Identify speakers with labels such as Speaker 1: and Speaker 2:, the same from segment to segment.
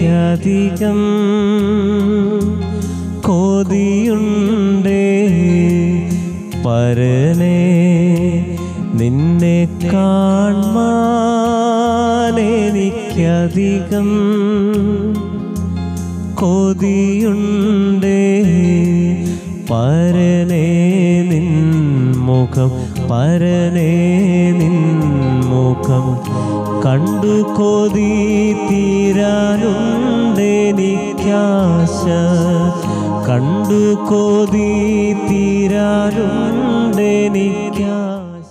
Speaker 1: എനിക്കധികം കൊതിയുണ്ടേ പരനെ നിന്നെ കാൺമാൻ എനിക്കധികം കൊതിയുണ്ടേ പരനെ നിൻ മുഖം പരനെ നിൻ മുഖം കണ്ടു കൊതി തീരാനുണ്ടെനിക്കാശ കണ്ടു കൊതി തീരാനുണ്ടെനിക്കാശ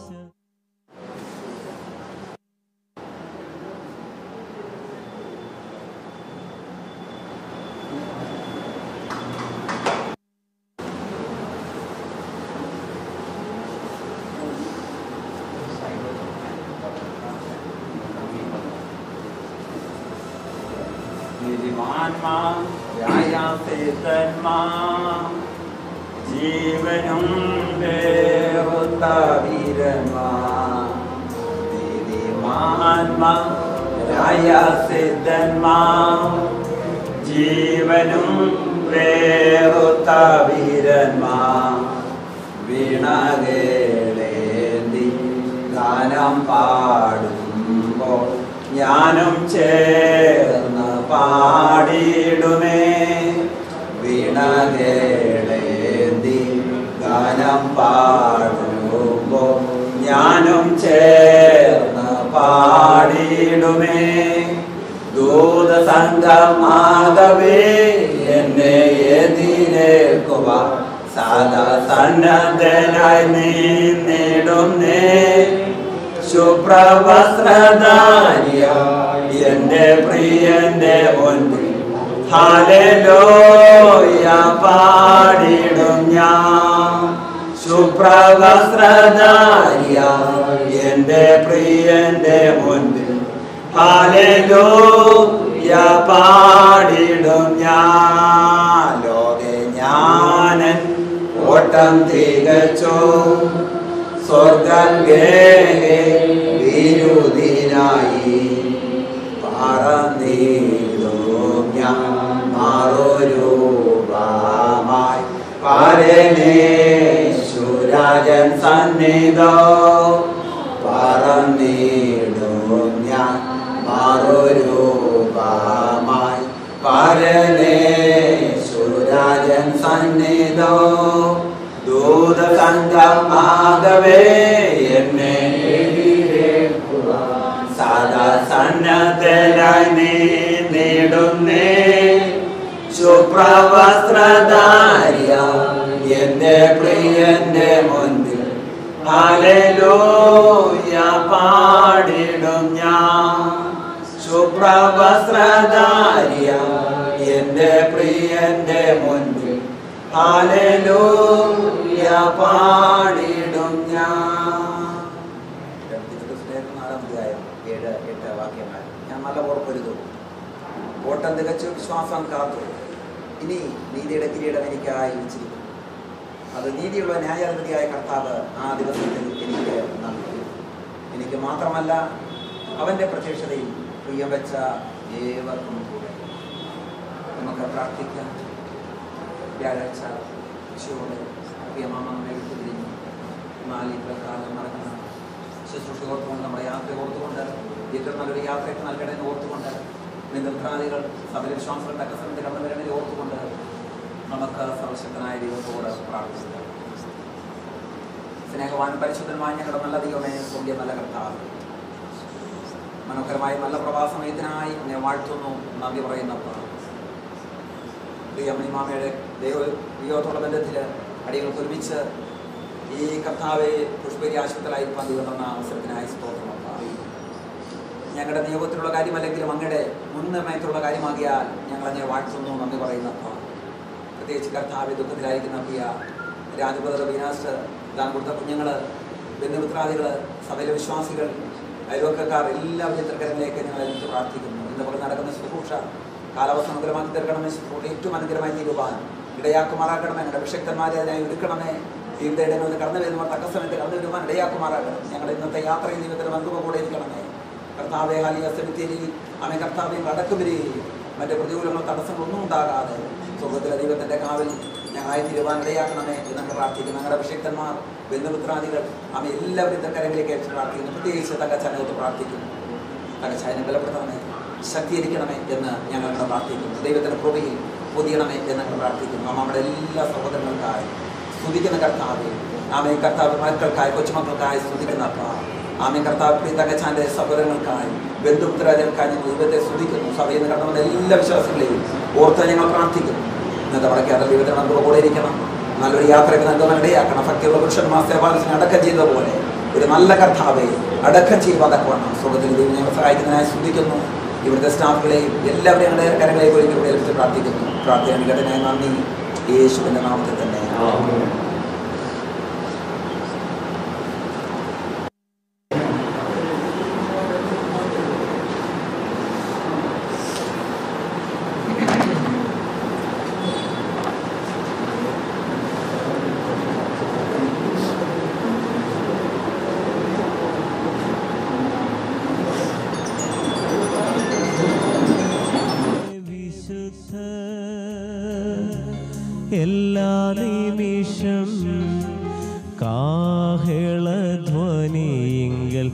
Speaker 2: നീതിമാന്മാ ന്യായാസേതന്മാ ജീവനും വേറുത്ത വീരന്മാ നീതിമാന്മാ ന്യായാസിദ്ധന്മാ ജീവനും വേറുത്ത വീരന്മാ വീണകേളേന്തി ഗാനം പാടുമ്പോൾ ഞാനും ചേർന്ന് പാടിയിടുമേ വീണകേളേന്തി ഗാനം പാടുമ്പോൾ ഞാനും ചേർന്ന് പാടിയിടുമേ ദൂതസംഘമാകവേ എന്നെ എതിരേൽക്കുക സദാ സന്നദ്ധനായി നീന്നിടുന്നേ ശുഭ്രവസ്ത്രധാരിയ എന്റെ പ്രിയന്റെ മുൻപിൽ ഹാലലോയ പാടിടും ഞാൻ ശുഭ്രവസ്ത്രധാരിയ എന്റെ പ്രിയന്റെ മുൻപിൽ ഹാലലോയ പാടിടും ഞാൻ ലോകെ ഞാനൻ ഓട്ടം തികച്ചോ സ്വർഗം വിരുദിനായി പറന്നീടും ഞാൻ മാറൊരുപമായി പരനേശുരാജൻ സന്നിധോ പറന്നീടും ഞാൻ മാറൊരുപമായി പരനേശുരാജൻ സന്നിധോ ദൂതസംഘമാകവേ എന്നെ സദാ സന്നദ്ധനായി നീ നേടുന്നേ ശുഭ്രവസ്ത്രധാരിയ എന്റെ പ്രിയന്റെ മുൻപിൽ ഹല്ലേലൂയ പാടിടും ഞാൻ ശുഭ്രവസ്ത്രധാരിയ എന്റെ പ്രിയന്റെ മുൻപിൽ ഹല്ലേലൂയ പാടിടും ഞാൻ ഏഴ് എട്ട് വാക്യങ്ങൾ ഞാൻ നല്ല ഓർപ്പൊരുതു ഓട്ടം തികച്ചു വിശ്വാസം കാത്തു ഇനി നീതിയുടെ കിരീടം എനിക്കായി വെച്ചിരിക്കുന്നു അത് നീതിയുള്ള ന്യായാധിപതിയായ കർത്താവ് ആ ദിവസത്തിൽ എനിക്ക് നൽകി എനിക്ക് മാത്രമല്ല അവൻ്റെ പ്രത്യക്ഷതയിൽ പ്രിയം വെച്ച ഏവർക്കും കൂടെ നമുക്ക് പ്രാർത്ഥിക്കാം വ്യാഴാഴ്ച ഉച്ചയോടെ പ്രിയമാമ നമ്മെ വിട്ടുപിരിഞ്ഞു നാല് പ്രകാരം നടക്കുന്ന ശുശ്രൂഷ ഓർത്തുകൊണ്ട് നമ്മുടെ യാത്ര ഓർത്തുകൊണ്ട് ഏറ്റവും നല്ലൊരു യാത്രയ്ക്ക് നൽകണമെന്ന് ഓർത്തുകൊണ്ട് നിതൃത്രാദികൾ സബലവിശ്വാസങ്ങൾ തക്കസ്ഥലത്ത് കടന്നു വരണമെന്ന് ഓർത്തുകൊണ്ട് നമുക്ക് സർവശക്തനായ ദൈവത്തോട് പ്രാർത്ഥിക്കാം സ്നേഹവാനും പരിശുദ്ധനുമായ ഞങ്ങളുടെ നല്ല ദൈവമേ സ്വർഗീയ നല്ല കർത്താവ് മനോഹരമായ നല്ല പ്രവാസമയത്തിനായി ഞാൻ വാഴ്ത്തുന്നു നന്ദി പറയുന്നപ്പോൾ പ്രിയമണി മാമയുടെ ദൈവ ദൈവത്തോടെ ബന്ധത്തിൽ അടികൾക്ക് ഒരുമിച്ച് ഈ കർത്താവെ പുഷ്പരി ആശുപത്രിയിലായി പങ്കുവന്ന അവസരത്തിനായി സ്തോത്രമപ്പ ഞങ്ങളുടെ നിയോഗത്തിലുള്ള കാര്യമല്ലെങ്കിലും അങ്ങയുടെ മുൻനിർണയത്തിലുള്ള കാര്യമാകിയാൽ ഞങ്ങൾ അങ്ങനെ വാഴ്ത്തുന്നു നന്ദി പറയുന്നപ്പ പ്രത്യേകിച്ച് കർത്താവ് ദുഃഖത്തിലായിരിക്കുന്ന പ്രിയ രാജപദർ വിനാശ് താൻ കൊടുത്ത കുഞ്ഞുങ്ങൾ ബന്ധുമിത്രാദികൾ സഭയിലെ വിശ്വാസികൾ അയൽവക്കക്കാർ എല്ലാവരും തൃക്കരങ്ങളിലേക്ക് ഞങ്ങൾ എടുത്ത് പ്രാർത്ഥിക്കുന്നു ഇന്ന് പോലെ നടക്കുന്ന ശുശ്രൂഷ കാലാവസ്ഥ അനുകൂലമാക്കി തീർക്കണമേ ശുശ്രൂഷ ഏറ്റവും അനുഗ്രഹമായി തീരുവാൻ ഇടയാക്കുമാറാക്കണമേ ഞങ്ങളുടെ വിഷക്തന്മാരെ അതിനായി ഒരുക്കണമേ ജീവിതയിടങ്ങളിൽ കടന്നു വരുമ്പോൾ തക്ക സമയത്ത് കടന്നു വരുവാൻ ഇടയാക്കുമാറാകണം ഞങ്ങളുടെ ഇന്നത്തെ യാത്രയിൽ ജീവിതത്തിൽ ബന്ധുവ കൂടെ ഇരിക്കണമേ കർത്താവെ ഹാലിയ സെമിത്തേരി അമേ കർത്താവെ കടക്കുവരി മറ്റ് പ്രതികൂലങ്ങളോ തടസ്സങ്ങളൊന്നും ഉണ്ടാകാതെ സ്വർഗത്തിലെ ദൈവത്തിൻ്റെ കാവിൽ ഞങ്ങളായി തിരുവാനിടയാക്കണമേ എന്ന് ഞങ്ങൾ പ്രാർത്ഥിക്കുന്നു ഞങ്ങളുടെ അഭിഷിക്തന്മാർ ബന്ധുമിത്രാദികൾ അവ എല്ലാവരും ഇത്തെ കരങ്ങളിലേക്ക് അയച്ച് പ്രാർത്ഥിക്കുന്നു പ്രത്യേകിച്ച് തങ്കച്ചാനകത്ത് പ്രാർത്ഥിക്കുന്നു തങ്കച്ചായനെ ബലപ്പെടുത്തണമേ ശക്തീകരിക്കണമേ എന്ന് ഞങ്ങൾ പ്രാർത്ഥിക്കുന്നു ദൈവത്തിൻ്റെ കൃപയിൽ പൊതിയണമേ എന്ന് ഞങ്ങൾ പ്രാർത്ഥിക്കുന്നു നമ്മുടെ എല്ലാ സഹോദരങ്ങൾക്കായി സ്തുതിക്കുന്ന കർത്താവെ ആമേ കർത്താവ് മക്കൾക്കായി കൊച്ചുമക്കൾക്കായി സ്തുതിക്കുന്ന അപ്പ ആമേ കർത്താവ് പ്രിയ തങ്കച്ചാൻ്റെ സഹോദരങ്ങൾക്കായി ബന്ധുമിത്രാദികൾക്കായി ഞങ്ങൾ ദൈവത്തെ സ്തുതിക്കുന്നു സഭയിൽ നിന്ന് കടന്നു വന്ന എല്ലാ വിശ്വാസികളെയും ഓർത്ത് ഞങ്ങൾ പ്രാർത്ഥിക്കുന്നു ഇന്നത്തെ വടക്കാത്ത ദൈവത്തിന് നമുക്ക് കൂടെ ഇരിക്കണം നല്ലൊരു യാത്രയ്ക്ക് നൽകുന്ന ഇടയാക്കണം ഭക്തിയുള്ള പുരുഷന്മാർ സേവാലസിനെ അടക്കം ചെയ്ത പോലെ ഒരു നല്ല കർത്താവെ അടക്കം ചെയ്യുമ്പോൾ അടക്കമാണ് സുഖത്തിൽ ദൈവം ഞങ്ങൾ സഹായിക്കുന്നതിനായി സ്തുതിക്കുന്നു ഇവിടുത്തെ സ്റ്റാഫുകളെയും എല്ലാവരെയും ഞങ്ങളുടെ കരങ്ങളിലേക്ക് ഒരുക്കി ഇവിടെ ഏൽപ്പിച്ച് പ്രാർത്ഥിക്കുന്നു പ്രാർത്ഥന നികടനായി നന്ദി യേശുവിൻ്റെ നാമത്തിൽ തന്നെ
Speaker 1: വിശുദ്ധ എല്ലാ നിമിഷം കാഹളധ്വനിയെങ്കിൽ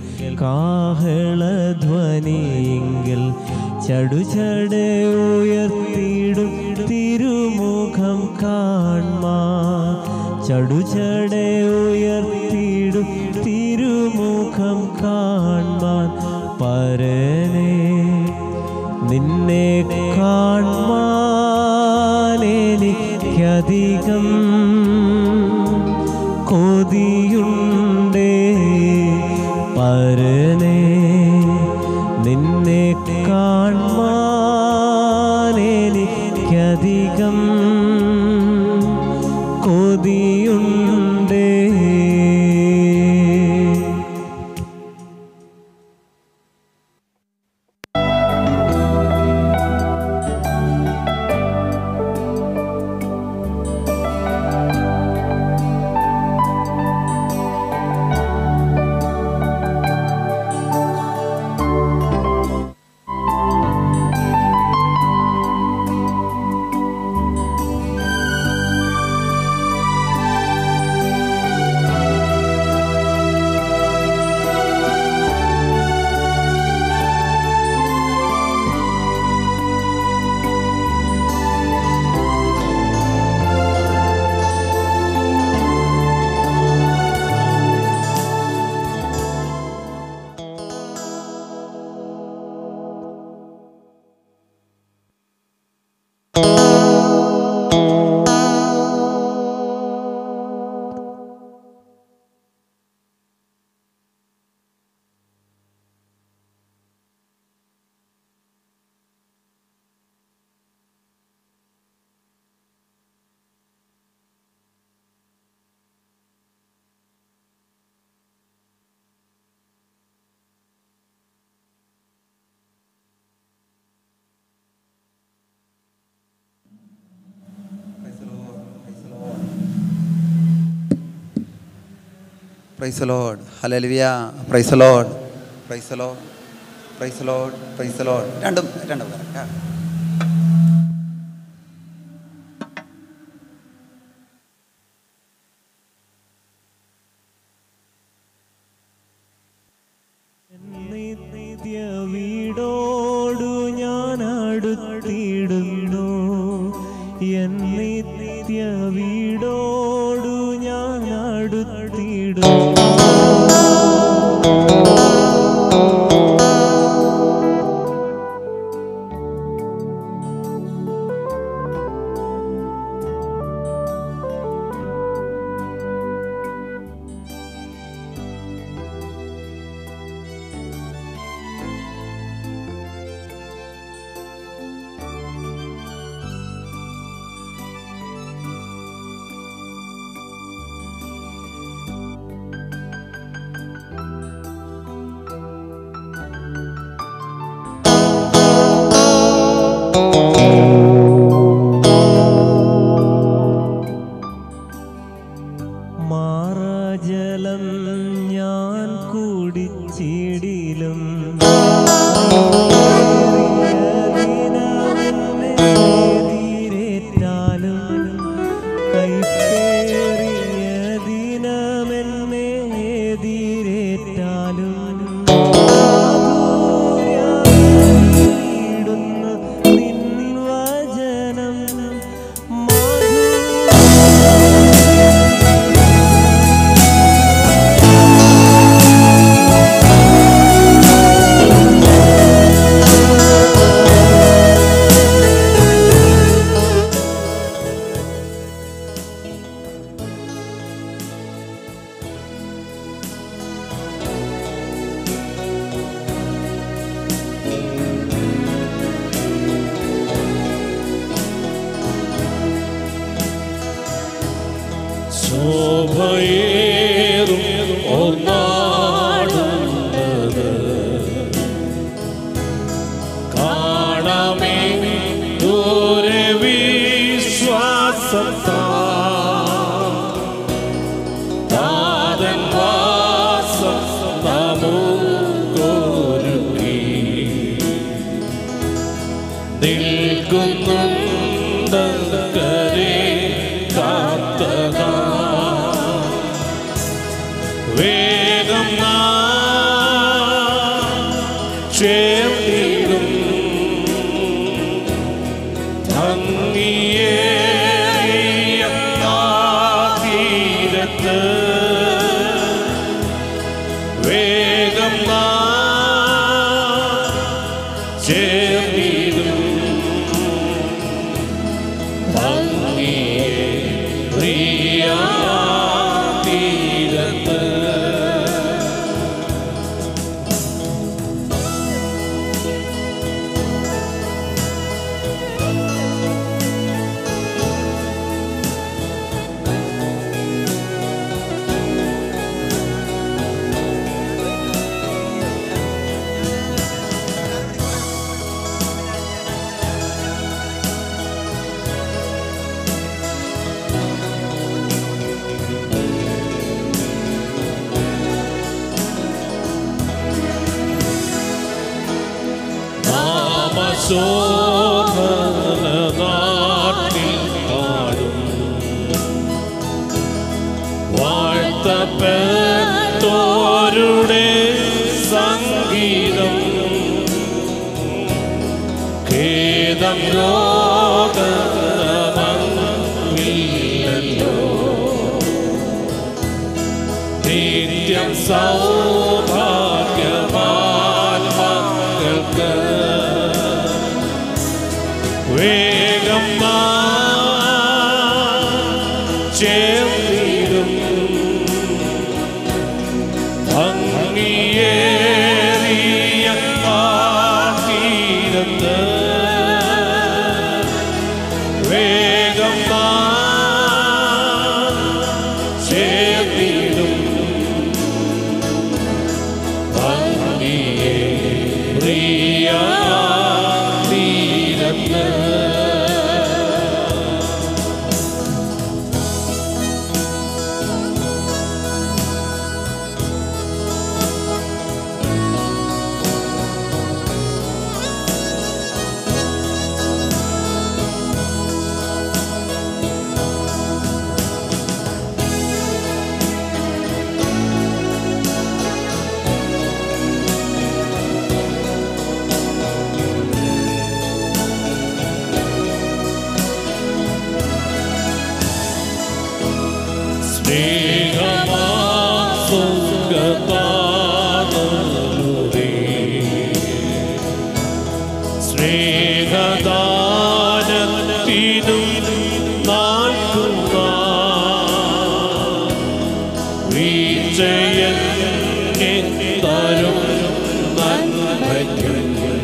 Speaker 1: കാഹളധ്വനിയെങ്കിൽ ചടുചട ഉയർത്തിയിടും തിരുമുഖം കാൺമാ ചടുചട ഉയർത്തിയിടും തിരുമുഖം കാൺമാൻ പരനേ നിന്നെ കാണാനെനിക്കധികം കൊതിയുണ്ടേ പരനേ നിന്നെ കാണാനെനിക്കധികം കൊതിയുണ്ടേ
Speaker 3: praise lord hallelujah praise lord praise lord praise lord praise lord രണ്ടും രണ്ടും കറക്റ്റാ
Speaker 1: നിത്യ വീടോടു ഞാൻ അടുത്തിടുന്നു എൻ നിത്യ വീടോടു ഞാൻ അടുത്തിടുന്നു
Speaker 4: ശോഭയേറും ഒന്നാടുന്നത് കാണമേ ദൂരെ വിശ്വാസത്താ താതൻ വാസം നമുക്കൊരുക്കി നിൽക്കുന്നുണ്ടകരെ കാത്തതാ വേഗം ചേർന്നിടും ഭംഗിയേറിയ തീരത്ത് വേഗം ചേർന്നിടും ഭംഗിയേറിയ തീരത്ത് നാമശോഭന നാട്ടിൽ പാടും വാഴ്ത്തപ്പെട്ടോരുടെ സംഗീതം ഖേദം രോഗമില്ലല്ലോ നിത്യം സൗഭാഗ്യവാൻ മക്കൾക്ക് വേഗം ചേർന്നിടും ഭംഗിയേറിയ തീരത്ത് വേഗം ചേർന്നിടും ഭംഗിയേറിയ തീരത്ത് സ്നേഹദാനത്തിനും നാൾക്കുന്ന വീഴ്ചയൻ തരും നന്മയ്ക്കും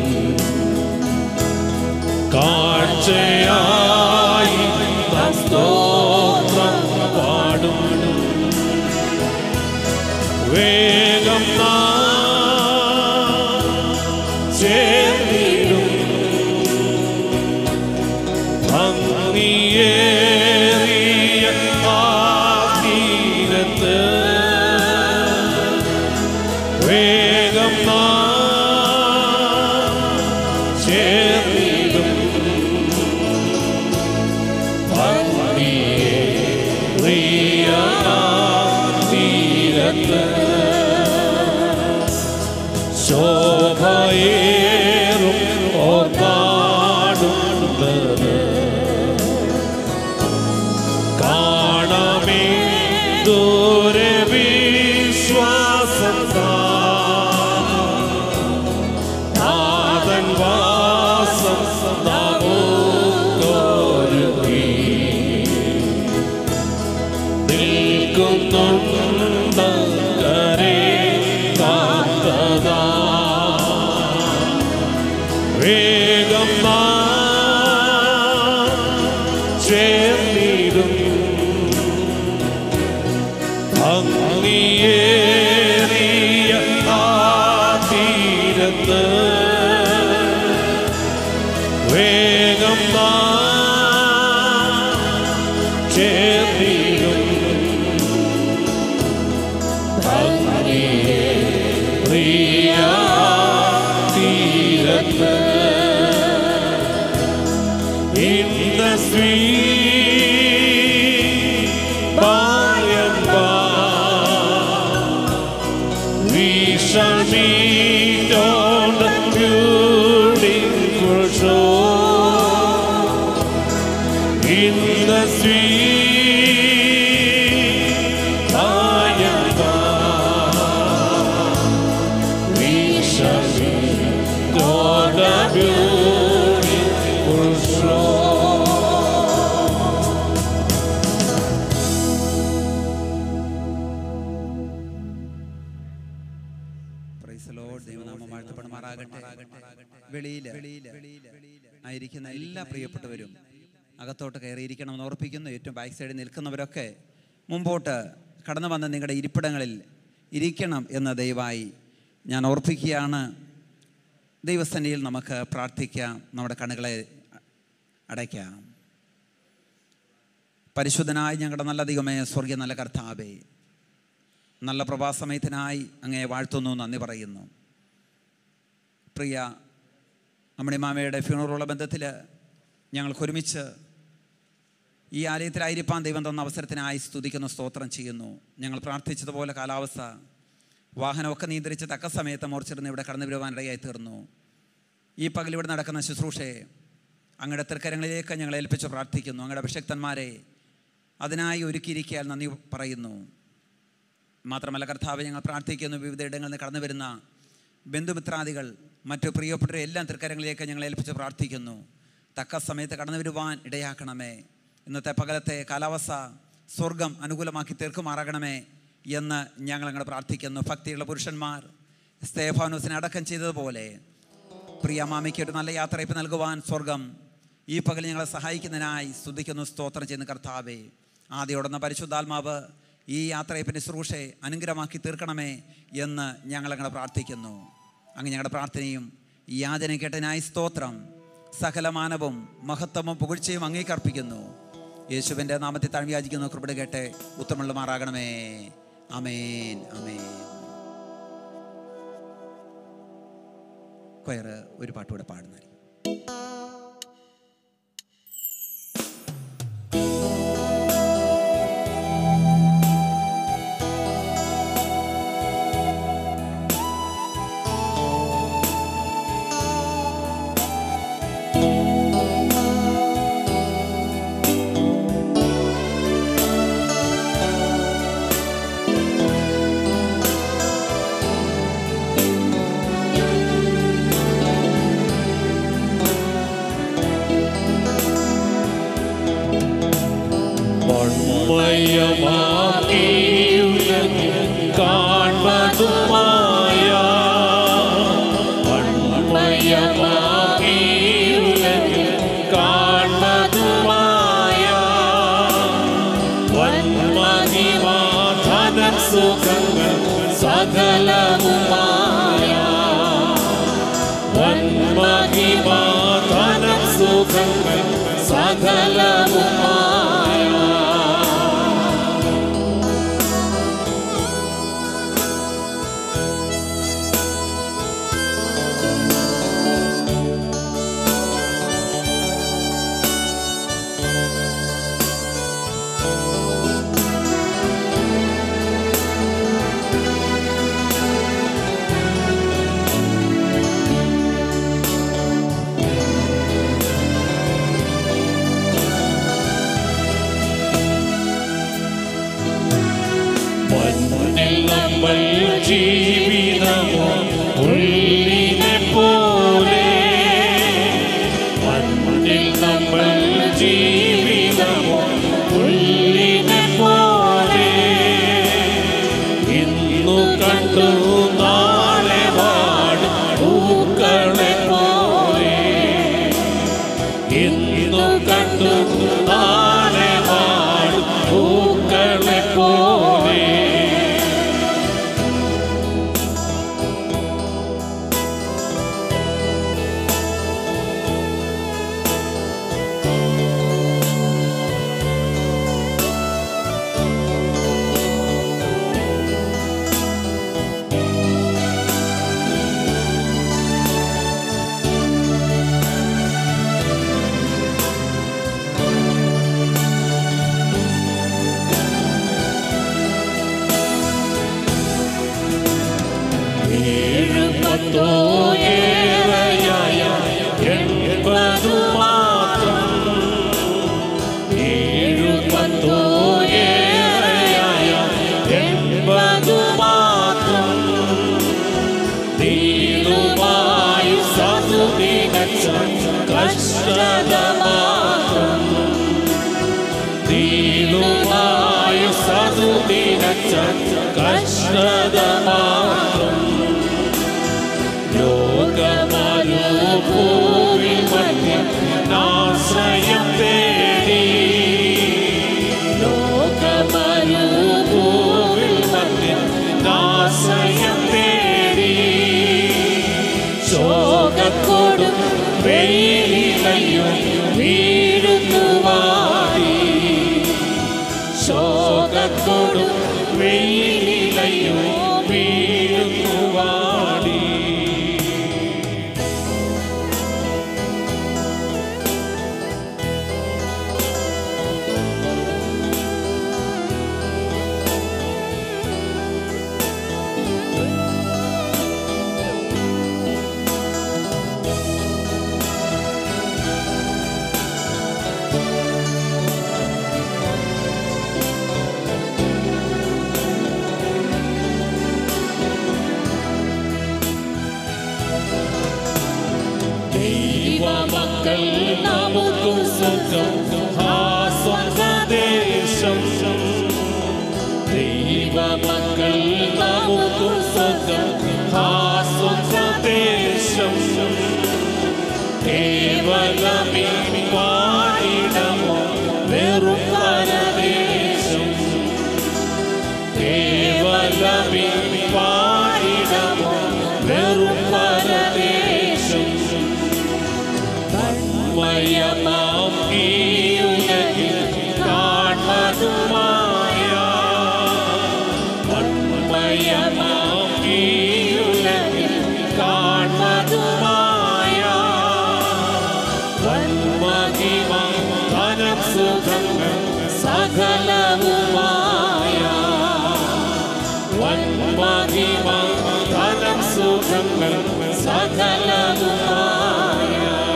Speaker 4: കാഴ്ചയായി നാം സ്തോത്രം പാടും വേഗം നാം ചേർന്നിടും ഭംഗിയേറിയ ആ തീരത്ത് വേഗം നാം ചേർന്നിടും ഭംഗിയേറിയ ആ തീരത്ത് ശോഭയേറും ഓർപ്പാടുന്നത് കാണമേ ദൂരെ വിശ്വാസത്താ നാഥൻ വാസം നമുക്കൊരുക്കി നിൽക്കുന്നുണ്ടകരെ കാത്തതാ വേഗം നാം in the sweet by and by. We shall meet on the beautiful shore in the sweet by and by. We shall meet on the beautiful shore.
Speaker 3: Praise the Lord. ദൈവനാമം വാഴ്ത്തപ്പെടുമാറാകട്ടെ വെളിയിൽ ആയിരിക്കുന്ന എല്ലാ പ്രിയപ്പെട്ടവരും അകത്തോട്ട് കയറിയിരിക്കണമെന്ന് ഓർപ്പിക്കുന്നു ഏറ്റവും ബാക്ക് സൈഡിൽ നിൽക്കുന്നവരൊക്കെ മുമ്പോട്ട് കടന്നു വന്ന നിങ്ങളുടെ ഇരിപ്പിടങ്ങളിൽ ഇരിക്കണം എന്ന് ദയവായി ഞാൻ ഓർപ്പിക്കുകയാണ് ദൈവസന്നിധിയിൽ നമുക്ക് പ്രാർത്ഥിക്കാം നമ്മുടെ കണ്ണുകളെ അടയ്ക്കാം പരിശുദ്ധനായ ഞങ്ങളുടെ നല്ല ദൈവമേ സ്വർഗീയ നല്ല കർത്താവേ നല്ല പ്രഭാസമയത്തിനായി അങ്ങേ വാഴ്ത്തുന്നു നന്ദി പറയുന്നു പ്രിയ അമ്മണിമാമയുടെ ഫ്യൂണറുള്ള ബന്ധത്തിൽ ഞങ്ങൾക്ക് ഒരുമിച്ച് ഈ ആലയത്തിലായിരിക്കാൻ ദൈവം തന്ന അവസരത്തിനായി സ്തുതിക്കുന്നു സ്തോത്രം ചെയ്യുന്നു ഞങ്ങൾ പ്രാർത്ഥിച്ചതുപോലെ കാലാവസ്ഥ വാഹനമൊക്കെ നിയന്ത്രിച്ച് തക്ക സമയത്ത് മോർച്ചിരുന്ന് ഇവിടെ കടന്നു വരുവാനിടയായി തീർന്നു ഈ പകൽ ഇവിടെ നടക്കുന്ന ശുശ്രൂഷയെ അങ്ങയുടെ തൃക്കരങ്ങളിലേക്ക് ഞങ്ങൾ ഏൽപ്പിച്ച് പ്രാർത്ഥിക്കുന്നു അങ്ങയുടെ അഭിഷക്തന്മാരെ അതിനായി ഒരുക്കിയിരിക്കാൻ നന്ദി പറയുന്നു മാത്രമല്ല കർത്താവ് ഞങ്ങൾ പ്രാർത്ഥിക്കുന്നു വിവിധ ഇടങ്ങളിൽ നിന്ന് കടന്നു വരുന്ന ബന്ധുമിത്രാദികൾ മറ്റു പ്രിയപ്പെട്ടവരെ എല്ലാം തൃക്കരങ്ങളിലേക്ക് ഞങ്ങൾ ഏൽപ്പിച്ച് പ്രാർത്ഥിക്കുന്നു തക്ക സമയത്ത് കടന്നു വരുവാൻ ഇടയാക്കണമേ ഇന്നത്തെ പകലത്തെ കാലാവസ്ഥ സ്വർഗം അനുകൂലമാക്കി തീർക്കുമാറാകണമേ എന്ന് ഞങ്ങൾ അങ്ങനെ പ്രാർത്ഥിക്കുന്നു ഭക്തിയുള്ള പുരുഷന്മാർ സ്തേഫാനോസിനെ അടക്കം ചെയ്തതുപോലെ പ്രിയ മാമിക്ക് ഒരു നല്ല യാത്രയപ്പ് നൽകുവാൻ സ്വർഗം ഈ പകൽ ഞങ്ങളെ സഹായിക്കുന്നതിനായി സ്തുതിക്കുന്നു സ്തോത്രം ചെയ്യുന്ന കർത്താവേ ആദ്യോടുന്ന പരിശുദ്ധാത്മാവ് ഈ യാത്രയപ്പിൻ്റെ ശുശ്രൂഷയെ അനുഗ്രഹമാക്കി തീർക്കണമേ എന്ന് ഞങ്ങളങ്ങനെ പ്രാർത്ഥിക്കുന്നു അങ്ങ് ഞങ്ങളുടെ പ്രാർത്ഥനയും ഈ യാചന കേട്ടനായി സ്തോത്രം സകലമാനവും മഹത്വവും പുകഴ്ചയും അങ്ങേക്കർപ്പിക്കുന്നു യേശുവിൻ്റെ നാമത്തെ താഴ്വ്യാചിക്കുന്നു കൃപട കേട്ട് ഉത്തമുള്ളമാറാകണമേ അമേൻ അമേൻ കൊയർ ഒരു പാട്ടുകൂടെ പാടുന്നതായിരിക്കും
Speaker 4: മൺമയമാക്കിയുലകിൽ കാൺമതുമായ മൺമയമാക്കിയുലകിൽ കാൺമതുമായ വന്മഹിമാധനം സുഖങ്ങൾ സകലവുമായ വന്മഹിമാധനം സുഖങ്ങൾ സകലവുമായ മണ്ണിൽ നമ്മൾ ജീവിതമോ ഉള്ളിനെ പോലെ മണ്ണിൽ നമ്മൾ ജീവിതമോ ഉള്ളിനെ പോലെ ഇന്നു കണ്ടു നാളെ വാടും പൂക്കളെ പോലെ ഇന്നു കണ്ടു നാളെ വാടും പൂക്കളെ പോലെ സുഖം ആ സ്വർഗദേശം ദൈവമക്കൾ നമുക്കു സുഖം ആ സ്വർഗദേശം കേവലമീ പാടിടമോ വെറും പരദേശം കേവലമീ പാടിടമോ വെറും പരദേശം തന്മയമാം ഈ ഉലകിൽ കാണുമായ തന്മയമാം ഈ ഉലകിൽ കാണുമായ വന്മഹിമ ധനം സുഖങ്ങൾ സകലവുമായ വന്മഹിമ ധനം സുഖങ്ങൾ സകലവുമായ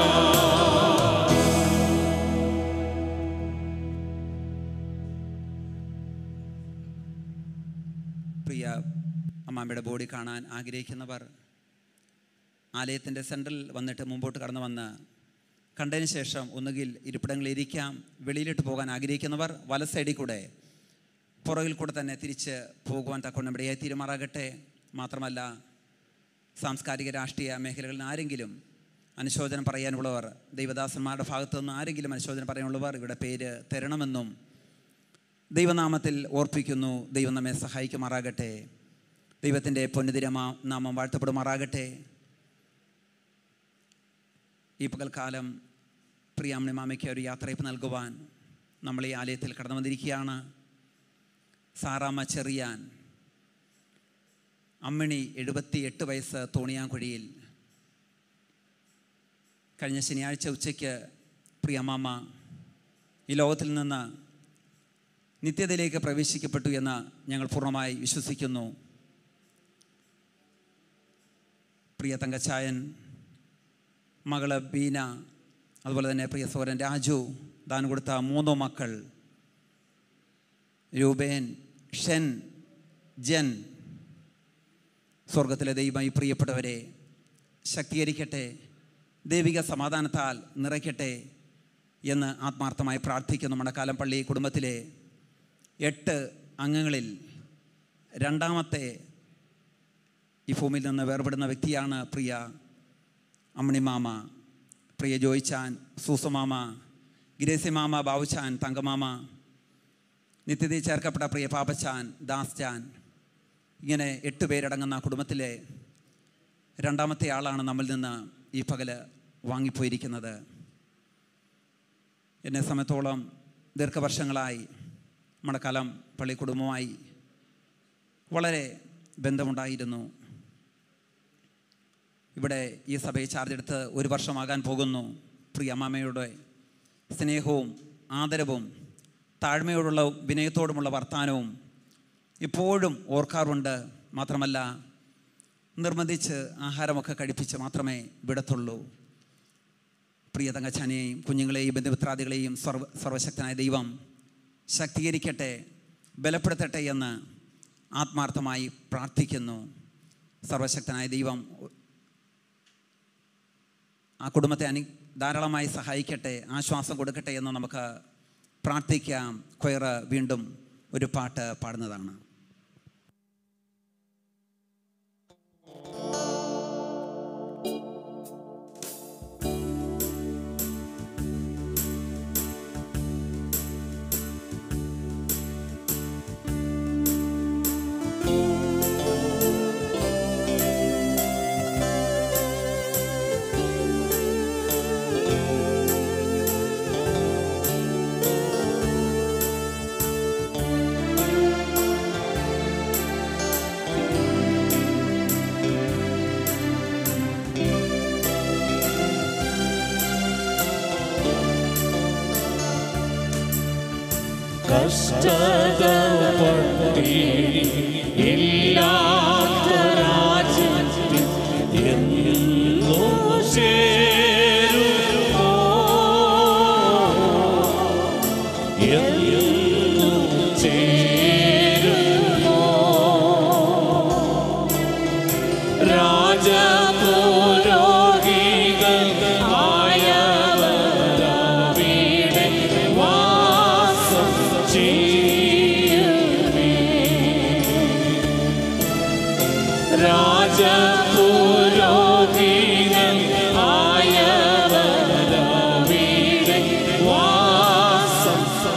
Speaker 3: പ്രിയ അമ്മാമ്മയുടെ ബോഡി കാണാൻ ആഗ്രഹിക്കുന്നവർ ആലയത്തിൻ്റെ സെൻട്രൽ വന്നിട്ട് മുമ്പോട്ട് കടന്നു വന്ന് കണ്ടതിന് ശേഷം ഒന്നുകിൽ ഇരിപ്പിടങ്ങളിൽ ഇരിക്കാം വെളിയിലിട്ട് പോകാൻ ആഗ്രഹിക്കുന്നവർ വല സൈഡിൽ കൂടെ പുറകിൽ കൂടെ തന്നെ തിരിച്ച് പോകുവാൻ തക്കൊണ്ട് ഇവിടെയായി തീരുമാറാകട്ടെ മാത്രമല്ല സാംസ്കാരിക രാഷ്ട്രീയ മേഖലകളിൽ ആരെങ്കിലും അനുശോചനം പറയാനുള്ളവർ ദൈവദാസന്മാരുടെ ഭാഗത്തു നിന്ന് ആരെങ്കിലും അനുശോചനം പറയാനുള്ളവർ ഇവിടെ പേര് തരണമെന്നും ദൈവനാമത്തിൽ ഓർപ്പിക്കുന്നു ദൈവം നമ്മെ സഹായിക്കുമാറാകട്ടെ ദൈവത്തിൻ്റെ പൊന്നുതിരമാ നാമം വാഴ്ത്തപ്പെടുമാറാകട്ടെ ഈ പകൽക്കാലം പ്രിയാമണി മാമയ്ക്ക് ഒരു യാത്രയപ്പ് നൽകുവാൻ നമ്മൾ ഈ ആലയത്തിൽ കടന്നു വന്നിരിക്കുകയാണ് സാറാമ്മ ചെറിയാൻ അമ്മിണി എഴുപത്തി എട്ട് വയസ്സ് തോണിയാങ്കുഴിയിൽ കഴിഞ്ഞ ശനിയാഴ്ച ഉച്ചയ്ക്ക് പ്രിയമാമ ഈ ലോകത്തിൽ നിന്ന് നിത്യതയിലേക്ക് പ്രവേശിക്കപ്പെട്ടു എന്ന് ഞങ്ങൾ പൂർണ്ണമായി വിശ്വസിക്കുന്നു പ്രിയ തങ്കച്ചായൻ മകള് ബീന അതുപോലെ തന്നെ പ്രിയ സോരൻ രാജു ദാനം കൊടുത്ത മൂന്നോ മക്കൾ രൂപേൻ ഷൻ ജൻ സ്വർഗത്തിലെ ദൈവം ഈ പ്രിയപ്പെട്ടവരെ ശക്തീകരിക്കട്ടെ ദൈവിക സമാധാനത്താൽ നിറയ്ക്കട്ടെ എന്ന് ആത്മാർത്ഥമായി പ്രാർത്ഥിക്കുന്നു മണക്കാലം പള്ളി കുടുംബത്തിലെ എട്ട് അംഗങ്ങളിൽ രണ്ടാമത്തെ ഈ ഭൂമിയിൽ നിന്ന് വേർപെടുന്ന വ്യക്തിയാണ് പ്രിയ അമ്മണിമാമ പ്രിയ ജോയിച്ചാൻ സൂസുമാമ ഗ്രേസിമാമ ബാബുച്ചാൻ തങ്കമാമ നിത്യതയിൽ ചേർക്കപ്പെട്ട പ്രിയ പാപ്പച്ചാൻ ദാസ്ചാൻ ഇങ്ങനെ എട്ട് പേരടങ്ങുന്ന കുടുംബത്തിലെ രണ്ടാമത്തെ ആളാണ് നമ്മിൽ നിന്ന് ഈ പകല് വാങ്ങിപ്പോയിരിക്കുന്നത് എന്നെ സമയത്തോളം ദീർഘവർഷങ്ങളായി മടക്കാലം പള്ളി കുടുംബമായി വളരെ ബന്ധമുണ്ടായിരുന്നു ഇവിടെ ഈ സഭയെ ചാർജ് എടുത്ത് ഒരു വർഷമാകാൻ പോകുന്നു പ്രിയ അമ്മാമ്മയുടെ സ്നേഹവും ആദരവും താഴ്മയോടുള്ള വിനയത്തോടുമുള്ള വർത്താനവും ഇപ്പോഴും ഓർക്കാറുണ്ട് മാത്രമല്ല നിർബന്ധിച്ച് ആഹാരമൊക്കെ കഴിപ്പിച്ച് മാത്രമേ വിടത്തുള്ളൂ പ്രിയ തങ്കച്ചാനെയും കുഞ്ഞുങ്ങളെയും ബന്ധുമിത്രാദികളെയും സർവ സർവശക്തനായ ദൈവം ശക്തീകരിക്കട്ടെ ബലപ്പെടുത്തട്ടെ എന്ന് ആത്മാർത്ഥമായി പ്രാർത്ഥിക്കുന്നു സർവശക്തനായ ദൈവം ആ കുടുംബത്തെ അനി ധാരാളമായി സഹായിക്കട്ടെ ആശ്വാസം കൊടുക്കട്ടെ എന്ന് നമുക്ക് പ്രാർത്ഥിക്കാം കൊയറ് വീണ്ടും ഒരു പാട്ട് പാടുന്നതാണ്
Speaker 4: കഷ്ടത പട്ടി ഇല്ലാത്ത രാജ്യത്തിൽ എന്നും ചേരുമോ എന്നും ചേരുമോ രാജപുരോഹികൾ ആയവരാ വീട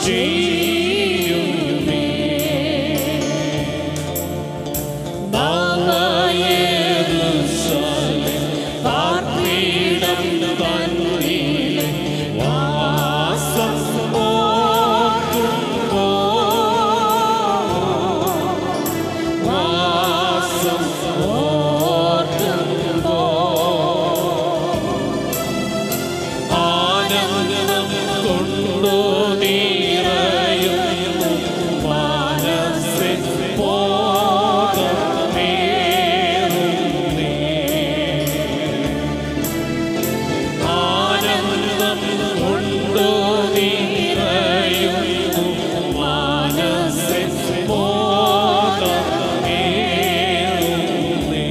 Speaker 4: ചെയ്യുന്നേ നവയെരുശലേം പാർപ്പിടം തന്നിലെ വാസം ഓർക്കുമ്പോൾ വാസം ആനന്ദം കൊണ്ടു നീറയും മനസ്സിൽ ബോധമേറുന്നേ. ആനന്ദം കൊണ്ടു നീറയും മനസ്സിൽ ബോധമേറുന്നേ.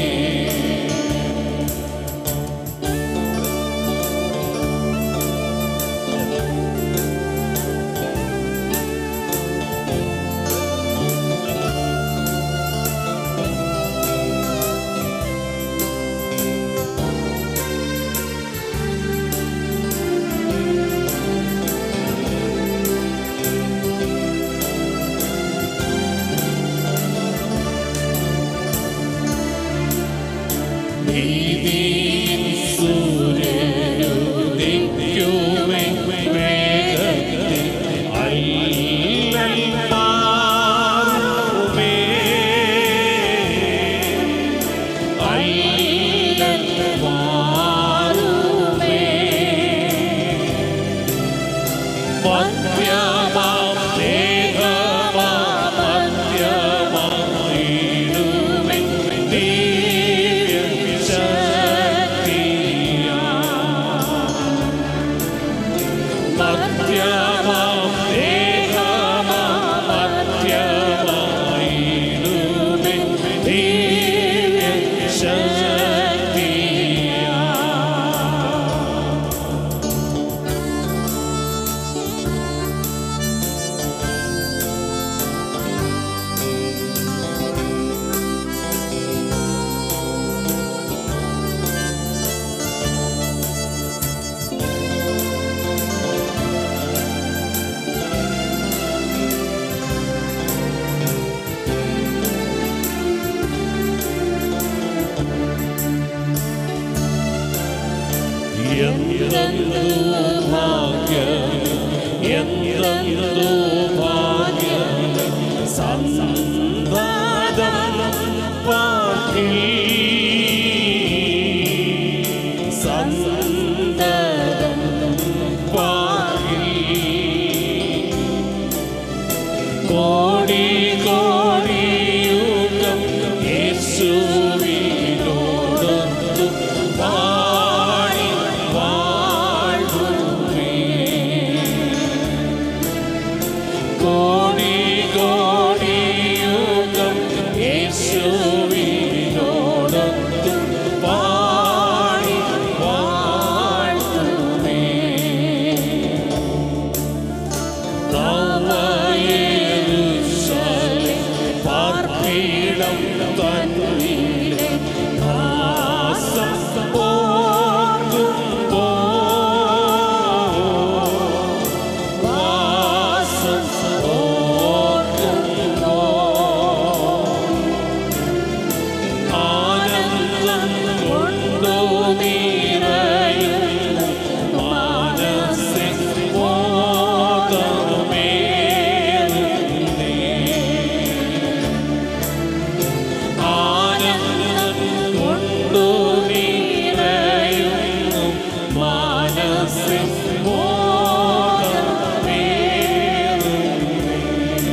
Speaker 4: നീതിയിൻ സൂര്യനുദിക്കുമേ മേഘത്തിൽ അല്ലൽ മാറുമേ. അല്ലൽ മാറുമേ. മധ്യമാം മേഘമാം മധ്യമായിടുമേ ദിവ്യശക്തിയാ. മധ്യമാം മേഘമാം മധ്യമായിടുമേ ദിവ്യശക്തിയാ. എന്തെന്തു ഭാഗ്യം എന്തെന്തു ഭാഗ്യം സന്തതം പാർക്കി സന്തതം പാർക്കി കോടി കോടിയുഗം യേശുവിനോടൊത്തു പാടി വാഴുമേ. കോടി കോടിയുഗം യേശുവിനോടൊത്തു പാടി വാഴുമേ. നവയെരുശലേം പാർപ്പിടം തന്നിലെ വാസം ഓർക്കുമ്പോൾ വാസം ഓർക്കുമ്പോൾ ആനന്ദം കൊണ്ടു നിറയുന്ന മനസ്സിൽ ബോധമേറുന്നേ. ആനന്ദം കൊണ്ടു നിറയുന്ന മനസ്സിൽ ബോധമേറുന്നേ.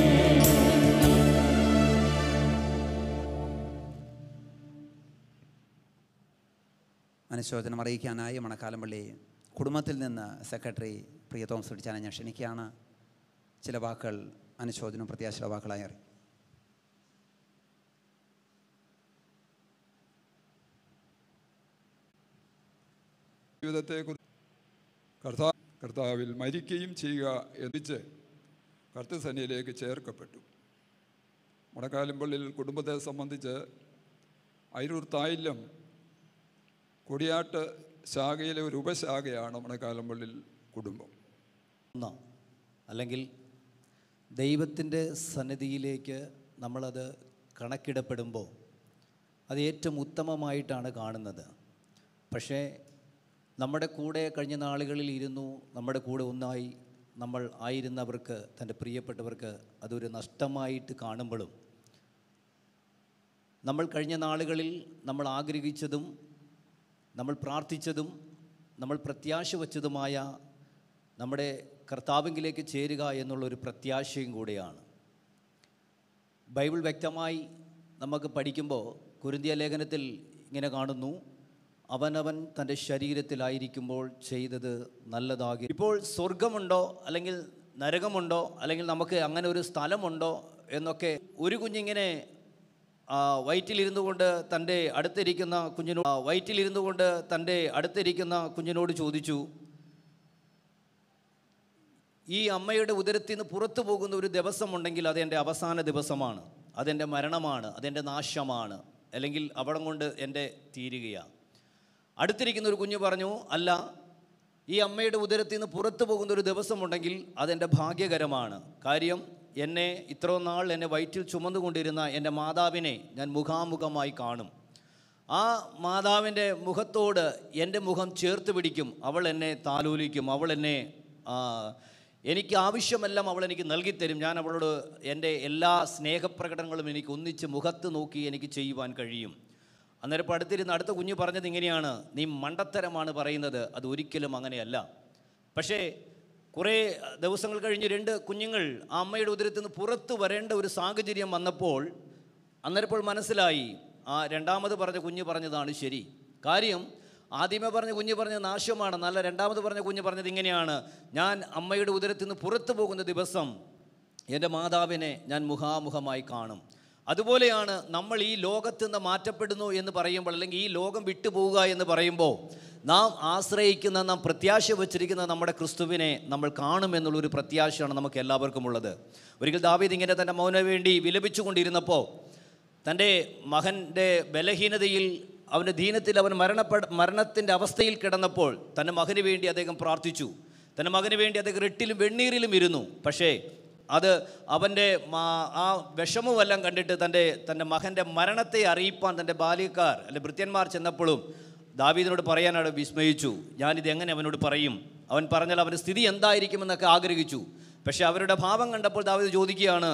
Speaker 3: അനുശോചനം അറിയിക്കാനായി മണക്കാലമ്പള്ളി കുടുംബത്തിൽ നിന്ന് സെക്രട്ടറി പ്രിയ തോമസ് പിടിച്ചാനെ ഞാൻ ക്ഷണിക്കുകയാണ് ചില വാക്കുകൾ അനുശോചനം പ്രത്യാശയുടെ വാക്കുകളായി അറിയിക്കും
Speaker 5: ജീവിതത്തെക്കുറിച്ച് കർത്താ കർത്താവിൽ മരിക്കുകയും ചെയ്യുക എന്നിച്ച് കർത്തസന്നിയിലേക്ക് ചേർക്കപ്പെട്ടു മുടക്കാലുംപള്ളിയിൽ കുടുംബത്തെ സംബന്ധിച്ച് അയിരൂർ തായില്യം കൊടിയാട്ട് ശാഖയിലെ ഒരു ഉപശാഖയാണ് മുടക്കാലംപള്ളിൽ കുടുംബം
Speaker 6: ഒന്ന് അല്ലെങ്കിൽ ദൈവത്തിൻ്റെ സന്നിധിയിലേക്ക് നമ്മളത് കണക്കിടപ്പെടുമ്പോൾ അത് ഏറ്റവും ഉത്തമമായിട്ടാണ് കാണുന്നത് പക്ഷേ നമ്മുടെ കൂടെ കഴിഞ്ഞ നാളുകളിൽ ഇരുന്നു നമ്മുടെ കൂടെ ഒന്നായി നമ്മൾ ആയിരുന്നവർക്ക് തൻ്റെ പ്രിയപ്പെട്ടവർക്ക് അതൊരു നഷ്ടമായിട്ട് കാണുമ്പോഴും നമ്മൾ കഴിഞ്ഞ നാളുകളിൽ നമ്മൾ ആഗ്രഹിച്ചതും നമ്മൾ പ്രാർത്ഥിച്ചതും നമ്മൾ പ്രത്യാശ വച്ചതുമായ നമ്മുടെ കർത്താവിങ്കിലേക്ക് ചേരുക എന്നുള്ളൊരു പ്രത്യാശയും കൂടിയാണ് ബൈബിൾ വ്യക്തമായി നമുക്ക് പഠിക്കുമ്പോൾ കുരുന്തിയ ലേഖനത്തിൽ ഇങ്ങനെ കാണുന്നു അവനവൻ തൻ്റെ ശരീരത്തിലായിരിക്കുമ്പോൾ ചെയ്തത് നല്ലതാകി ഇപ്പോൾ സ്വർഗമുണ്ടോ അല്ലെങ്കിൽ നരകമുണ്ടോ അല്ലെങ്കിൽ നമുക്ക് അങ്ങനെ ഒരു സ്ഥലമുണ്ടോ എന്നൊക്കെ ഒരു കുഞ്ഞിങ്ങനെ ആ, വയറ്റിലിരുന്നു കൊണ്ട് തൻ്റെ അടുത്തിരിക്കുന്ന കുഞ്ഞിനോട് ആ, വയറ്റിലിരുന്നു കൊണ്ട് തൻ്റെ അടുത്തിരിക്കുന്ന കുഞ്ഞിനോട് ചോദിച്ചു ഈ അമ്മയുടെ ഉദരത്തിൽ നിന്ന് പുറത്തു പോകുന്ന ഒരു ദിവസമുണ്ടെങ്കിൽ അതെൻ്റെ അവസാന ദിവസമാണ് അതെൻ്റെ മരണമാണ് അതെൻ്റെ നാശമാണ് അല്ലെങ്കിൽ അവിടം കൊണ്ട് എൻ്റെ തീരുകയാണ് അടുത്തിരിക്കുന്ന ഒരു കുഞ്ഞ് പറഞ്ഞു അല്ല ഈ അമ്മയുടെ ഉദരത്തിൽ നിന്ന് പുറത്തു പോകുന്ന ഒരു ദിവസമുണ്ടെങ്കിൽ അതെൻ്റെ ഭാഗ്യകരമാണ് കാര്യം എന്നെ ഇത്രയും നാൾ എന്നെ വയറ്റിൽ ചുമന്നുകൊണ്ടിരുന്ന എൻ്റെ മാതാവിനെ ഞാൻ മുഖാമുഖമായി കാണും ആ മാതാവിൻ്റെ മുഖത്തോട് എൻ്റെ മുഖം ചേർത്ത് പിടിക്കും അവൾ എന്നെ താലോലിക്കും അവൾ എന്നെ ആ, എനിക്ക് ആവശ്യമെല്ലാം അവൾ എനിക്ക് നൽകിത്തരും ഞാൻ അവളോട് എൻ്റെ എല്ലാ സ്നേഹപ്രകടനങ്ങളും എനിക്ക് ഒന്നിച്ച് മുഖത്ത് നോക്കി എനിക്ക് ചെയ്യുവാൻ കഴിയും അന്നേരം ഇപ്പോൾ അടുത്തിരുന്ന് അടുത്ത കുഞ്ഞ് പറഞ്ഞത് ഇങ്ങനെയാണ് നീ മണ്ടത്തരമാണ് പറയുന്നത് അത് ഒരിക്കലും അങ്ങനെയല്ല പക്ഷേ കുറേ ദിവസങ്ങൾ കഴിഞ്ഞ് രണ്ട് കുഞ്ഞുങ്ങൾ ആ അമ്മയുടെ ഉദരത്തിൽ നിന്ന് പുറത്തു വരേണ്ട ഒരു സാഹചര്യം വന്നപ്പോൾ അന്നേരം ഇപ്പോൾ മനസ്സിലായി ആ രണ്ടാമത് പറഞ്ഞ കുഞ്ഞ് പറഞ്ഞതാണ് ശരി കാര്യം ആദ്യമേ പറഞ്ഞ കുഞ്ഞ് പറഞ്ഞത് നാശമാണ് നല്ല രണ്ടാമത് പറഞ്ഞ കുഞ്ഞ് പറഞ്ഞത് ഇങ്ങനെയാണ് ഞാൻ അമ്മയുടെ ഉദരത്തിൽ നിന്ന് പുറത്തു പോകുന്ന ദിവസം എൻ്റെ മാതാവിനെ ഞാൻ മുഖാമുഖമായി കാണും അതുപോലെയാണ് നമ്മൾ ഈ ലോകത്ത് നിന്ന് മാറ്റപ്പെടുന്നു എന്ന് പറയുമ്പോൾ അല്ലെങ്കിൽ ഈ ലോകം വിട്ടുപോവുക എന്ന് പറയുമ്പോൾ നാം ആശ്രയിക്കുന്ന നാം പ്രത്യാശ വച്ചിരിക്കുന്ന നമ്മുടെ ക്രിസ്തുവിനെ നമ്മൾ കാണുമെന്നുള്ളൊരു പ്രത്യാശയാണ് നമുക്ക് എല്ലാവർക്കും ഉള്ളത് ഒരിക്കൽ ദാവീദ് ഇങ്ങനെ തൻ്റെ മൗന വേണ്ടി വിലപിച്ചുകൊണ്ടിരുന്നപ്പോൾ തൻ്റെ മകൻ്റെ ബലഹീനതയിൽ അവൻ്റെ ദീനത്തിൽ അവൻ മരണപ്പെട മരണത്തിൻ്റെ അവസ്ഥയിൽ കിടന്നപ്പോൾ തൻ്റെ മകന് വേണ്ടി അദ്ദേഹം പ്രാർത്ഥിച്ചു തൻ്റെ മകന് വേണ്ടി അദ്ദേഹം റെട്ടിലും വെണ്ണീരിലും ഇരുന്നു പക്ഷേ അത് അവൻ്റെ മാ- ആ വിഷമമെല്ലാം കണ്ടിട്ട് തൻ്റെ തൻ്റെ മകൻ്റെ മരണത്തെ അറിയിപ്പാൻ തൻ്റെ ബാല്യക്കാർ അല്ലെ ഭൃത്യന്മാർ ചെന്നപ്പോഴും ദാവീദിനോട് പറയാനാണ് വിസ്മയിച്ചു ഞാനിത് എങ്ങനെ അവനോട് പറയും അവൻ പറഞ്ഞാൽ അവൻ്റെ സ്ഥിതി എന്തായിരിക്കുമെന്നൊക്കെ ആഗ്രഹിച്ചു പക്ഷേ അവരുടെ ഭാവം കണ്ടപ്പോൾ ദാവീദ് ചോദിക്കുകയാണ്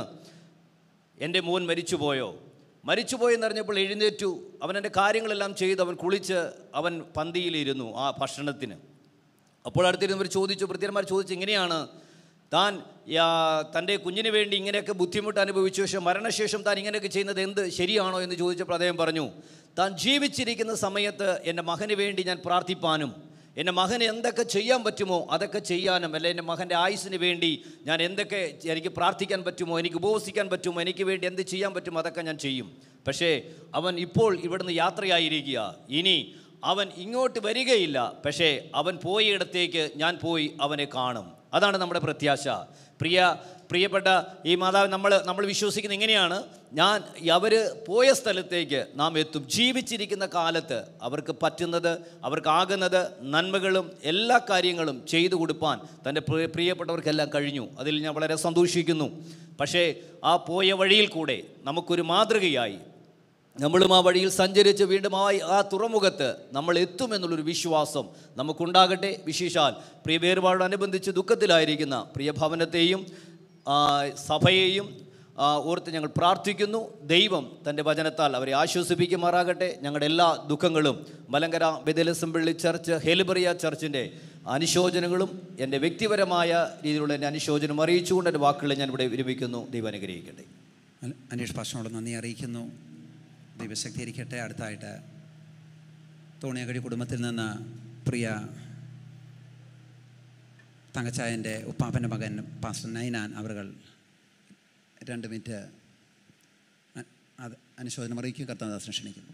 Speaker 6: എൻ്റെ മോൻ മരിച്ചുപോയോ മരിച്ചുപോയെന്ന് അറിഞ്ഞപ്പോൾ എഴുന്നേറ്റു അവൻ എൻ്റെ കാര്യങ്ങളെല്ലാം ചെയ്ത് അവൻ കുളിച്ച് അവൻ പന്തിയിലിരുന്നു ആ ഭക്ഷണത്തിന് അപ്പോൾ അടുത്തിരുന്നവർ ചോദിച്ചു ഭൃത്യന്മാർ ചോദിച്ചു ഇങ്ങനെയാണ് താൻ യാ- തൻ്റെ കുഞ്ഞിന് വേണ്ടി ഇങ്ങനെയൊക്കെ ബുദ്ധിമുട്ട് അനുഭവിച്ചു പക്ഷേ മരണശേഷം താൻ ഇങ്ങനെയൊക്കെ ചെയ്യുന്നത് എന്ത് ശരിയാണോ എന്ന് ചോദിച്ചപ്പോൾ അദ്ദേഹം പറഞ്ഞു താൻ ജീവിച്ചിരിക്കുന്ന സമയത്ത് എൻ്റെ മകന് വേണ്ടി ഞാൻ പ്രാർത്ഥിപ്പാനും എൻ്റെ മകന് എന്തൊക്കെ ചെയ്യാൻ പറ്റുമോ അതൊക്കെ ചെയ്യാനും അല്ലെ എൻ്റെ മകൻ്റെ ആയുസ്സിന് വേണ്ടി ഞാൻ എന്തൊക്കെ എനിക്ക് പ്രാർത്ഥിക്കാൻ പറ്റുമോ എനിക്ക് ഉപവസിക്കാൻ പറ്റുമോ എനിക്ക് വേണ്ടി എന്ത് ചെയ്യാൻ പറ്റുമോ അതൊക്കെ ഞാൻ ചെയ്യും പക്ഷേ അവൻ ഇപ്പോൾ ഇവിടുന്ന് യാത്രയായിരിക്കുക ഇനി അവൻ ഇങ്ങോട്ട് വരികയില്ല പക്ഷേ അവൻ പോയിടത്തേക്ക് ഞാൻ പോയി അവനെ കാണും അതാണ് നമ്മുടെ പ്രത്യാശ പ്രിയ പ്രിയപ്പെട്ട ഈ മാതാവ് നമ്മൾ നമ്മൾ വിശ്വസിക്കുന്ന ഇങ്ങനെയാണ് ഞാൻ അവർ പോയ സ്ഥലത്തേക്ക് നാം എത്തും ജീവിച്ചിരിക്കുന്ന കാലത്ത് അവർക്ക് പറ്റുന്നത് അവർക്കാകുന്നത് നന്മകളും എല്ലാ കാര്യങ്ങളും ചെയ്തു കൊടുപ്പാൻ തൻ്റെ പ്രിയ- പ്രിയപ്പെട്ടവർക്കെല്ലാം കഴിഞ്ഞു അതിൽ ഞാൻ വളരെ സന്തോഷിക്കുന്നു പക്ഷേ ആ പോയ വഴിയിൽ കൂടെ നമുക്കൊരു മാതൃകയായി നമ്മളും ആ വഴിയിൽ സഞ്ചരിച്ച് വീണ്ടും ആ ആ തുറമുഖത്ത് നമ്മൾ എത്തുമെന്നുള്ളൊരു വിശ്വാസം നമുക്കുണ്ടാകട്ടെ വിശേഷാൽ പ്രിയ വേർപാടോടനുബന്ധിച്ച് ദുഃഖത്തിലായിരിക്കുന്ന പ്രിയ ഭവനത്തെയും ആ, സഭയെയും ആ, ഓർത്ത് ഞങ്ങൾ പ്രാർത്ഥിക്കുന്നു ദൈവം തൻ്റെ വചനത്താൽ അവരെ ആശ്വസിപ്പിക്കുമാറാകട്ടെ ഞങ്ങളുടെ എല്ലാ ദുഃഖങ്ങളും മലങ്കര ബെദലസംപള്ളി ചർച്ച് ഹെലിബറിയ ചർച്ചിൻ്റെ അനുശോചനങ്ങളും എൻ്റെ വ്യക്തിപരമായ രീതിയിലുള്ള എൻ്റെ അനുശോചനം അറിയിച്ചുകൊണ്ട് എൻ്റെ വാക്കുകളെ ഞാൻ ഇവിടെ വിരമിക്കുന്നു ദൈവം അനുഗ്രഹിക്കട്ടെ
Speaker 3: അന- അനീഷ് പാഷനോട് നന്ദി അറിയിക്കുന്നു ദൈവശക്തി ഇരിക്കട്ടെ അടുത്തായിട്ട് തോണിയകടി കുടുംബത്തിൽ നിന്ന് പ്രിയ തങ്കച്ചായൻ്റെ ഉപ്പാപ്പൻ്റെ മകൻ പാസ്റ്റർ നൈനാൻ അവറുകൾ രണ്ട് മിനിറ്റ് അ- അത് അനുശോചനം അറിയിക്കും കർത്തദാസൻ ക്ഷണിക്കുന്നു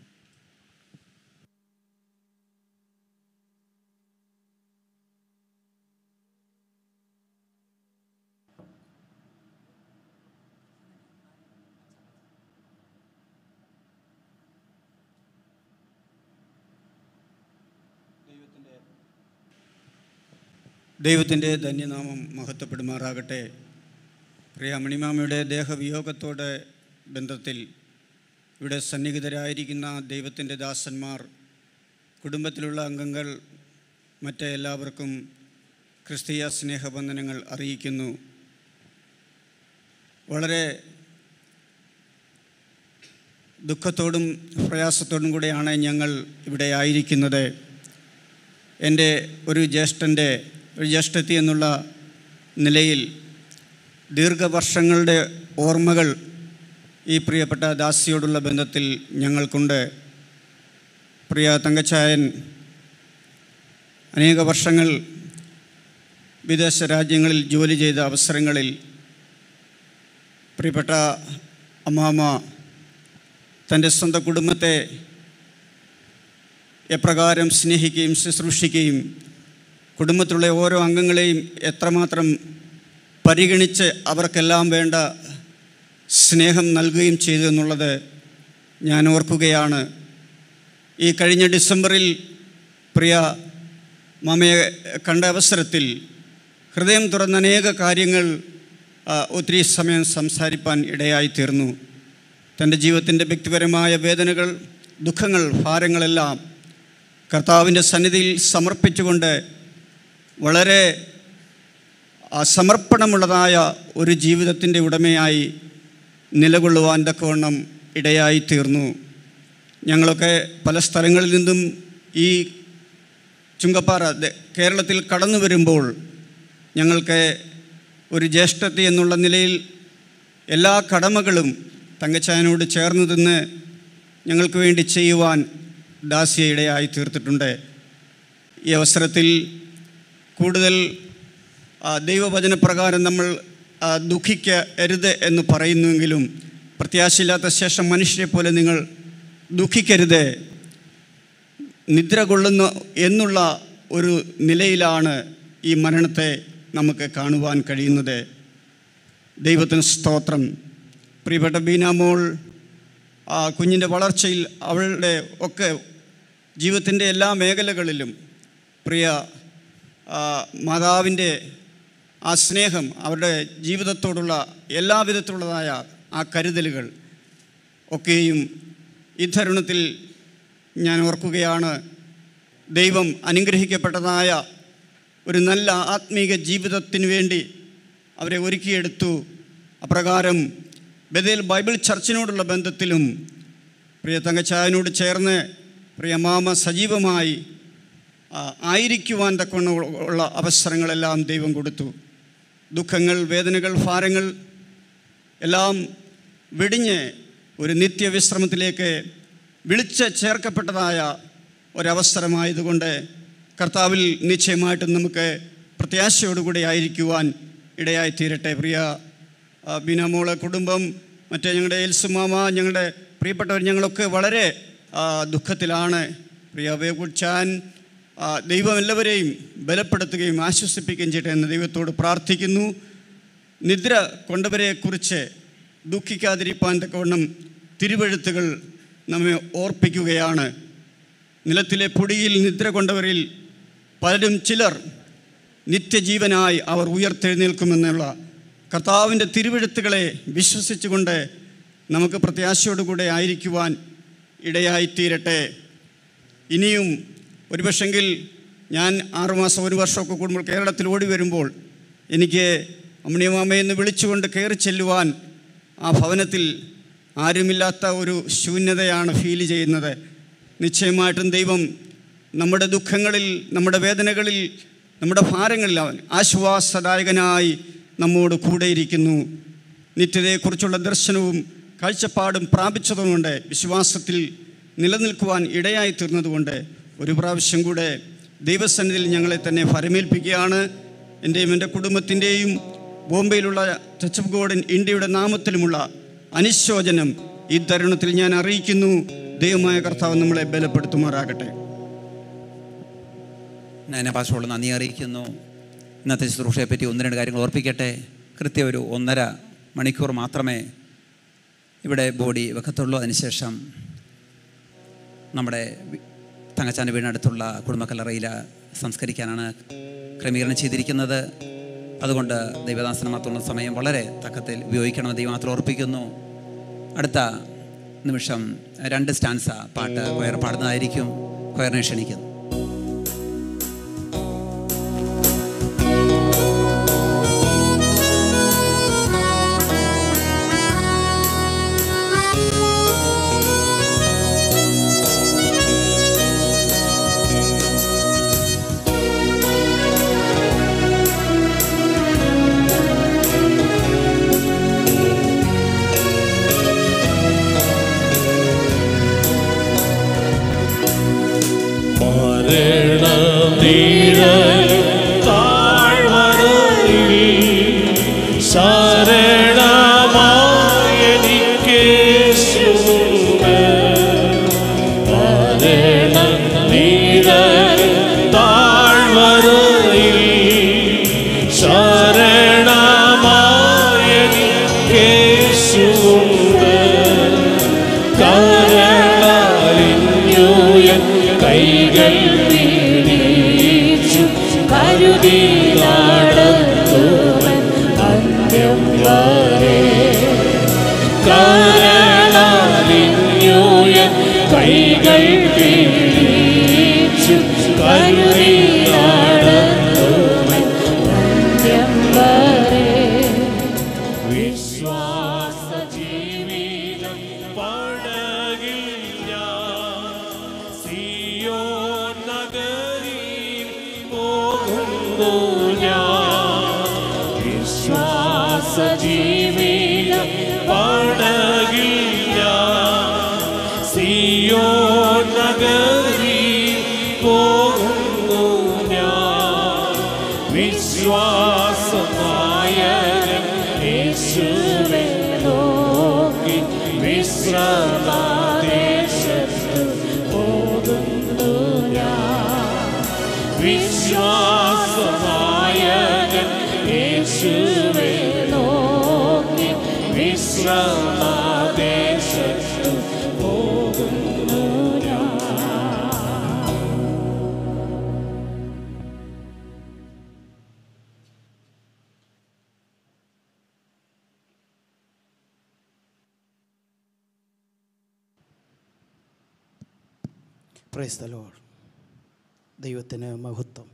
Speaker 7: ദൈവത്തിൻ്റെ ധന്യനാമം മഹത്വപ്പെടുമാറാകട്ടെ പ്രിയ മണിമാമയുടെ ദേഹവിയോഗത്തോടെ ബന്ധത്തിൽ ഇവിടെ സന്നിഹിതരായിരിക്കുന്ന ദൈവത്തിൻ്റെ ദാസന്മാർ കുടുംബത്തിലുള്ള അംഗങ്ങൾ മറ്റ് എല്ലാവർക്കും ക്രിസ്തീയ സ്നേഹബന്ധനങ്ങൾ അറിയിക്കുന്നു വളരെ ദുഃഖത്തോടും പ്രയാസത്തോടും കൂടെയാണ് ഞങ്ങൾ ഇവിടെ ആയിരിക്കുന്നത് എൻ്റെ ഒരു ജ്യേഷ്ഠൻ്റെ ഒരു ജ്യേഷ്ഠത്തി എന്നുള്ള നിലയിൽ ദീർഘവർഷങ്ങളുടെ ഓർമ്മകൾ ഈ പ്രിയപ്പെട്ട ദാസിയോടുള്ള ബന്ധത്തിൽ ഞങ്ങൾക്കുണ്ട് പ്രിയ തങ്കച്ചായൻ അനേക വർഷങ്ങൾ വിദേശ രാജ്യങ്ങളിൽ ജോലി ചെയ്ത അവസരങ്ങളിൽ പ്രിയപ്പെട്ട അമ്മാമ തൻ്റെ സ്വന്തം കുടുംബത്തെ എപ്രകാരം സ്നേഹിക്കുകയും ശുശ്രൂഷിക്കുകയും കുടുംബത്തിലുള്ള ഓരോ അംഗങ്ങളെയും എത്രമാത്രം പരിഗണിച്ച് അവർക്കെല്ലാം വേണ്ട സ്നേഹം നൽകുകയും ചെയ്തു എന്നുള്ളത് ഞാൻ ഓർക്കുകയാണ് ഈ കഴിഞ്ഞ ഡിസംബറിൽ പ്രിയ മാമയെ കണ്ട അവസരത്തിൽ ഹൃദയം തുറന്ന അനേക കാര്യങ്ങൾ ആ, ഒത്തിരി സമയം സംസാരിപ്പാൻ ഇടയായി തീർന്നു തൻ്റെ ജീവിതത്തിൻ്റെ വ്യക്തിപരമായ വേദനകൾ ദുഃഖങ്ങൾ ഭാരങ്ങളെല്ലാം കർത്താവിൻ്റെ സന്നിധിയിൽ സമർപ്പിച്ചുകൊണ്ട് വളരെ ആ, സമർപ്പണമുള്ളതായ ഒരു ജീവിതത്തിൻ്റെ ഉടമയായി നിലകൊള്ളുവാൻ തക്കവണ്ണം ഇടയായി തീർന്നു ഞങ്ങളൊക്കെ പല സ്ഥലങ്ങളിൽ നിന്നും ഈ ചുങ്കപ്പാറ ദ- കേരളത്തിൽ കടന്നു വരുമ്പോൾ ഞങ്ങൾക്ക് ഒരു ജ്യേഷ്ഠത്തി എന്നുള്ള നിലയിൽ എല്ലാ കടമകളും തങ്കച്ചായനോട് ചേർന്ന് നിന്ന് ഞങ്ങൾക്ക് വേണ്ടി ചെയ്യുവാൻ ദാസിയ ഇടയായി തീർത്തിട്ടുണ്ട് ഈ അവസരത്തിൽ കൂടുതൽ ആ, ദൈവവചനപ്രകാരം നമ്മൾ ആ, ദുഃഖിക്കരുത് എന്ന് പറയുന്നുവെങ്കിലും പ്രത്യാശയില്ലാത്ത ശേഷം മനുഷ്യരെ പോലെ നിങ്ങൾ ദുഃഖിക്കരുത് നിദ്ര കൊള്ളുന്നു എന്നുള്ള ഒരു നിലയിലാണ് ഈ മരണത്തെ നമുക്ക് കാണുവാൻ കഴിയുന്നത് ദൈവത്തിന് സ്തോത്രം പ്രിയപ്പെട്ട ബീനാമോൾ ആ കുഞ്ഞിൻ്റെ വളർച്ചയിൽ അവളുടെ ഒക്കെ ജീവിതത്തിൻ്റെ എല്ലാ മേഖലകളിലും പ്രിയ ആ, മാതാവിൻ്റെ ആ സ്നേഹം അവരുടെ ജീവിതത്തോടുള്ള എല്ലാവിധത്തിലുള്ളതായ ആ കരുതലുകൾ ഒക്കെയും ഈ തരുണത്തിൽ ഞാൻ ഓർക്കുകയാണ് ദൈവം അനുഗ്രഹിക്കപ്പെട്ടതായ ഒരു നല്ല ആത്മീക ജീവിതത്തിന് വേണ്ടി അവരെ ഒരുക്കിയെടുത്തു അപ്രകാരം ബദേൽ ബൈബിൾ ചർച്ചിനോടുള്ള ബന്ധത്തിലും പ്രിയ തങ്കച്ചായനോട് ചേർന്ന് പ്രിയ മാമ സജീവമായി ആ, ആയിരിക്കുവാൻ തക്കവണ്ണം ഉള്ള അവസരങ്ങളെല്ലാം ദൈവം കൊടുത്തു ദുഃഖങ്ങൾ വേദനകൾ ഭാരങ്ങൾ എല്ലാം വെടിഞ്ഞ് ഒരു നിത്യവിശ്രമത്തിലേക്ക് വിളിച്ച് ചേർക്കപ്പെട്ടതായ ഒരവസരമായതുകൊണ്ട് കർത്താവിൽ നിശ്ചയമായിട്ടും നമുക്ക് പ്രത്യാശയോടുകൂടി ആയിരിക്കുവാൻ ഇടയായി തീരട്ടെ പ്രിയ ആ, ബീനാമോളെ കുടുംബം മറ്റേ ഞങ്ങളുടെ എൽസുമാമ ഞങ്ങളുടെ പ്രിയപ്പെട്ടവർ ഞങ്ങളൊക്കെ വളരെ ആ, ദുഃഖത്തിലാണ് പ്രിയ വേകുച്ചാൻ ആ, ദൈവം എല്ലാവരെയും ബലപ്പെടുത്തുകയും ആശ്വസിപ്പിക്കുകയും ചെയ്യട്ടെ എന്ന് ദൈവത്തോട് പ്രാർത്ഥിക്കുന്നു നിദ്ര കൊണ്ടവരെക്കുറിച്ച് ദുഃഖിക്കാതിരിപ്പാൻ തക്കവണ്ണം തിരുവഴുത്തുകൾ നമ്മെ ഓർപ്പിക്കുകയാണ് നിലത്തിലെ പൊടിയിൽ നിദ്ര കൊണ്ടവരിൽ പലരും ചിലർ നിത്യജീവനായി അവർ ഉയർത്തെഴുന്നേൽക്കുമെന്നുള്ള കർത്താവിൻ്റെ തിരുവഴുത്തുകളെ വിശ്വസിച്ചുകൊണ്ട് നമുക്ക് പ്രത്യാശയോടുകൂടെ ആയിരിക്കുവാൻ ഇടയായിത്തീരട്ടെ ഇനിയും ഒരുപക്ഷെങ്കിൽ ഞാൻ ആറുമാസം ഒരു വർഷമൊക്കെ കൂടുമ്പോൾ കേരളത്തിൽ ഓടി വരുമ്പോൾ എനിക്ക് അമ്മണിയമാമയെന്ന് വിളിച്ചുകൊണ്ട് കയറി ചെല്ലുവാൻ ആ ഭവനത്തിൽ ആരുമില്ലാത്ത ഒരു ശൂന്യതയാണ് ഫീൽ ചെയ്യുന്നത് നിശ്ചയമായിട്ടും ദൈവം നമ്മുടെ ദുഃഖങ്ങളിൽ നമ്മുടെ വേദനകളിൽ നമ്മുടെ ഭാരങ്ങളിൽ അവൻ ആശ്വാസദായകനായി നമ്മോട് കൂടെയിരിക്കുന്നു നിത്യതയെക്കുറിച്ചുള്ള ദർശനവും കാഴ്ചപ്പാടും പ്രാപിച്ചതുകൊണ്ട് വിശ്വാസത്തിൽ നിലനിൽക്കുവാൻ ഇടയായി തീർന്നതുകൊണ്ട് ഒരു പ്രാവശ്യം കൂടെ ദൈവസന്നിധിയിൽ ഞങ്ങളെ തന്നെ ഫരമേൽപ്പിക്കുകയാണ് എൻ്റെയും എൻ്റെ കുടുംബത്തിൻ്റെയും ബോംബെയിലുള്ള ടച്ച് ഓഫ് ഗോഡ് ഇൻ ഇന്ത്യയുടെ നാമത്തിലുമുള്ള അനുശോചനം ഈ തരുണത്തിൽ ഞാൻ അറിയിക്കുന്നു ദൈവമായ കർത്താവ് നമ്മളെ ബലപ്പെടുത്തുമാറാകട്ടെ
Speaker 3: ഞാൻ പാഷോട് നന്ദി അറിയിക്കുന്നു ഇന്നത്തെ ശുശ്രൂഷയെ പറ്റി ഒന്ന് രണ്ട് കാര്യങ്ങൾ ഓർപ്പിക്കട്ടെ കൃത്യം ഒരു ഒന്നര മണിക്കൂർ മാത്രമേ ഇവിടെ ബോഡി വെക്കത്തുള്ളൂ അതിനുശേഷം നമ്മുടെ വി- തങ്കച്ചാൻ്റെ വീടിനടുത്തുള്ള കുടുംബക്കല്ലറയിൽ സംസ്കരിക്കാനാണ് ക്രമീകരണം ചെയ്തിരിക്കുന്നത് അതുകൊണ്ട് ദൈവദാസന് മാത്രമുള്ള സമയം വളരെ തക്കത്തിൽ ഉപയോഗിക്കണമെന്ന് ദൈവം മാത്രം ഓർപ്പിക്കുന്നു അടുത്ത നിമിഷം രണ്ട് സ്റ്റാൻസ പാട്ട് കൊയർ പാടുന്നതായിരിക്കും കൊയറിനെ ക്ഷണിക്കുന്നു
Speaker 4: മരണനീഴലും താഴ്വരയിൽ ശരണമായെനിക്കേശുവേ. മരണനീഴലും താഴ്വരയിൽ ശരണമായെനിക്കേശുവേ. കരളലിഞ്ഞു എൻ കൈകൾ വീണിച്ചു കരുതി നടത്തുവൻ അന്ത്യം വരെ കരളലിഞ്ഞു എൻ കൈകൾ വീണിച്ചു കരുതി നടത്തുവൻ അന്ത്യം വരെ വിശ്വാസ ജീവിതം പടകിൽ ഞാൻ സിയോൻ നഗരിയിൽ പോകുന്നു ഞാൻ വിശ്വാസ ജീവിതം പടകിൽ ഞാൻ സിയോൻ നഗരിയിൽ പോകുന്നു ഞാൻ വിശ്വാസമായകൻ യേശുവെ നോക്കി വിശ്രമദേശത്ത് പോകുന്നു ഞാൻ വിശ്വാസമായകൻ യേശുവെ നോക്കി വിശ്രമദേശത്ത് പോകുന്നു ഞാൻ
Speaker 7: പ്രൈസ് ദ ലോഡ് ദൈവത്തിന് മഹത്വം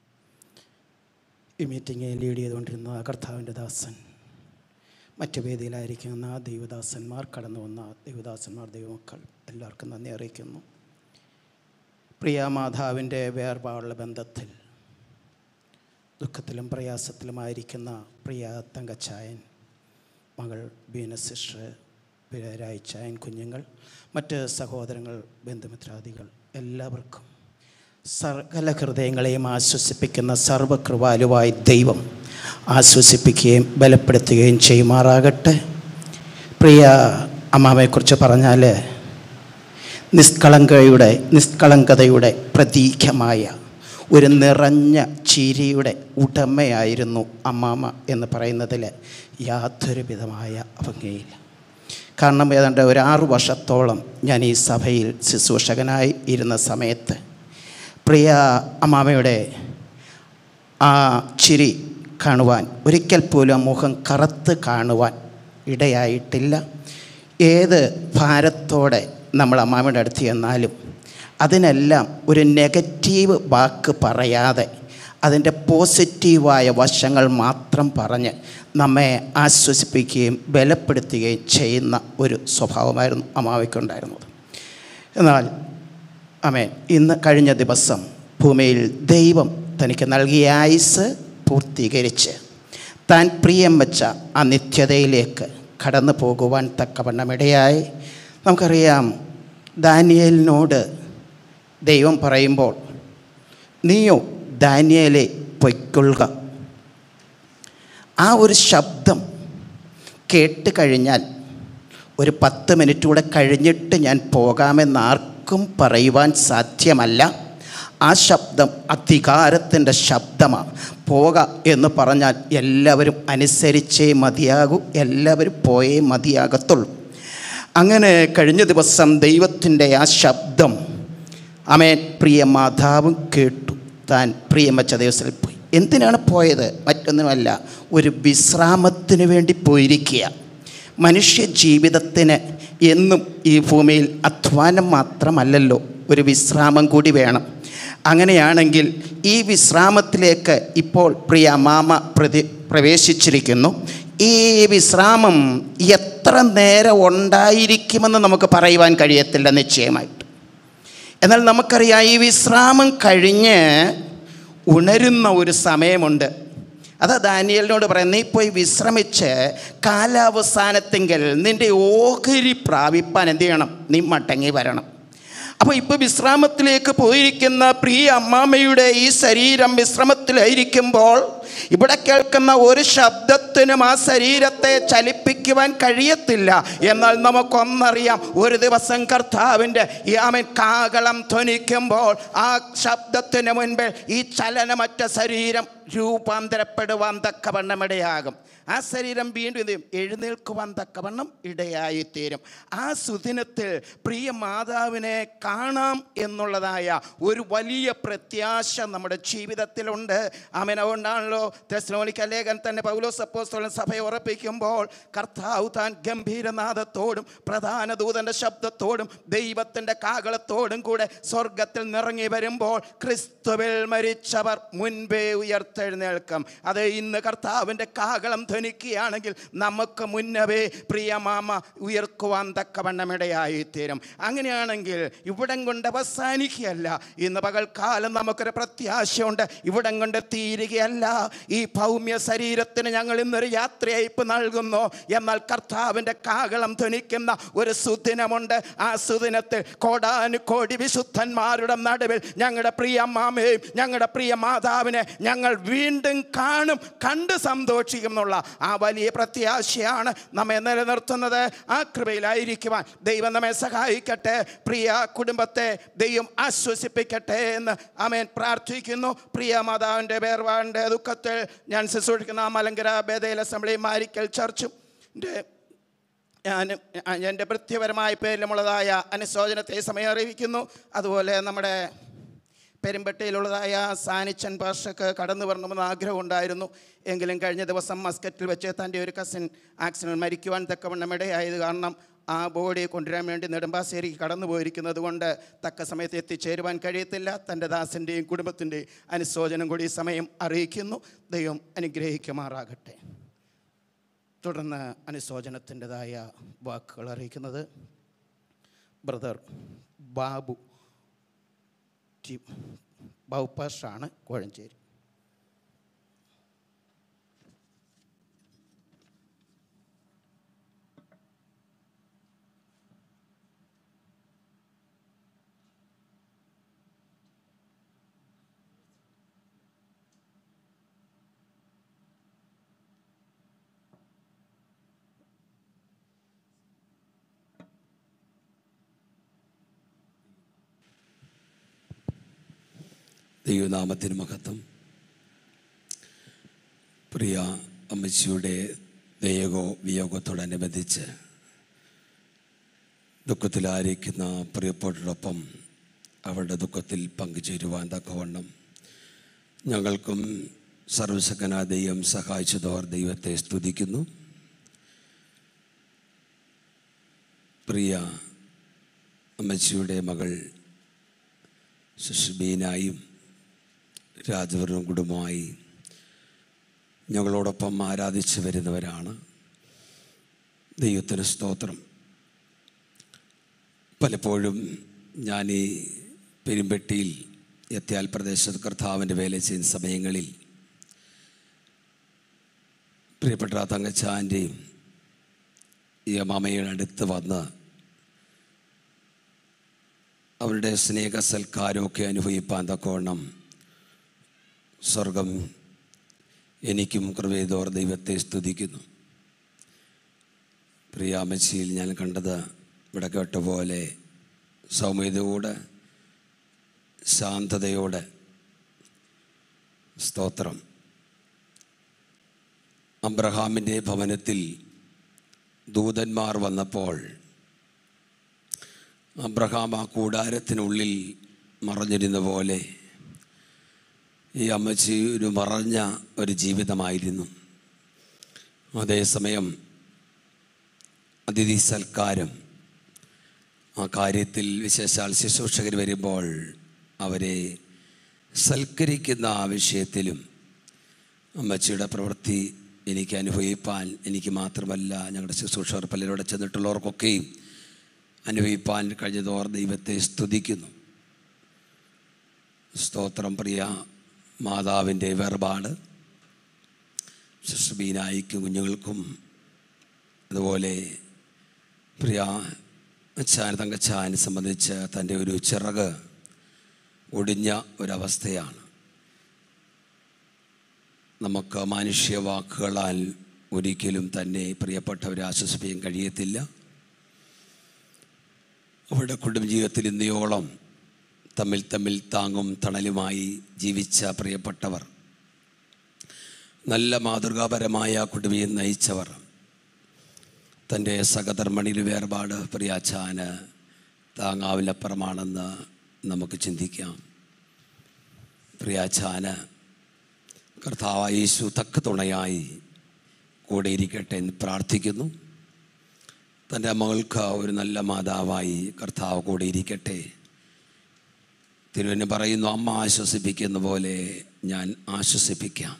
Speaker 7: ഈ മീറ്റിംഗ് ലീഡ് ചെയ്തുകൊണ്ടിരുന്ന കർത്താവിൻ്റെ ദാസൻ മറ്റു വേദിയിലായിരിക്കുന്ന ദൈവദാസന്മാർ കടന്നു വന്ന ദൈവദാസന്മാർ ദൈവമക്കൾ എല്ലാവർക്കും നന്ദി അറിയിക്കുന്നു പ്രിയ മാതാവിൻ്റെ വേർപാടുള്ള ബന്ധത്തിൽ ദുഃഖത്തിലും പ്രയാസത്തിലുമായിരിക്കുന്ന പ്രിയ തങ്കച്ചായൻ മകൾ ബീന സിസ്റ്റർ രായിച്ചായൻ കുഞ്ഞുങ്ങൾ മറ്റ് സഹോദരങ്ങൾ ബന്ധുമിത്രാദികൾ എല്ലാവർക്കും സകല ഹൃദയങ്ങളെയും ആശ്വസിപ്പിക്കുന്ന സർവകൃപാലുവായി ദൈവം ആശ്വസിപ്പിക്കുകയും ബലപ്പെടുത്തുകയും ചെയ്യുമാറാകട്ടെ പ്രിയ അമ്മാമയെക്കുറിച്ച് പറഞ്ഞാൽ നിഷ്കളങ്കയുടെ നിഷ്കളങ്കതയുടെ പ്രതീകമായ ഒരു നിറഞ്ഞ ചിരിയുടെ ഉടമയായിരുന്നു അമ്മാമ എന്ന് പറയുന്നതിൽ യാതൊരു വിധമായ ഭംഗിയില്ല കാരണം ഏതാണ്ട് ഒരു ആറു വർഷത്തോളം ഞാൻ ഈ സഭയിൽ ശുശ്രൂഷകനായി ഇരുന്ന സമയത്ത് പ്രിയ അമ്മാമയുടെ ആ ചിരി കാണുവാൻ ഒരിക്കൽ പോലും ആ മുഖം കറുത്ത് കാണുവാൻ ഇടയായിട്ടില്ല ഏത് ഭാരത്തോടെ നമ്മൾ അമ്മാമയുടെ അടുത്ത് ചെന്നാലും അതിനെല്ലാം ഒരു നെഗറ്റീവ് വാക്ക് പറയാതെ അതിൻ്റെ പോസിറ്റീവായ വശങ്ങൾ മാത്രം പറഞ്ഞ് നമ്മെ ആശ്വസിപ്പിക്കുകയും ബലപ്പെടുത്തുകയും ചെയ്യുന്ന ഒരു സ്വഭാവമായിരുന്നു അമ്മാവയ്ക്കുണ്ടായിരുന്നത് എന്നാൽ അമേൻ ഇന്ന് കഴിഞ്ഞ ദിവസം ഭൂമിയിൽ ദൈവം തനിക്ക് നൽകിയ ആയുസ് പൂർത്തീകരിച്ച് താൻ പ്രിയം വെച്ച ആ നിത്യതയിലേക്ക് കടന്നു പോകുവാൻ തക്കവണ്ണമിടയായി നമുക്കറിയാം ദാനിയലിനോട് ദൈവം പറയുമ്പോൾ നീയോ ദാനിയലെ പൊയ്ക്കൊള്ളുക ആ ഒരു ശബ്ദം കേട്ട് കഴിഞ്ഞാൽ ഒരു പത്ത് മിനിറ്റ് കൂടെ കഴിഞ്ഞിട്ട് ഞാൻ പോകാമെന്ന് ആർക്കും പറയുവാൻ സാധ്യമല്ല ആ ശബ്ദം അധികാരത്തിൻ്റെ ശബ്ദമാണ് പോക എന്ന് പറഞ്ഞാൽ എല്ലാവരും അനുസരിച്ചേ മതിയാകൂ എല്ലാവരും പോയേ മതിയാകത്തുള്ളൂ അങ്ങനെ കഴിഞ്ഞ ദിവസം ദൈവത്തിൻ്റെ ആ ശബ്ദം അമേൻ പ്രിയ മാതാവും കേട്ടു താൻ പ്രിയം വെച്ച ദിവസത്തിൽ പോയി എന്തിനാണ് പോയത് മറ്റൊന്നുമല്ല ഒരു വിശ്രാമത്തിന് വേണ്ടി പോയിരിക്കുക മനുഷ്യ ജീവിതത്തിന് എന്നും ഈ ഭൂമിയിൽ അധ്വാനം മാത്രമല്ലല്ലോ ഒരു വിശ്രാമം കൂടി വേണം അങ്ങനെയാണെങ്കിൽ ഈ വിശ്രാമത്തിലേക്ക് ഇപ്പോൾ പ്രിയ മാമ പ്രതി പ്രവേശിച്ചിരിക്കുന്നു ഈ വിശ്രാമം എത്ര നേരം ഉണ്ടായിരിക്കുമെന്ന് നമുക്ക് പറയുവാൻ കഴിയത്തില്ല നിശ്ചയമായിട്ട് എന്നാൽ നമുക്കറിയാം ഈ വിശ്രാമം കഴിഞ്ഞ് ഉണരുന്ന ഒരു സമയമുണ്ട് അത് ദാനിയലിനോട് പറയാം നീ പോയി വിശ്രമിച്ച് കാലാവസാനത്തെങ്കിൽ നിൻ്റെ ഓഹരി പ്രാപിപ്പാൻ എന്ത് ചെയ്യണം നീ മടങ്ങി വരണം അപ്പോൾ ഇപ്പോൾ വിശ്രാമത്തിലേക്ക് പോയിരിക്കുന്ന പ്രിയ അമ്മാമ്മയുടെ ഈ ശരീരം വിശ്രമത്തിലായിരിക്കുമ്പോൾ ഇവിടെ കേൾക്കുന്ന ഒരു ശബ്ദത്തിനും ആ ശരീരത്തെ ചലിപ്പിക്കുവാൻ കഴിയത്തില്ല എന്നാൽ നമുക്കൊന്നറിയാം ഒരു ദിവസം കർത്താവിൻ്റെ ഈ ആമൻ കാകളം ധ്വനിക്കുമ്പോൾ ആ ശബ്ദത്തിന് മുൻപിൽ ഈ ചലനമറ്റ ശരീരം രൂപാന്തരപ്പെടുവാൻ തക്കവണ്ണം ഇടയാകും ആ ശരീരം വീണ്ടും എന്ത് ചെയ്യും എഴുന്നേൽക്കുവാൻ തക്കവണ്ണം ഇടയായിത്തീരും ആ സുദിനത്തിൽ പ്രിയ മാതാവിനെ കാണാം എന്നുള്ളതായ ഒരു വലിയ പ്രത്യാശ നമ്മുടെ ജീവിതത്തിലുണ്ട് ആമേൻ അതുകൊണ്ടാണല്ലോ തെസ്ലോണിക്ക ലേഖൻ തന്നെ പൗലോസ് അപ്പോസ്തലൻ സഭയെ ഉറപ്പിക്കുമ്പോൾ കർത്താവ് താൻ ഗംഭീരനാദത്തോടും പ്രധാന ദൂതൻ്റെ ശബ്ദത്തോടും ദൈവത്തിൻ്റെ കാകളത്തോടും കൂടെ സ്വർഗത്തിൽ നിറങ്ങി വരുമ്പോൾ ക്രിസ്തുവിൽ മരിച്ചവർ മുൻപേ ഉയർത്തെഴുന്നേൽക്കും അത് ഇന്ന് കർത്താവിൻ്റെ കാകളം ധ്വനിക്കുകയാണെങ്കിൽ നമുക്ക് മുന്നവേ പ്രിയ മാമ ഉയർക്കുവാൻ തക്കവണ്ണം ഇടയായിത്തീരും അങ്ങനെയാണെങ്കിൽ ഇവിടം കൊണ്ട് അവസാനിക്കുകയല്ല ഇന്ന് പകൽക്കാലം നമുക്കൊരു പ്രത്യാശയുണ്ട് ഇവിടം കൊണ്ട് തീരുകയല്ല ഈ ഭൗമ്യ ശരീരത്തിന് ഞങ്ങൾ ഇന്നൊരു യാത്രയയപ്പ് നൽകുന്നു എന്നാൽ കർത്താവിൻ്റെ കാകളം ധ്വനിക്കുന്ന ഒരു സുദിനമുണ്ട് ആ സുദിനത്തിൽ കോടാനുകോടി വിശുദ്ധന്മാരുടെ നടുവിൽ ഞങ്ങളുടെ പ്രിയ മാമയും ഞങ്ങളുടെ പ്രിയ മാതാവിനെ ഞങ്ങൾ വീണ്ടും കാണും കണ്ട് സന്തോഷിക്കും എന്നുള്ള ആ വലിയ പ്രത്യാശയാണ് നമ്മെ നിലനിർത്തുന്നത് ആ കൃപയിലായിരിക്കുവാൻ ദൈവം നമ്മെ സഹായിക്കട്ടെ പ്രിയ കുടുംബത്തെ ദൈവം ആശ്വസിപ്പിക്കട്ടെ എന്ന് അമേൻ പ്രാർത്ഥിക്കുന്നു പ്രിയ മാതാവിൻ്റെ വേർപാടിൻ്റെ ദുഃഖത്തിൽ ഞാൻ ശുശ്രൂഷിക്കുന്ന ആ മലങ്കര ബേദയിൽ അസംബ്ലി മാരിക്കൽ ചർച്ചും എൻ്റെ ഞാൻ എൻ്റെ വൃത്തിപരമായ പേരിലുമുള്ളതായ അനുശോചനത്തെ സമയം അറിയിക്കുന്നു അതുപോലെ നമ്മുടെ പെരുമ്പട്ടയിലുള്ളതായ സാനിച്ചൻ പാഷക്ക് കടന്നു വരണമെന്ന് ആഗ്രഹമുണ്ടായിരുന്നു എങ്കിലും കഴിഞ്ഞ ദിവസം മസ്കറ്റിൽ വെച്ച് തൻ്റെ ഒരു കസിൻ ആക്സിഡൻറ്റ് മരിക്കുവാൻ തക്കവണ്ണം ഇടയായത് കാരണം ആ ബോഡി കൊണ്ടുവരാൻ വേണ്ടി നെടുമ്പാശ്ശേരിക്ക് കടന്നു പോയിരിക്കുന്നത് കൊണ്ട് തക്ക സമയത്ത് എത്തിച്ചേരുവാൻ കഴിയത്തില്ല തൻ്റെ ദാസൻ്റെയും കുടുംബത്തിൻ്റെയും അനുശോചനം കൂടി ഈ സമയം അറിയിക്കുന്നു ദൈവം അനുഗ്രഹിക്കുമാറാകട്ടെ തുടർന്ന് അനുശോചനത്തിൻ്റെതായ വാക്കുകൾ അറിയിക്കുന്നത് ബ്രദർ ബാബു ടി ബൗപ്പാഷാണ് കോഴഞ്ചേരി
Speaker 8: ദൈവനാമത്തിന് മഹത്വം പ്രിയ അമ്മച്ചിയുടെ ദയകോ വിയോഗത്തോടനുബന്ധിച്ച് ദുഃഖത്തിലായിരിക്കുന്ന പ്രിയപ്പെട്ടോടൊപ്പം അവരുടെ ദുഃഖത്തിൽ പങ്കുചേരുവാൻ തക്കവണ്ണം ഞങ്ങൾക്കും സർവശക്കനാ ദൈവം സഹായിച്ചതോർ ദൈവത്തെ സ്തുതിക്കുന്നു പ്രിയ അമ്മച്ചിയുടെ മകൾ സുഷബീനായും രാജവരും കുടുംബമായി ഞങ്ങളോടൊപ്പം ആരാധിച്ചു വരുന്നവരാണ് ദൈവത്തിന് സ്തോത്രം പലപ്പോഴും ഞാൻ ഈ പെരുമ്പെട്ടിയിൽ എത്തിയാൽ പ്രദേശത്ത് കർത്താവിൻ്റെ വേല ചെയ്യുന്ന സമയങ്ങളിൽ പ്രിയപ്പെട്ട തങ്കച്ചാൻ്റെയും ഈ അമ്മാമയുടെ അടുത്ത് വന്ന് അവരുടെ സ്നേഹ സൽക്കാരമൊക്കെ അനുഭവിപ്പാൻ തക്കവണ്ണം സ്വർഗം എനിക്കും കൃപേതോർ ദൈവത്തെ സ്തുതിക്കുന്നു പ്രിയാമച്ചിയിൽ ഞാൻ കണ്ടത് ഇവിടെ കേട്ട പോലെ സൗമ്യതയോടെ ശാന്തതയോടെ സ്തോത്രം അബ്രഹാമിൻ്റെ ഭവനത്തിൽ ദൂതന്മാർ വന്നപ്പോൾ അബ്രഹാം ആ കൂടാരത്തിനുള്ളിൽ മറഞ്ഞിരുന്ന പോലെ ഈ അമ്മച്ചി ഒരു മറഞ്ഞ ഒരു ജീവിതമായിരുന്നു അതേസമയം അതിഥി സൽക്കാരം ആ കാര്യത്തിൽ വിശേഷാൽ ശുശ്രൂഷകർ വരുമ്പോൾ അവരെ സൽക്കരിക്കുന്ന ആ വിഷയത്തിലും അമ്മച്ചിയുടെ പ്രവൃത്തി എനിക്ക് അനുഭവിപ്പാൻ എനിക്ക് മാത്രമല്ല ഞങ്ങളുടെ ശുശ്രൂഷകർ പലരോടെ ചെന്നിട്ടുള്ളവർക്കൊക്കെയും അനുഭവിപ്പാൻ കഴിഞ്ഞതോർ ദൈവത്തെ സ്തുതിക്കുന്നു സ്തോത്രം പ്രിയ മാതാവിൻ്റെ വേർപാട് ശുശ്രബീനായിക്കും കുഞ്ഞുങ്ങൾക്കും അതുപോലെ പ്രിയ അച്ചാൻ തങ്കച്ചാനെ സംബന്ധിച്ച് തൻ്റെ ഒരു ചിറക് ഒടിഞ്ഞ ഒരവസ്ഥയാണ് നമുക്ക് മാനുഷ്യ വാക്കുകളാൽ ഒരിക്കലും തന്നെ പ്രിയപ്പെട്ടവരെ ആശ്വസിപ്പിക്കാൻ കഴിയത്തില്ല അവരുടെ കുടുംബജീവിതത്തിൽ ഇന്നയോളം തമ്മിൽ തമ്മിൽ താങ്ങും തണലുമായി ജീവിച്ച പ്രിയപ്പെട്ടവർ നല്ല മാതൃകാപരമായ കുടുംബം നയിച്ചവർ തൻ്റെ സഹധർമ്മണിയിൽ വേർപാട് പ്രിയാച്ചാന് താങ്ങാവിലപ്പുറമാണെന്ന് നമുക്ക് ചിന്തിക്കാം പ്രിയാച്ചാന് കർത്താവ് യേശു തക്ക തുണയായി കൂടെ ഇരിക്കട്ടെ എന്ന് പ്രാർത്ഥിക്കുന്നു തൻ്റെ മകൾക്ക് ഒരു നല്ല മാതാവായി കർത്താവ് കൂടെ ഇരിക്കട്ടെ തിരുവന് പറയുന്നു അമ്മ ആശ്വസിപ്പിക്കുന്ന പോലെ ഞാൻ ആശ്വസിപ്പിക്കാം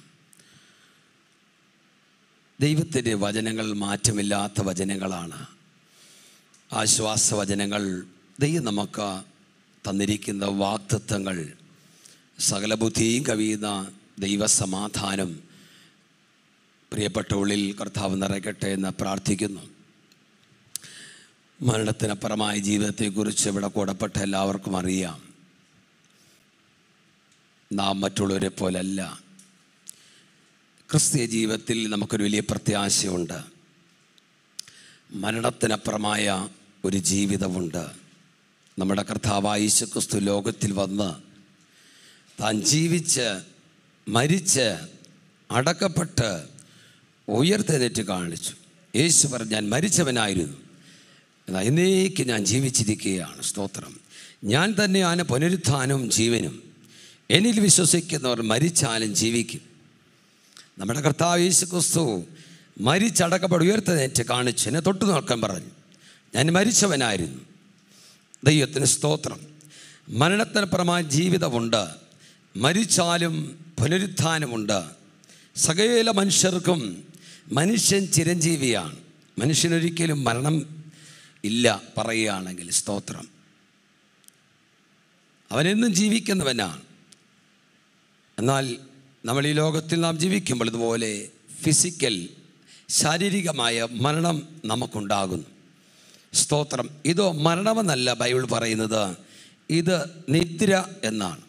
Speaker 8: ദൈവത്തിൻ്റെ വചനങ്ങൾ മാറ്റമില്ലാത്ത വചനങ്ങളാണ് ആശ്വാസ വചനങ്ങൾ ദൈവം നമുക്ക് തന്നിരിക്കുന്ന വാക്തത്വങ്ങൾ സകല ബുദ്ധിയും കവിയുന്ന ദൈവസമാധാനം പ്രിയപ്പെട്ട ഉള്ളിൽ കർത്താവ് നിറയ്ക്കട്ടെ എന്ന് പ്രാർത്ഥിക്കുന്നു മരണത്തിനപ്പുറമായ ജീവിതത്തെക്കുറിച്ച് ഇവിടെ കൂടപ്പെട്ട എല്ലാവർക്കും അറിയാം നാം മറ്റുള്ളവരെ പോലല്ല ക്രിസ്തീയ ജീവിതത്തിൽ നമുക്കൊരു വലിയ പ്രത്യാശയുണ്ട് മരണത്തിനപ്പുറമായ ഒരു ജീവിതമുണ്ട് നമ്മുടെ കർത്താവായ യേശു ക്രിസ്തു ലോകത്തിൽ വന്ന് താൻ ജീവിച്ച് മരിച്ച് അടക്കപ്പെട്ട് ഉയർത്തെഴുന്നേറ്റ് കാണിച്ചു യേശു പറഞ്ഞു ഞാൻ മരിച്ചവനായിരുന്നു എന്നാൽ എന്നേക്ക് ഞാൻ ജീവിച്ചിരിക്കുകയാണ് സ്തോത്രം ഞാൻ തന്നെയാണ് പുനരുത്ഥാനവും ജീവനും എന്നിൽ വിശ്വസിക്കുന്നവർ മരിച്ചാലും ജീവിക്കും നമ്മുടെ കർത്താവ് യേശു ക്രിസ്തു മരിച്ചടക്കപ്പെട്ട് ഉയർത്തെഴുന്നേറ്റ് കാണിച്ചു എന്നെ തൊട്ടു നോക്കാൻ പറഞ്ഞു ഞാൻ മരിച്ചവനായിരുന്നു ദൈവത്തിന് സ്തോത്രം മരണത്തിനപ്പുറമായ ജീവിതമുണ്ട് മരിച്ചാലും പുനരുത്ഥാനമുണ്ട് സകല മനുഷ്യർക്കും മനുഷ്യൻ ചിരഞ്ജീവിയാണ് മനുഷ്യനൊരിക്കലും മരണം ഇല്ല പറയുകയാണെങ്കിൽ സ്തോത്രം അവനെന്നും ജീവിക്കുന്നവനാണ് എന്നാൽ നമ്മൾ ഈ ലോകത്തിൽ നാം ജീവിക്കുമ്പോൾ ഇതുപോലെ ഫിസിക്കൽ ശാരീരികമായ മരണം നമുക്കുണ്ടാകുന്നു സ്തോത്രം ഇതോ മരണമെന്നല്ല ബൈബിൾ പറയുന്നത് ഇത് നിദ്ര എന്നാണ്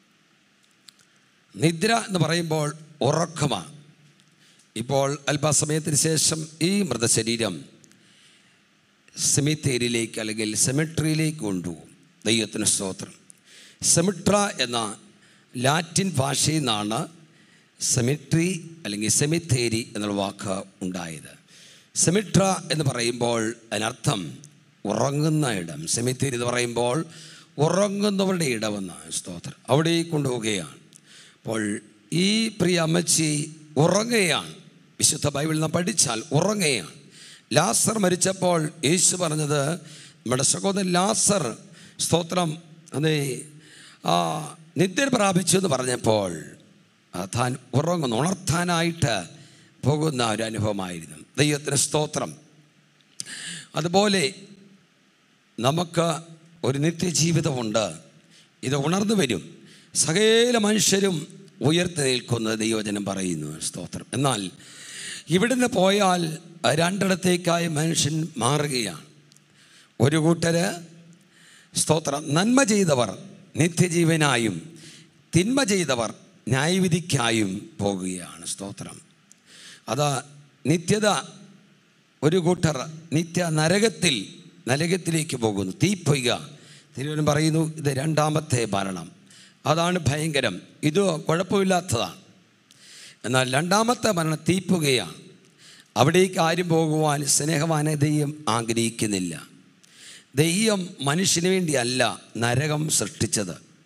Speaker 8: നിദ്ര എന്ന് പറയുമ്പോൾ ഉറക്കമാണ് ഇപ്പോൾ അല്പസമയത്തിന് ശേഷം ഈ മൃതശരീരം സെമിത്തേരിയിലേക്ക് അല്ലെങ്കിൽ സെമിട്രിയിലേക്ക് കൊണ്ടുപോകും ദൈവത്തിന് സ്തോത്രം സെമിട്ര എന്ന ലാറ്റിൻ ഭാഷയിൽ നിന്നാണ് സെമിട്രി അല്ലെങ്കിൽ സെമിത്തേരി എന്നുള്ള വാക്ക് ഉണ്ടായത് സെമിട്ര എന്ന് പറയുമ്പോൾ അതിനർത്ഥം ഉറങ്ങുന്ന ഇടം സെമിത്തേരി എന്ന് പറയുമ്പോൾ ഉറങ്ങുന്നവരുടെ ഇടമെന്നാണ് സ്തോത്രം അവിടെ കൊണ്ടുപോവുകയാണ് അപ്പോൾ ഈ പ്രിയ അമ്മച്ചി ഉറങ്ങുകയാണ് വിശുദ്ധ ബൈബിളിൽ നാം പഠിച്ചാൽ ഉറങ്ങുകയാണ് ലാസർ മരിച്ചപ്പോൾ യേശു പറഞ്ഞത് നമ്മുടെ സഹോദരൻ ലാസർ സ്തോത്രം അതേ ആ നിദ്ര പ്രാപിച്ചു എന്ന് പറഞ്ഞപ്പോൾ ആ താൻ ഉറങ്ങുന്നു ഉണർത്താനായിട്ട് പോകുന്ന ഒരു അനുഭവമായിരുന്നു ദൈവത്തിന് സ്തോത്രം അതുപോലെ നമുക്ക് ഒരു നിത്യജീവിതമുണ്ട് ഇത് ഉണർന്നു വരും സകല മനുഷ്യരും ഉയർത്തി നിൽക്കുന്നത് ദൈവജനം പറയുന്നു സ്തോത്രം എന്നാൽ ഇവിടുന്ന് പോയാൽ രണ്ടിടത്തേക്കായി മനുഷ്യൻ മാറുകയാണ് ഒരു കൂട്ടര് സ്തോത്രം നന്മ ചെയ്തവർ നിത്യജീവനായും തിന്മ ചെയ്തവർ ന്യായവിധിക്കായും പോകുകയാണ് സ്തോത്രം അത് നിത്യത ഒരു കൂട്ടർ നിത്യ നരകത്തിൽ നരകത്തിലേക്ക് പോകുന്നു തീപ്പൊയ്ക തിരുവനന്തപുരം പറയുന്നു ഇത് രണ്ടാമത്തെ മരണം അതാണ് ഭയങ്കരം ഇത് കുഴപ്പമില്ലാത്തതാണ് എന്നാൽ രണ്ടാമത്തെ മരണം തീപ്പുകയാണ് അവിടേക്ക് ആരും പോകുവാൻ സ്നേഹവാന ദൈവം ആഗ്രഹിക്കുന്നില്ല ദൈവം മനുഷ്യന് വേണ്ടിയല്ല നരകം സൃഷ്ടിച്ചത്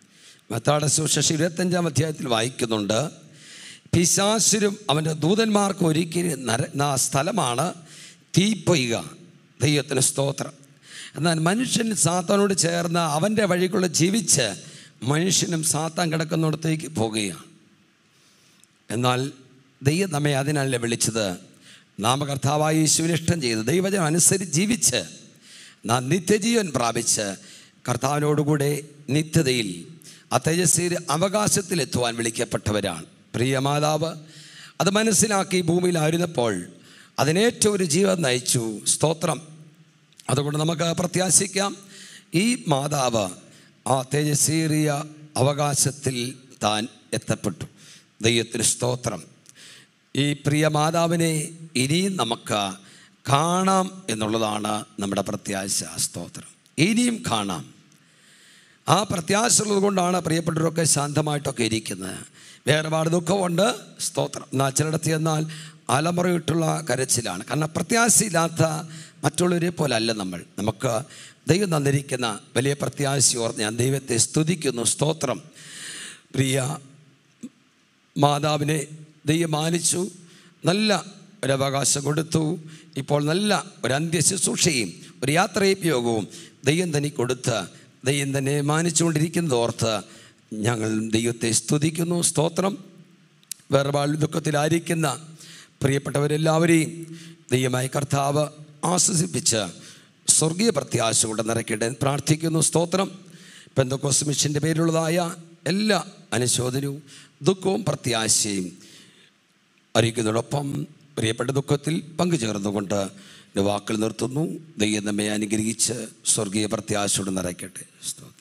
Speaker 8: മത്താടെ സുശേഷ ഇരുപത്തഞ്ചാം അധ്യായത്തിൽ വായിക്കുന്നുണ്ട് പിശാസുരും അവൻ്റെ ദൂതന്മാർക്ക് ഒരുക്കി നര ആ സ്ഥലമാണ് തീപ്പൊയ്ക ദൈവത്തിന് സ്തോത്രം എന്നാൽ മനുഷ്യൻ സാത്താനോട് ചേർന്ന് അവൻ്റെ വഴിക്കുള്ള ജീവിച്ച് മനുഷ്യനും സാത്താൻ കിടക്കുന്നിടത്തേക്ക് പോകുകയാണ് എന്നാൽ ദൈവം നമ്മെ അതിനല്ല വിളിച്ചത് നാമകർത്താവായ യേശുവിനെ ഇഷ്ടം ചെയ്ത് ദൈവജനം അനുസരിച്ച് ജീവിച്ച് നാം നിത്യജീവൻ പ്രാപിച്ച് കർത്താവിനോടുകൂടെ നിത്യതയിൽ ആ തേജസ്സീര് അവകാശത്തിലെത്തുവാൻ വിളിക്കപ്പെട്ടവരാണ് പ്രിയ മാതാവ് അത് മനസ്സിലാക്കി ഈ ഭൂമിയിലായിരുന്നപ്പോൾ അതിനേറ്റവും ഒരു ജീവൻ നയിച്ചു സ്തോത്രം അതുകൊണ്ട് നമുക്ക് പ്രത്യാശിക്കാം ഈ മാതാവ് ആ തേജസ്സേറിയ അവകാശത്തിൽ താൻ എത്തപ്പെട്ടു ദൈവത്തിന് സ്തോത്രം ഈ പ്രിയ മാതാവിനെ ഇനിയും നമുക്ക് കാണാം എന്നുള്ളതാണ് നമ്മുടെ പ്രത്യാശ സ്തോത്രം ഇനിയും കാണാം ആ പ്രത്യാശ ഉള്ളത് കൊണ്ടാണ് പ്രിയപ്പെട്ടവരൊക്കെ ശാന്തമായിട്ടൊക്കെ ഇരിക്കുന്നത് വേറെ പാട് ദുഃഖമുണ്ട് സ്തോത്രം എന്നാൽ ചിലയിടത്ത് എന്നാൽ അലമുറയിട്ടുള്ള കരച്ചിലാണ് കാരണം പ്രത്യാശയില്ലാത്ത മറ്റുള്ളവരെ പോലെ അല്ല നമ്മൾ നമുക്ക് ദൈവം തന്നിരിക്കുന്ന വലിയ പ്രത്യാശയോർത്ത് ഞാൻ ദൈവത്തെ സ്തുതിക്കുന്നു സ്തോത്രം പ്രിയ മാതാവിനെ ദൈവം മാനിച്ചു നല്ല ഒരവകാശം കൊടുത്തു ഇപ്പോൾ നല്ല ഒരു അന്ത്യ ശുശ്രൂഷയും ഒരു യാത്രയപ്യോഗവും ദൈവം തന്നെ കൊടുത്ത് ദൈവം തന്നെ മാനിച്ചുകൊണ്ടിരിക്കുന്നത് ഓർത്ത് ഞങ്ങൾ ദൈവത്തെ സ്തുതിക്കുന്നു സ്തോത്രം വേർപാട് ദുഃഖത്തിലായിരിക്കുന്ന പ്രിയപ്പെട്ടവരെല്ലാവരെയും ദൈവമായ കർത്താവ് ആശ്വസിപ്പിച്ച് സ്വർഗീയ പ്രത്യാശ കൊണ്ട് നിറയ്ക്കട്ടെ എന്ന് പ്രാർത്ഥിക്കുന്നു സ്തോത്രം പെന്തക്കോസ് മിഷൻ്റെ പേരിലുള്ളതായ എല്ലാ അനുശോചനവും ദുഃഖവും പ്രത്യാശയും അറിയിക്കുന്നതോടൊപ്പം പ്രിയപ്പെട്ട ദുഃഖത്തിൽ പങ്കുചേർന്നുകൊണ്ട് എൻ്റെ വാക്കിൽ നിർത്തുന്നു ദൈവം നമ്മെ അനുഗ്രഹിച്ച് സ്വർഗീയ പ്രത്യാശയോട് നിറയ്ക്കട്ടെ സ്തോത്രം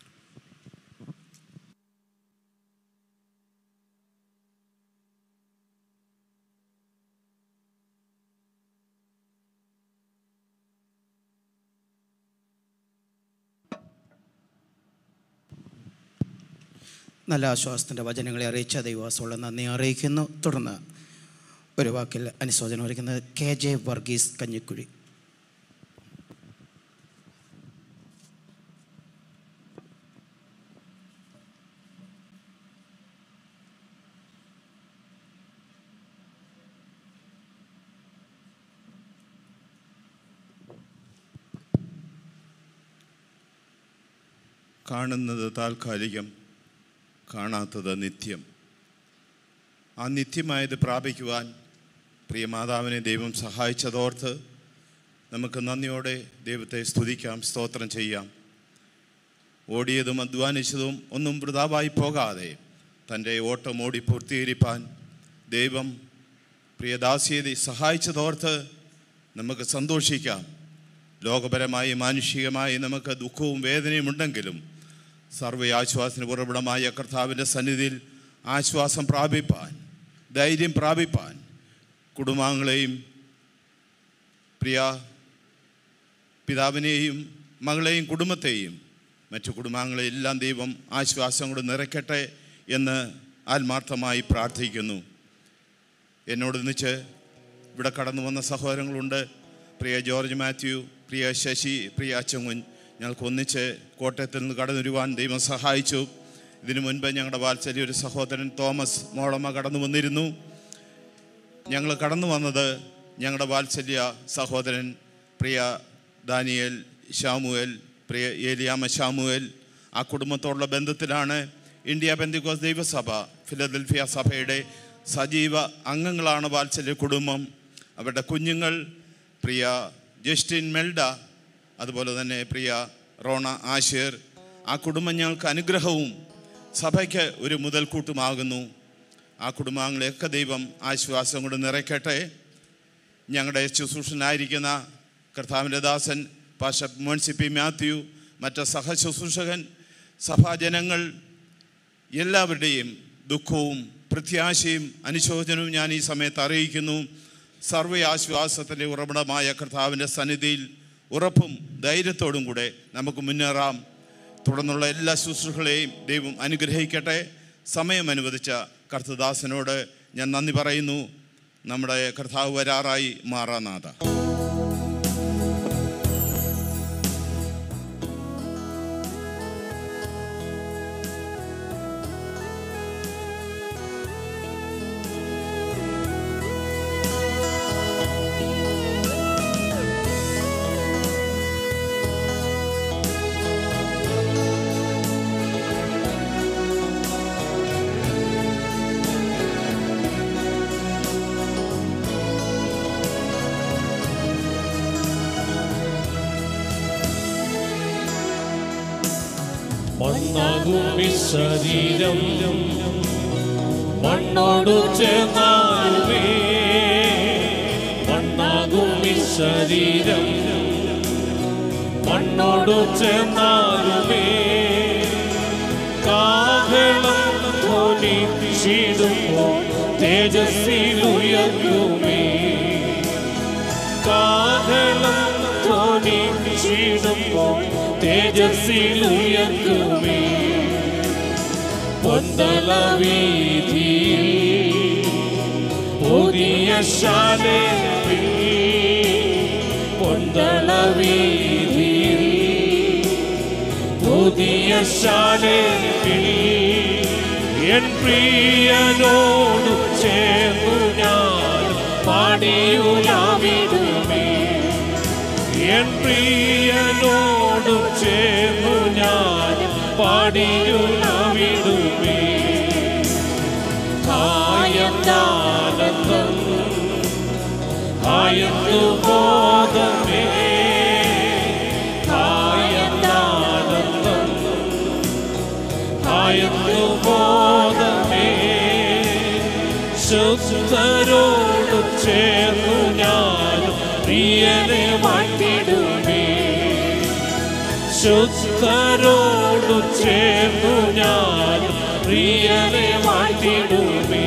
Speaker 7: നല്ല ആശ്വാസത്തിൻ്റെ വചനങ്ങളെ അറിയിച്ച ദൈവാസമുള്ള നന്ദി അറിയിക്കുന്നു തുടർന്ന് ഒരു വാക്കിൽ അനുശോചനം അറിയിക്കുന്നത് കെ ജെ വർഗീസ് കഞ്ഞിക്കുഴി
Speaker 4: കാണുന്നത് താൽക്കാലികം കാണാത്തത് നിത്യം ആ നിത്യമായത് പ്രാപിക്കുവാൻ പ്രിയ മാതാവിനെ ദൈവം സഹായിച്ചതോർത്ത് നമുക്ക് നന്ദിയോടെ ദൈവത്തെ സ്തുതിക്കാം സ്തോത്രം ചെയ്യാം ഓടിയതും അധ്വാനിച്ചതും ഒന്നും വൃതാവായി പോകാതെ തൻ്റെ ഓട്ടം ഓടി പൂർത്തീകരിപ്പാൻ ദൈവം പ്രിയദാസിയെ സഹായിച്ചതോർത്ത് നമുക്ക് സന്തോഷിക്കാം ലോകപരമായി മാനുഷികമായി നമുക്ക് ദുഃഖവും വേദനയും ഉണ്ടെങ്കിലും സർവ്വ ആശ്വാസത്തിന് ഉറവിടമായ കർത്താവിൻ്റെ സന്നിധിയിൽ ആശ്വാസം പ്രാപിപ്പാൻ ധൈര്യം പ്രാപിപ്പാൻ കുടുംബാംഗങ്ങളെയും പ്രിയ പിതാവിനെയും മകളെയും കുടുംബത്തെയും മറ്റു കുടുംബാംഗങ്ങളെയെല്ലാം ദൈവം ആശ്വാസം കൊണ്ട് നിറയ്ക്കട്ടെ എന്ന് ആത്മാർത്ഥമായി പ്രാർത്ഥിക്കുന്നു എന്നോടൊന്നിച്ച് ഇവിടെ കടന്നു വന്ന സഹോദരങ്ങളുണ്ട് പ്രിയ ജോർജ് മാത്യു പ്രിയ ശശി പ്രിയ അച്ചങ്കുൻ ഞങ്ങൾക്ക് ഒന്നിച്ച് കോട്ടയത്തിൽ നിന്ന് കടന്നു വരുവാൻ ദൈവം സഹായിച്ചു ഇതിനു മുൻപ് ഞങ്ങളുടെ വാത്സല്യ ഒരു സഹോദരൻ തോമസ് മോളമ്മ കടന്നു വന്നിരുന്നു ഞങ്ങൾ കടന്നു വന്നത് ഞങ്ങളുടെ വാത്സല്യ സഹോദരൻ പ്രിയ ദാനിയേൽ ഷാമുവേൽ പ്രിയ ഏലിയാമ ഷാമുവേൽ ആ കുടുംബത്തോടുള്ള ബന്ധത്തിലാണ് ഇന്ത്യ ബന്ധിക്കോസ് ദൈവസഭ ഫിലദൽഫിയ സഭയുടെ സജീവ അംഗങ്ങളാണ് വാത്സല്യ കുടുംബം അവരുടെ കുഞ്ഞുങ്ങൾ പ്രിയ ജസ്റ്റിൻ മെൽഡ അതുപോലെ തന്നെ പ്രിയ റോണ ആഷിർ ആ കുടുംബം ഞങ്ങൾക്ക് അനുഗ്രഹവും സഭയ്ക്ക് ഒരു മുതൽക്കൂട്ടുമാകുന്നു ആ കുടുംബാംഗങ്ങളെയൊക്കെ ദൈവം ആശ്വാസം കൊണ്ട് നിറയ്ക്കട്ടെ ഞങ്ങളുടെ ശുശ്രൂഷനായിരിക്കുന്ന കർത്താവിൻ്റെ ദാസൻ പാഷ മോൻസി പി മാത്യു മറ്റ് സഹശുശ്രൂഷകൻ സഭാജനങ്ങൾ എല്ലാവരുടെയും ദുഃഖവും പ്രത്യാശയും അനുശോചനവും ഞാൻ ഈ സമയത്ത് അറിയിക്കുന്നു സർവ്വ ആശ്വാസത്തിൻ്റെ ഉറവിടമായ കർത്താവിൻ്റെ സന്നിധിയിൽ ഉറപ്പും ധൈര്യത്തോടും കൂടെ നമുക്ക് മുന്നേറാം തുടർന്നുള്ള എല്ലാ ശുശ്രൂഷകളെയും ദൈവം അനുഗ്രഹിക്കട്ടെ സമയം അനുവദിച്ച കർത്തദാസനോട് ഞാൻ നന്ദി പറയുന്നു നമ്മുടെ കർത്താവ് വരാറായി മാറാനാഥ
Speaker 1: മണ്ണാകും ഈ ശരീരം മണ്ണോടു ചേർന്നാലുമേ മണ്ണാകും ഈ ശരീരം മണ്ണോടു ചേർന്നാലുമേ കാഹളം ധ്വനിച്ചിടുമ്പോൾ തേജസ്സിലുയർക്കുമേ കാഹളം ധ്വനിച്ചിടുമ്പോൾ തേജസ്സിലുയർക്കുമേ പൊന്തല വീതിയിൽ പുതിയ ശാലയിൽ പൊന്തല വീതിയിൽ പുതിയ ശാലയിൽ എൻ പ്രിയനോട് ചേർന്നു ഞാൻ പാടിയുലാവിടുമേ എൻ പ്രിയനോട് ചേർന്നു ഞാൻ പാടിയുലാവിടുമേ ആയന്താനന്ദം ആയന്തു ബോധമേ ആയന്താനന്ദം ആയന്തു ബോധമേ ശുദ്ധരോട് ചേർന്നു ഞാൻ പ്രിയനെ മാറ്റിടുമേ ശുദ്ധരോട് ചേർന്നു ഞാൻ പ്രിയനെ മാറ്റിടുമേ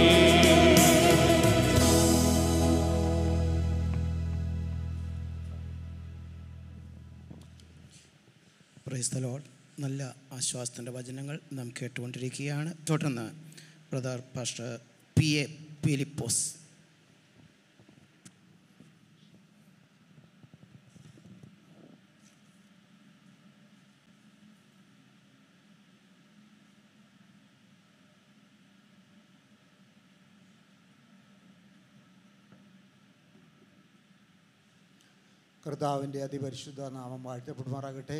Speaker 7: പ്രൈസ് ദ ലോഡ് നല്ല ആശ്വാസത്തിൻ്റെ വചനങ്ങൾ നാം കേട്ടുകൊണ്ടിരിക്കുകയാണ് തുടർന്ന് brother pastor P A Philipose
Speaker 9: കർത്താവിൻ്റെ അതിപരിശുദ്ധ നാമം വാഴ്ത്തപ്പെടുമാറാകട്ടെ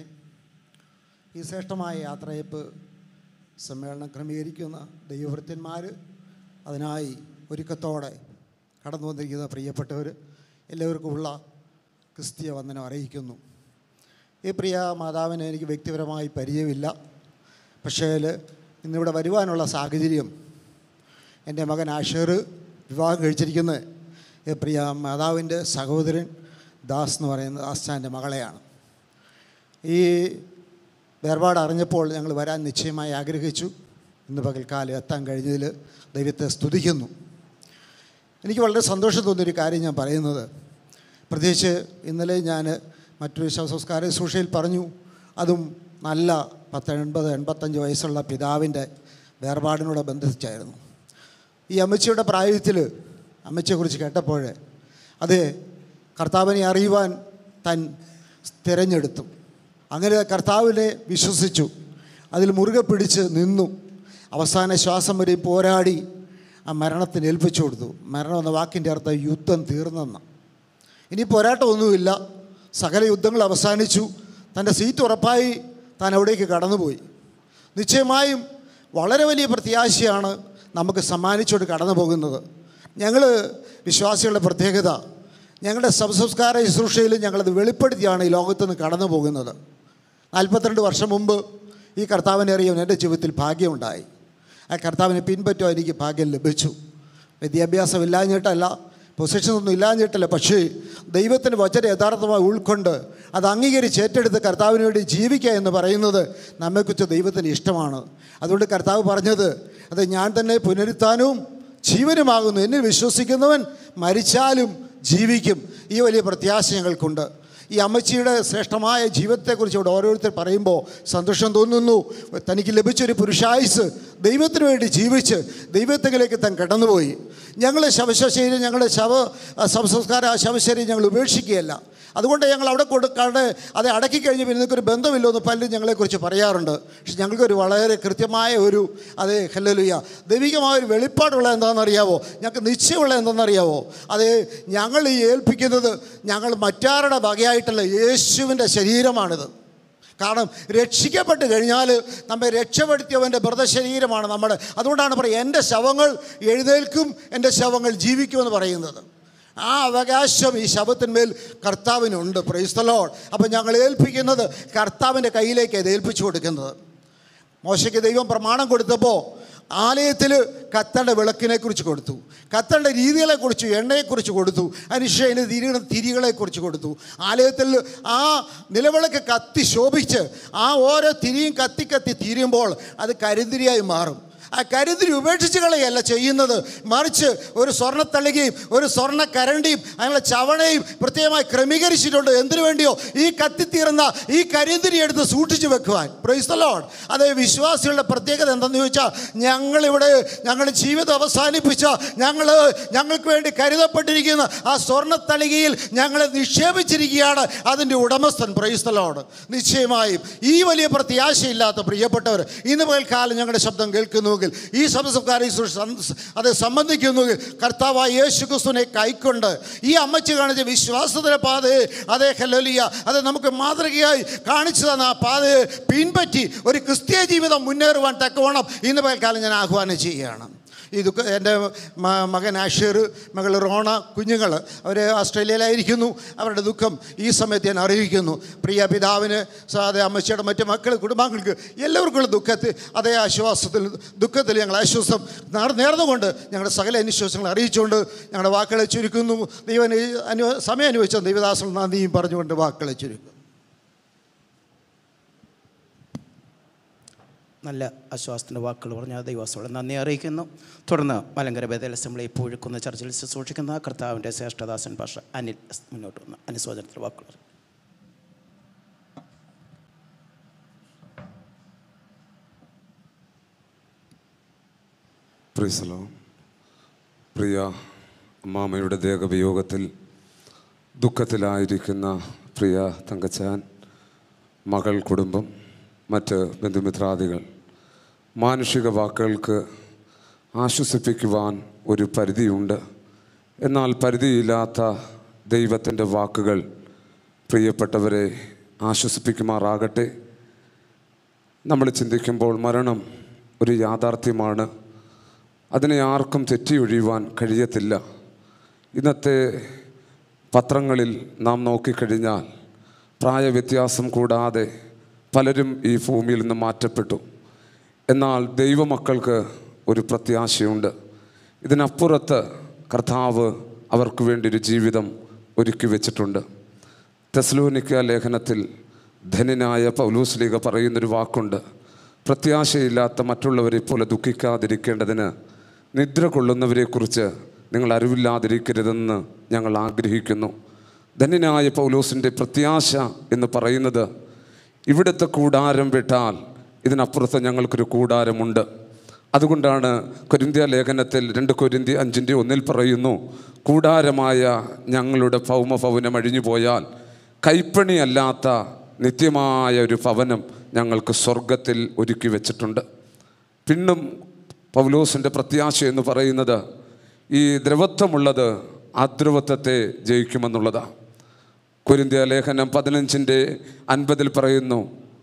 Speaker 9: ഈ ശ്രേഷ്ഠമായ യാത്രയപ്പ് സമ്മേളനം ക്രമീകരിക്കുന്ന ദൈവവൃത്യന്മാർ അതിനായി ഒരുക്കത്തോടെ കടന്നു വന്നിരിക്കുന്ന പ്രിയപ്പെട്ടവർ എല്ലാവർക്കുമുള്ള ക്രിസ്തീയ വന്ദനം അറിയിക്കുന്നു ഈ പ്രിയ മാതാവിനെ എനിക്ക് വ്യക്തിപരമായി പരിചയമില്ല പക്ഷേ ഇന്നിവിടെ വരുവാനുള്ള സാഹചര്യം എൻ്റെ മകൻ ആഷർ വിവാഹം കഴിച്ചിരിക്കുന്നത് ഈ പ്രിയ മാതാവിൻ്റെ സഹോദരൻ ദാസ് എന്ന് പറയുന്ന ദാസ്റ്റാൻ്റെ മകളെയാണ് ഈ വേർപാട് അറിഞ്ഞപ്പോൾ ഞങ്ങൾ വരാൻ നിശ്ചയമായി ആഗ്രഹിച്ചു ഇന്ന് പകൽക്കാലം എത്താൻ കഴിഞ്ഞതിൽ ദൈവത്തെ സ്തുതിക്കുന്നു എനിക്ക് വളരെ സന്തോഷം തോന്നിയൊരു കാര്യം ഞാൻ പറയുന്നത് പ്രത്യേകിച്ച് ഇന്നലെ ഞാൻ മറ്റൊരു ശവസംസ്കാര ശുശ്രൂഷയിൽ പറഞ്ഞു അതും നല്ല പത്ത് എൺപത് എൺപത്തഞ്ച് വയസ്സുള്ള പിതാവിൻ്റെ വേർപാടിനോട് ബന്ധിച്ചായിരുന്നു ഈ അമ്മച്ചിയുടെ പ്രായത്തിൽ അമ്മച്ചിയെക്കുറിച്ച് കേട്ടപ്പോൾ അത് കർത്താവിനെ അറിയുവാൻ താൻ തിരഞ്ഞെടുത്തു അങ്ങനെ കർത്താവിനെ വിശ്വസിച്ചു അതിൽ മുറുകെ പിടിച്ച് നിന്നു അവസാന ശ്വാസം വരെ പോരാടി ആ മരണത്തിന് ഏൽപ്പിച്ചു കൊടുത്തു മരണം എന്ന വാക്കിൻ്റെ അർത്ഥം യുദ്ധം തീർന്നെന്ന് ഇനി പോരാട്ടമൊന്നുമില്ല സകല യുദ്ധങ്ങൾ അവസാനിച്ചു തൻ്റെ സീറ്റ് ഉറപ്പായി താൻ അവിടേക്ക് കടന്നുപോയി നിശ്ചയമായും വളരെ വലിയ പ്രത്യാശയാണ് നമുക്ക് സമ്മാനിച്ചുകൊണ്ട് കടന്നു പോകുന്നത് ഞങ്ങൾ വിശ്വാസികളുടെ പ്രത്യേകത ഞങ്ങളുടെ സംസ്കാര ശുശ്രൂഷയിൽ ഞങ്ങളത് വെളിപ്പെടുത്തിയാണ് ഈ ലോകത്ത് നിന്ന് കടന്നു പോകുന്നത് നാൽപ്പത്തിരണ്ട് വർഷം മുമ്പ് ഈ കർത്താവിനെ അറിയാൻ എൻ്റെ ജീവിതത്തിൽ ഭാഗ്യമുണ്ടായി ആ കർത്താവിനെ പിൻപറ്റുവാൻ എനിക്ക് ഭാഗ്യം ലഭിച്ചു വിദ്യാഭ്യാസം ഇല്ലാഞ്ഞിട്ടല്ല പൊസിഷനൊന്നും ഇല്ലാഞ്ഞിട്ടല്ല പക്ഷേ ദൈവത്തിൻ്റെ വചനം യഥാർത്ഥമായി ഉൾക്കൊണ്ട് അത് അംഗീകരിച്ച് ഏറ്റെടുത്ത് കർത്താവിന് വേണ്ടി ജീവിക്കുക എന്ന് പറയുന്നത് നമ്മെക്കുറിച്ച് ദൈവത്തിന് ഇഷ്ടമാണ് അതുകൊണ്ട് കർത്താവ് പറഞ്ഞത് അത് ഞാൻ തന്നെ പുനരുത്ഥാനവും ജീവനുമാകുന്നു എന്നിൽ വിശ്വസിക്കുന്നവൻ മരിച്ചാലും ജീവിക്കും ഈ വലിയ പ്രത്യാശ ഞങ്ങൾക്കുണ്ട് ഈ അമ്മച്ചിയുടെ ശ്രേഷ്ഠമായ ജീവിതത്തെക്കുറിച്ച് ഇവിടെ ഓരോരുത്തർ പറയുമ്പോൾ സന്തോഷം തോന്നുന്നു തനിക്ക് ലഭിച്ചൊരു പുരുഷായുസ് ദൈവത്തിന് വേണ്ടി ജീവിച്ച് ദൈവത്തെങ്കിലേക്ക് താൻ കടന്നുപോയി ഞങ്ങൾ ശവശരീരം ഞങ്ങളുടെ ശവ സംസ്കാര ശവശരീരം ഞങ്ങൾ ഉപേക്ഷിക്കുകയല്ല അതുകൊണ്ട് ഞങ്ങൾ അവിടെ കൊടുക്കാണ്ട് അത് അടക്കി കഴിഞ്ഞ് പിന്നെ നിങ്ങൾക്കൊരു ബന്ധമില്ലോ എന്ന് പലരും ഞങ്ങളെക്കുറിച്ച് പറയാറുണ്ട് പക്ഷെ ഞങ്ങൾക്കൊരു വളരെ കൃത്യമായ ഒരു അതേ ഹല്ലലുയ ദൈവികമായ ഒരു വെളിപ്പാടുള്ള എന്താണെന്നറിയാവോ ഞങ്ങൾക്ക് നിശ്ചയമുള്ള എന്താണെന്നറിയാവോ അത് ഞങ്ങൾ ഈ ഏൽപ്പിക്കുന്നത് ഞങ്ങൾ മറ്റാരുടെ വകയായിട്ടല്ല യേശുവിൻ്റെ ശരീരമാണിത് കാരണം രക്ഷിക്കപ്പെട്ട് കഴിഞ്ഞാൽ നമ്മെ രക്ഷപ്പെടുത്തിയവൻ്റെ മൃതശരീരമാണ് നമ്മുടെ അതുകൊണ്ടാണ് പറയുക എൻ്റെ ശവങ്ങൾ എഴുന്നേൽക്കും എൻ്റെ ശവങ്ങൾ ജീവിക്കുമെന്ന് പറയുന്നത് ആ അവകാശം ഈ ശവത്തിന്മേൽ കർത്താവിനുണ്ട് പ്രൈസ്തലോൾ അപ്പം ഞങ്ങൾ ഏൽപ്പിക്കുന്നത് കർത്താവിൻ്റെ കയ്യിലേക്ക് ഇത് ഏൽപ്പിച്ചു കൊടുക്കുന്നത് മോശയ്ക്ക് ദൈവം പ്രമാണം കൊടുത്തപ്പോൾ ആലയത്തിൽ കത്തേണ്ട വിളക്കിനെ കുറിച്ച് കൊടുത്തു കത്തേണ്ട രീതികളെക്കുറിച്ച് എണ്ണയെക്കുറിച്ച് കൊടുത്തു അതിനുശേഷം അതിന് തിരികളെ തിരികളെക്കുറിച്ച് കൊടുത്തു ആലയത്തിൽ ആ നിലവിളക്ക് കത്തി ശോഭിച്ച് ആ ഓരോ തിരിയും കത്തി കത്തി തീരുമ്പോൾ അത് കരിന്തിരിയായി മാറും ആ കരുതിരി ഉപേക്ഷിച്ച് കളയല്ല ചെയ്യുന്നത് മറിച്ച് ഒരു സ്വർണ്ണത്തളികയും ഒരു സ്വർണ്ണ കരണ്ടിയും അതിനുള്ള ചവണയും പ്രത്യേകമായി ക്രമീകരിച്ചിട്ടുണ്ട് എന്തിനു വേണ്ടിയോ ഈ കത്തിത്തീർന്ന ഈ കരിന്തിരി എടുത്ത് സൂക്ഷിച്ചു വെക്കുവാൻ പ്രൈസ്തലോൺ അതേ വിശ്വാസികളുടെ പ്രത്യേകത എന്തെന്ന് ചോദിച്ചാൽ ഞങ്ങളിവിടെ ഞങ്ങൾ ജീവിതം അവസാനിപ്പിച്ച ഞങ്ങൾ ഞങ്ങൾക്ക് വേണ്ടി കരുതപ്പെട്ടിരിക്കുന്ന ആ സ്വർണ്ണത്തളികയിൽ ഞങ്ങളെ നിക്ഷേപിച്ചിരിക്കുകയാണ് അതിൻ്റെ ഉടമസ്ഥൻ പ്രൈസ്തലോട് നിശ്ചയമായും ഈ വലിയ പ്രത്യാശയില്ലാത്ത പ്രിയപ്പെട്ടവർ ഇന്ന് പകൽക്കാലം ഞങ്ങളുടെ ശബ്ദം കേൾക്കുന്നുവെങ്കിൽ ഈ സംസ്കാരം അത് സംബന്ധിക്കുന്നുവെങ്കിൽ കർത്താവായ യേശു ക്രിസ്തുവിനെ കൈക്കൊണ്ട് ഈ അമ്മച്ചി കാണിച്ച വിശ്വാസത്തിൻ്റെ പാതയെ അതേ ഹലോലിയ അത് നമുക്ക് മാതൃകയായി കാണിച്ചു തന്ന ആ പാതയെ പിൻപറ്റി ഒരു ക്രിസ്തീയ ജീവിതം മുന്നേറുവാൻ തക്കവണ്ണം ഇന്ന് പകൽക്കാലം ഞാൻ ആഹ്വാനം ചെയ്യുകയാണ് ഈ ദുഃഖ എൻ്റെ മ- മകൻ ആഷീർ മകൾ റോണ കുഞ്ഞുങ്ങൾ അവർ ഓസ്ട്രേലിയയിലായിരിക്കുന്നു അവരുടെ ദുഃഖം ഈ സമയത്ത് ഞാൻ അറിയിക്കുന്നു പ്രിയ പിതാവിന് സാധേ അമ്മച്ചിയുടെ മറ്റു മക്കൾ കുടുംബാംഗങ്ങൾക്ക് എല്ലാവർക്കുള്ള ദുഃഖത്തിൽ അതേ ആശ്വാസത്തിൽ ദുഃഖത്തിൽ ഞങ്ങൾ ആശ്വാസം നേർ- നേർന്നുകൊണ്ട് ഞങ്ങളുടെ സകല അനുശ്വാസങ്ങൾ അറിയിച്ചുകൊണ്ട് ഞങ്ങളുടെ വാക്കുകളെ ചുരുക്കുന്നു ദൈവം അനു സമയം അനുവദിച്ച ദൈവദാസൻ നന്ദിയും പറഞ്ഞുകൊണ്ട് വാക്കുകളെ ചുരുക്കും
Speaker 7: നല്ല ആശ്വാസത്തിൻ്റെ വാക്കുകൾ പറഞ്ഞ ദൈവാസോടെ നന്ദി അറിയിക്കുന്നു തുടർന്ന് മലങ്കര ബദൽ അസംബ്ലി പൂഴുക്കുന്ന ചർച്ചിൽ ശുശ്രൂഷിക്കുന്ന കർത്താവിൻ്റെ ശ്രേഷ്ഠദാസൻ ഭാഷ അനിൽ എസ് മുന്നോട്ട് വന്ന അനുശോചനത്തിൽ വാക്കുകൾ
Speaker 10: പ്രിയസലോ പ്രിയ അമ്മാമയുടെ ദേഹവിയോഗത്തിൽ ദുഃഖത്തിലായിരിക്കുന്ന പ്രിയ തങ്കച്ചാൻ മകൾ കുടുംബം മറ്റ് ബന്ധുമിത്രാദികൾ മാനുഷിക വാക്കുകൾക്ക് ആശ്വസിപ്പിക്കുവാൻ ഒരു പരിധിയുണ്ട് എന്നാൽ പരിധിയില്ലാത്ത ദൈവത്തിൻ്റെ വാക്കുകൾ പ്രിയപ്പെട്ടവരെ ആശ്വസിപ്പിക്കുമാറാകട്ടെ നമ്മൾ ചിന്തിക്കുമ്പോൾ മരണം ഒരു യാഥാർത്ഥ്യമാണ് അതിനെ ആർക്കും തെറ്റിയൊഴിയുവാൻ കഴിയത്തില്ല ഇന്നത്തെ പത്രങ്ങളിൽ നാം നോക്കിക്കഴിഞ്ഞാൽ പ്രായവ്യത്യാസം കൂടാതെ പലരും ഈ ഭൂമിയിൽ നിന്ന് മാറ്റപ്പെട്ടു എന്നാൽ ദൈവമക്കൾക്ക് ഒരു പ്രത്യാശയുണ്ട് ഇതിനപ്പുറത്ത് കർത്താവ് അവർക്ക് വേണ്ടി ഒരു ജീവിതം ഒരുക്കി വെച്ചിട്ടുണ്ട് തെസ്ലോനിക്ക ലേഖനത്തിൽ ധന്യനായ പൗലൂസ് ലീഗ പറയുന്നൊരു വാക്കുണ്ട് പ്രത്യാശയില്ലാത്ത മറ്റുള്ളവരെ പോലെ ദുഃഖിക്കാതിരിക്കേണ്ടതിന് നിദ്ര കൊള്ളുന്നവരെക്കുറിച്ച് നിങ്ങൾ അറിവില്ലാതിരിക്കരുതെന്ന് ഞങ്ങൾ ആഗ്രഹിക്കുന്നു ധന്യനായ പൗലോസിൻ്റെ പ്രത്യാശ എന്ന് പറയുന്നത് ഇവിടുത്തെ കൂടാരം വിട്ടാൽ ഇതിനപ്പുറത്ത് ഞങ്ങൾക്കൊരു കൂടാരമുണ്ട് അതുകൊണ്ടാണ് കൊരിന്ത്യ ലേഖനത്തിൽ രണ്ട് കൊരിന്ത്യ അഞ്ചിൻ്റെ ഒന്നിൽ പറയുന്നു കൂടാരമായ ഞങ്ങളുടെ ഭൗമഭവനം അഴിഞ്ഞു പോയാൽ കൈപ്പണിയല്ലാത്ത നിത്യമായ ഒരു ഭവനം ഞങ്ങൾക്ക് സ്വർഗത്തിൽ ഒരുക്കി വെച്ചിട്ടുണ്ട് പിന്നും പൗലോസിൻ്റെ പ്രത്യാശ എന്ന് പറയുന്നത് ഈ ദ്രവത്വമുള്ളത് അദ്രവത്വത്തെ ജയിക്കുമെന്നുള്ളതാണ് കുരിന്ത്യ ലേഖനം പതിനഞ്ചിൻ്റെ അൻപതിൽ പറയുന്നു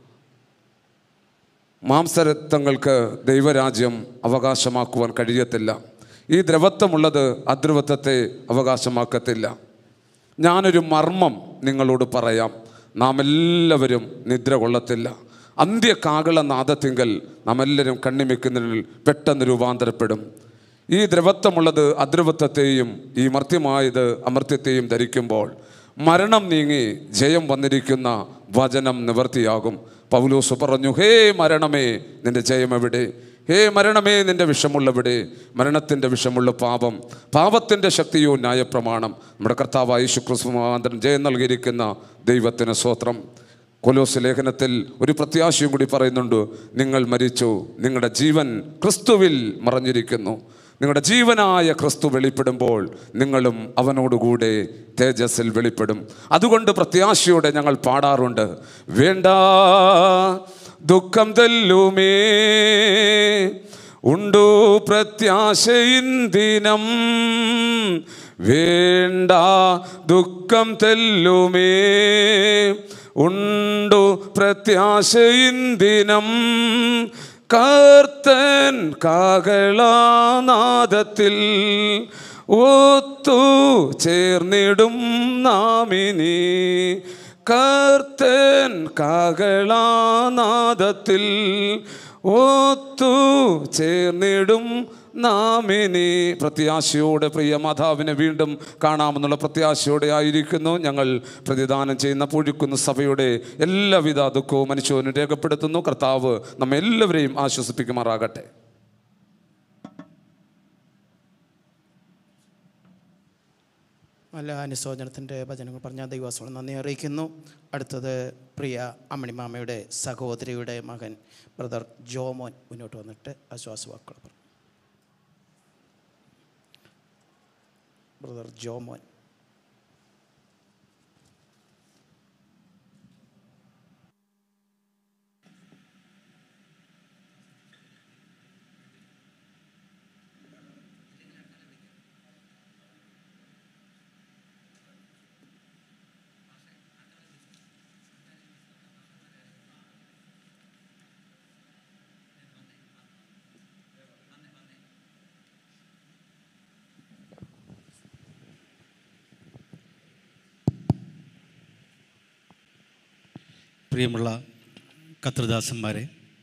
Speaker 10: മാംസരത്വങ്ങൾക്ക് ദൈവരാജ്യം അവകാശമാക്കുവാൻ കഴിയത്തില്ല ഈ ദ്രവത്വമുള്ളത് അദ്രവത്വത്തെ അവകാശമാക്കത്തില്ല ഞാനൊരു മർമ്മം നിങ്ങളോട് പറയാം നാം എല്ലാവരും നിദ്ര കൊള്ളത്തില്ല അന്ത്യകാകള നാദത്തിങ്കൽ നാം എല്ലാവരും കണ്ണിമിക്കുന്നതിൽ പെട്ടെന്ന് രൂപാന്തരപ്പെടും ഈ ദ്രവത്വമുള്ളത് അദ്രവത്വത്തെയും ഈ മർത്യമായത് അമർത്യത്തെയും ധരിക്കുമ്പോൾ മരണം നീങ്ങി ജയം വന്നിരിക്കുന്ന വചനം നിവർത്തിയാകും പൗലോസ് പറഞ്ഞു ഹേ മരണമേ നിന്റെ ജയം എവിടെ ഹേ മരണമേ നിന്റെ വിഷമുള്ളവിടെ മരണത്തിൻ്റെ വിഷമുള്ള പാപം പാപത്തിൻ്റെ ശക്തിയോ ന്യായപ്രമാണം നമ്മുടെ കർത്താവായ യേശുക്രിസ്തു മുഖാന്തരം ജയം നൽകിയിരിക്കുന്ന ദൈവത്തിന് സ്വത്രം കൊലോസ് ലേഖനത്തിൽ ഒരു പ്രത്യാശയും കൂടി പറയുന്നുണ്ട് നിങ്ങൾ മരിച്ചു നിങ്ങളുടെ ജീവൻ ക്രിസ്തുവിൽ മറഞ്ഞിരിക്കുന്നു നിങ്ങളുടെ ജീവനായ ക്രിസ്തു വെളിപ്പെടുമ്പോൾ നിങ്ങളും അവനോടുകൂടെ തേജസ്സിൽ വെളിപ്പെടും അതുകൊണ്ട് പ്രത്യാശയോടെ ഞങ്ങൾ പാടാറുണ്ട് വേണ്ട ദുഃഖം തെല്ലുമേ ഉണ്ടു പ്രത്യാശയിൻ ദിനം വേണ്ട ദുഃഖം തെല്ലുമേ ഉണ്ടു പ്രത്യാശയിൻ ദിനം കർത്തൻ കാകളാനാദത്തിൽ ഒത്തു ചേർന്നിടും നാമിനി കർത്തൻ കാകളാനാദത്തിൽ ഒത്തു ചേർന്നിടും നാമിനി പ്രത്യാശയോടെ പ്രിയ മാതാവിനെ വീണ്ടും കാണാമെന്നുള്ള പ്രത്യാശയോടെ ആയിരിക്കുന്നു ഞങ്ങൾ പ്രതിദാനം ചെയ്യുന്ന പൊഴിക്കുന്ന സഭയുടെ എല്ലാവിധ ദുഃഖവും മനുഷ്യനും രേഖപ്പെടുത്തുന്നു കർത്താവ് നമ്മെല്ലാവരെയും ആശ്വസിപ്പിക്കുമാറാകട്ടെ
Speaker 7: നല്ല അനുശോചനത്തിൻ്റെ വചനങ്ങൾ പറഞ്ഞ ദൈവാസോളം നന്ദി അറിയിക്കുന്നു അടുത്തത് പ്രിയ അമ്മണിമാമയുടെ സഹോദരിയുടെ മകൻ ബ്രദർ ജോമോൻ മുന്നോട്ട് വന്നിട്ട് ആശ്വാസവാക്കുകൾ പറയും ബ്രദർ ജോമോൻ
Speaker 11: പ്രിയമുള്ള കത്രദാസന്മാരെ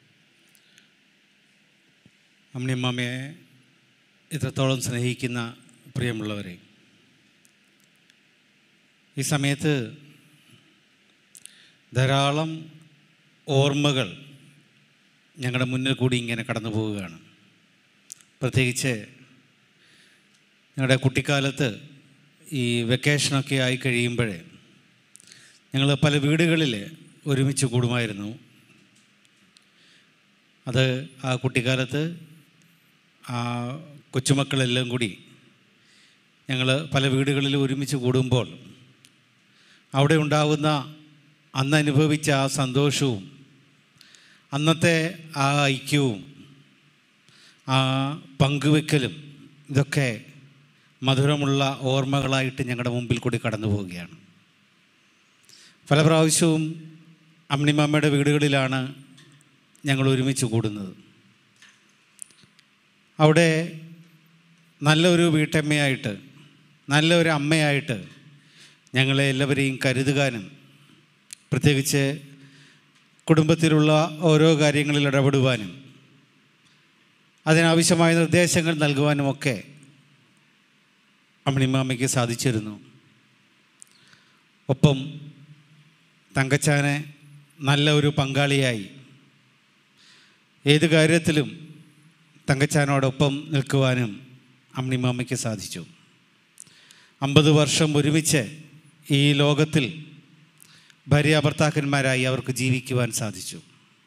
Speaker 11: അമ്മിയമ്മയെ ഇത്രത്തോളം സ്നേഹിക്കുന്ന പ്രിയമുള്ളവരെ ഈ സമയത്ത് ധാരാളം ഓർമ്മകൾ ഞങ്ങളുടെ മുന്നിൽ കൂടി ഇങ്ങനെ കടന്നു പോവുകയാണ് പ്രത്യേകിച്ച് ഞങ്ങളുടെ കുട്ടിക്കാലത്ത് ഈ വെക്കേഷനൊക്കെ ആയി കഴിയുമ്പോഴേ ഞങ്ങൾ പല വീടുകളിൽ ഒരുമിച്ച് കൂടുമായിരുന്നു അത് ആ കുട്ടിക്കാലത്ത് ആ കൊച്ചുമക്കളെല്ലാം കൂടി ഞങ്ങൾ പല വീടുകളിൽ ഒരുമിച്ച് കൂടുമ്പോൾ അവിടെ ഉണ്ടാകുന്ന അന്ന് അനുഭവിച്ച ആ സന്തോഷവും അന്നത്തെ ആ ഐക്യവും ആ പങ്കുവെക്കലും ഇതൊക്കെ മധുരമുള്ള ഓർമ്മകളായിട്ട് ഞങ്ങളുടെ മുമ്പിൽ കൂടി കടന്നു പോവുകയാണ് പല പ്രാവശ്യവും അമ്മിണിമാമ്മയുടെ വീടുകളിലാണ് ഞങ്ങൾ ഒരുമിച്ച് കൂടുന്നത് അവിടെ നല്ലൊരു വീട്ടമ്മയായിട്ട് നല്ലൊരു അമ്മയായിട്ട് ഞങ്ങളെ എല്ലാവരെയും കരുതുവാനും പ്രത്യേകിച്ച് കുടുംബത്തിലുള്ള ഓരോ കാര്യങ്ങളിൽ ഇടപെടുവാനും അതിനാവശ്യമായ നിർദ്ദേശങ്ങൾ നൽകുവാനുമൊക്കെ അമ്മിണിമാമയ്ക്ക് സാധിച്ചിരുന്നു ഒപ്പം തങ്കച്ചാനെ നല്ല ഒരു പങ്കാളിയായി ഏത് കാര്യത്തിലും തങ്കച്ചാനോടൊപ്പം നിൽക്കുവാനും അമ്മിണിമാമയ്ക്ക് സാധിച്ചു അമ്പത് വർഷം ഒരുമിച്ച് ഈ ലോകത്തിൽ ഭാര്യ ഭർത്താക്കന്മാരായി അവർക്ക് ജീവിക്കുവാൻ സാധിച്ചു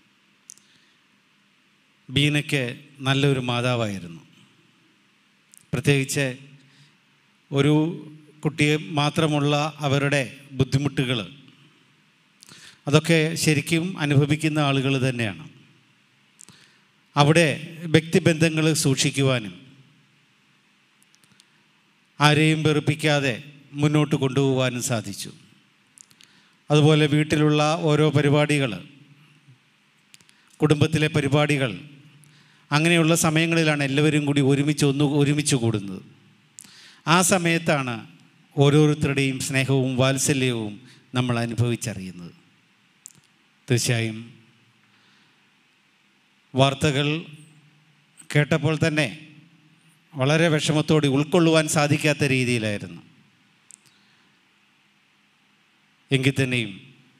Speaker 11: ബീനയ്ക്ക് നല്ലൊരു മാതാവായിരുന്നു പ്രത്യേകിച്ച് ഒരു കുട്ടിയെ മാത്രമുള്ള അവരുടെ ബുദ്ധിമുട്ടുകൾ അതൊക്കെ ശരിക്കും അനുഭവിക്കുന്ന ആളുകൾ തന്നെയാണ് അവിടെ വ്യക്തിബന്ധങ്ങൾ സൂക്ഷിക്കുവാനും ആരെയും വെറുപ്പിക്കാതെ മുന്നോട്ട് കൊണ്ടുപോകാനും സാധിച്ചു അതുപോലെ വീട്ടിലുള്ള ഓരോ പരിപാടികൾ കുടുംബത്തിലെ പരിപാടികൾ അങ്ങനെയുള്ള സമയങ്ങളിലാണ് എല്ലാവരും കൂടി ഒരുമിച്ച് ഒന്ന് ഒരുമിച്ച് കൂടുന്നത് ആ സമയത്താണ് ഓരോരുത്തരുടെയും സ്നേഹവും വാത്സല്യവും നമ്മൾ അനുഭവിച്ചറിയുന്നത് തീർച്ചയായും വാർത്തകൾ കേട്ടപ്പോൾ തന്നെ വളരെ വിഷമത്തോടെ ഉൾക്കൊള്ളുവാൻ സാധിക്കാത്ത രീതിയിലായിരുന്നു എങ്കിൽ തന്നെയും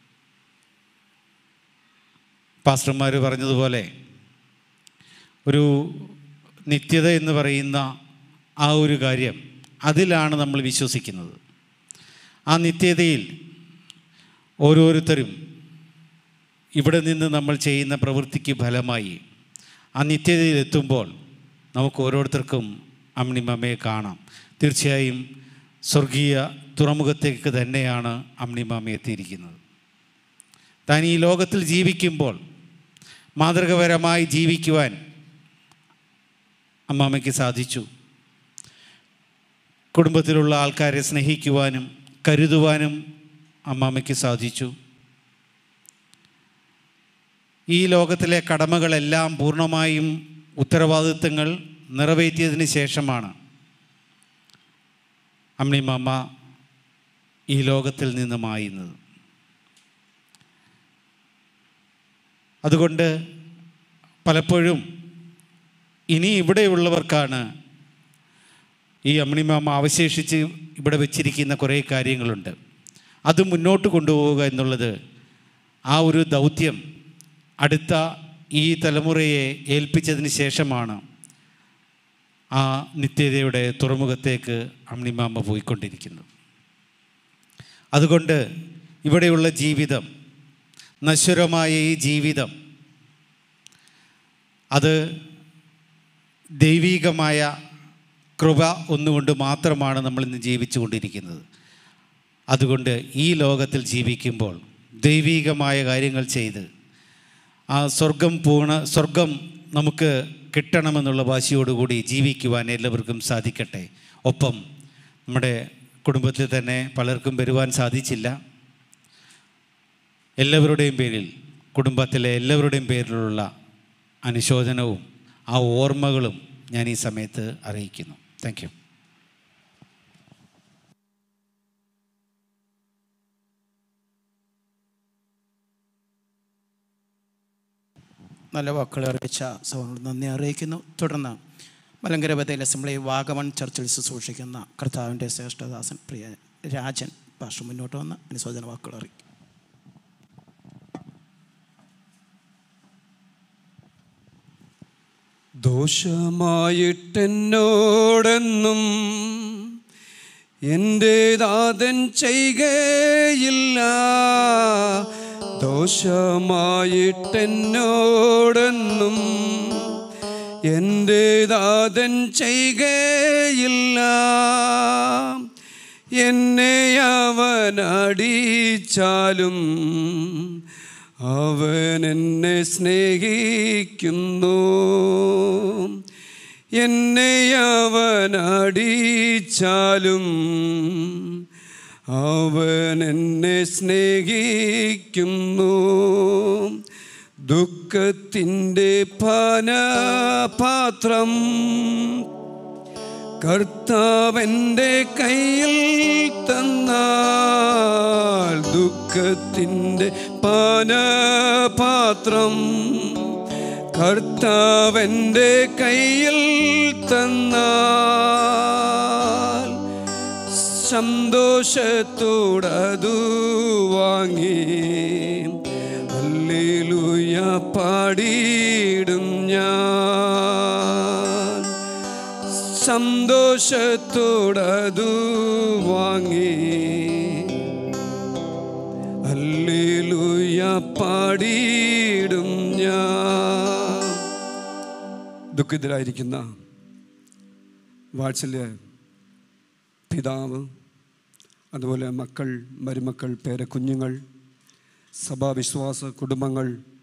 Speaker 11: പാസ്റ്റർമാർ പറഞ്ഞതുപോലെ ഒരു നിത്യത എന്ന് പറയുന്ന ആ ഒരു കാര്യം അതിലാണ് നമ്മൾ വിശ്വസിക്കുന്നത് ആ നിത്യതയിൽ ഓരോരുത്തരും ഇവിടെ നിന്ന് നമ്മൾ ചെയ്യുന്ന പ്രവൃത്തിക്ക് ഫലമായി ആ നിത്യതയിൽ എത്തുമ്പോൾ നമുക്ക് ഓരോരുത്തർക്കും അമ്ണിമമ്മയെ കാണാം തീർച്ചയായും സ്വർഗീയ തുറമുഖത്തേക്ക് തന്നെയാണ് അമ്ണിമാമ എത്തിയിരിക്കുന്നത് താൻ ഈ ലോകത്തിൽ ജീവിക്കുമ്പോൾ മാതൃകപരമായി ജീവിക്കുവാൻ അമ്മാമ്മയ്ക്ക് സാധിച്ചു കുടുംബത്തിലുള്ള ആൾക്കാരെ സ്നേഹിക്കുവാനും കരുതുവാനും അമ്മാമ്മയ്ക്ക് സാധിച്ചു ഈ ലോകത്തിലെ കടമകളെല്ലാം പൂർണ്ണമായും ഉത്തരവാദിത്തങ്ങൾ നിറവേറ്റിയതിന് ശേഷമാണ് അമ്മിമാമ ഈ ലോകത്തിൽ നിന്ന് മായുന്നത് അതുകൊണ്ട് പലപ്പോഴും ഇനി ഇവിടെയുള്ളവർക്കാണ് ഈ അമ്മിണിമാമ അവശേഷിച്ച് ഇവിടെ വെച്ചിരിക്കുന്ന കുറേ കാര്യങ്ങളുണ്ട് അത് മുന്നോട്ട് കൊണ്ടുപോവുക എന്നുള്ളത് ആ ഒരു ദൗത്യം അടുത്ത ഈ തലമുറയെ ഏൽപ്പിച്ചതിന് ശേഷമാണ് ആ നിത്യതയുടെ തുറമുഖത്തേക്ക് അമ്മിണിമാമ പോയിക്കൊണ്ടിരിക്കുന്നത് അതുകൊണ്ട് ഇവിടെയുള്ള ജീവിതം നശ്വരമായ ഈ ജീവിതം അത് ദൈവീകമായ കൃപ ഒന്നുകൊണ്ട് മാത്രമാണ് നമ്മൾ ഇന്ന് ജീവിച്ചു കൊണ്ടിരിക്കുന്നത് അതുകൊണ്ട് ഈ ലോകത്തിൽ ജീവിക്കുമ്പോൾ ദൈവീകമായ കാര്യങ്ങൾ ചെയ്ത് ആ സ്വർഗം പൂർണ്ണ സ്വർഗം നമുക്ക് കിട്ടണമെന്നുള്ള വാശിയോടുകൂടി ജീവിക്കുവാൻ എല്ലാവർക്കും സാധിക്കട്ടെ ഒപ്പം നമ്മുടെ കുടുംബത്തിൽ തന്നെ പലർക്കും വരുവാൻ സാധിച്ചില്ല എല്ലാവരുടെയും പേരിൽ കുടുംബത്തിലെ എല്ലാവരുടെയും പേരിലുള്ള അനുശോചനവും ആ ഓർമ്മകളും ഞാൻ ഈ സമയത്ത് അറിയിക്കുന്നു താങ്ക് യു
Speaker 7: നല്ല വാക്കുകൾ അറിയിച്ച സഹോദരൻ നന്ദി അറിയിക്കുന്നു തുടർന്ന് മലങ്കര ബദൽ അസംബ്ലി വാഗമൺ ചർച്ചിൽ ശുശ്രൂഷിക്കുന്ന കർത്താവിൻ്റെ ശ്രേഷ്ഠദാസൻ പ്രിയ രാജൻ ഭാഷ മുന്നോട്ട് വന്ന് അനുശോചന വാക്കുകൾ അറിയിക്കും
Speaker 12: ദോഷമായിട്ടെന്നോടെന്നും എൻ്റെ ദാതൻ ചെയ്യുകയില്ല ദോഷമായിട്ടെന്നോടെന്നും എൻ്റെ ദാതൻ ചെയ്യുകയില്ല എന്നെ അവൻ അടിച്ചാലും അവൻ എന്നെ സ്നേഹിക്കുന്നു എന്നെ അവൻ അടിച്ചാലും അവൻ എന്നെ സ്നേഹിക്കുന്നു ദുഃഖത്തിൻ്റെ പാനപാത്രം കർത്താവൻ്റെ കയ്യിൽ തന്നാൽ ദുഃഖത്തിൻ്റെ പാനപാത്രം കർത്താവൻ്റെ കയ്യിൽ തന്നാൽ സന്തോഷത്തോടതു വാങ്ങി അല്ലേലൂയ പാടിയിടും ഞാൻ സന്തോഷത്തോടതു വാങ്ങി അല്ലേലൂയ പാടിയിടും ഞാൻ ദുഃഖിതരായിരിക്കുന്ന വാത്സല്യ പിതാവ് അതുപോലെ മക്കൾ മരുമക്കൾ പേരക്കുഞ്ഞുങ്ങൾ സഭാവിശ്വാസ കുടുംബങ്ങൾ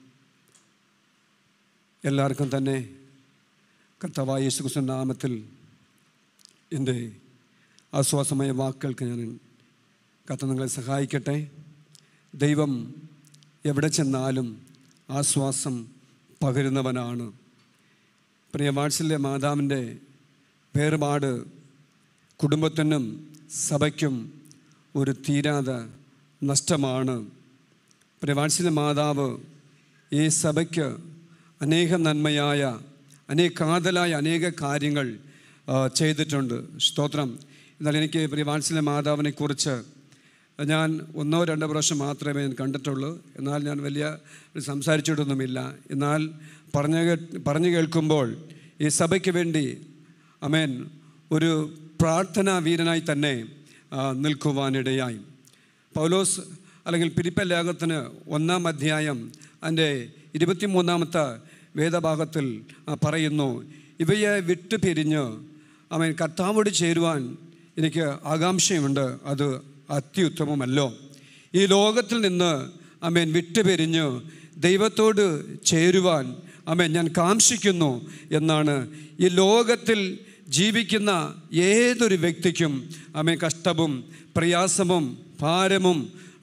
Speaker 12: എല്ലാവർക്കും തന്നെ കർത്താവായ യേശുക്രിസ്തു നാമത്തിൽ എൻ്റെ ആശ്വാസമായ വാക്കുകൾക്ക് ഞാൻ കത്ത നിങ്ങളെ സഹായിക്കട്ടെ ദൈവം എവിടെ ചെന്നാലും ആശ്വാസം പകരുന്നവനാണ് പ്രിയ വാത്സല്യ മാതാവിൻ്റെ വേർപാട് കുടുംബത്തിനും സഭയ്ക്കും ഒരു തീരാത നഷ്ടമാണ് പ്രവാത്സല്യ മാതാവ് ഈ സഭയ്ക്ക് അനേക നന്മയായ അനേക കാതലായ അനേക കാര്യങ്ങൾ ആ, ചെയ്തിട്ടുണ്ട് സ്തോത്രം എന്നാൽ എനിക്ക് പ്രിയവാത്സല്യ മാതാവിനെ കുറിച്ച് ഞാൻ ഒന്നോ രണ്ടോ പ്രാവശ്യം മാത്രമേ ഞാൻ കണ്ടിട്ടുള്ളൂ എന്നാൽ ഞാൻ വലിയ സംസാരിച്ചിട്ടൊന്നുമില്ല എന്നാൽ പറഞ്ഞു കേ പറഞ്ഞു കേൾക്കുമ്പോൾ ഈ സഭയ്ക്ക് വേണ്ടി അമേൻ ഒരു പ്രാർത്ഥനാ വീരനായി തന്നെ ആ, നിൽക്കുവാനിടയായി പൗലോസ് അല്ലെങ്കിൽ പിരിപ്പ ലേഖത്തിന് ഒന്നാം അധ്യായം അതിൻ്റെ ഇരുപത്തിമൂന്നാമത്തെ വേദഭാഗത്തിൽ ആ, പറയുന്നു ഇവയെ വിട്ടു പിരിഞ്ഞ് അവൻ കർത്താവോട് ചേരുവാൻ എനിക്ക് ആകാംക്ഷയുണ്ട് അത് അത്യുത്തമമല്ലോ ഈ ലോകത്തിൽ നിന്ന് അമേൻ വിട്ടുപിരിഞ്ഞ് ദൈവത്തോട് ചേരുവാൻ അമേൻ ഞാൻ കാംക്ഷിക്കുന്നു എന്നാണ് ഈ ലോകത്തിൽ ജീവിക്കുന്ന ഏതൊരു വ്യക്തിക്കും അമേൻ കഷ്ടവും പ്രയാസവും ഭാരവും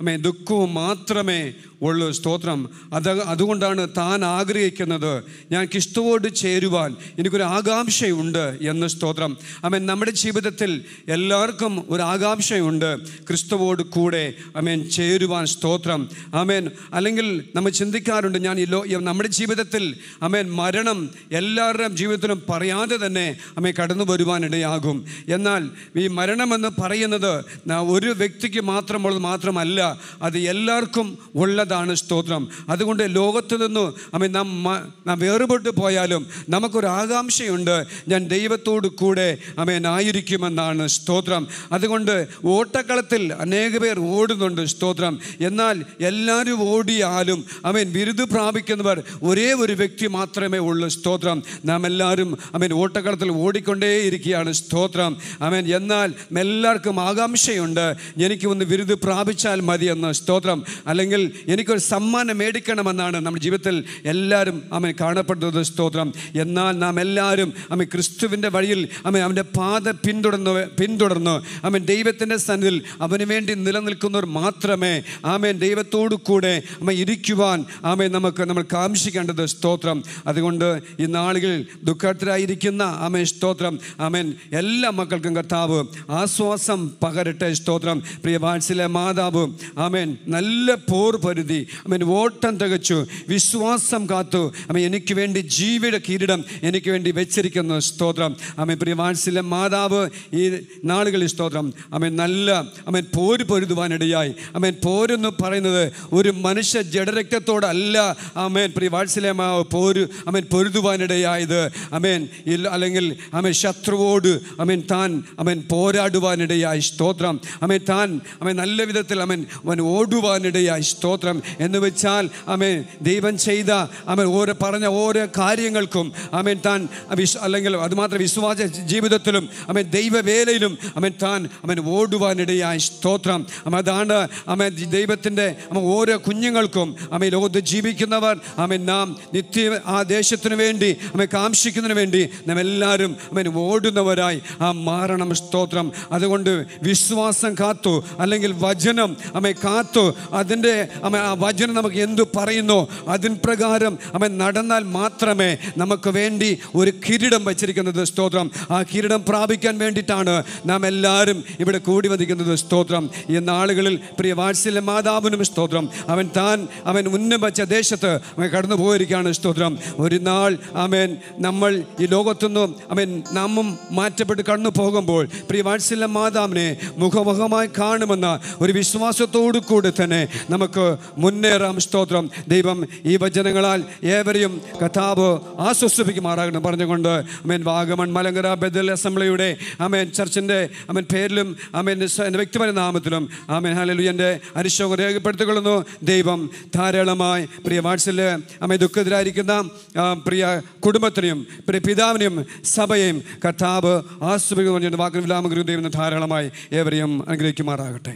Speaker 12: അമ്മേ ദുഃഖവും മാത്രമേ ഉള്ളൂ സ്തോത്രം അത് അതുകൊണ്ടാണ് താൻ ആഗ്രഹിക്കുന്നത് ഞാൻ ക്രിസ്തുവോട് ചേരുവാൻ എനിക്കൊരു ആകാംക്ഷയുണ്ട് എന്ന് സ്തോത്രം അമേൻ നമ്മുടെ ജീവിതത്തിൽ എല്ലാവർക്കും ഒരു ആകാംക്ഷയുണ്ട് ക്രിസ്തുവോട് കൂടെ അമേൻ ചേരുവാൻ സ്തോത്രം അമേൻ അല്ലെങ്കിൽ നമ്മൾ ചിന്തിക്കാറുണ്ട് ഞാൻ ഈ ലോ നമ്മുടെ ജീവിതത്തിൽ അമേൻ മരണം എല്ലാവരുടെയും ജീവിതത്തിലും പറയാതെ തന്നെ അമേ കടന്നു വരുവാനിടയാകും എന്നാൽ ഈ മരണമെന്ന് പറയുന്നത് ന- ഒരു വ്യക്തിക്ക് മാത്രമുള്ളത് മാത്രമല്ല അത് എല്ലാവർക്കും ഉള്ളതാണ് സ്തോത്രം അതുകൊണ്ട് ലോകത്ത് നിന്ന് അമ്മ നാം മ- നാം വേറുപെട്ട് പോയാലും നമുക്കൊരു ആകാംക്ഷയുണ്ട് ഞാൻ ദൈവത്തോട് കൂടെ അമേനായിരിക്കുമെന്നാണ് സ്തോത്രം അതുകൊണ്ട് ഓട്ടക്കളത്തിൽ അനേക പേർ ഓടുന്നുണ്ട് സ്തോത്രം എന്നാൽ എല്ലാവരും ഓടിയാലും അമേൻ ബിരുദ് പ്രാപിക്കുന്നവർ ഒരേ ഒരു വ്യക്തി മാത്രമേ ഉള്ളൂ സ്തോത്രം നാം എല്ലാവരും അമേൻ ഓട്ടക്കളത്തിൽ ഓടിക്കൊണ്ടേയിരിക്കുകയാണ് സ്തോത്രം അമേൻ എന്നാൽ എല്ലാവർക്കും ആകാംക്ഷയുണ്ട് എനിക്ക് ഒന്ന് ബിരുദ് പ്രാപിച്ചാൽ മതിയെന്ന് സ്തോത്രം അല്ലെങ്കിൽ എനിക്കൊരു സമ്മാനം മേടിക്കണമെന്നാണ് നമ്മുടെ ജീവിതത്തിൽ എല്ലാവരും അമൻ കാണപ്പെടുന്നത് സ്തോത്രം എന്നാൽ നാം എല്ലാവരും അമ്മ ക്രിസ്തുവിൻ്റെ വഴിയിൽ അമ്മ അവൻ്റെ പാത പിന്തുടർന്ന് പിന്തുടർന്ന് അമ്മൻ ദൈവത്തിൻ്റെ സന്നിധിയിൽ അവന് വേണ്ടി നിലനിൽക്കുന്നവർ മാത്രമേ ആമേൻ ദൈവത്തോടു കൂടെ അമ്മ ഇരിക്കുവാൻ ആമേൻ നമുക്ക് നമ്മൾ കാംക്ഷിക്കേണ്ടത് സ്തോത്രം അതുകൊണ്ട് ഈ നാളുകളിൽ ദുഃഖത്തിലായിരിക്കുന്ന ആമേൻ സ്തോത്രം ആമേൻ എല്ലാ മക്കൾക്കും കർത്താവ് ആശ്വാസം പകരട്ടെ സ്തോത്രം പ്രിയ വാത്സല്യ മാതാവ് ആമേൻ നല്ല പോർ പൊരുതി ആമേൻ ഓട്ടം തികച്ചു വിശ്വാസം കാത്തു ആമേൻ എനിക്ക് വേണ്ടി ജീവിയുടെ കിരീടം എനിക്ക് വേണ്ടി വെച്ചിരിക്കുന്നു സ്തോത്രം ആമേൻ പ്രിയ വാത്സല്യ മാതാവ് ഈ നാളുകളിൽ സ്തോത്രം ആമേൻ നല്ല ആമേൻ പോര് പൊരുതുവാനിടയായി ആമേൻ പോരെന്ന് പറയുന്നത് ഒരു മനുഷ്യ ജഡരക്തത്തോടല്ല ആമേൻ പ്രിയ വാത്സല്യമാവ് പോര് ആമേൻ പൊരുതുവാനിടയായത് അമേൻ ഇല്ല അല്ലെങ്കിൽ അമേൻ ശത്രുവോട് അമേൻ താൻ അമേൻ പോരാടുവാനിടയായി സ്തോത്രം അമേൻ താൻ അമേൻ നല്ല വിധത്തിൽ അമേൻ അവൻ ഓടുവാനിടയായി സ്തോത്രം എന്ന് വെച്ചാൽ അമേൻ ദൈവം ചെയ്ത അമേൻ ഓരോ പറഞ്ഞ ഓരോ കാര്യങ്ങൾക്കും അമേൻ താൻ വിശ്വ അല്ലെങ്കിൽ അതുമാത്രം വിശ്വാസ ജീവിതത്തിലും അമേൻ ദൈവവേലയിലും അമേൻ താൻ അമേൻ ഓടുവാനിടയായി സ്തോത്രം അമ അതാണ് അമേൻ ദൈവത്തിൻ്റെ അമ ഓരോ കുഞ്ഞുങ്ങൾക്കും അമേൻ ലോകത്ത് ജീവിക്കുന്നവർ അമേൻ നാം നിത്യ ആ ദേശത്തിന് വേണ്ടി അമേൻ കാംക്ഷിക്കുന്നതിന് വേണ്ടി നാം എല്ലാവരും അമേൻ ഓടുന്നവരായി ആ മാറണം സ്തോത്രം അതുകൊണ്ട് വിശ്വാസം കാത്തു അല്ലെങ്കിൽ വചനം അമേ കാത്തു അതിൻ്റെ അമ ആ വചനം നമുക്ക് എന്തു പറയുന്നു അതിൻ പ്രകാരം അമൻ നടന്നാൽ മാത്രമേ നമുക്ക് വേണ്ടി ഒരു കിരീടം വച്ചിരിക്കുന്നത് സ്തോത്രം ആ കിരീടം പ്രാപിക്കാൻ വേണ്ടിയിട്ടാണ് നാം എല്ലാവരും ഇവിടെ കൂടി വധിക്കുന്നത് സ്തോത്രം ഈ നാളുകളിൽ പ്രിയ വാത്സല്യ മാതാവിനും സ്തോത്രം അവൻ താൻ അവൻ ഉന്നം വച്ച ദേശത്ത് അവൻ കടന്നു പോയിരിക്കുകയാണ് സ്തോത്രം ഒരു നാൾ അവൻ നമ്മൾ ഈ ലോകത്തുനിന്നും അവൻ നാമും മാറ്റപ്പെട്ട് കടന്നു പോകുമ്പോൾ പ്രിയ വാത്സല്യ മാതാവിനെ മുഖമുഖമായി കാണുമെന്ന ഒരു വിശ്വാസത്തോടു കൂടി തന്നെ നമുക്ക് മുന്നേറാം സ്തോത്രം ദൈവം ഈ വചനങ്ങളാൽ ഏവരെയും കഥാവ് ആശ്വസിപ്പിക്കുമാറാകണം പറഞ്ഞുകൊണ്ട് അമേൻ വാഗമൺ മലങ്കര ബദൽ അസംബ്ലിയുടെ അമേൻ ചർച്ചിൻ്റെ അമേൻ പേരിലും അമേൻ എൻ്റെ വ്യക്തിപര നാമത്തിലും ആമേൻ ഹലലു എൻ്റെ അനുശോകം രേഖപ്പെടുത്തിക്കൊള്ളുന്നു ദൈവം ധാരാളമായി പ്രിയ വാട്സല് അമ്മ ദുഃഖത്തിലായിരിക്കുന്ന ആ, പ്രിയ കുടുംബത്തിനെയും പ്രിയ പിതാവിനെയും സഭയെയും കർത്താവ് ആസ്വദിക്കുന്ന വാക്കിന് വിലാമഗുരു ദൈവം ധാരാളമായി ഏവരെയും അനുഗ്രഹിക്കുമാറാകട്ടെ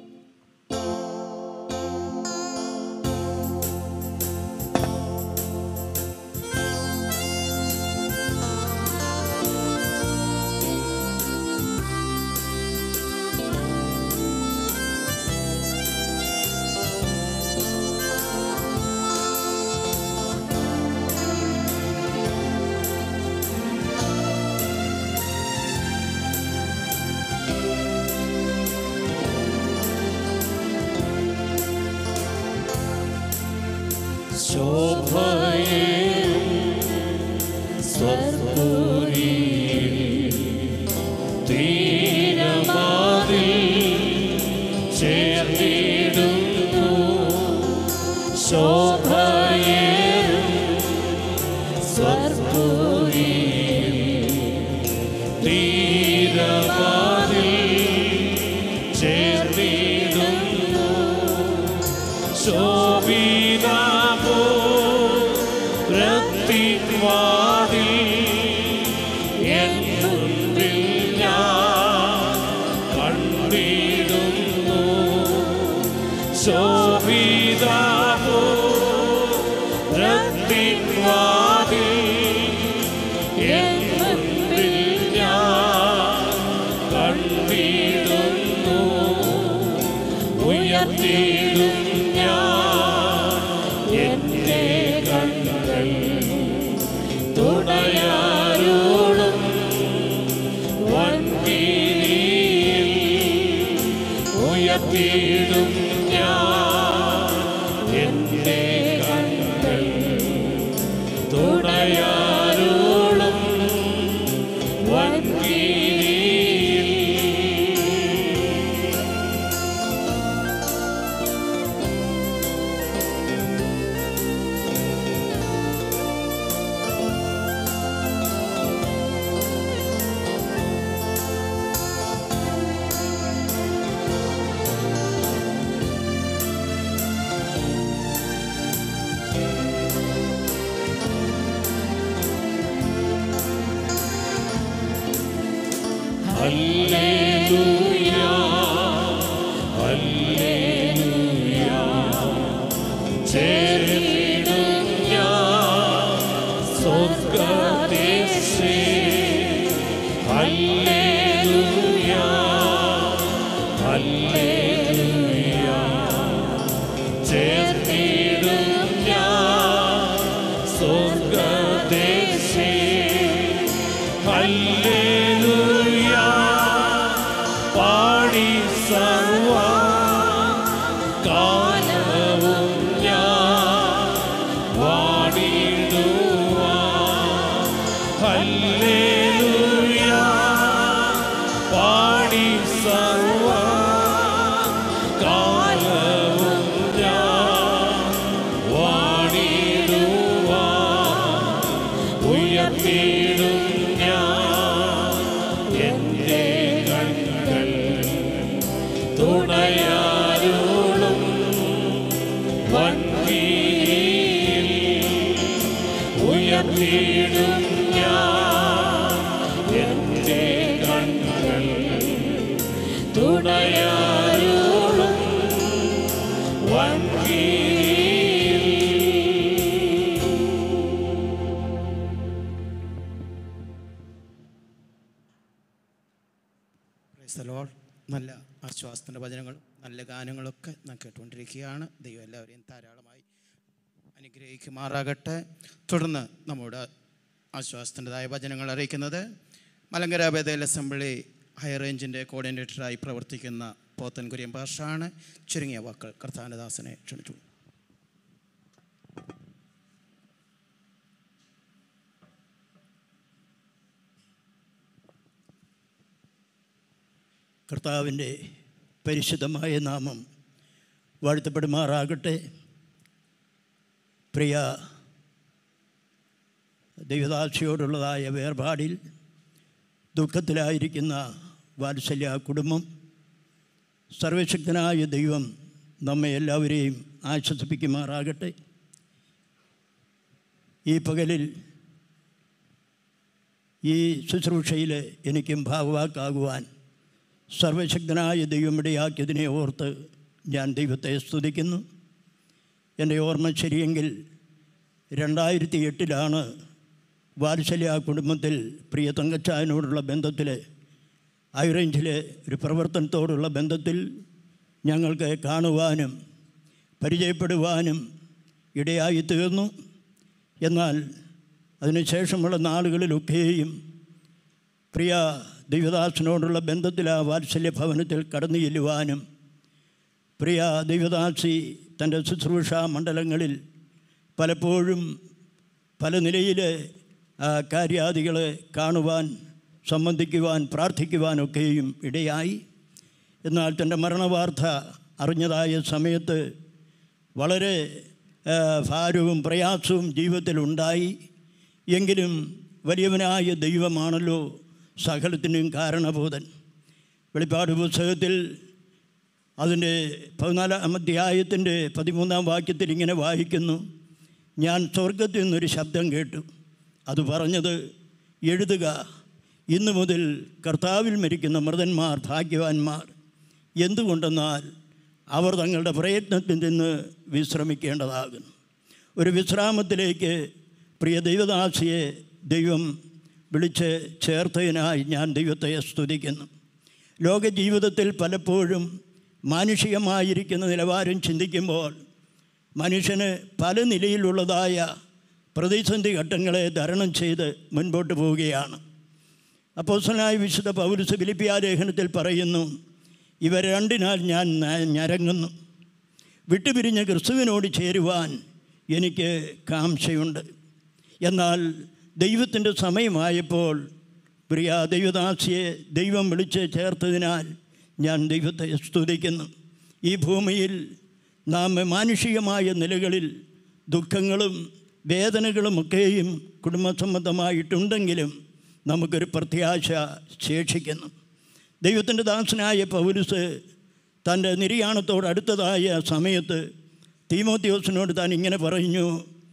Speaker 1: ചേർന്നിടുന്നു ശോഭയേറും സ്വർപ്പൂരി തീരവാതിൽ ചേർന്നിടുന്നു ശോഭിതാപോ രത്തിവാതിൽ എന്നുള്ളിൽ ഞാൻ കണ്ടിടുന്നു ശോഭിതാപോ രത്തിവാതിൽ എന്നുള്ളിൽ ഞാൻ കണ്ടിടുന്നു ഉയർത്തി ഉയർത്തിയിടും ഞാൻ എന്റെ കണ്ണുകൾ തുണയാരോടും വൻകീഴിൽ ഉയർത്തിയിടും ഞാൻ എന്റെ കണ്ണുകൾ തുണയാരോടും വൻകീഴിൽ ഹല്ലേലൂയ ഹല്ലേലൂയ ചേർന്നിടും ഞാൻ സ്വർഗ്ഗദേശേ ഹല്ലേലൂയ ഹല്ലേലൂയ ചേർന്നിടും ഞാൻ സ്വർഗ്ഗദേശേ ഹല്ലേലൂയ പാടി സർവ കാലവും ഞാൻ വാണിടുവാ ഹല്ലേലൂയ പാടി സർവ കാലവും ഞാൻ വാണിടുവാ ഉയർത്തിയിടും ഞാൻ എൻ്റെ കണ്ണുകൾ തുണയാരോളും വൻകീഴിൽ ഉയർത്തിയിടും ഞാൻ എൻ്റെ കണ്ണുകൾ തുണയാരോളും വൻകീഴിൽ
Speaker 7: Praise the Lord. നല്ല ആശ്വാസത്തിൻ്റെ വചനങ്ങളും നല്ല ഗാനങ്ങളൊക്കെ നാം കേട്ടുകൊണ്ടിരിക്കുകയാണ് ദൈവം എല്ലാവരെയും ധാരാളമായി അനുഗ്രഹിക്കുമാറാകട്ടെ തുടർന്ന് നമ്മുടെ ആശ്വാസത്തിൻ്റെതായ വചനങ്ങൾ അറിയിക്കുന്നത് മലങ്കര ബേദൽ അസംബ്ലി ഹൈ റേഞ്ചിൻ്റെ കോർഡിനേറ്ററായി പ്രവർത്തിക്കുന്ന പോത്തൻ കുര്യൻ പാഷാണ് ചുരുങ്ങിയ വാക്കൾ കർത്താനദാസനെ ക്ഷണിച്ചു
Speaker 13: കർത്താവിൻ്റെ പരിശുദ്ധമായ നാമം വാഴ്ത്തപ്പെടുമാറാകട്ടെ പ്രിയ ദൈവദാക്ഷിയോടുള്ളതായ വേർപാടിൽ ദുഃഖത്തിലായിരിക്കുന്ന വാത്സല്യ കുടുംബം സർവശക്തനായ ദൈവം നമ്മെ എല്ലാവരെയും ആശ്വസിപ്പിക്കുമാറാകട്ടെ ഈ പകലിൽ ഈ ശുശ്രൂഷയിൽ എനിക്കും ഭാഗവാക്കാകുവാൻ സർവശക്തനായ ദൈവം ഇടയാക്കിയതിനെ ഓർത്ത് ഞാൻ ദൈവത്തെ സ്തുതിക്കുന്നു എൻ്റെ ഓർമ്മ ശരിയെങ്കിൽ രണ്ടായിരത്തി എട്ടിലാണ് വാത്സല്യ കുടുംബത്തിൽ പ്രിയ തങ്കച്ചായനോടുള്ള ബന്ധത്തിൽ ഹൈറേഞ്ചിലെ ഒരു പ്രവർത്തനത്തോടുള്ള ബന്ധത്തിൽ ഞങ്ങൾക്ക് കാണുവാനും പരിചയപ്പെടുവാനും ഇടയായി തീർന്നു എന്നാൽ അതിനുശേഷമുള്ള നാളുകളിലൊക്കെയും പ്രിയ ദൈവദാസനോടുള്ള ബന്ധത്തിൽ ആ വാത്സല്യ ഭവനത്തിൽ കടന്നു ചെല്ലുവാനും പ്രിയ ദൈവദാസി തൻ്റെ ശുശ്രൂഷ മണ്ഡലങ്ങളിൽ പലപ്പോഴും പല നിലയിൽ കാര്യാദികളെ കാണുവാൻ സംബന്ധിക്കുവാൻ പ്രാർത്ഥിക്കുവാനൊക്കെയും ഇടയായി എന്നാൽ തൻ്റെ മരണവാർത്ത അറിഞ്ഞതായ സമയത്ത് വളരെ ആ, ഭാരവും പ്രയാസവും ജീവിതത്തിലുണ്ടായി എങ്കിലും വലിയവനായ ദൈവമാണല്ലോ സകലത്തിനും കാരണബോധൻ വെളിപ്പാട് പുസ്തകത്തിൽ അതിൻ്റെ പതിനാലാം അധ്യായത്തിൻ്റെ പതിമൂന്നാം വാക്യത്തിൽ ഇങ്ങനെ വായിക്കുന്നു ഞാൻ സ്വർഗത്തിൽ നിന്നൊരു ശബ്ദം കേട്ടു അത് പറഞ്ഞത് എഴുതുക ഇന്നു മുതൽ കർത്താവിൽ മരിക്കുന്ന മൃതന്മാർ ഭാഗ്യവാന്മാർ എന്തുകൊണ്ടെന്നാൽ അവർ തങ്ങളുടെ പ്രയത്നത്തിൽ നിന്ന് വിശ്രമിക്കേണ്ടതാകുന്നു ഒരു വിശ്രാമത്തിലേക്ക് പ്രിയ ദൈവദാസിയെ ദൈവം വിളിച്ച് ചേർത്തതിനായി ഞാൻ ദൈവത്തെ സ്തുതിക്കുന്നു ലോക ജീവിതത്തിൽ പലപ്പോഴും മാനുഷികമായിരിക്കുന്ന നിലവാരം ചിന്തിക്കുമ്പോൾ മനുഷ്യന് പല നിലയിലുള്ളതായ പ്രതിസന്ധി ഘട്ടങ്ങളെ തരണം ചെയ്ത് മുൻപോട്ട് പോവുകയാണ് അപ്പോസനായ വിശുദ്ധ പൗരസ് ഫിലിപ്പിയ ലേഖനത്തിൽ പറയുന്നു ഇവ രണ്ടിനാൽ ഞാൻ ന- ഞരങ്ങുന്നു വിട്ടുപിരിഞ്ഞ ക്രിസ്തുവിനോട് ചേരുവാൻ എനിക്ക് കാംക്ഷയുണ്ട് എന്നാൽ ദൈവത്തിൻ്റെ സമയമായപ്പോൾ പ്രിയ ദൈവദാസിയെ ദൈവം വിളിച്ച് ചേർത്തതിനാൽ ഞാൻ ദൈവത്തെ സ്തുതിക്കുന്നു ഈ ഭൂമിയിൽ നാം മാനുഷികമായ നിലകളിൽ ദുഃഖങ്ങളും വേദനകളുമൊക്കെയും കുടുംബസംബന്ധമായിട്ടുണ്ടെങ്കിലും നമുക്കൊരു പ്രത്യാശ ശേഷിക്കുന്നു ദൈവത്തിൻ്റെ ദാസനായ പൗലുസ് തൻ്റെ നിര്യാണത്തോട് അടുത്തതായ സമയത്ത് തീമോത്യോസിനോട് താൻ ഇങ്ങനെ പറഞ്ഞു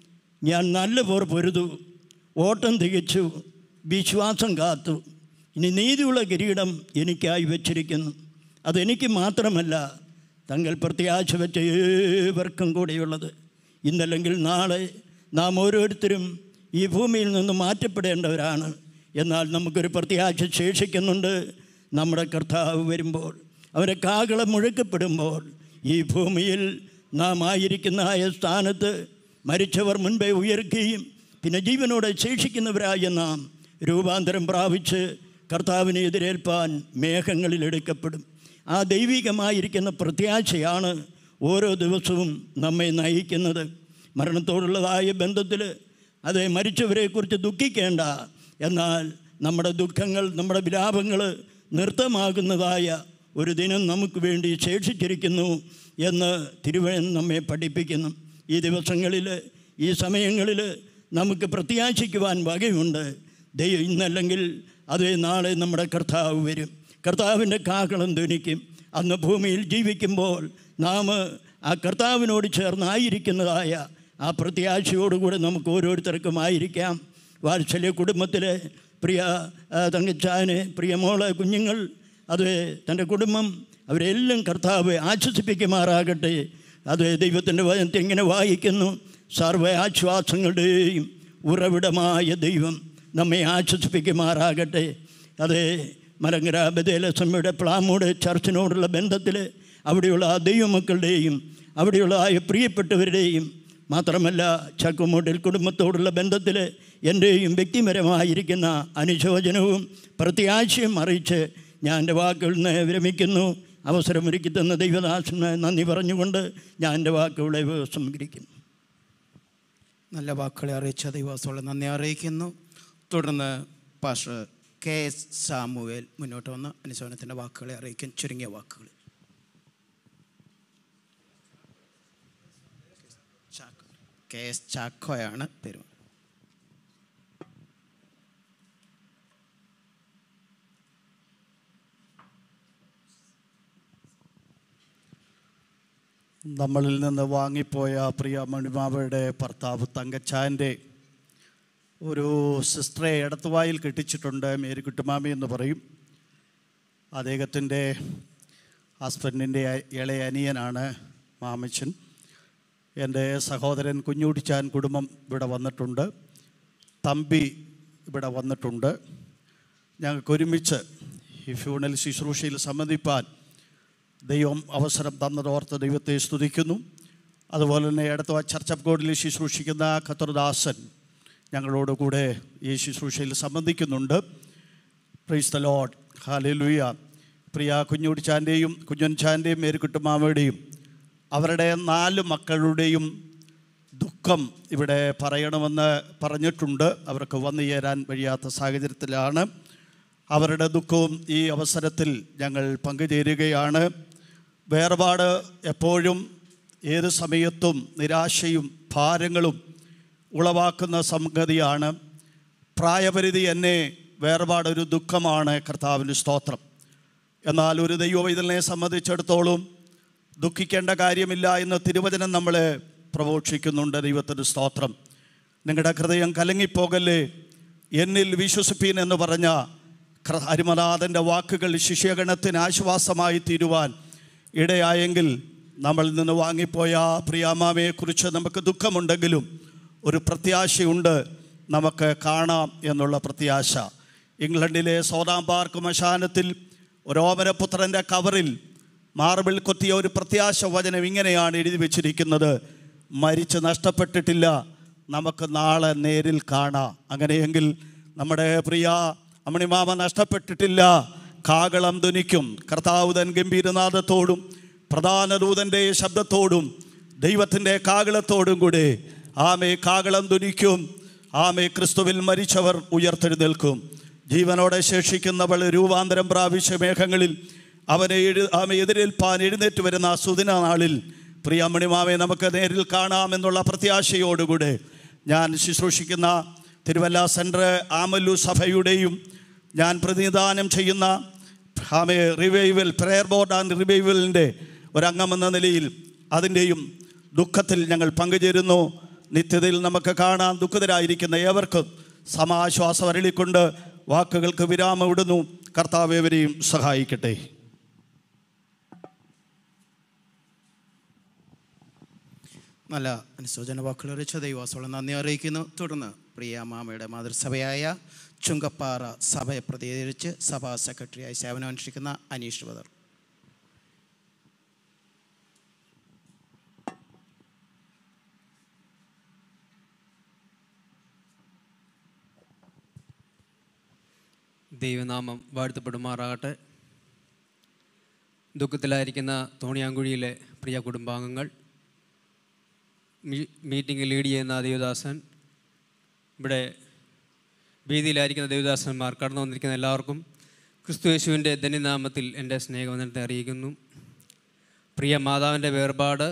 Speaker 13: ഞാൻ നല്ല പോർ പൊരുതു ഓട്ടം തികച്ചു വിശ്വാസം കാത്തു ഇനി നീതിയുള്ള കിരീടം എനിക്കായി വച്ചിരിക്കുന്നു അതെനിക്ക് മാത്രമല്ല തങ്ങൾ പ്രത്യാശ വെച്ച ഏവർക്കും കൂടെയുള്ളത് ഇന്നല്ലെങ്കിൽ നാളെ നാം ഓരോരുത്തരും ഈ ഭൂമിയിൽ നിന്ന് മാറ്റപ്പെടേണ്ടവരാണ് എന്നാൽ നമുക്കൊരു പ്രത്യാശ ശേഷിക്കുന്നുണ്ട് നമ്മുടെ കർത്താവ് വരുമ്പോൾ അവരെ കാകളം മുഴക്കപ്പെടുമ്പോൾ ഈ ഭൂമിയിൽ നാം ആയിരിക്കുന്ന ആയ സ്ഥാനത്ത് മരിച്ചവർ മുൻപേ ഉയർക്കുകയും പിന്നെ ജീവനോടെ ശേഷിക്കുന്നവരായ നാം രൂപാന്തരം പ്രാപിച്ച് കർത്താവിനെ എതിരേൽപ്പാൻ മേഘങ്ങളിൽ എടുക്കപ്പെടും ആ ദൈവികമായിരിക്കുന്ന പ്രത്യാശയാണ് ഓരോ ദിവസവും നമ്മെ നയിക്കുന്നത് മരണത്തോടുള്ളതായ ബന്ധത്തിൽ അതെ മരിച്ചവരെക്കുറിച്ച് ദുഃഖിക്കേണ്ട എന്നാൽ നമ്മുടെ ദുഃഖങ്ങൾ നമ്മുടെ വിലാപങ്ങൾ നൃത്തമാകുന്നതായ ഒരു ദിനം നമുക്ക് വേണ്ടി ശേഷിച്ചിരിക്കുന്നു എന്ന് തിരുവൻ നമ്മെ പഠിപ്പിക്കുന്നു ഈ ദിവസങ്ങളിൽ ഈ സമയങ്ങളിൽ നമുക്ക് പ്രത്യാശിക്കുവാൻ വകയുണ്ട് ദൈവം ഇന്നല്ലെങ്കിൽ അതേ നാളെ നമ്മുടെ കർത്താവ് വരും കർത്താവിൻ്റെ കാക്കളം ധ്വനിക്കും അന്ന് ഭൂമിയിൽ ജീവിക്കുമ്പോൾ നാം ആ കർത്താവിനോട് ചേർന്നായിരിക്കുന്നതായ ആ പ്രത്യാശയോടുകൂടെ നമുക്ക് ഓരോരുത്തർക്കും ആയിരിക്കാം വാത്സല്യ കുടുംബത്തിലെ പ്രിയ ആ, തങ്കച്ചാന് പ്രിയ മോള് കുഞ്ഞുങ്ങൾ അത് തൻ്റെ കുടുംബം അവരെല്ലാം കർത്താവ് ആശ്വസിപ്പിക്കുമാറാകട്ടെ അത് ദൈവത്തിൻ്റെ വചനത്തെ ഇങ്ങനെ വായിക്കുന്നു സർവ്വ ആശ്വാസങ്ങളുടെയും ഉറവിടമായ ദൈവം നമ്മെ ആശ്വസിപ്പിക്കുമാറാകട്ടെ അത് മലങ്കര ബദേലസമ്മയുടെ പ്ലാമൂട് ചർച്ചിനോടുള്ള ബന്ധത്തിൽ അവിടെയുള്ള ആ ദൈവമക്കളുടെയും അവിടെയുള്ള ആ പ്രിയപ്പെട്ടവരുടെയും മാത്രമല്ല ചക്കുമൂട്ടിൽ കുടുംബത്തോടുള്ള ബന്ധത്തിൽ എൻ്റെയും വ്യക്തിപരമായിരിക്കുന്ന അനുശോചനവും പ്രത്യാശയും അറിയിച്ച് ഞാൻ എൻ്റെ വാക്കുകളിൽ നിന്ന് വിരമിക്കുന്നു അവസരമൊരുക്കി തന്ന ദൈവദാസന് നന്ദി പറഞ്ഞുകൊണ്ട് ഞാൻ എൻ്റെ വാക്കുകളെ സംഗ്രഹിക്കുന്നു
Speaker 7: നല്ല വാക്കുകളെ അറിയിച്ച ദൈവത്തോളം നന്ദി അറിയിക്കുന്നു തുടർന്ന് പാസ്റ്റർ കെ എസ് സാമുവേൽ മുന്നോട്ട് വന്ന് അനുശോചനത്തിൻ്റെ വാക്കുകളെ അറിയിക്കും ചുരുങ്ങിയ വാക്കുകൾ ചാക്കോ. കെ എസ് ചാക്കോയാണ് പേര്
Speaker 14: നമ്മളിൽ നിന്ന് വാങ്ങിപ്പോയ പ്രിയ മണിമാവയുടെ ഭർത്താവ് തങ്കച്ചാൻ്റെ ഒരു സിസ്റ്ററെ എടത്തുവായിൽ കെട്ടിച്ചിട്ടുണ്ട് മേരിക്കുട്ടുമാമി എന്ന് പറയും അദ്ദേഹത്തിൻ്റെ ഹസ്ബൻഡിൻ്റെ ഇളയ അനിയനാണ് മാമച്ചൻ എൻ്റെ സഹോദരൻ കുഞ്ഞുടിച്ചാൻ കുടുംബം ഇവിടെ വന്നിട്ടുണ്ട് തമ്പി ഇവിടെ വന്നിട്ടുണ്ട് ഞങ്ങൾക്ക് ഒരുമിച്ച് ഈ ഫ്യൂണൽ ശുശ്രൂഷയിൽ സംബന്ധിപ്പാൻ ദൈവം അവസരം തന്നതോർത്ത് ദൈവത്തെ സ്തുതിക്കുന്നു അതുപോലെ തന്നെ അടുത്ത ചർച്ച് ഓഫ് ഗോഡിൽ ശുശ്രൂഷിക്കുന്ന ഖത്തർദാസൻ ഞങ്ങളോട് കൂടെ ഈ ശുശ്രൂഷയിൽ സംബന്ധിക്കുന്നുണ്ട് പ്രൈസ് ദ ലോഡ് ഹാലലുയ പ്രിയ കുഞ്ഞുടിച്ചാൻ്റെയും കുഞ്ഞൻചാൻ്റെയും മേരിക്കുട്ടുമാമയുടെയും അവരുടെ നാല് മക്കളുടെയും ദുഃഖം ഇവിടെ പറയണമെന്ന് പറഞ്ഞിട്ടുണ്ട് അവർക്ക് വന്നു ചേരാൻ കഴിയാത്ത സാഹചര്യത്തിലാണ് അവരുടെ ദുഃഖവും ഈ അവസരത്തിൽ ഞങ്ങൾ പങ്കുചേരുകയാണ് വേർപാട് എപ്പോഴും ഏത് സമയത്തും നിരാശയും ഭാരങ്ങളും ഉളവാക്കുന്ന സംഗതിയാണ് പ്രായപരിധി എന്നെ വേർപാടൊരു ദുഃഖമാണ് കർത്താവിൻ്റെ സ്തോത്രം എന്നാൽ ഒരു ദൈവവൈതലിനെ സംബന്ധിച്ചിടത്തോളം ദുഃഖിക്കേണ്ട കാര്യമില്ല എന്ന് തിരുവചനം നമ്മളെ പ്രഘോഷിക്കുന്നുണ്ട് ദൈവത്തിൻ്റെ സ്തോത്രം നിങ്ങളുടെ ഹൃദയം കലങ്ങിപ്പോകല്ലേ എന്നിൽ വിശ്വസിപ്പീൻ എന്ന് പറഞ്ഞ ക്ര- അരുമനാഥൻ്റെ വാക്കുകൾ ശിഷ്യഗണത്തിന് ആശ്വാസമായി തീരുവാൻ ഇടയായെങ്കിൽ നമ്മളിൽ നിന്ന് വാങ്ങിപ്പോയ പ്രിയാമാമയെക്കുറിച്ച് നമുക്ക് ദുഃഖമുണ്ടെങ്കിലും ഒരു പ്രത്യാശയുണ്ട് നമുക്ക് കാണാം എന്നുള്ള പ്രത്യാശ ഇംഗ്ലണ്ടിലെ സോതാം പാർക്ക് മശാനത്തിൽ ഒരോമരപുത്രൻ്റെ കവറിൽ മാർബിൾ കൊത്തിയ ഒരു പ്രത്യാശ വചനം ഇങ്ങനെയാണ് എഴുതി വെച്ചിരിക്കുന്നത് മരിച്ച് നഷ്ടപ്പെട്ടിട്ടില്ല നമുക്ക് നാളെ നേരിൽ കാണാം അങ്ങനെയെങ്കിൽ നമ്മുടെ പ്രിയ അമ്മണിമാമ നഷ്ടപ്പെട്ടിട്ടില്ല കാകളം ധ്വനിക്കും കർത്താവുതൻ ഗംഭീരനാഥത്തോടും പ്രധാന ദൂതൻ്റെ ശബ്ദത്തോടും ദൈവത്തിൻ്റെ കാകളത്തോടും കൂടെ ആമേ കാകളം ധ്വനിക്കും ആമേ ക്രിസ്തുവിൽ മരിച്ചവർ ഉയർത്തെഴുന്നേൽക്കും ജീവനോടെ ശേഷിക്കുന്നവൾ രൂപാന്തരം പ്രാപിച്ച മേഘങ്ങളിൽ അവനെ എഴു ആമെ എതിരേൽപ്പാൻ എഴുന്നേറ്റ് വരുന്ന ആ സുദിന നാളിൽ പ്രിയ മണിമാമെ നമുക്ക് നേരിൽ കാണാമെന്നുള്ള പ്രത്യാശയോടുകൂടെ ഞാൻ ശുശ്രൂഷിക്കുന്ന തിരുവല്ല സെൻട്രൽ ആമല്ലു സഭയുടെയും ഞാൻ പ്രതിനിധാനം ചെയ്യുന്ന ആമെ റിവൈവൽ പ്രെയർ ബോർഡ് ആൻഡ് റിവൈവലിൻ്റെ ഒരംഗമെന്ന നിലയിൽ അതിൻ്റെയും ദുഃഖത്തിൽ ഞങ്ങൾ പങ്കുചേരുന്നു നിത്യതയിൽ നമുക്ക് കാണാൻ ദുഃഖിതരായിരിക്കുന്ന ഏവർക്കും സമാശ്വാസം അരളിക്കൊണ്ട് വാക്കുകൾക്ക് വിരാമം ഇടുന്നു കർത്താവ് ഏവരെയും സഹായിക്കട്ടെ
Speaker 7: നല്ല അനുശോചന വാക്കുകൾ അറിയിച്ച ദൈവാസോളം നന്ദി അറിയിക്കുന്നു തുടർന്ന് പ്രിയ മാമയുടെ മാതൃസഭയായ ചുങ്കപ്പാറ സഭയെ പ്രതിനിധീകരിച്ച് സഭാ സെക്രട്ടറിയായി സേവനമനുഷ്ഠിക്കുന്ന അനീഷ് ബദർ
Speaker 15: ദൈവനാമം വാഴ്ത്തപ്പെടുമാറാകട്ടെ ദുഃഖത്തിലായിരിക്കുന്ന തോണിയാങ്കുഴിയിലെ പ്രിയ കുടുംബാംഗങ്ങൾ മീ- മീറ്റിംഗ് ലീഡ് ചെയ്യുന്ന ദേവദാസൻ ഇവിടെ വേദിയിലായിരിക്കുന്ന ദേവദാസന്മാർ കടന്നു വന്നിരിക്കുന്ന എല്ലാവർക്കും ക്രിസ്തു യേശുവിൻ്റെ ധന്യനാമത്തിൽ എൻ്റെ സ്നേഹവന്ദനത്തെ അറിയിക്കുന്നു പ്രിയ മാതാവിൻ്റെ വേർപാട്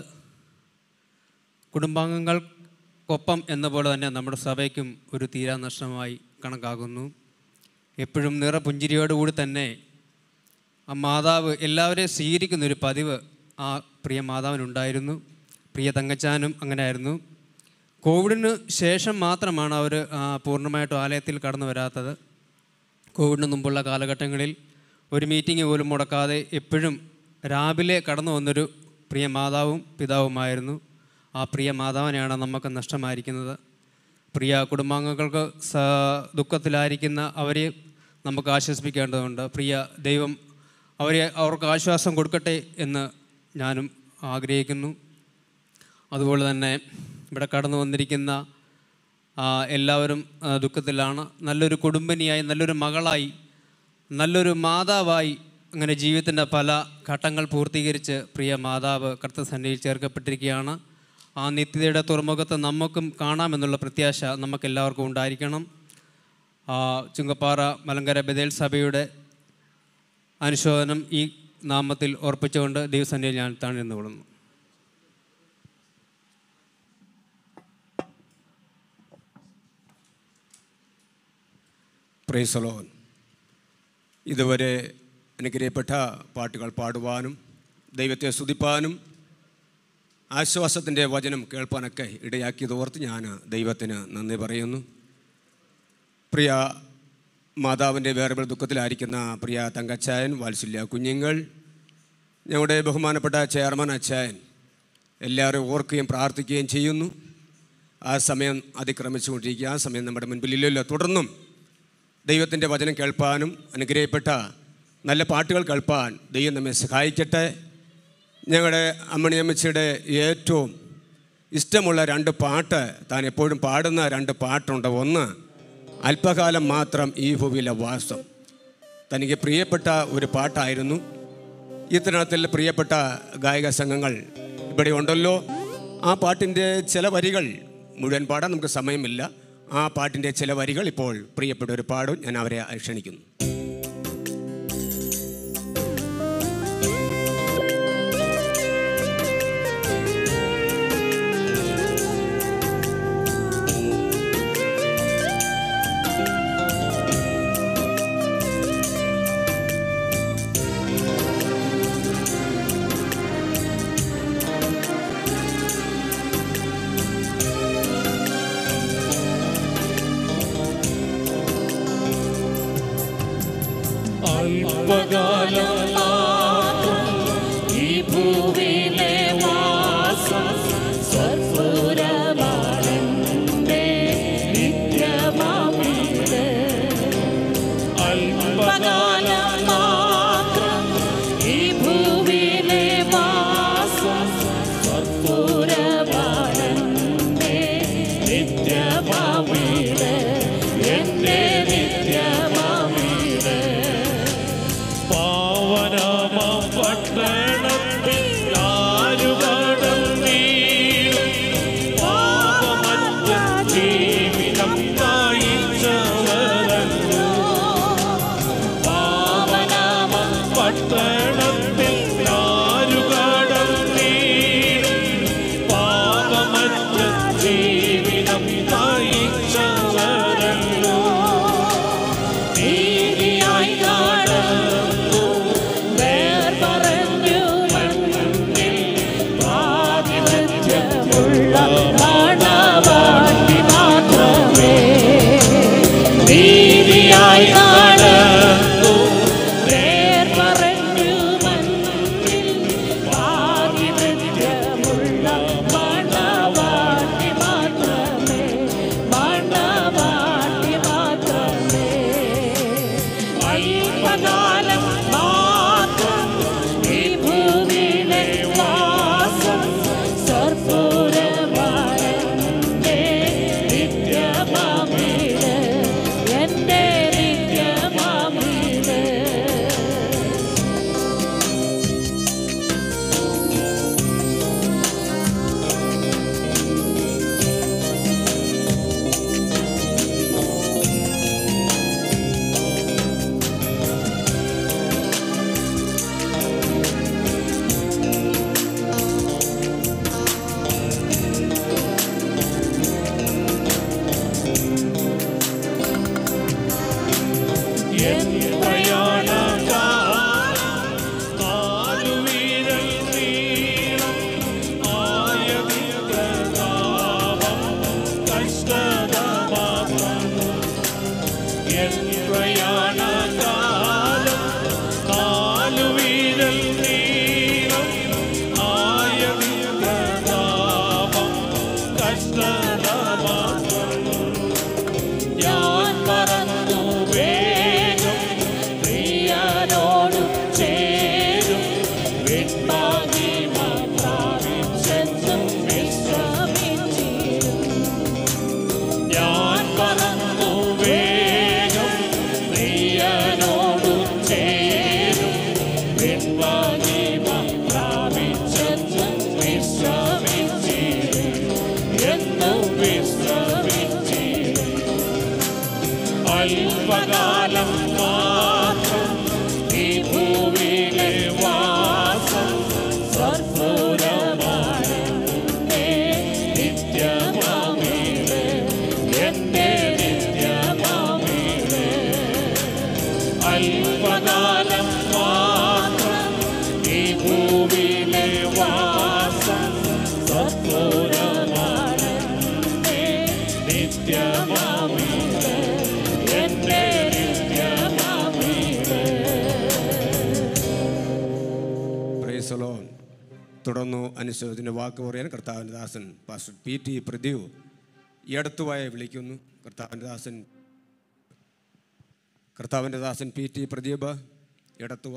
Speaker 15: കുടുംബാംഗങ്ങൾക്കൊപ്പം എന്ന പോലെ തന്നെ നമ്മുടെ സഭയ്ക്കും ഒരു തീരാനഷ്ടമായി കണക്കാക്കുന്നു എപ്പോഴും നിറപുഞ്ചിരിയോടുകൂടി തന്നെ ആ മാതാവ് എല്ലാവരെയും സ്വീകരിക്കുന്ന ഒരു പതിവ് ആ പ്രിയ മാതാവിനുണ്ടായിരുന്നു പ്രിയ തങ്കച്ചാനും അങ്ങനെ ആയിരുന്നു കോവിഡിന് ശേഷം മാത്രമാണ് അവർ പൂർണ്ണമായിട്ടും ആലയത്തിൽ കടന്നു വരാത്തത് കോവിഡിന് മുമ്പുള്ള കാലഘട്ടങ്ങളിൽ ഒരു മീറ്റിംഗ് പോലും മുടക്കാതെ എപ്പോഴും രാവിലെ കടന്നു വന്നൊരു പ്രിയ മാതാവും പിതാവുമായിരുന്നു ആ പ്രിയ മാതാവിനെയാണ് നമുക്ക് നഷ്ടമായിരിക്കുന്നത് പ്രിയ കുടുംബാംഗങ്ങൾക്ക് സ ദുഃഖത്തിലായിരിക്കുന്ന അവരെ നമുക്ക് ആശ്വസിപ്പിക്കേണ്ടതുണ്ട് പ്രിയ ദൈവം അവരെ അവർക്ക് ആശ്വാസം കൊടുക്കട്ടെ എന്ന് ഞാനും ആഗ്രഹിക്കുന്നു അതുപോലെ തന്നെ ഇവിടെ കടന്നു വന്നിരിക്കുന്ന ആ, എല്ലാവരും ആ, ദുഃഖത്തിലാണ് നല്ലൊരു കുടുംബിനിയായി നല്ലൊരു മകളായി നല്ലൊരു മാതാവായി അങ്ങനെ ജീവിതത്തിൻ്റെ പല ഘട്ടങ്ങൾ പൂർത്തീകരിച്ച് പ്രിയ മാതാവ് കർത്തസന്നിധിയിൽ ചേർക്കപ്പെട്ടിരിക്കുകയാണ് ആ നിത്യതയുടെ തുറമുഖത്ത് നമുക്കും കാണാമെന്നുള്ള പ്രത്യാശ നമുക്കെല്ലാവർക്കും ഉണ്ടായിരിക്കണം ആ, ചുങ്കപ്പാറ മലങ്കര ബദേൽ സഭയുടെ അനുശോചനം ഈ നാമത്തിൽ ഓർപ്പിച്ചുകൊണ്ട് ദൈവസന്നിധിയിൽ ഞാൻ താഴ്ന്നു കൊള്ളുന്നു
Speaker 16: പ്രൈസലോൻ ഇതുവരെ അനുഗ്രഹപ്പെട്ട പാട്ടുകൾ പാടുവാനും ദൈവത്തെ സ്തുതിപ്പാനും ആശ്വാസത്തിൻ്റെ വചനം കേൾപ്പാനൊക്കെ ഇടയാക്കിയത് ഓർത്ത് ഞാൻ ദൈവത്തിന് നന്ദി പറയുന്നു പ്രിയ മാതാവിൻ്റെ വേറെ ദുഃഖത്തിലായിരിക്കുന്ന പ്രിയ തങ്കച്ചായൻ വാത്സല്യ കുഞ്ഞുങ്ങൾ ഞങ്ങളുടെ ബഹുമാനപ്പെട്ട ചെയർമാൻ അച്ചായൻ എല്ലാവരും ഓർക്കുകയും പ്രാർത്ഥിക്കുകയും ചെയ്യുന്നു ആ സമയം അതിക്രമിച്ചുകൊണ്ടിരിക്കുക ആ സമയം നമ്മുടെ മുൻപിലില്ലല്ലോ തുടർന്നും ദൈവത്തിൻ്റെ വചനം കേൾപ്പാനും അനുഗ്രഹിക്കപ്പെട്ട നല്ല പാട്ടുകൾ കേൾപ്പാൻ ദൈവം നമ്മെ സഹായിക്കട്ടെ ഞങ്ങളുടെ അമ്മണിയമ്മച്ചിയുടെ ഏറ്റവും ഇഷ്ടമുള്ള രണ്ട് പാട്ട് താൻ എപ്പോഴും പാടുന്ന രണ്ട് പാട്ടുണ്ട് ഒന്ന് അല്പകാലം മാത്രം ഈ ഭൂമിയിലെ വാസം തനിക്ക് പ്രിയപ്പെട്ട ഒരു പാട്ടായിരുന്നു ഇത്തരത്തിൽ പ്രിയപ്പെട്ട ഗായക സംഘങ്ങൾ ഇവിടെ ഉണ്ടല്ലോ ആ പാട്ടിൻ്റെ ചില വരികൾ മുഴുവൻ പാടാൻ നമുക്ക് സമയമില്ല ആ പാട്ടിൻ്റെ ചില വരികൾ ഇപ്പോൾ പ്രിയപ്പെട്ട ഒരു പാടും ഞാൻ അവരെ ക്ഷണിക്കുന്നു തുടർന്നു അനുശോചന വാക്ക് പറയാൻ കർത്താവിൻ്റെ ദാസൻ പാസ്റ്റർ പി ടി പ്രദീപ് എടത്തുവായെ വിളിക്കുന്നു കർത്താവിൻ്റെ ദാസൻ കർത്താവിൻ്റെ ദാസൻ പി ടി പ്രദീപ് എടത്തുവ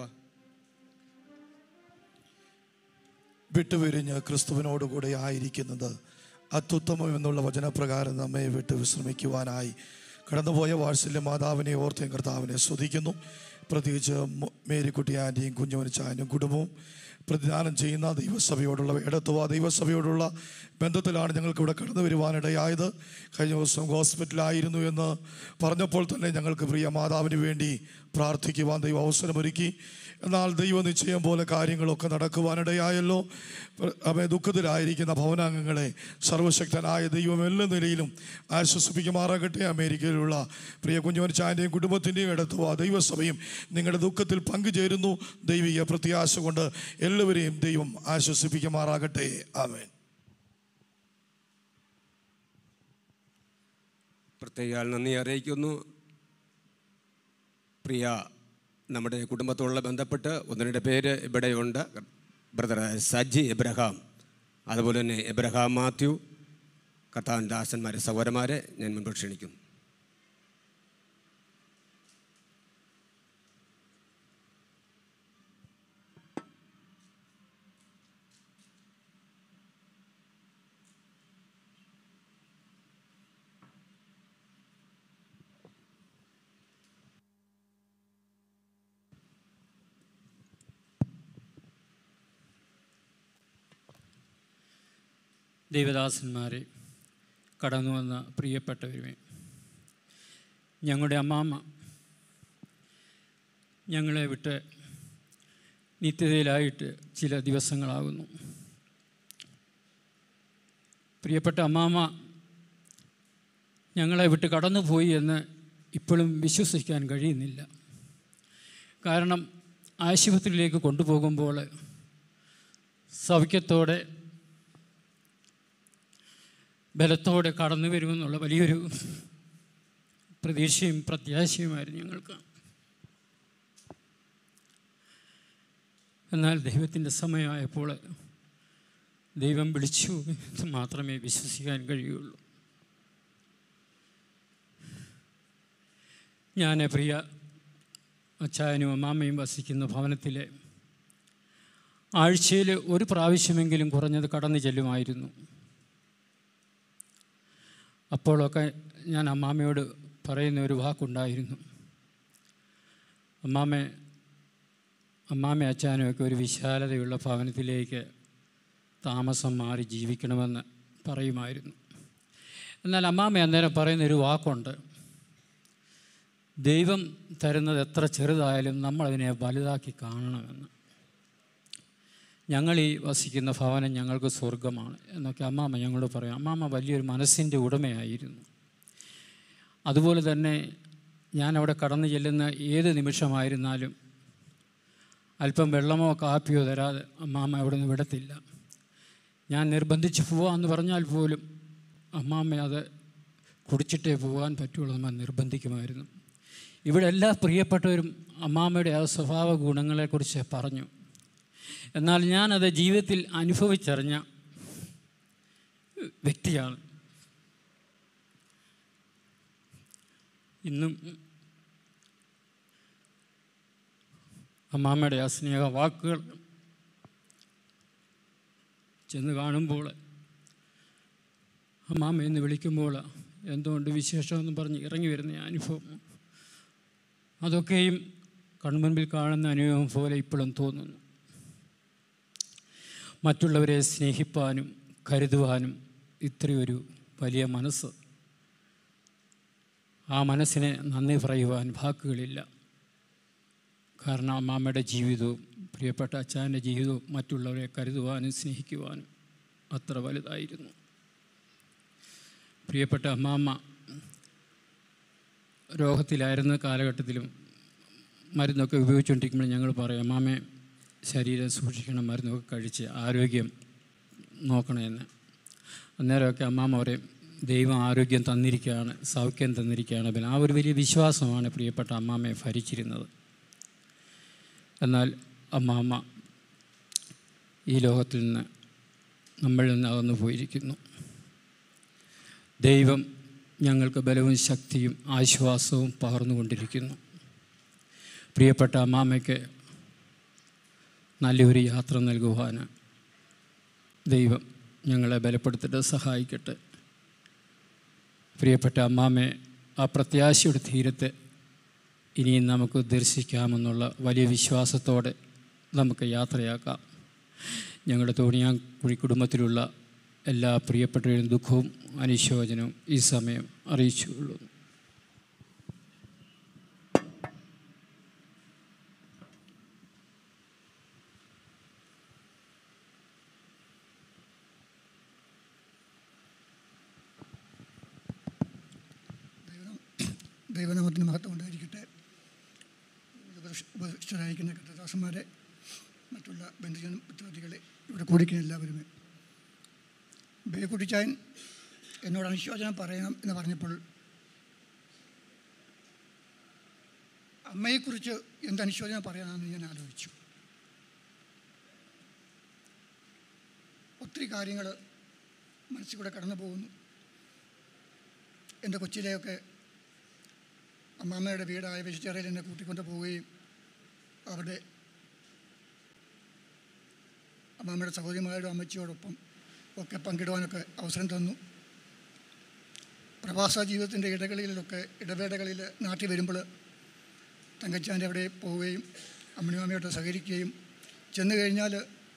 Speaker 17: വിട്ടുപിരിഞ്ഞ് ക്രിസ്തുവിനോട് കൂടെ ആയിരിക്കുന്നത് അത്യുത്തമം എന്നുള്ള വചനപ്രകാരം നമ്മെ വിട്ട് വിശ്രമിക്കുവാനായി കടന്നുപോയ വാത്സല്യ മാതാവിനെ ഓർത്തേം കർത്താവിനെ സ്തുതിക്കുന്നു പ്രത്യേകിച്ച് മു- മേരിക്കുട്ടി ആൻറ്റിയും കുഞ്ഞുമനിച്ചാനും കുടുംബവും പ്രതിദാനം ചെയ്യുന്ന ദൈവസഭയോടുള്ള ഇടത്തുവ ദൈവസഭയോടുള്ള ബന്ധത്തിലാണ് ഞങ്ങൾക്ക് ഇവിടെ കടന്നു വരുവാനിടയായത് കഴിഞ്ഞ ദിവസം ഹോസ്പിറ്റലായിരുന്നു എന്ന് പറഞ്ഞപ്പോൾ തന്നെ ഞങ്ങൾക്ക് പ്രിയ മാതാവിന് വേണ്ടി പ്രാർത്ഥിക്കുവാൻ ദൈവം അവസരമൊരുക്കി എന്നാൽ ദൈവനിശ്ചയം പോലെ കാര്യങ്ങളൊക്കെ നടക്കുവാനിടയായല്ലോ അവയെ ദുഃഖത്തിലായിരിക്കുന്ന ഭവനാംഗങ്ങളെ സർവശക്തനായ ദൈവം എല്ലാ നിലയിലും ആശ്വസിപ്പിക്കുമാറാകട്ടെ അമേരിക്കയിലുള്ള പ്രിയ കുഞ്ഞുമനിച്ചാൻ്റെയും കുടുംബത്തിൻ്റെയും ഇടത്തുവ ദൈവസഭയും നിങ്ങളുടെ ദുഃഖത്തിൽ പങ്കുചേരുന്നു ദൈവിക പ്രത്യാശ കൊണ്ട് എല്ലാവരെയും ദൈവം ആശ്വസിപ്പിക്കുമാറാകട്ടെ ആമേൻ
Speaker 16: പ്രത്യേക നന്ദി അറിയിക്കുന്നു പ്രിയ നമ്മുടെ കുടുംബത്തോടുള്ള ബന്ധപ്പെട്ട് ഒന്ന് രണ്ട് പേര് ഇവിടെയുണ്ട് ബ്രദർ സജി എബ്രഹാം അതുപോലെ തന്നെ എബ്രഹാം മാത്യു കർത്താൻ ദാസന്മാരെ സഹോദരന്മാരെ ഞാൻ മുൻപ് ക്ഷണിക്കുന്നു
Speaker 18: ദൈവദാസന്മാരെ കടന്നു വന്ന പ്രിയപ്പെട്ടവരുമേ ഞങ്ങളുടെ അമ്മാമ്മ ഞങ്ങളെ വിട്ട് നിത്യതയിലായിട്ട് ചില ദിവസങ്ങളാകുന്നു പ്രിയപ്പെട്ട അമ്മാമ്മ ഞങ്ങളെ വിട്ട് കടന്നുപോയി എന്ന് ഇപ്പോഴും വിശ്വസിക്കാൻ കഴിയുന്നില്ല കാരണം ആശുപത്രിയിലേക്ക് കൊണ്ടുപോകുമ്പോൾ സൗഖ്യത്തോടെ ബലത്തോടെ കടന്നു വരുമെന്നുള്ള വലിയൊരു പ്രതീക്ഷയും പ്രത്യാശയുമായിരുന്നു ഞങ്ങൾക്ക് എന്നാൽ ദൈവത്തിൻ്റെ സമയമായപ്പോൾ ദൈവം വിളിച്ചു എന്ന് മാത്രമേ വിശ്വസിക്കാൻ കഴിയുള്ളൂ ഞാൻ പ്രിയ അച്ചായനും അമ്മാമ്മയും വസിക്കുന്ന ഭവനത്തിലെ ആഴ്ചയിൽ ഒരു പ്രാവശ്യമെങ്കിലും കുറഞ്ഞത് കടന്നു ചെല്ലുമായിരുന്നു അപ്പോഴൊക്കെ ഞാൻ അമ്മാമ്മയോട് പറയുന്ന ഒരു വാക്കുണ്ടായിരുന്നു അമ്മാമ്മ അമ്മാമ്മ അച്ചാനുമൊക്കെ ഒരു വിശാലതയുള്ള ഭവനത്തിലേക്ക് താമസം മാറി ജീവിക്കണമെന്ന് പറയുമായിരുന്നു എന്നാൽ അമ്മാമ്മ അന്നേരം പറയുന്നൊരു വാക്കുണ്ട് ദൈവം തരുന്നത് എത്ര ചെറുതായാലും നമ്മളതിനെ വലുതാക്കി കാണണമെന്ന് ഞങ്ങൾ ഈ വസിക്കുന്ന ഭവനം ഞങ്ങൾക്ക് സ്വർഗമാണ് എന്നൊക്കെ അമ്മാമ്മ ഞങ്ങളോട് പറയും അമ്മാമ്മ വലിയൊരു മനസ്സിൻ്റെ ഉടമയായിരുന്നു അതുപോലെ തന്നെ ഞാൻ അവിടെ കടന്നു ചെല്ലുന്ന ഏത് നിമിഷമായിരുന്നാലും അല്പം വെള്ളമോ കാപ്പിയോ തരാതെ അമ്മാമ്മ അവിടെ നിന്ന് വിടത്തില്ല ഞാൻ നിർബന്ധിച്ച് പോവാമെന്ന് പറഞ്ഞാൽ പോലും അമ്മാമ്മ അത് കുടിച്ചിട്ടേ പോകാൻ പറ്റുള്ളൂ നമ്മൾ നിർബന്ധിക്കുമായിരുന്നു ഇവിടെ എല്ലാ പ്രിയപ്പെട്ടവരും അമ്മാമ്മയുടെ ആ സ്വഭാവ ഗുണങ്ങളെക്കുറിച്ച് പറഞ്ഞു എന്നാൽ ഞാനത് ജീവിതത്തിൽ അനുഭവിച്ചറിഞ്ഞ വ്യക്തിയാണ് ഇന്നും അമ്മാമ്മയുടെ ആ സ്നേഹ വാക്കുകൾ ചെന്ന് കാണുമ്പോൾ അമ്മാമ്മ എന്ന് വിളിക്കുമ്പോൾ എന്തുകൊണ്ട് വിശേഷമെന്ന് പറഞ്ഞ് ഇറങ്ങി വരുന്ന അനുഭവം അതൊക്കെയും കൺമുൻപിൽ കാണുന്ന അനുഭവം പോലെ ഇപ്പോഴും തോന്നുന്നു മറ്റുള്ളവരെ സ്നേഹിപ്പാനും കരുതുവാനും ഇത്രയൊരു വലിയ മനസ്സ് ആ മനസ്സിനെ നന്ദി പറയുവാൻ വാക്കുകളില്ല കാരണം അമ്മാമ്മയുടെ ജീവിതവും പ്രിയപ്പെട്ട അച്ഛൻ്റെ ജീവിതവും മറ്റുള്ളവരെ കരുതുവാനും സ്നേഹിക്കുവാനും അത്ര വലുതായിരുന്നു പ്രിയപ്പെട്ട അമ്മാമ്മ രോഗത്തിലായിരുന്ന കാലഘട്ടത്തിലും മരുന്നൊക്കെ ഉപയോഗിച്ചുകൊണ്ടിരിക്കുമ്പോൾ ഞങ്ങൾ പറയും അമ്മാമ്മയെ ശരീരം സൂക്ഷിക്കണം മരുന്നൊക്കെ കഴിച്ച് ആരോഗ്യം നോക്കണമെന്ന് അന്നേരമൊക്കെ അമ്മാമ്മ പറയും ദൈവം ആരോഗ്യം തന്നിരിക്കുകയാണ് സൗഖ്യം തന്നിരിക്കുകയാണ് പിന്നെ ആ ഒരു വലിയ വിശ്വാസമാണ് പ്രിയപ്പെട്ട അമ്മാമ്മയെ ഭരിച്ചിരുന്നത് എന്നാൽ അമ്മാമ്മ ഈ ലോകത്തിൽ നിന്ന് നമ്മളിൽ നിന്ന് അകന്നു പോയിരിക്കുന്നു ദൈവം ഞങ്ങൾക്ക് ബലവും ശക്തിയും ആശ്വാസവും പകർന്നുകൊണ്ടിരിക്കുന്നു പ്രിയപ്പെട്ട അമ്മാമ്മയ്ക്ക് നല്ലൊരു യാത്ര നൽകുവാൻ ദൈവം ഞങ്ങളെ ബലപ്പെടുത്തിട്ട് സഹായിക്കട്ടെ പ്രിയപ്പെട്ട അമ്മാമ്മയെ ആ പ്രത്യാശയുടെ തീരത്തെ ഇനിയും നമുക്ക് ദർശിക്കാമെന്നുള്ള വലിയ വിശ്വാസത്തോടെ നമുക്ക് യാത്രയാക്കാം ഞങ്ങളുടെ തോണിയാക്കുഴി കുടുംബത്തിലുള്ള എല്ലാ പ്രിയപ്പെട്ടവരും ദുഃഖവും അനുശോചനവും ഈ സമയം അറിയിച്ചുകൊള്ളുന്നു
Speaker 19: ദൈവനാമത്തിന് മഹത്വം ഉണ്ടായിരിക്കട്ടെ ഉപസ്ഥരായിരിക്കുന്ന കൃതദാസന്മാരെ മറ്റുള്ള ബന്ധുജന മിത്രാദികളെ ഇവിടെ കൂടിക്കുന്ന എല്ലാവരുമേ ബേക്കുട്ടിച്ചായൻ എന്നോട് അനുശോചനം പറയണം എന്ന് പറഞ്ഞപ്പോൾ അമ്മയെക്കുറിച്ച് എന്ത് അനുശോചനം പറയാനാണെന്ന് ഞാൻ ആലോചിച്ചു ഒത്തിരി കാര്യങ്ങൾ മനസ്സിൽ കൂടെ കടന്നു പോകുന്നു എൻ്റെ കൊച്ചിലെയൊക്കെ അമ്മാമ്മയുടെ വീടായ വെജിറ്റേറിയൻ എന്നെ കൂട്ടിക്കൊണ്ട് പോവുകയും അവിടെ അമ്മാമ്മയുടെ സഹോദരിമാരോടും അമ്മച്ചിയോടൊപ്പം ഒക്കെ പങ്കിടുവാനൊക്കെ അവസരം തന്നു പ്രവാസ ജീവിതത്തിൻ്റെ ഇടകളിലൊക്കെ ഇടവേളകളിൽ നാട്ടിൽ വരുമ്പോൾ തങ്കച്ചാൻ്റെ അവിടെ പോവുകയും അമ്മണിമാമയോട് സഹകരിക്കുകയും ചെന്ന് കഴിഞ്ഞാൽ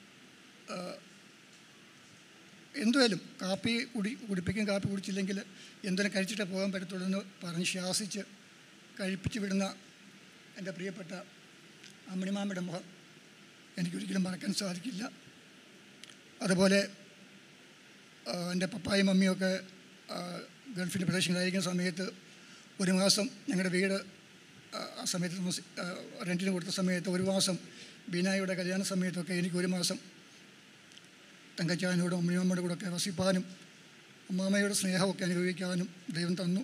Speaker 19: എന്തുമായാലും കാപ്പി കുടി കുടിപ്പിക്കും കാപ്പി കുടിച്ചില്ലെങ്കിൽ എന്തെങ്കിലും കഴിച്ചിട്ടേ പോകാൻ പറ്റത്തുള്ളൂ എന്ന് പറഞ്ഞ് ശാസിച്ച് കഴിപ്പിച്ച് വിടുന്ന എൻ്റെ പ്രിയപ്പെട്ട അമ്മിണിമാമയുടെ മുഖം എനിക്കൊരിക്കലും മറക്കാൻ സാധിക്കില്ല അതുപോലെ എൻ്റെ പപ്പായും മമ്മിയൊക്കെ ഗൾഫിൻ്റെ പ്രദേശങ്ങളായിരിക്കുന്ന സമയത്ത് ഒരു മാസം ഞങ്ങളുടെ വീട് ആ സമയത്ത് താമസി റെൻറ്റിന് കൊടുത്ത സമയത്ത് ഒരു മാസം ബീനായുടെ കല്യാണ സമയത്തൊക്കെ എനിക്ക് ഒരു മാസം തങ്കച്ചാനോടും അമ്മിയമ്മയുടെ കൂടെ ഒക്കെ വസിപ്പാനും അമ്മാമ്മയുടെ സ്നേഹമൊക്കെ അനുഭവിക്കാനും ദൈവം തന്നു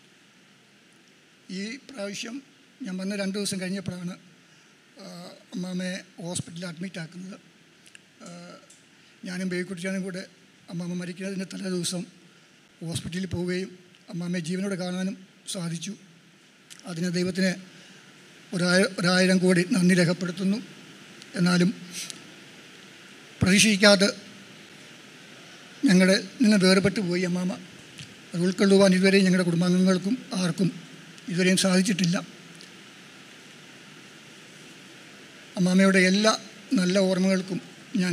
Speaker 19: ഈ പ്രാവശ്യം ഞാൻ വന്ന രണ്ട് ദിവസം കഴിഞ്ഞപ്പോഴാണ് അമ്മാമ്മയെ ഹോസ്പിറ്റലിൽ അഡ്മിറ്റ് ആക്കുന്നത് ഞാനും ബേക്കുട്ടിച്ചാനും കൂടെ അമ്മാമ്മ മരിക്കുന്നതിൻ്റെ തലേ ദിവസം ഹോസ്പിറ്റലിൽ പോവുകയും അമ്മാമ്മയെ ജീവനോടെ കാണാനും സാധിച്ചു അതിന് ദൈവത്തിന് ഒരായ ഒരായിരം കോടി നന്ദി രേഖപ്പെടുത്തുന്നു എന്നാലും പ്രതീക്ഷിക്കാതെ ഞങ്ങളുടെ നിന്ന് വേർപെട്ട് പോയി അമ്മാമ്മ അത് ഉൾക്കൊള്ളുവാൻ ഇതുവരെയും ഞങ്ങളുടെ കുടുംബാംഗങ്ങൾക്കും ആർക്കും ഇതുവരെയും സാധിച്ചിട്ടില്ല അമ്മാമ്മയുടെ എല്ലാ നല്ല ഓർമ്മകൾക്കും ഞാൻ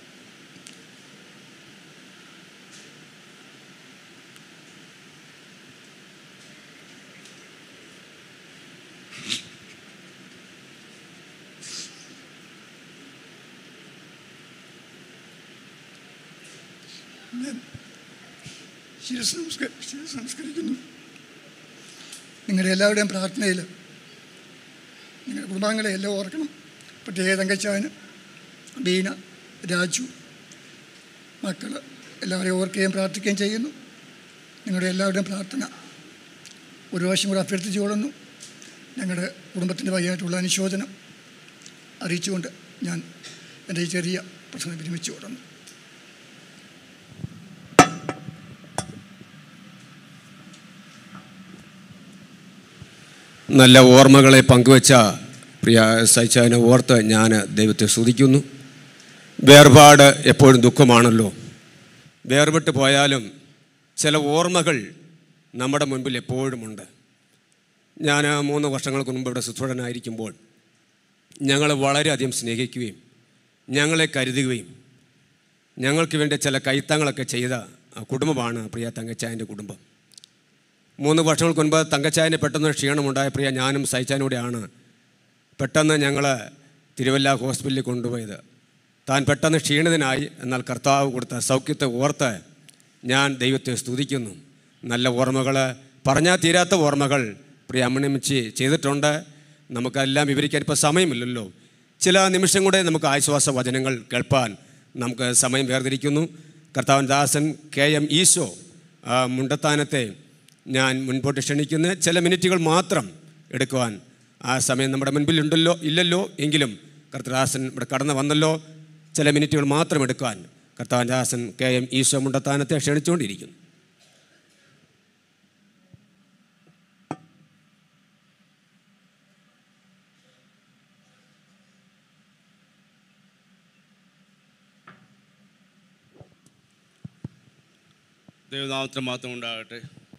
Speaker 19: ശിരസ് നമസ്ക ശിരസ് നമസ്കരിക്കുന്നു നിങ്ങളുടെ എല്ലാവരുടെയും പ്രാർത്ഥനയിൽ നിങ്ങളുടെ കുടുംബാംഗങ്ങളെ എല്ലാം ഓർക്കണം പ്രത്യേക തങ്കച്ചാന് ബീന രാജു മക്കൾ എല്ലാവരെയും ഓർക്കുകയും പ്രാർത്ഥിക്കുകയും ചെയ്യുന്നു നിങ്ങളുടെ എല്ലാവരുടെയും പ്രാർത്ഥന ഒരു പ്രാവശ്യം കൂടെ അഭ്യർത്ഥിച്ചു കൊള്ളുന്നു ഞങ്ങളുടെ കുടുംബത്തിൻ്റെ വഴിയായിട്ടുള്ള അനുശോചനം അറിയിച്ചുകൊണ്ട് ഞാൻ എൻ്റെ ഈ ചെറിയ പ്രശ്നം വിരമിച്ചു കൊള്ളുന്നു
Speaker 16: നല്ല ഓർമ്മകളെ പങ്കുവച്ച പ്രിയ സൈച്ചാനെ ഓർത്ത് ഞാൻ ദൈവത്തെ സ്തുതിക്കുന്നു വേർപാട് എപ്പോഴും ദുഃഖമാണല്ലോ വേർപെട്ട് പോയാലും ചില ഓർമ്മകൾ നമ്മുടെ മുൻപിൽ എപ്പോഴുമുണ്ട് ഞാൻ മൂന്ന് വർഷങ്ങൾക്ക് മുമ്പ് ഇവിടെ ശുശ്രൂഷനായിരിക്കുമ്പോൾ ഞങ്ങളെ വളരെയധികം സ്നേഹിക്കുകയും ഞങ്ങളെ കരുതുകയും ഞങ്ങൾക്ക് വേണ്ടി ചില കൈത്തങ്ങളൊക്കെ ചെയ്ത ആ കുടുംബമാണ് പ്രിയ തങ്കച്ചായൻ്റെ കുടുംബം മൂന്ന് വർഷങ്ങൾക്ക് മുൻപ് തങ്കച്ചായന് പെട്ടെന്ന് ക്ഷീണമുണ്ടായ പ്രിയ ഞാനും സൈച്ചാനൂടെയാണ് പെട്ടെന്ന് ഞങ്ങൾ തിരുവല്ല ഹോസ്പിറ്റലിൽ കൊണ്ടുപോയത് താൻ പെട്ടെന്ന് ക്ഷീണിതനായി എന്നാൽ കർത്താവ് കൊടുത്ത സൗഖ്യത്തെ ഓർത്ത് ഞാൻ ദൈവത്തെ സ്തുതിക്കുന്നു നല്ല ഓർമ്മകൾ പറഞ്ഞാൽ തീരാത്ത ഓർമ്മകൾ പ്രിയ അമ്മണിമിച്ചി ചെയ്തിട്ടുണ്ട് നമുക്കെല്ലാം വിവരിക്കാൻ ഇപ്പോൾ സമയമില്ലല്ലോ ചില നിമിഷം കൂടെ നമുക്ക് ആശ്വാസ വചനങ്ങൾ കേൾപ്പാൻ നമുക്ക് സമയം വേർതിരിക്കുന്നു കർത്താവൻ ദാസൻ കെ എം ഈശോ ആ മുണ്ടത്താനത്തെ ഞാൻ മുൻപോട്ട് ക്ഷണിക്കുന്ന ചില മിനിറ്റുകൾ മാത്രം എടുക്കുവാൻ ആ സമയം നമ്മുടെ മുൻപിൽ ഉണ്ടല്ലോ ഇല്ലല്ലോ എങ്കിലും കർത്തദാസൻ ഇവിടെ കടന്നു വന്നല്ലോ ചില മിനിറ്റുകൾ മാത്രം എടുക്കാൻ കർത്താൻ ദാസൻ കെ എം ഈശോ മുണ്ടത്താനത്തെ ക്ഷണിച്ചുകൊണ്ടിരിക്കുന്നു
Speaker 20: ദൈവനാമത്തിന് മാത്രം ഉണ്ടാകട്ടെ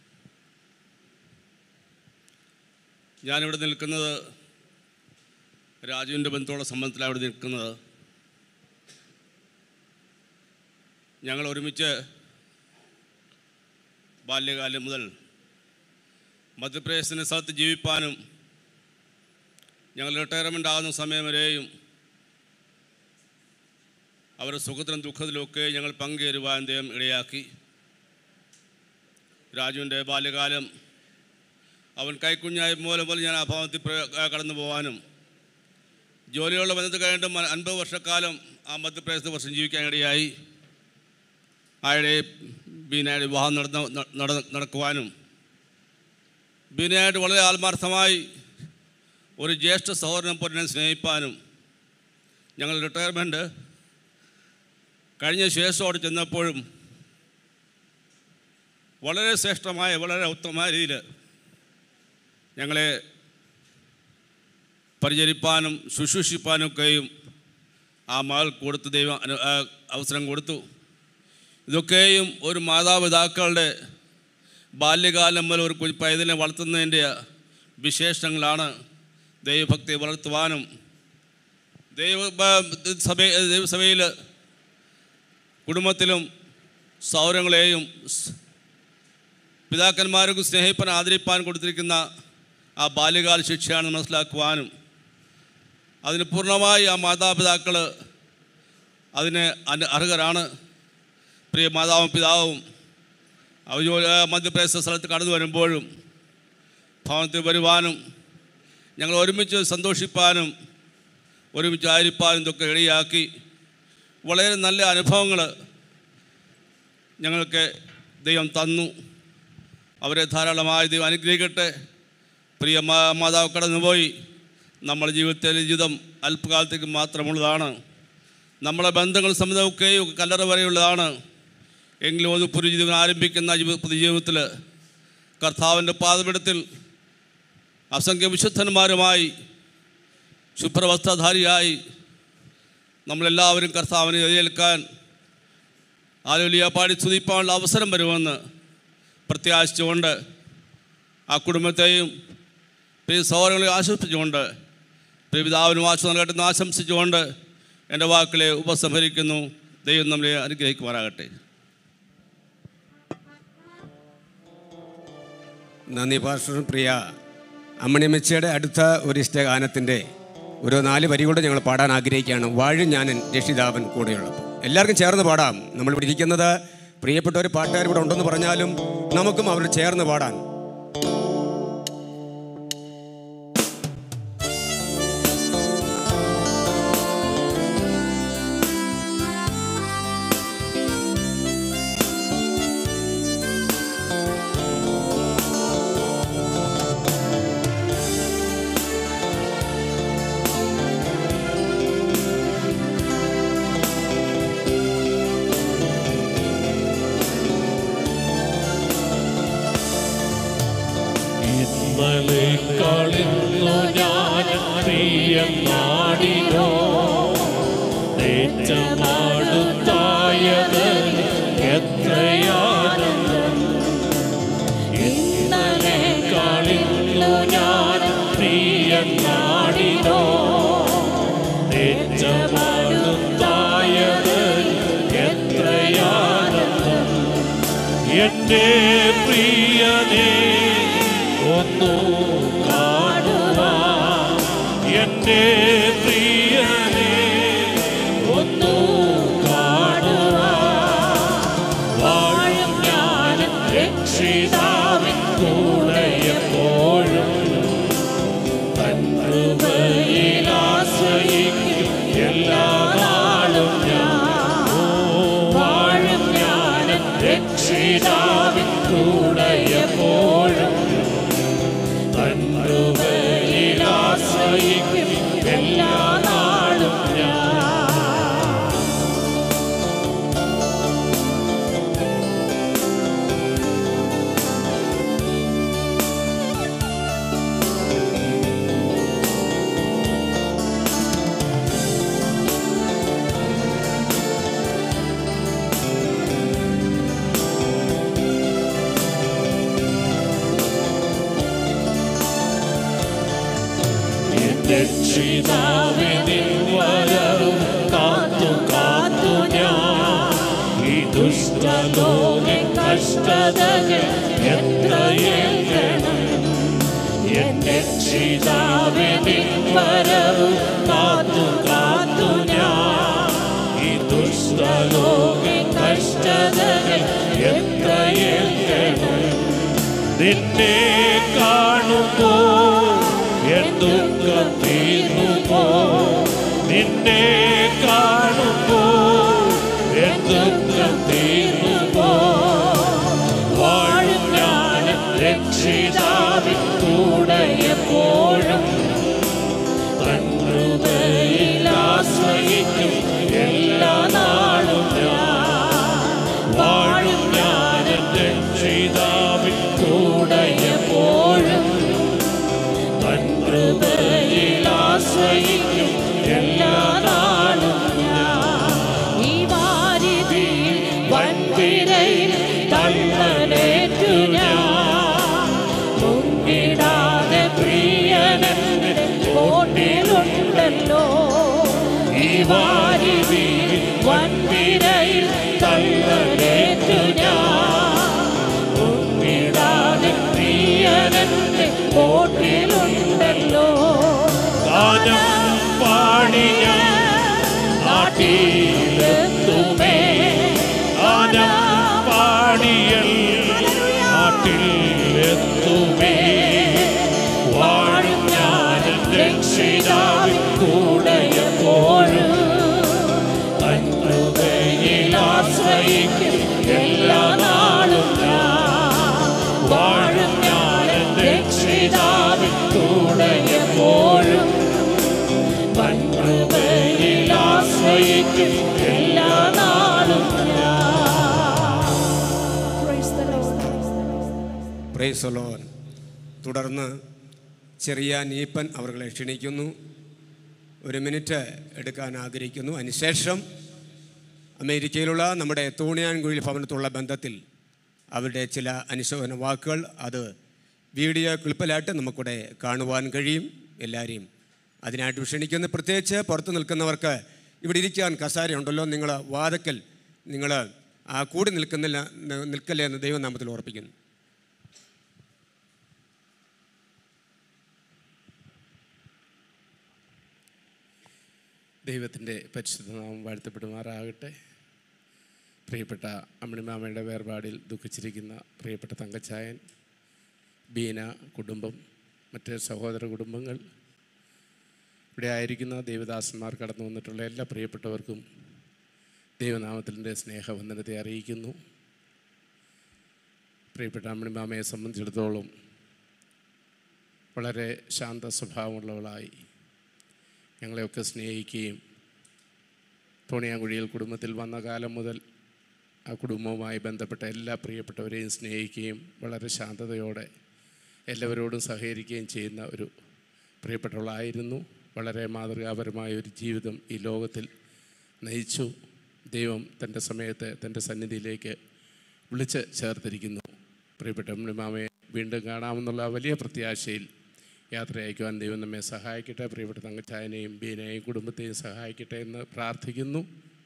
Speaker 20: ഞാനിവിടെ നിൽക്കുന്നത് രാജുവിൻ്റെ ബന്ധുവുള്ള സംബന്ധത്തിലാണ് ഇവിടെ നിൽക്കുന്നത് ഞങ്ങൾ ഒരുമിച്ച് ബാല്യകാലം മുതൽ മധ്യപ്രദേശിൻ്റെ സ്ഥലത്ത് ജീവിപ്പാനും ഞങ്ങൾ റിട്ടയർമെൻ്റ് ആകുന്ന സമയം വരെയും അവരുടെ സുഖത്തിലും ദുഃഖത്തിലും ഒക്കെ ഞങ്ങൾ പങ്കുചേരുവാൻ ദൈവം ഇടയാക്കി രാജുവിൻ്റെ ബാല്യകാലം അവൻ കൈക്കുഞ്ഞായ മൂലം പോലെ ഞാൻ ആ ഭവനത്തിൽ പ്ര- കടന്നു പോകാനും ജോലിയുള്ള ബന്ധത്തിൽ കഴിഞ്ഞിട്ട് മ- അൻപത് വർഷക്കാലം ആ മധ്യപ്രദേശത്ത് വർഷം ജീവിക്കാൻ ഇടയായി ആയുടെ ബീനയുടെ വിവാഹം നടന്ന നട- നടക്കുവാനും ബീനയായിട്ട് വളരെ ആത്മാർത്ഥമായി ഒരു ജ്യേഷ്ഠ സഹോദരനെ പോലെ എന്നെ സ്നേഹിപ്പാനും ഞങ്ങൾ റിട്ടയർമെൻറ്റ് കഴിഞ്ഞ ശേഷം അവിടെ ചെന്നപ്പോഴും വളരെ ശ്രേഷ്ഠമായ വളരെ ഉത്തമമായ രീതിയിൽ ഞങ്ങളെ പരിചരിപ്പാനും ശുശ്രൂഷിപ്പാനും ഒക്കെയും ആ മകൾ കൊടുത്ത് ദൈവം അനു- ആ അവസരം കൊടുത്തു ഇതൊക്കെയും ഒരു മാതാപിതാക്കളുടെ ബാല്യകാലം മുതൽ ഒരു കുഞ്ഞ് പൈതലിനെ വളർത്തുന്നതിൻ്റെ വിശേഷങ്ങളാണ് ദൈവഭക്തി വളർത്തുവാനും ദൈവ ബ- സഭ ദൈവസഭയിൽ കുടുംബത്തിലും സൗരങ്ങളെയും സ്- പിതാക്കന്മാർക്ക് സ്നേഹിപ്പാൻ ആദരിപ്പാൻ കൊടുത്തിരിക്കുന്ന ആ ബാല്യകാല ശിക്ഷയാണ് മനസ്സിലാക്കുവാനും അതിന് പൂർണ്ണമായി ആ മാതാപിതാക്കൾ അതിന് അന- അർഹരാണ് പ്രിയ മാതാവും പിതാവും അവർ ജോലി മധ്യപ്രദേശ സ്ഥലത്ത് കടന്നു വരുമ്പോഴും ഭവനത്തിൽ വരുവാനും ഞങ്ങൾ ഒരുമിച്ച് സന്തോഷിപ്പാനും ഒരുമിച്ച് ആയിരിപ്പാനും ഇതൊക്കെ ഇടയാക്കി വളരെ നല്ല അനുഭവങ്ങൾ ഞങ്ങൾക്ക് ദൈവം തന്നു അവരെ ധാരാളമായി ദൈവം അനുഗ്രഹിക്കട്ടെ പ്രിയ മാ- മാതാവ് കടന്നുപോയി നമ്മുടെ ജീവിതത്തിലെ ജീവിതം അല്പകാലത്തേക്ക് മാത്രമുള്ളതാണ് നമ്മളെ ബന്ധങ്ങൾ സംബന്ധമൊക്കെയും കല്ലറ വരെയുള്ളതാണ് എങ്കിലും ഒരു പുതുജീവൻ ആരംഭിക്കുന്ന ജീവി- പുതുജീവിതത്തിൽ കർത്താവിൻ്റെ പാതപിടത്തിൽ അസംഖ്യ വിശുദ്ധന്മാരുമായി ശുഭ്രവസ്ത്രധാരിയായി നമ്മളെല്ലാവരും കർത്താവിനെ എതിരേൽക്കാൻ ആലോലിയ പാടി സ്തുതിപ്പാനുള്ള അവസരം വരുമെന്ന് പ്രത്യാശിച്ചുകൊണ്ട് ആ കുടുംബത്തെയും പ്രിയ സഹോദരങ്ങളെ ആശ്വസിപ്പിച്ചുകൊണ്ട് പ്രിയ പിതാവിനും ആശ്വാസം നൽകട്ടെ എന്ന് ആശംസിച്ചുകൊണ്ട് എൻ്റെ വാക്കുകളെ ഉപസംഹരിക്കുന്നു ദൈവം നമ്മളെ അനുഗ്രഹിക്കുമാറാകട്ടെ
Speaker 16: നന്ദി പാർശ്വം പ്രിയ അമ്മണിയമ്മച്ചയുടെ അടുത്ത ഒരു ഇഷ്ടഗാനത്തിൻ്റെ ഒരു നാല് വരി കൂടെ ഞങ്ങൾ പാടാൻ ആഗ്രഹിക്കുകയാണ് വാഴും ഞാനൻ രക്ഷിതാവൻ കൂടെയുള്ളപ്പോൾ എല്ലാവർക്കും ചേർന്ന് പാടാം നമ്മൾ ഇവിടെ ഇരിക്കുന്നത് പ്രിയപ്പെട്ട ഒരു പാട്ടുകാർ ഇവിടെ ഉണ്ടെന്ന് പറഞ്ഞാലും നമുക്കും അവർ ചേർന്ന് പാടാൻ
Speaker 1: ഇന്നലെ കളിന്നു ഞാൻ പ്രിയം നാടിനോ ഏറ്റമാടുത്തായത് എത്രയാനന്ദം ഇന്നലെ കളിന്നു ഞാൻ പ്രിയം നാടിനോ ഏറ്റമാടുത്തായത് എത്രയാനന്ദം എൻ്റെ പ്രിയനേ ഒന്നു കാണുവാൻ എൻ്റെ പ്രിയനെ ഒന്നു കാണുവാൻ വാഴും ഞാൻ രക്ഷിതാവിൻ കൂടെ എപ്പോഴും തൻ കൃപയിൽ ആശ്രയിക്കും എല്ലാ നാളും ഞാൻ ഓ, വാഴും ഞാൻ രക്ഷിതാവിൻ കൂടെ എപ്പോഴും തൻ കൃപയിൽ ആശ്രയിക്കും എല്ലാ നാളും ഞാൻ രക്ഷിതാവേ നിൻ വരവും കാത്തു കാത്തു ഞാൻ ഈ ദുഷ്ടലോക കഷ്ടതകൾ എത്രയേൽക്കണം എൻ രക്ഷിതാവേ നിൻ വരവും കാത്തു കാത്തു ഞാൻ ഈ ദുഷ്ടലോക കഷ്ടതകൾ എത്രയേൽക്കണം നിന്നെ കാണുമ്പോ എൻ ദുഃഖം തീർന്നുപോ നിന്നെ കാണുമ്പോ എൻ ദുഃഖം തീർന്നുപോ വാഴും ഞാൻ രക്ഷിതാവിൻ കൂടെ എപ്പോഴും തൻകൃപയിൽ ആശ്രയിക്കും എല്ലാ നാളും ഞാൻ വാഴും ഞാൻ രക്ഷിതാവിൻ കൂടെ എപ്പോഴും തൻകൃപയിൽ ആശ്രയിക്കും എല്ലാ നാളും ഞാൻ
Speaker 21: ഈ വാരിധിയിൽ വൻതിരയിൽ തള്ളലേറ്റു ഞാൻ മുങ്ങിടാതെ പ്രിയനെന്റെ കോട്ടിലുണ്ടല്ലോ
Speaker 1: ഈ വാരിധിയിൽ വൻതിരയിൽ തള്ളലേറ്റു ഞാൻ മുങ്ങിടാതെ പ്രിയനെന്റെ
Speaker 21: കോട്ടിലുണ്ടല്ലോ
Speaker 1: ഗാനം പാടി ഞാൻ നാട്ടിലെത്തുമേ ഗാനം പാടിയൽ നാട്ടിലെത്തുമേ വാഴും ഞാൻ രക്ഷിതാവിൻ കൂടെ എപ്പോഴും തൻകൃപയിൽ ആശ്രയിക്കും എല്ലാ നാളും ഞാൻ വാഴും ഞാൻ രക്ഷിതാവിൻ കൂടെ എപ്പോഴും തൻകൃപയിൽ ആശ്രയിക്കും എല്ലാ നാളും
Speaker 16: പ്രൈസലോൻ തുടർന്ന് ചെറിയ നീപ്പൻ അവர்களை ക്ഷണിക്കുന്നു ഒരു മിനിറ്റ് എടുക്കാൻ ആഗ്രഹിക്കുന്നു അതിനുശേഷം അമേരിക്കയിലുള്ള നമ്മുടെ തൂണിയാൻകുഴി ഭവനത്തുള്ള ബന്ധത്തിൽ അവരുടെ ചില അനുശോചന വാക്കുകൾ അത് വീഡിയോ ക്ലിപ്പിലായിട്ട് നമുക്കിവിടെ കാണുവാൻ കഴിയും എല്ലാവരെയും അതിനായിട്ട് ക്ഷണിക്കുന്നു പ്രത്യേകിച്ച് പുറത്ത് നിൽക്കുന്നവർക്ക് ഇവിടെ ഇരിക്കാൻ കസാരയുണ്ടല്ലോ നിങ്ങൾ വാതക്കൽ നിങ്ങൾ ആ കൂടി നിൽക്കുന്നില്ല നിൽക്കല്ലേ എന്ന് ദൈവനാമത്തിൽ ഓർപ്പിക്കുന്നു
Speaker 22: ദൈവത്തിൻ്റെ പരിശുദ്ധനാമം വാഴ്ത്തപ്പെടുമാറാകട്ടെ പ്രിയപ്പെട്ട അമ്മിണിമാമയുടെ വേർപാടിൽ ദുഃഖിച്ചിരിക്കുന്ന പ്രിയപ്പെട്ട തങ്കച്ചായൻ ബീന കുടുംബം മറ്റ് സഹോദര കുടുംബങ്ങൾ ഇവിടെ ആയിരിക്കുന്ന ദേവദാസന്മാർ കടന്നു വന്നിട്ടുള്ള എല്ലാ പ്രിയപ്പെട്ടവർക്കും ദൈവനാമത്തിൻ്റെ സ്നേഹവന്ദനത്തെ അറിയിക്കുന്നു പ്രിയപ്പെട്ട അമ്മിണിമാമയെ സംബന്ധിച്ചിടത്തോളം വളരെ ശാന്ത സ്വഭാവമുള്ളവളായി ഞങ്ങളെയൊക്കെ സ്നേഹിക്കുകയും തോണിയാങ്കുഴിയിൽ കുടുംബത്തിൽ വന്ന കാലം മുതൽ ആ കുടുംബവുമായി ബന്ധപ്പെട്ട എല്ലാ പ്രിയപ്പെട്ടവരെയും സ്നേഹിക്കുകയും വളരെ ശാന്തതയോടെ എല്ലാവരോടും സഹകരിക്കുകയും ചെയ്യുന്ന ഒരു പ്രിയപ്പെട്ടവളായിരുന്നു വളരെ മാതൃകാപരമായ ഒരു ജീവിതം ഈ ലോകത്തിൽ നയിച്ചു ദൈവം തൻ്റെ സമയത്ത് തൻ്റെ സന്നിധിയിലേക്ക് വിളിച്ച് ചേർത്തിരിക്കുന്നു പ്രിയപ്പെട്ട അമ്മിണിമാമയെ വീണ്ടും കാണാമെന്നുള്ള വലിയ പ്രത്യാശയിൽ യാത്ര അയക്കുവാൻ ദൈവം നമ്മെ സഹായിക്കട്ടെ പ്രിയപ്പെട്ട തങ്കച്ചായനെയും ബീനയെയും കുടുംബത്തെയും സഹായിക്കട്ടെ എന്ന് പ്രാർത്ഥിക്കുന്നു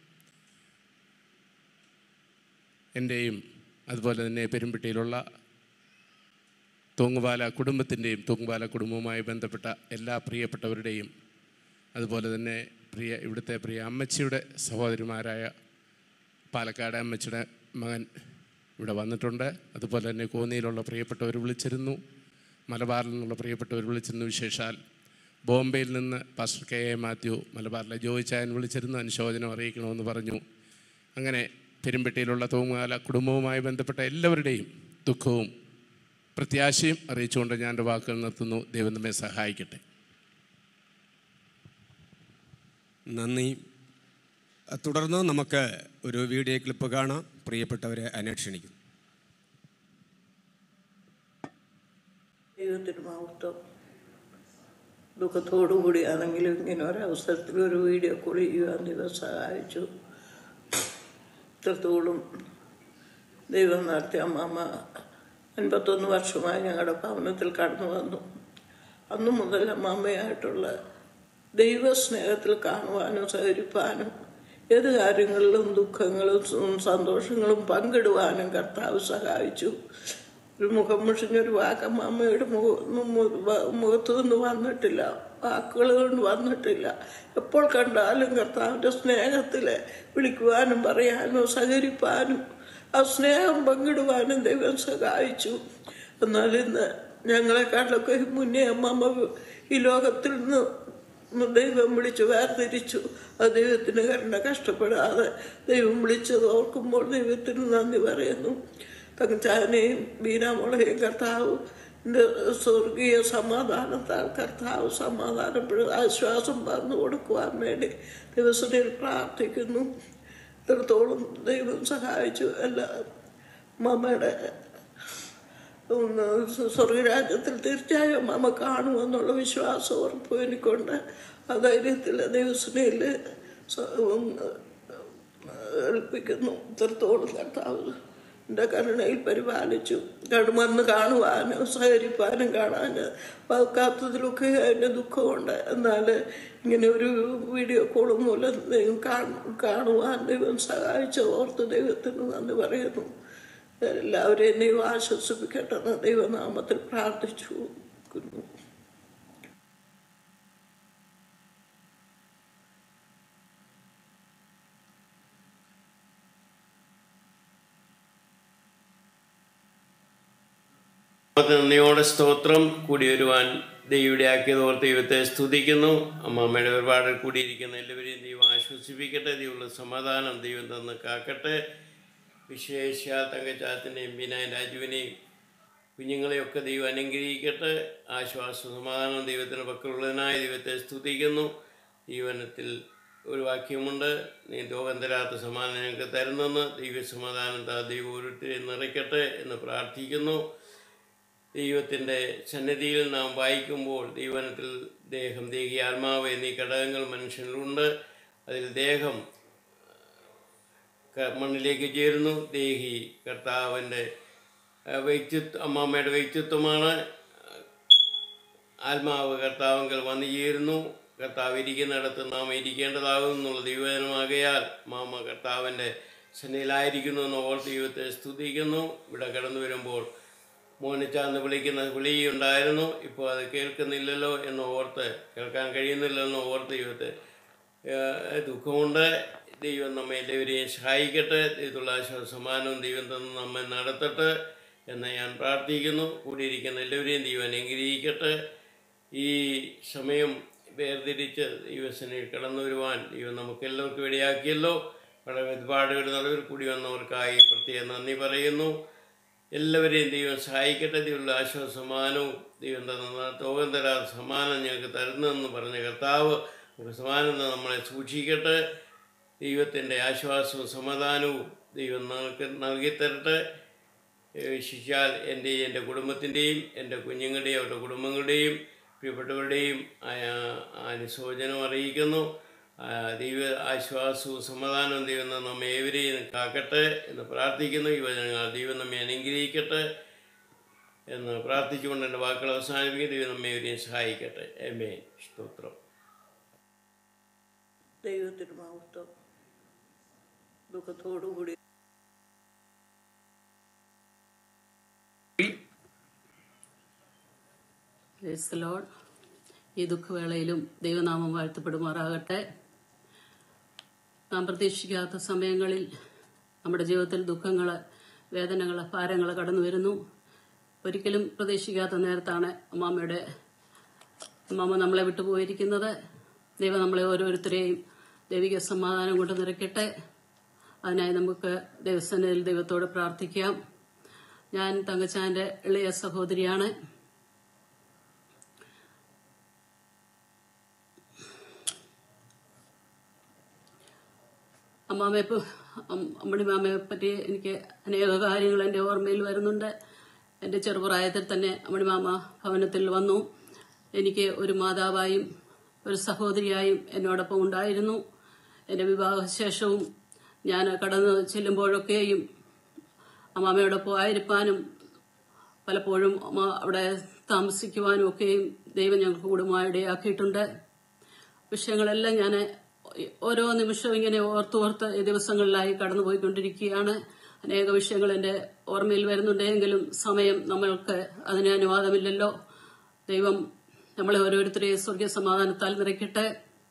Speaker 22: എൻ്റെയും അതുപോലെ തന്നെ പെരുമ്പിട്ടിയിലുള്ള തൂങ്ങുപാല കുടുംബത്തിൻ്റെയും തൂങ്ങുപാല കുടുംബവുമായി ബന്ധപ്പെട്ട എല്ലാ പ്രിയപ്പെട്ടവരുടെയും അതുപോലെ തന്നെ പ്രിയ ഇവിടുത്തെ പ്രിയ അമ്മച്ചിയുടെ സഹോദരിമാരായ പാലക്കാട് അമ്മച്ചിയുടെ മകൻ ഇവിടെ വന്നിട്ടുണ്ട് അതുപോലെ തന്നെ കോന്നിയിലുള്ള പ്രിയപ്പെട്ടവർ വിളിച്ചിരുന്നു മലബാറിൽ നിന്നുള്ള പ്രിയപ്പെട്ടവർ വിളിച്ചിരുന്നു വിശേഷാൽ ബോംബെയിൽ നിന്ന് പാസ്റ്റർ കെ എ മാത്യു മലബാറിലെ ജോയിച്ചായൻ വിളിച്ചിരുന്നു അനുശോചനം അറിയിക്കണമെന്ന് പറഞ്ഞു അങ്ങനെ പെരുമ്പട്ടിയിലുള്ള തൂങ്ങാല കുടുംബവുമായി ബന്ധപ്പെട്ട എല്ലാവരുടെയും ദുഃഖവും പ്രത്യാശയും അറിയിച്ചുകൊണ്ട് ഞാൻ എൻ്റെ വാക്കുകൾ നിർത്തുന്നു ദൈവം നമ്മെ സഹായിക്കട്ടെ
Speaker 16: നന്ദി തുടർന്ന് നമുക്ക് ഒരു വീഡിയോ ക്ലിപ്പ് കാണാം പ്രിയപ്പെട്ടവരെ അന്വേഷണിക്കും
Speaker 23: ദൈവത്തിന് മഹത്വം ദുഃഖത്തോടുകൂടിയാണെങ്കിലും ഇങ്ങനെ ഒരവസരത്തിൽ ഒരു വീഡിയോ കോൾ ചെയ്യുവാൻ ദൈവം സഹായിച്ചു ഇത്രത്തോളം ദൈവം നടത്തിയ അമ്മമ്മ അൻപത്തൊന്ന് വർഷമായി ഞങ്ങളുടെ ഭവനത്തിൽ കടന്നു വന്നു അന്നു മുതൽ അമ്മമ്മയായിട്ടുള്ള ദൈവസ്നേഹത്തിൽ കാണുവാനും സഹകരിപ്പാനും ഏത് കാര്യങ്ങളിലും ദുഃഖങ്ങളും സ- സന്തോഷങ്ങളും പങ്കിടുവാനും കർത്താവ് സഹായിച്ചു ഒരു മുഖം മുഷിഞ്ഞൊരു വാക്കം അമ്മയുടെ മുഖ മുഖത്തു നിന്ന് വന്നിട്ടില്ല വാക്കുകൾ കൊണ്ട് വന്നിട്ടില്ല എപ്പോൾ കണ്ടാലും കർത്താവിൻ്റെ സ്നേഹത്തിൽ വിളിക്കുവാനും പറയാനും സഹകരിപ്പാനും ആ സ്നേഹം പങ്കിടുവാനും ദൈവം സഹായിച്ചു എന്നാൽ ഇന്ന് ഞങ്ങളെക്കാളൊക്കെ മുന്നേ അമ്മമ്മ ഈ ലോകത്തിൽ നിന്ന് ദൈവം വിളിച്ചു വേർതിരിച്ചു ആ ദൈവത്തിന് കരുണ കഷ്ടപ്പെടാതെ ദൈവം വിളിച്ചത് ഓർക്കുമ്പോൾ ദൈവത്തിന് നന്ദി പറയുന്നു തങ്കച്ചാനെയും ബീനാമോളെയും കർത്താവ് ന്റെ സ്വർഗീയ സമാധാനത്താൽ കർത്താവ് സമാധാനപ്പെടുക ആശ്വാസം പകർന്നു കൊടുക്കുവാൻ വേണ്ടി ദിവസത്തിൽ പ്രാർത്ഥിക്കുന്നു ഇത്രത്തോളം ദൈവം സഹായിച്ചു എല്ലാ മമ്മയുടെ ഉം, സ്വർഗരാജ്യത്തിൽ തീർച്ചയായും മമ്മ കാണുമെന്നുള്ള വിശ്വാസം ഉറപ്പ് എനിക്കുണ്ട് ആ ധൈര്യത്തിൽ ദൈവസ്നയിൽ ഏൽപ്പിക്കുന്നു ഇത്രത്തോളം കർത്താവ് എൻ്റെ കരുണയിൽ പരിപാലിച്ചു കടുമന്ന് കാണുവാനും സഹകരിപ്പാനും കാണാൻ പക്കാത്തതിലൊക്കെ അതിൻ്റെ ദുഃഖമുണ്ട് എന്നാൽ ഇങ്ങനെ ഒരു വീഡിയോ കോൾ മൂലം ദൈവം കാണു- കാണുവാൻ ദൈവം സഹായിച്ച ഓർത്ത് ദൈവത്തിന് നന്ദി പറയുന്നു എല്ലാവരെയും ദൈവം ആശ്വസിപ്പിക്കട്ടെ എന്ന് ദൈവനാമത്തിൽ പ്രാർത്ഥിച്ചു
Speaker 2: നന്ദിയോടെ സ്തോത്രം കൂടി വരുവാൻ ദൈവയുടെ ആക്കിയത് ഓർത്ത് ദൈവത്തെ സ്തുതിക്കുന്നു അമ്മാമ്മയുടെ ഒരുപാട് കൂടിയിരിക്കുന്ന എല്ലാവരെയും ദൈവം ആശ്വസിപ്പിക്കട്ടെ ദൈവമുള്ള സമാധാനം ദൈവം തന്ന് കാക്കട്ടെ വിശേഷ തങ്കച്ചാത്തിൻ്റെയും ബീനായ രാജുവിനെയും കുഞ്ഞുങ്ങളെയൊക്കെ ദൈവം അനുഗ്രഹിക്കട്ടെ ആശ്വാസ സമാധാനം ദൈവത്തിൻ്റെ പക്കലുള്ളതിനായി ദൈവത്തെ സ്തുതിക്കുന്നു ജീവനത്തിൽ ഒരു വാക്യമുണ്ട് നീ ലോകം തരാത്ത സമാധാനം ഞങ്ങൾക്ക് തരുന്നെന്ന് ദൈവ സമാധാനം താ ദൈവം ഓരോരുത്തരെയും നിറയ്ക്കട്ടെ എന്ന് പ്രാർത്ഥിക്കുന്നു ദൈവത്തിൻ്റെ സന്നിധിയിൽ നാം വായിക്കുമ്പോൾ ദൈവനത്തിൽ ദേഹം ദേഹി ആത്മാവ് എന്നീ ഘടകങ്ങൾ മനുഷ്യനിലുണ്ട് അതിൽ ദേഹം ക- മണ്ണിലേക്ക് ചേരുന്നു ദേഹി കർത്താവിൻ്റെ വ്യക്തിത്വ അമ്മാമ്മയുടെ വ്യക്തിത്വമാണ് ആത്മാവ് കർത്താവെങ്കിൽ വന്നു ചേരുന്നു കർത്താവ് ഇരിക്കുന്നിടത്ത് നാം ഇരിക്കേണ്ടതാകുന്നു എന്നുള്ള ദൈവജനമാകയാൽ മാമ കർത്താവിൻ്റെ സന്നിധിയിലായിരിക്കുന്നു എന്ന് ഓർത്ത് ദൈവത്തെ സ്തുതിക്കുന്നു ഇവിടെ കടന്നു വരുമ്പോൾ മോനിച്ചാന്ന് വിളിക്കുന്ന വിളിയുണ്ടായിരുന്നു ഇപ്പോൾ അത് കേൾക്കുന്നില്ലല്ലോ എന്ന് ഓർത്ത് കേൾക്കാൻ കഴിയുന്നില്ലല്ലോ എന്ന് ഓർത്ത് ദൈവത്തെ ഏഹ് ദുഃഖമുണ്ട് ദൈവം നമ്മെ എല്ലാവരെയും സഹായിക്കട്ടെ ദൈവത്തുള്ള ആശ്വാസ സമാനവും ദൈവം തന്ന് നമ്മെ നടത്തട്ടെ എന്ന് ഞാൻ പ്രാർത്ഥിക്കുന്നു കൂടിയിരിക്കുന്ന എല്ലാവരെയും ദൈവം അനുഗ്രഹിക്കട്ടെ ഈ സമയം വേർതിരിച്ച് ദൈവസനയിൽ കടന്നു വരുവാൻ ദൈവം നമുക്ക് എല്ലാവർക്കും ഇടയാക്കിയല്ലോ വളരെ ഒരുപാടുകളുടെ നടുവിൽ കൂടി വന്നവർക്കായി പ്രത്യേകം നന്ദി പറയുന്നു എല്ലാവരെയും ദൈവം സഹായിക്കട്ടെ ദൈവമുള്ള ആശ്വാസ സമാനവും ദൈവം തന്ന തോകം തരാതെ സമാനം ഞങ്ങൾക്ക് തരുന്നതെന്ന് പറഞ്ഞ കർത്താവ് നമുക്ക് സമാനം തന്ന് നമ്മളെ സൂക്ഷിക്കട്ടെ ദൈവത്തിൻ്റെ ആശ്വാസവും സമാധാനവും ദൈവം നമുക്ക് നൽകിത്തരട്ടെ ശിഷ്യാൽ എൻ്റെയും എൻ്റെ കുടുംബത്തിൻ്റെയും എൻ്റെ കുഞ്ഞുങ്ങളുടെയും അവരുടെ കുടുംബങ്ങളുടെയും പ്രിയപ്പെട്ടവരുടെയും ആ- അനുശോചനം അറിയിക്കുന്നു ആ, ദൈവ ആശ്വാസവും സമാധാനവും ദൈവം തന്ന് നമ്മെ ഏവരെയും കാക്കട്ടെ എന്ന് പ്രാർത്ഥിക്കുന്നു ഈ വചനങ്ങൾ ദൈവം നമ്മെ അനുഗ്രഹിക്കട്ടെ എന്ന് പ്രാർത്ഥിച്ചുകൊണ്ട് എൻ്റെ വാക്കുകൾ അവസാനിപ്പിക്കും ദൈവം നമ്മെ ഏവരെയും സഹായിക്കട്ടെ എമേ സ്തോത്രം
Speaker 23: ദൈവത്തിന് മഹത്വം ദുഃഖത്തോടുകൂടി
Speaker 5: Praise the Lord. ഈ ദുഃഖവേളയിലും ദൈവനാമം വാഴ്ത്തപ്പെടുമാറാകട്ടെ നാം പ്രതീക്ഷിക്കാത്ത സമയങ്ങളിൽ നമ്മുടെ ജീവിതത്തിൽ ദുഃഖങ്ങൾ വേദനകൾ ഭാരങ്ങൾ കടന്നു വരുന്നു ഒരിക്കലും പ്രതീക്ഷിക്കാത്ത നേരത്താണ് അമ്മാമ്മയുടെ അമ്മാമ്മ നമ്മളെ വിട്ടുപോയിരിക്കുന്നത് ദൈവം നമ്മളെ ഓരോരുത്തരെയും ദൈവിക സമാധാനം കൊണ്ട് നിറയ്ക്കട്ടെ അതിനായി നമുക്ക് ദൈവസന്നിധിയിൽ ദൈവത്തോട് പ്രാർത്ഥിക്കാം ഞാൻ തങ്കച്ചാൻ്റെ ഇളയ സഹോദരിയാണ് അമ്മാമ്മയെ പ- അം- അമ്മണി മാമയെ പറ്റി എനിക്ക് അനേക കാര്യങ്ങൾ എൻ്റെ ഓർമ്മയിൽ വരുന്നുണ്ട് എൻ്റെ ചെറുപ്രായത്തിൽ തന്നെ അമ്മണി മാമ ഭവനത്തിൽ വന്നു എനിക്ക് ഒരു മാതാവായും ഒരു സഹോദരിയായും എന്നോടൊപ്പം ഉണ്ടായിരുന്നു എൻ്റെ വിവാഹശേഷവും ഞാൻ കടന്നു ചെല്ലുമ്പോഴൊക്കെയും അമ്മാമ്മയോടൊപ്പം ആയിരിക്കാനും പലപ്പോഴും അമ്മ അവിടെ താമസിക്കുവാനും ഒക്കെയും ദൈവം ഞങ്ങൾക്ക് കൂടുമായി ഇടയാക്കിയിട്ടുണ്ട് വിഷയങ്ങളെല്ലാം ഞാൻ ഓരോ നിമിഷവും ഇങ്ങനെ ഓർത്തോർത്ത് ഈ ദിവസങ്ങളിലായി കടന്നുപോയിക്കൊണ്ടിരിക്കുകയാണ് അനേക വിഷയങ്ങൾ എൻ്റെ ഓർമ്മയിൽ വരുന്നുണ്ടെങ്കിലും സമയം നമ്മൾക്ക് അതിന് അനുവാദമില്ലല്ലോ ദൈവം നമ്മളെ ഓരോരുത്തരെയും സ്വർഗീയ സമാധാനത്താൽ നിറയ്ക്കട്ടെ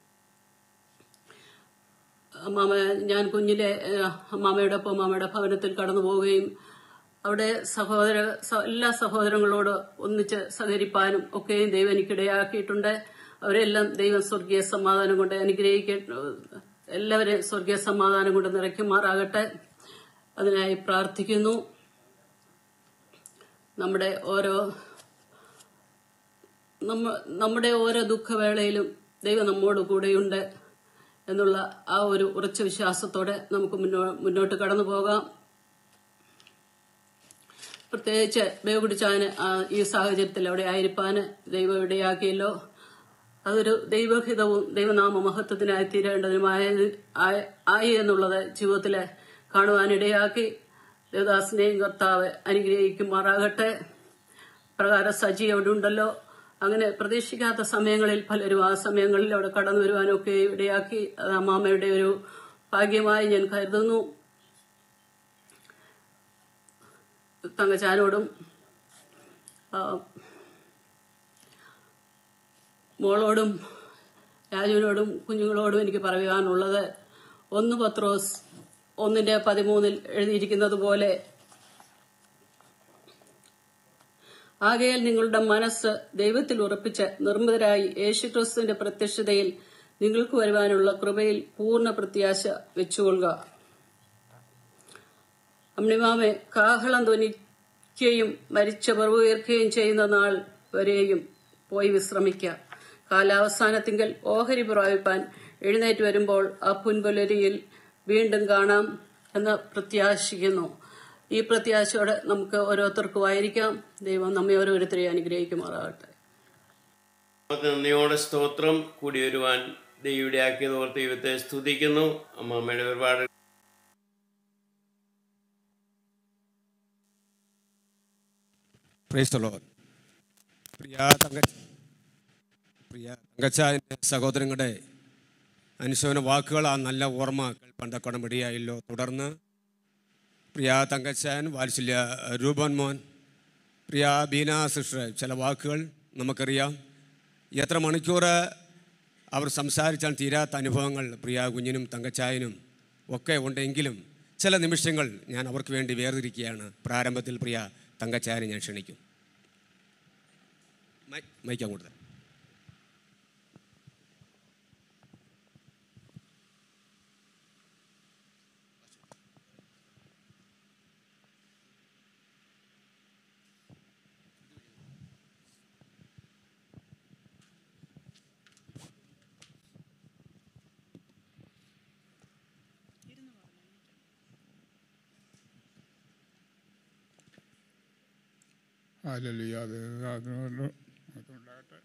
Speaker 5: അമ്മാമ ഞാൻ കുഞ്ഞിലെ ഏഹ്, അമ്മാമയുടെ ഒപ്പം അമ്മാമയുടെ ഭവനത്തിൽ കടന്നു പോവുകയും അവിടെ സഹോദര സ- എല്ലാ സഹോദരങ്ങളോട് ഒന്നിച്ച് സഹകരിപ്പാനും ഒക്കെയും ദൈവം എനിക്കിടയാക്കിയിട്ടുണ്ട് അവരെല്ലാം ദൈവം സ്വർഗീയ സമാധാനം കൊണ്ട് അനുഗ്രഹിക്ക എല്ലാവരെയും സ്വർഗീയ സമാധാനം കൊണ്ട് നിറയ്ക്കുമാറാകട്ടെ അതിനായി പ്രാർത്ഥിക്കുന്നു നമ്മുടെ ഓരോ നമ്മ നമ്മുടെ ഓരോ ദുഃഖവേളയിലും ദൈവം നമ്മോട് കൂടെയുണ്ട് എന്നുള്ള ആ ഒരു ഉറച്ച വിശ്വാസത്തോടെ നമുക്ക് മുന്നോ മുന്നോട്ട് കടന്നു പോകാം പ്രത്യേകിച്ച് ബേകുടിച്ചാന് ഈ സാഹചര്യത്തിൽ അവിടെ ആയിരിക്കാന് ദൈവം ഇടയാക്കിയല്ലോ അതൊരു ദൈവഹിതവും ദൈവനാമ മഹത്വത്തിനായി തീരേണ്ടതുമായ ആയ- ആയി എന്നുള്ളത് ജീവിതത്തിലെ കാണുവാനിടയാക്കി ദേവദാസിനെയും കർത്താവ് അനുഗ്രഹിക്കുമാറാകട്ടെ പ്രകാരം സജി അവിടെ ഉണ്ടല്ലോ അങ്ങനെ പ്രതീക്ഷിക്കാത്ത സമയങ്ങളിൽ പലരും ആ സമയങ്ങളിൽ അവിടെ കടന്നു വരുവാനൊക്കെ ഇടയാക്കി അത് അമ്മാമ്മയുടെ ഒരു ഭാഗ്യമായി ഞാൻ കരുതുന്നു തങ്കച്ചാനോടും ആ, മോളോടും രാജുവിനോടും കുഞ്ഞുങ്ങളോടും എനിക്ക് പറയുവാനുള്ളത് ഒന്ന് പത്രോസ് ഒന്നിന്റെ പതിമൂന്നിൽ എഴുതിയിരിക്കുന്നത് പോലെ ആകയാൽ നിങ്ങളുടെ മനസ്സ് ദൈവത്തിൽ ഉറപ്പിച്ച് നിർമ്മിതരായി യേശുക്രിസ്തുവിന്റെ പ്രത്യക്ഷതയിൽ നിങ്ങൾക്ക് വരുവാനുള്ള കൃപയിൽ പൂർണ്ണ പ്രത്യാശ വെച്ചുകൊള്ളുക അമ്മിമാമെ കാഹളം ധ്വനിക്കുകയും മരിച്ചവർ ഉയർക്കുകയും ചെയ്യുന്ന നാൾ വരെയും പോയി വിശ്രമിക്കുക കാലാവസാനത്തിങ്കൽ ഓഹരി പ്രാപിപ്പാൻ എഴുന്നേറ്റ് വരുമ്പോൾ ആ പുൻപുലരിയിൽ വീണ്ടും കാണാം എന്ന് പ്രത്യാശിക്കുന്നു ഈ പ്രത്യാശയോടെ നമുക്ക് ഓരോരുത്തർക്കും ആയിരിക്കാം ദൈവം നമ്മെ ഓരോരുത്തരെയും അനുഗ്രഹിക്കുമാറാകട്ടെ
Speaker 2: നന്ദിയോടെ സ്തോത്രം കൂടി വരുവാൻ ദൈവയുടെ ആക്കിയത് ഓർത്ത് ദൈവത്തെ സ്തുതിക്കുന്നു അമ്മാമ്മയുടെ ഒരുപാട്
Speaker 16: പ്രൈസ് ദ ലോർഡ് പ്രിയ തങ്ക പ്രിയ തങ്കച്ചായൻ്റെ സഹോദരങ്ങളുടെ അനുശോചന വാക്കുകൾ ആ നല്ല ഓർമ്മ പണ്ടക്കടം ഇടയായല്ലോ തുടർന്ന് പ്രിയ തങ്കച്ചായൻ വാത്സല്യ രൂപൻ മോൻ പ്രിയ ബീന സിസ്റ്റർ ചില വാക്കുകൾ നമുക്കറിയാം എത്ര മണിക്കൂർ അവർ സംസാരിച്ചാൽ തീരാത്ത അനുഭവങ്ങൾ പ്രിയ കുഞ്ഞിനും തങ്കച്ചായനും ഒക്കെ ഉണ്ടെങ്കിലും ചില നിമിഷങ്ങൾ ഞാൻ അവർക്ക് വേണ്ടി വേർതിരിക്കുകയാണ് പ്രാരംഭത്തിൽ പ്രിയ തങ്കച്ചായനെ ഞാൻ ക്ഷണിക്കും മൈ- മൈക്ക് അങ്ങോട്ട് തരാം.
Speaker 3: ഹല്ലേലൂയ. അത് അതിനോട് അതുണ്ടാകട്ടെ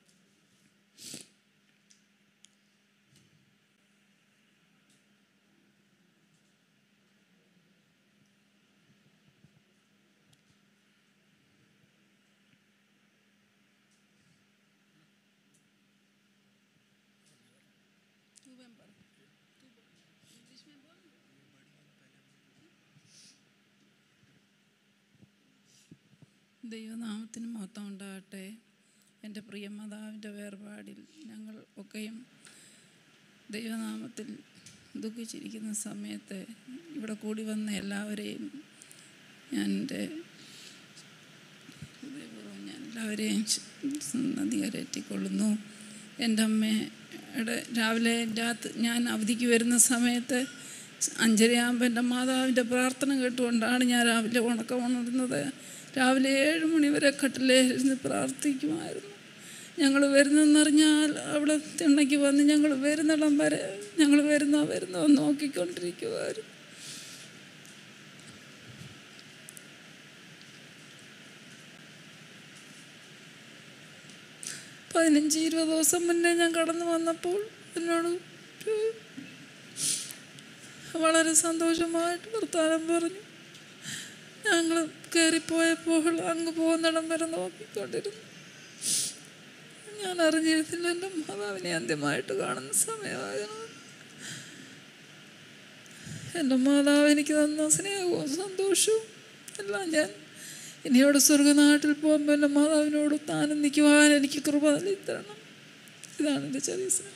Speaker 6: ദൈവനാമത്തിന് മഹത്വം ഉണ്ടാകട്ടെ എൻ്റെ പ്രിയ മാതാവിൻ്റെ വേർപാടിൽ ഞങ്ങൾ ഒക്കെയും ദൈവനാമത്തിൽ ദുഃഖിച്ചിരിക്കുന്ന സമയത്ത് ഇവിടെ കൂടി വന്ന എല്ലാവരെയും ഞാൻ എൻ്റെ ഹൃദയപൂർവ്വം ഞാൻ എല്ലാവരെയും നന്ദി കരയറ്റിക്കൊള്ളുന്നു എൻ്റെ അമ്മയുടെ രാവിലെ രാത്രി ഞാൻ അവധിക്ക് വരുന്ന സമയത്ത് അഞ്ചരയാകുമ്പോൾ എൻ്റെ മാതാവിൻ്റെ പ്രാർത്ഥന കേട്ടുകൊണ്ടാണ് ഞാൻ രാവിലെ ഉണക്കം ഉണർന്നത് രാവിലെ ഏഴ് മണി വരെ കട്ടിലേരുന്ന് പ്രാർത്ഥിക്കുമായിരുന്നു ഞങ്ങൾ വരുന്നെന്നറിഞ്ഞാൽ അവിടെ തിണ്ണയ്ക്ക് വന്ന് ഞങ്ങൾ വരുന്നിടം വരെ ഞങ്ങൾ വരുന്നോ വരുന്നോ എന്ന് നോക്കിക്കൊണ്ടിരിക്കുമായിരുന്നു പതിനഞ്ച് ഇരുപത് ദിവസം മുന്നേ ഞാൻ കടന്നു വന്നപ്പോൾ എന്നോട് ഒരു വളരെ സന്തോഷമായിട്ട് വർത്താനം പറഞ്ഞു ഞങ്ങൾ കയറിപ്പോയപ്പോൾ അങ്ങ് പോകുന്നിടം വരെ നോക്കിക്കൊണ്ടിരുന്നു ഞാൻ അറിഞ്ഞിരുന്നില്ല എൻ്റെ മാതാവിനെ അന്ത്യമായിട്ട് കാണുന്ന സമയമായിരുന്നു എൻ്റെ മാതാവ് എനിക്ക് തന്ന സ്നേഹവും സന്തോഷവും എല്ലാം ഞാൻ ഇനി അവിടെ സ്വർഗനാട്ടിൽ പോകുമ്പോൾ എൻ്റെ മാതാവിനോട് ആനന്ദിക്കുവാൻ എനിക്ക് കൃപ നൽകി തരണം ഇതാണ് എൻ്റെ ചെറിയ സ്നേഹം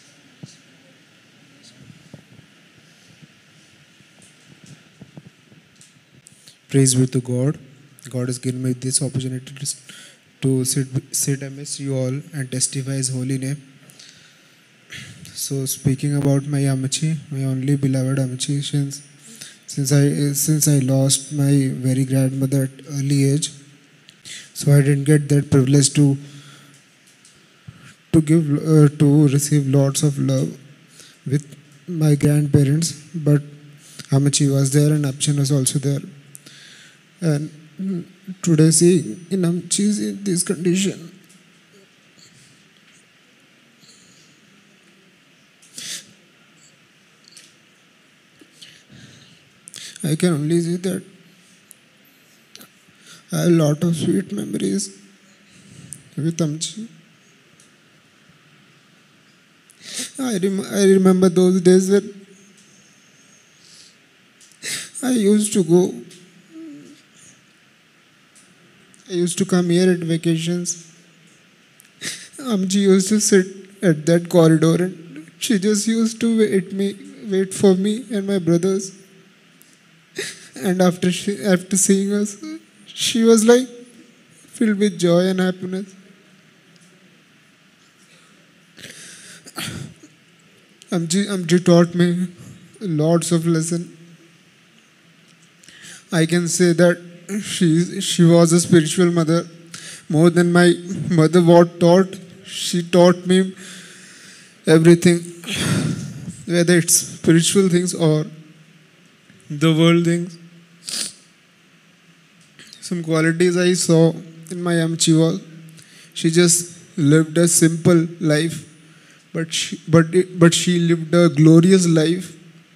Speaker 4: Praise be to God. God has given me this opportunity to, to sit, sit amidst you all and testify His holy name. So, speaking about my Amachi, my only beloved Amachi, since since I since I lost my very grandmother at early age, so I didn't get that privilege to to give uh, to receive lots of love with my grandparents. But Amachi was there and Apchan was also there. And mm, today, see, in Amachi is in this condition. I can only say that I have a lot of sweet memories with Amchi. I, rem- I remember those days when I used to go. I used to come here at vacations. Amji used to sit at that corridor and she just used to wait me, wait for me and my brothers. And after she, after seeing us, she was like filled with joy and happiness. Amji, Amji taught me lots of lessons. I can say that she she was a spiritual mother more than my mother what taught. She taught me everything, whether it's spiritual things or the world things. Some qualities I saw in my Amchi was she just lived a simple life, but she, but it, but she lived a glorious life.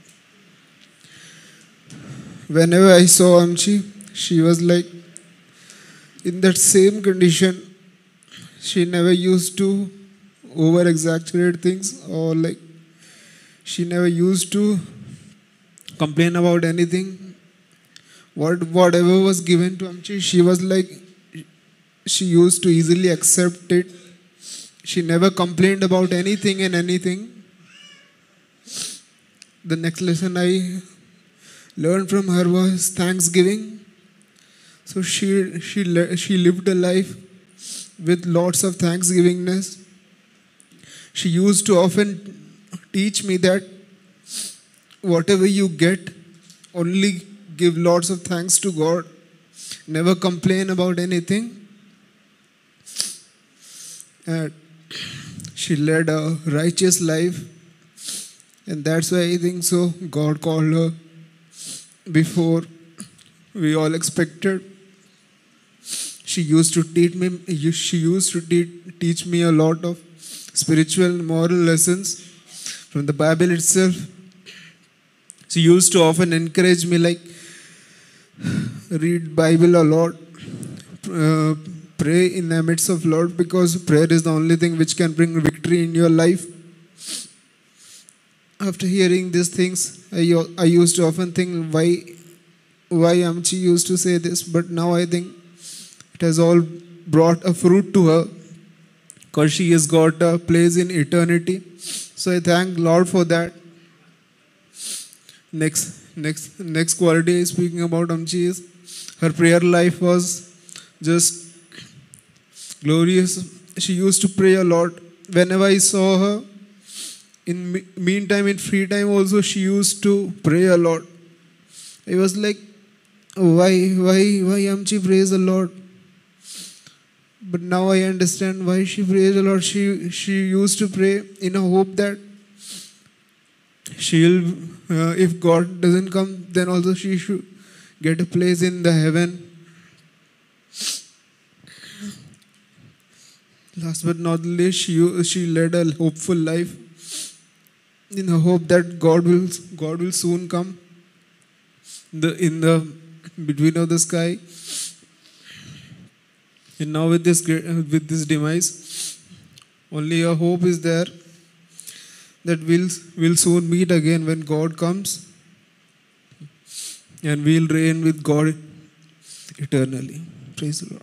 Speaker 4: Whenever I saw Amchi, she was like in that same condition. She never used to over exaggerate things or like she never used to complain about anything. What whatever was given to Amchi, she was like she used to easily accept it. She never complained about anything and anything. The next lesson I learned from her was thanksgiving. So she she le- she lived a life with lots of thanksgivingness. She used to often teach me that whatever you get, only give lots of thanks to God. Never complain about anything. And she led a righteous life. And that's why I think so. God called her before we all expected. She used to teach me. She used to te- teach me a lot of spiritual, moral lessons from the Bible itself. She used to often encourage me, like read Bible a lot, uh, pray in the midst of Lord, because prayer is the only thing which can bring victory in your life. After hearing these things, I, I used to often think why why Amchi used to say this, but now I think it has all brought a fruit to her because she has got a place in eternity. So I thank Lord for that. Next, next, next quality speaking about Amchi is her prayer life was just glorious. She used to pray a lot. Whenever I saw her, in me- meantime, in free time also, she used to pray a lot. I was like, why, why, why Amchi praise the Lord? But now I understand why she prays a lot. She she used to pray in a hope that she'll, uh, if God doesn't come, then also she should get a place in the heaven. Last but not least, she she led a hopeful life in the hope that God will God will soon come. The in the between of the sky. And now with this great- with this demise, Only a hope is there that we'll, we'll soon meet again when God comes and we'll reign with God eternally. Praise the Lord.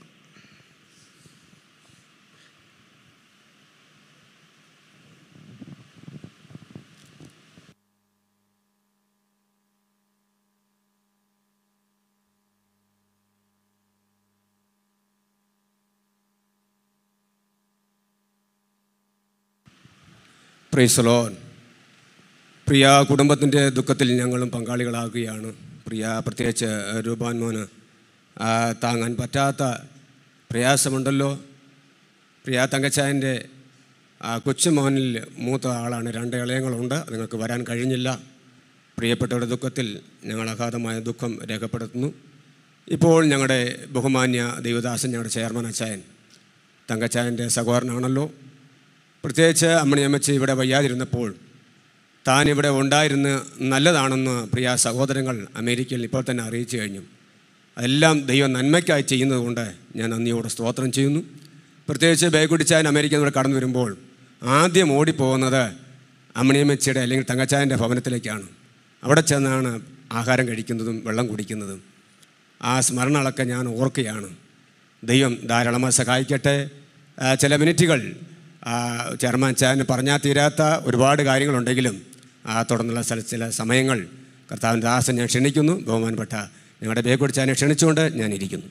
Speaker 16: പ്രൈസലോൻ പ്രിയ കുടുംബത്തിൻ്റെ ദുഃഖത്തിൽ ഞങ്ങളും പങ്കാളികളാകുകയാണ് പ്രിയ പ്രത്യേകിച്ച് രൂപാൻ മോന് ആ, താങ്ങാൻ പറ്റാത്ത പ്രയാസമുണ്ടല്ലോ പ്രിയ തങ്കച്ചായൻ്റെ ആ കൊച്ചുമോനിൽ മൂത്ത ആളാണ് രണ്ട് ഇളയങ്ങളുണ്ട് നിങ്ങൾക്ക് വരാൻ കഴിഞ്ഞില്ല പ്രിയപ്പെട്ടവരുടെ ദുഃഖത്തിൽ ഞങ്ങൾ അഗാധമായ ദുഃഖം രേഖപ്പെടുത്തുന്നു ഇപ്പോൾ ഞങ്ങളുടെ ബഹുമാന്യ ദൈവദാസൻ ഞങ്ങളുടെ ചെയർമാൻ അച്ചായൻ തങ്കച്ചായൻ്റെ സഹോദരനാണല്ലോ പ്രത്യേകിച്ച് അമ്മണിയമ്മച്ചി ഇവിടെ വയ്യാതിരുന്നപ്പോൾ താൻ ഇവിടെ ഉണ്ടായിരുന്ന് നല്ലതാണെന്ന് പ്രിയ സഹോദരങ്ങൾ അമേരിക്കയിൽ ഇപ്പോൾ തന്നെ അറിയിച്ചു കഴിഞ്ഞു അതെല്ലാം ദൈവം നന്മയ്ക്കായി ചെയ്യുന്നതുകൊണ്ട് ഞാൻ നന്ദിയോടെ സ്തോത്രം ചെയ്യുന്നു പ്രത്യേകിച്ച് ബേക്കുടിച്ചായൻ അമേരിക്കയിൽ ഇവിടെ കടന്നു വരുമ്പോൾ ആദ്യം ഓടിപ്പോകുന്നത് അമ്മണിയമ്മച്ചിയുടെ അല്ലെങ്കിൽ തങ്കച്ചായൻ്റെ ഭവനത്തിലേക്കാണ് അവിടെ ചെന്നാണ് ആഹാരം കഴിക്കുന്നതും വെള്ളം കുടിക്കുന്നതും ആ സ്മരണകളൊക്കെ ഞാൻ ഓർക്കുകയാണ് ദൈവം ധാരാളമായി സഹായിക്കട്ടെ ആ, ചില മിനിറ്റുകൾ ആ, ചെയർമാൻ ചാൻ പറഞ്ഞാൽ തീരാത്ത ഒരുപാട് കാര്യങ്ങളുണ്ടെങ്കിലും ആ തുടർന്നുള്ള സ്ഥല ചില സമയങ്ങൾ കർത്താവിൻ്റെ ദാസൻ ഞാൻ ക്ഷണിക്കുന്നു ബഹുമാനപ്പെട്ട ഞങ്ങളുടെ ബേക്കുടിച്ചാനെ ക്ഷണിച്ചുകൊണ്ട് ഞാൻ ഇരിക്കുന്നു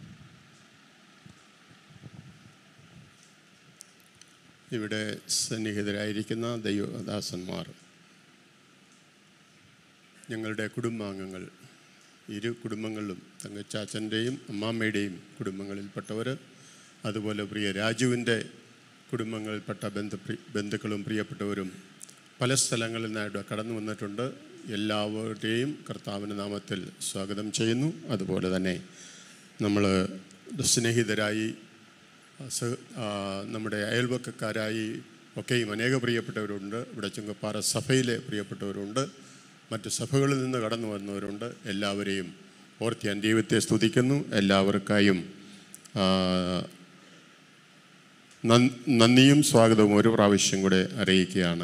Speaker 8: ഇവിടെ സന്നിഹിതരായിരിക്കുന്ന ദൈവദാസന്മാർ ഞങ്ങളുടെ കുടുംബാംഗങ്ങൾ ഇരു കുടുംബങ്ങളിലും തങ്കച്ചാച്ചൻ്റെയും അമ്മാമ്മയുടെയും കുടുംബങ്ങളിൽപ്പെട്ടവർ അതുപോലെ പ്രിയ രാജുവിൻ്റെ കുടുംബങ്ങളിൽപ്പെട്ട ബന്ധു ബന്ധുക്കളും പ്രിയപ്പെട്ടവരും പല സ്ഥലങ്ങളിൽ നിന്നായിട്ട് കടന്നു വന്നിട്ടുണ്ട് എല്ലാവരുടെയും കർത്താവിൻ്റെ നാമത്തിൽ സ്വാഗതം ചെയ്യുന്നു അതുപോലെ തന്നെ നമ്മൾ സ്നേഹിതരായി സ- ആ, നമ്മുടെ അയൽവക്കക്കാരായി ഒക്കെയും അനേക പ്രിയപ്പെട്ടവരുണ്ട് ഇവിടെ ചുങ്കപ്പാറ സഭയിലെ പ്രിയപ്പെട്ടവരുണ്ട് മറ്റ് സഭകളിൽ നിന്ന് കടന്നു വന്നവരുണ്ട് എല്ലാവരെയും ഓർത്ത് ഞാൻ ദൈവത്തെ സ്തുതിക്കുന്നു എല്ലാവർക്കായും ആ, നൻ- നന്ദിയും സ്വാഗതവും ഒരു പ്രാവശ്യം കൂടെ അറിയിക്കുകയാണ്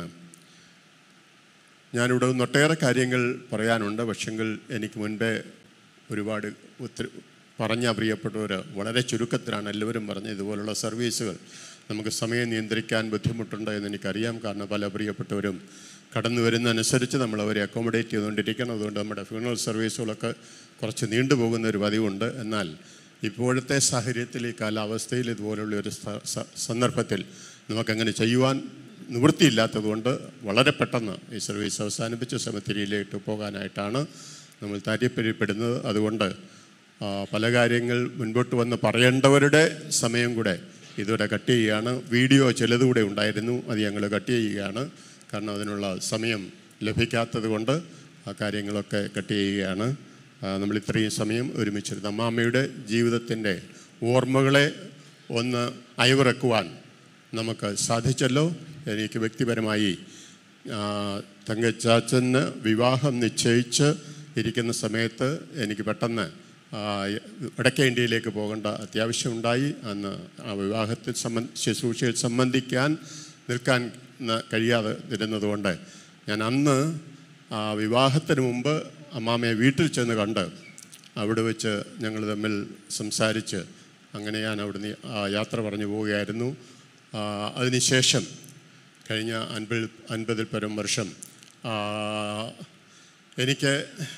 Speaker 8: ഞാനിവിടെ ഒന്ന് ഒട്ടേറെ കാര്യങ്ങൾ പറയാനുണ്ട് പക്ഷെങ്കിൽ എനിക്ക് മുൻപേ ഒരുപാട് ഒത്തിരി പറഞ്ഞ പ്രിയപ്പെട്ടവർ വളരെ ചുരുക്കത്തിലാണ് എല്ലാവരും പറഞ്ഞ ഇതുപോലുള്ള സർവീസുകൾ നമുക്ക് സമയം നിയന്ത്രിക്കാൻ ബുദ്ധിമുട്ടുണ്ട് എന്ന് എനിക്കറിയാം കാരണം പല പ്രിയപ്പെട്ടവരും കടന്നു വരുന്ന അനുസരിച്ച് നമ്മൾ അവരെ അക്കോമഡേറ്റ് ചെയ്തുകൊണ്ടിരിക്കണം അതുകൊണ്ട് നമ്മുടെ ഫ്യൂണറൽ സർവീസുകളൊക്കെ കുറച്ച് നീണ്ടുപോകുന്ന ഒരു പതിവുണ്ട് എന്നാൽ ഇപ്പോഴത്തെ സാഹചര്യത്തിൽ ഈ കാലാവസ്ഥയിൽ ഇതുപോലുള്ള ഒരു സ- സ- സന്ദർഭത്തിൽ നമുക്കങ്ങനെ ചെയ്യുവാൻ നിവൃത്തിയില്ലാത്തതുകൊണ്ട് വളരെ പെട്ടെന്ന് ഈ സർവീസ് അവസാനിപ്പിച്ച് സെമിത്തിരിയിലേക്ക് പോകാനായിട്ടാണ് നമ്മൾ താല്പര്യപ്പെടുന്നത് അതുകൊണ്ട് ആ, പല കാര്യങ്ങൾ മുൻപോട്ട് വന്ന് പറയേണ്ടവരുടെ സമയം കൂടെ ഇതുവരെ കട്ട് ചെയ്യുകയാണ് വീഡിയോ ചിലതുകൂടെ ഉണ്ടായിരുന്നു അത് ഞങ്ങൾ കട്ട് ചെയ്യുകയാണ് കാരണം അതിനുള്ള സമയം ലഭിക്കാത്തത് കൊണ്ട് ആ കാര്യങ്ങളൊക്കെ കട്ട് ചെയ്യുകയാണ് ആ, നമ്മൾ ഇത്രയും സമയം ഒരുമിച്ചിരുന്ന അമ്മാമ്മയുടെ ജീവിതത്തിൻ്റെ ഓർമ്മകളെ ഒന്ന് അയവിറക്കുവാൻ നമുക്ക് സാധിച്ചല്ലോ എനിക്ക് വ്യക്തിപരമായി ആ, തങ്കച്ചാച്ചന് വിവാഹം നിശ്ചയിച്ച് ഇരിക്കുന്ന സമയത്ത് എനിക്ക് പെട്ടെന്ന് ആ, വടക്കേ ഇന്ത്യയിലേക്ക് പോകേണ്ട അത്യാവശ്യമുണ്ടായി അന്ന് ആ വിവാഹത്തിൽ സംബന്ധ ശുശ്രൂഷയിൽ സംബന്ധിക്കാൻ നിൽക്കാൻ ന- കഴിയാതെ ഇരുന്നതുകൊണ്ട് ഞാൻ അന്ന് ആ വിവാഹത്തിന് മുമ്പ് അമ്മാമ്മയെ വീട്ടിൽ ചെന്ന് കണ്ട് അവിടെ വെച്ച് ഞങ്ങൾ തമ്മിൽ സംസാരിച്ച് അങ്ങനെ ഞാൻ അവിടുന്ന് ആ യാത്ര പറഞ്ഞു പോവുകയായിരുന്നു ആ, അതിനുശേഷം കഴിഞ്ഞ അൻപത് അൻപതിൽ പരം വർഷം ആ, എനിക്ക്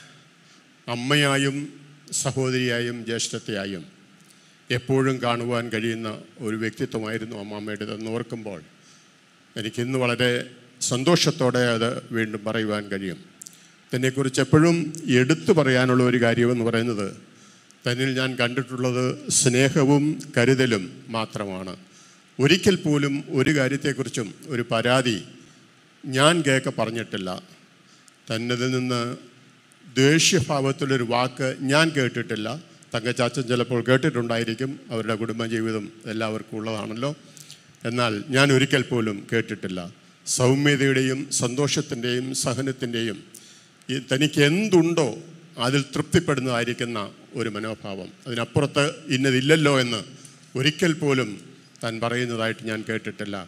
Speaker 8: അമ്മയായും സഹോദരിയായും ജ്യേഷ്ഠത്തെയായും എപ്പോഴും കാണുവാൻ കഴിയുന്ന ഒരു വ്യക്തിത്വമായിരുന്നു അമ്മാമ്മയുടേതെന്ന് ഓർക്കുമ്പോൾ എനിക്കിന്ന് വളരെ സന്തോഷത്തോടെ അത് വീണ്ടും പറയുവാൻ കഴിയും തന്നെക്കുറിച്ച് എപ്പോഴും എടുത്തു പറയാനുള്ള ഒരു കാര്യമെന്ന് പറയുന്നത് തന്നിൽ ഞാൻ കണ്ടിട്ടുള്ളത് സ്നേഹവും കരുതലും മാത്രമാണ് ഒരിക്കൽ പോലും ഒരു കാര്യത്തെക്കുറിച്ചും ഒരു പരാതി ഞാൻ കേൾക്ക പറഞ്ഞിട്ടില്ല തന്നതിൽ നിന്ന് ദേഷ്യഭാവത്തിലൊരു വാക്ക് ഞാൻ കേട്ടിട്ടില്ല തങ്കച്ചാച്ചൻ ചിലപ്പോൾ കേട്ടിട്ടുണ്ടായിരിക്കും അവരുടെ കുടുംബജീവിതം എല്ലാവർക്കും ഉള്ളതാണല്ലോ എന്നാൽ ഞാൻ ഒരിക്കൽ പോലും കേട്ടിട്ടില്ല സൗമ്യതയുടെയും സന്തോഷത്തിൻ്റെയും സഹനത്തിൻ്റെയും ഈ തനിക്ക് എന്തുണ്ടോ അതിൽ തൃപ്തിപ്പെടുന്നതായിരിക്കുന്ന ഒരു മനോഭാവം അതിനപ്പുറത്ത് ഇന്നതില്ലല്ലോ എന്ന് ഒരിക്കൽ പോലും താൻ പറയുന്നതായിട്ട് ഞാൻ കേട്ടിട്ടില്ല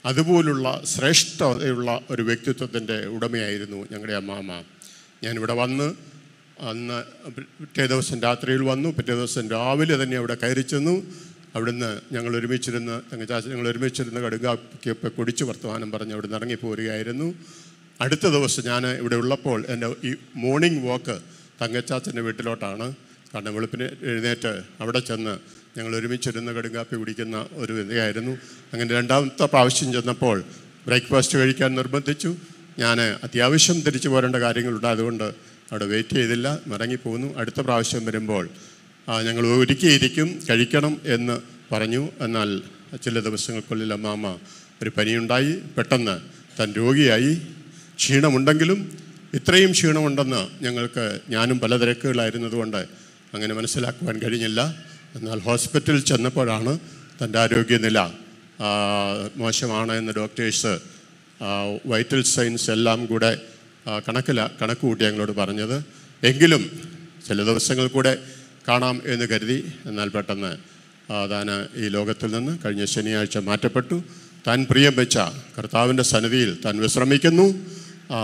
Speaker 8: അതുപോലുള്ള ശ്രേഷ്ഠതയുള്ള ഒരു വ്യക്തിത്വത്തിൻ്റെ ഉടമയായിരുന്നു ഞങ്ങളുടെ അമ്മാമ്മ ഞാനിവിടെ വന്ന് അന്ന് പിറ്റേ ദിവസം രാത്രിയിൽ വന്നു പിറ്റേ ദിവസം രാവിലെ തന്നെ അവിടെ കയറി ചെന്നു അവിടുന്ന് ഞങ്ങൾ ഒരുമിച്ചിരുന്ന് തങ്കച്ചാച്ച ഞങ്ങൾ ഒരുമിച്ചിരുന്ന് കടുകാപ്പൊക്കെ കുടിച്ച് വർത്തമാനം പറഞ്ഞ് അവിടെ നിന്ന് ഇറങ്ങിപ്പോരുകയായിരുന്നു അടുത്ത ദിവസം ഞാൻ ഇവിടെ ഉള്ളപ്പോൾ എൻ്റെ ഈ മോർണിംഗ് വാക്ക് തങ്കച്ചാച്ചൻ്റെ വീട്ടിലോട്ടാണ് കാരണം വെളുപ്പിന് എഴുന്നേറ്റ് അവിടെ ചെന്ന് ഞങ്ങൾ ഒരുമിച്ചിരുന്ന് കടുങ്കാപ്പി കുടിക്കുന്ന ഒരു ഇതായിരുന്നു അങ്ങനെ രണ്ടാമത്തെ പ്രാവശ്യം ചെന്നപ്പോൾ ബ്രേക്ക്ഫാസ്റ്റ് കഴിക്കാൻ നിർബന്ധിച്ചു ഞാൻ അത്യാവശ്യം തിരിച്ചു പോരേണ്ട കാര്യങ്ങളുണ്ട് അതുകൊണ്ട് അവിടെ വെയിറ്റ് ചെയ്തില്ല മടങ്ങിപ്പോന്നു അടുത്ത പ്രാവശ്യം വരുമ്പോൾ ആ, ഞങ്ങൾ ഒരുക്കിയിരിക്കും കഴിക്കണം എന്ന് പറഞ്ഞു എന്നാൽ ചില ദിവസങ്ങൾക്കുള്ളിൽ അമ്മാമ്മ ഒരു പനിയുണ്ടായി പെട്ടെന്ന് താൻ രോഗിയായി ക്ഷീണമുണ്ടെങ്കിലും ഇത്രയും ക്ഷീണമുണ്ടെന്ന് ഞങ്ങൾക്ക് ഞാനും പല തിരക്കുകളായിരുന്നതുകൊണ്ട് അങ്ങനെ മനസ്സിലാക്കുവാൻ കഴിഞ്ഞില്ല എന്നാൽ ഹോസ്പിറ്റലിൽ ചെന്നപ്പോഴാണ് തൻ്റെ ആരോഗ്യനില ആ, മോശമാണ് എന്ന് ഡോക്ടേഴ്സ് വൈറ്റൽ സയൻസ് എല്ലാം കൂടെ ആ, കണക്കില കണക്ക് കൂട്ടി ഞങ്ങളോട് പറഞ്ഞത് എങ്കിലും ചില ദിവസങ്ങൾ കൂടെ കാണാം എന്ന് കരുതി എന്നാൽ പെട്ടെന്ന് ആ, താൻ ഈ ലോകത്തിൽ നിന്ന് കഴിഞ്ഞ ശനിയാഴ്ച മാറ്റപ്പെട്ടു താൻ പ്രിയം വെച്ച കർത്താവിൻ്റെ സന്നിധിയിൽ താൻ വിശ്രമിക്കുന്നു ആ,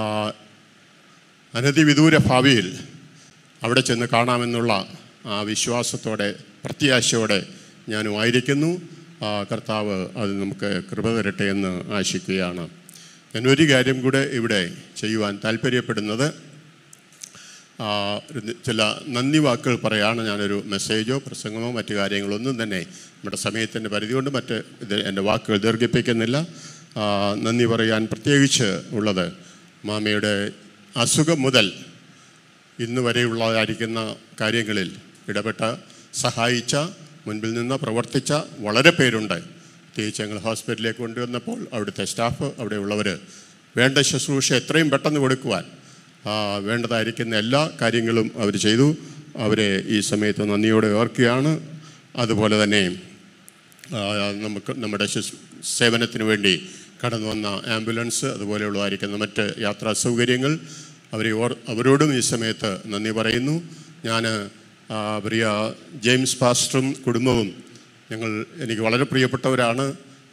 Speaker 8: അനധിവിദൂര ഭാവിയിൽ അവിടെ ചെന്ന് കാണാമെന്നുള്ള ആ വിശ്വാസത്തോടെ പ്രത്യാശയോടെ ഞാനും ആയിരിക്കുന്നു ആ, കർത്താവ് അത് നമുക്ക് കൃപ തരട്ടെ എന്ന് ആശിക്കുകയാണ് ഞാൻ ഒരു കാര്യം കൂടെ ഇവിടെ ചെയ്യുവാൻ താല്പര്യപ്പെടുന്നത് ആ, ഒരു ചില നന്ദി വാക്കുകൾ പറയാണ് ഞാനൊരു മെസ്സേജോ പ്രസംഗമോ മറ്റു കാര്യങ്ങളൊന്നും തന്നെ നമ്മുടെ സമയത്തിൻ്റെ പരിധി കൊണ്ട് മറ്റ് ഇത് എൻ്റെ വാക്കുകൾ ദീർഘിപ്പിക്കുന്നില്ല ആ, നന്ദി പറയാൻ പ്രത്യേകിച്ച് ഉള്ളത് മാമയുടെ അസുഖം മുതൽ ഇന്ന് വരെയുള്ളതായിരിക്കുന്ന കാര്യങ്ങളിൽ ഇടപെട്ട സഹായിച്ച മുൻപിൽ നിന്ന് പ്രവർത്തിച്ച വളരെ പേരുണ്ട് പ്രത്യേകിച്ച് ഞങ്ങൾ ഹോസ്പിറ്റലിലേക്ക് കൊണ്ടുവന്നപ്പോൾ അവിടുത്തെ സ്റ്റാഫ് അവിടെയുള്ളവർ വേണ്ട ശുശ്രൂഷ എത്രയും പെട്ടെന്ന് കൊടുക്കുവാൻ ആ, വേണ്ടതായിരിക്കുന്ന എല്ലാ കാര്യങ്ങളും അവർ ചെയ്തു അവരെ ഈ സമയത്ത് നന്ദിയോടെ ഓർക്കുകയാണ് അതുപോലെ തന്നെ ആ, നമുക്ക് നമ്മുടെ ശുശ്രൂ- സേവനത്തിന് വേണ്ടി കടന്നു വന്ന ആംബുലൻസ് അതുപോലെയുള്ളതായിരിക്കുന്ന മറ്റ് യാത്രാ സൗകര്യങ്ങൾ അവരെ ഓർ അവരോടും ഈ സമയത്ത് നന്ദി പറയുന്നു ഞാൻ പ്രിയ ജെയിംസ് പാസ്റ്ററും കുടുംബവും ഞങ്ങൾ എനിക്ക് വളരെ പ്രിയപ്പെട്ടവരാണ്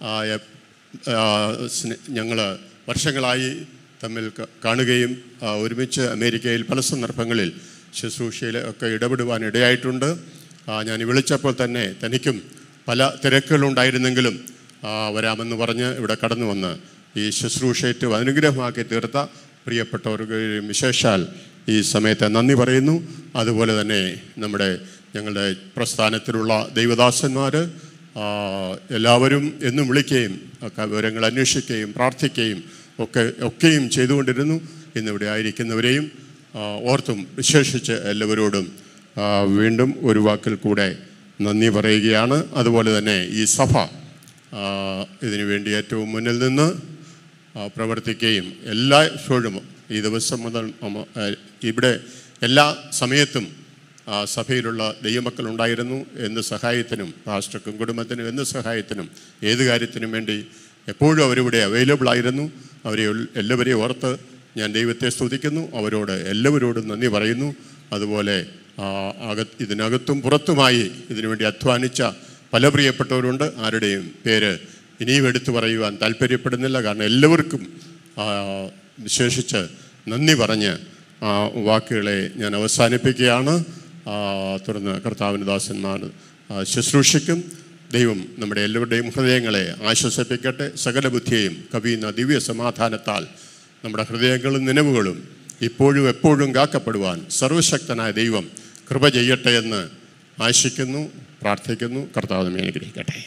Speaker 8: ഞങ്ങൾ വർഷങ്ങളായി തമ്മിൽ ക- കാണുകയും ആ, ഒരുമിച്ച് അമേരിക്കയിൽ പല സന്ദർഭങ്ങളിൽ ശുശ്രൂഷയിൽ ഒക്കെ ഇടപെടുവാൻ ഇടയായിട്ടുണ്ട് ആ, ഞാൻ വിളിച്ചപ്പോൾ തന്നെ തനിക്കും പല തിരക്കുകളുണ്ടായിരുന്നെങ്കിലും ആ, വരാമെന്ന് പറഞ്ഞ് ഇവിടെ കടന്നു വന്ന് ഈ ശുശ്രൂഷയേറ്റ് അനുഗ്രഹമാക്കി തീർത്ത പ്രിയപ്പെട്ടവർക്ക് വിശേഷാൽ ഈ സമയത്ത് നന്ദി പറയുന്നു അതുപോലെ തന്നെ നമ്മുടെ ഞങ്ങളുടെ പ്രസ്ഥാനത്തിലുള്ള ദൈവദാസന്മാർ എല്ലാവരും എന്നും വിളിക്കുകയും ഒക്കെ വിവരങ്ങൾ അന്വേഷിക്കുകയും പ്രാർത്ഥിക്കുകയും ഒക്കെ ഒക്കെയും ചെയ്തുകൊണ്ടിരുന്നു ഇന്നിവിടെ ആയിരിക്കുന്നവരെയും ആ, ഓർത്തും വിശേഷിച്ച് എല്ലാവരോടും ആ, വീണ്ടും ഒരു വാക്കിൽ കൂടെ നന്ദി പറയുകയാണ് അതുപോലെ തന്നെ ഈ സഭ ആ, ഇതിനു വേണ്ടി ഏറ്റവും മുന്നിൽ നിന്ന് ആ, പ്രവർത്തിക്കുകയും എല്ലാ ഷോഴും ഈ ദിവസം മുതൽ അമ- ആ, ഇവിടെ എല്ലാ സമയത്തും ആ, സഭയിലുള്ള ദൈവമക്കൾ ഉണ്ടായിരുന്നു എന്ത് സഹായത്തിനും പാസ്റ്റർക്കും കുടുംബത്തിനും എന്ത് സഹായത്തിനും ഏത് കാര്യത്തിനും വേണ്ടി എപ്പോഴും അവരിവിടെ അവൈലബിൾ ആയിരുന്നു അവരെ എൽ- എല്ലാവരെയും ഓർത്ത് ഞാൻ ദൈവത്തെ സ്തുതിക്കുന്നു അവരോട് എല്ലാവരോടും നന്ദി പറയുന്നു അതുപോലെ ആ, അക ഇതിനകത്തും പുറത്തുമായി ഇതിനുവേണ്ടി അധ്വാനിച്ച പല പ്രിയപ്പെട്ടവരുണ്ട് ആരുടെയും പേര് ഇനിയും എടുത്തു പറയുവാൻ താല്പര്യപ്പെടുന്നില്ല കാരണം എല്ലാവർക്കും ആ, വിശേഷിച്ച് നന്ദി പറഞ്ഞ് ആ വാക്കുകളെ ഞാൻ അവസാനിപ്പിക്കുകയാണ് ആ, തുടർന്ന് കർത്താവിന് ദാസന്മാർ ആ, ശുശ്രൂഷിക്കും ദൈവം നമ്മുടെ എല്ലാവരുടെയും ഹൃദയങ്ങളെ ആശ്വസിപ്പിക്കട്ടെ സകല ബുദ്ധിയെയും കവിയുന്ന ദിവ്യ സമാധാനത്താൽ നമ്മുടെ ഹൃദയങ്ങളും നിലവുകളും ഇപ്പോഴും എപ്പോഴും കാക്കപ്പെടുവാൻ സർവശക്തനായ ദൈവം കൃപ ചെയ്യട്ടെ എന്ന് ആശിക്കുന്നു പ്രാർത്ഥിക്കുന്നു കർത്താവ് നമ്മെ അനുഗ്രഹിക്കട്ടെ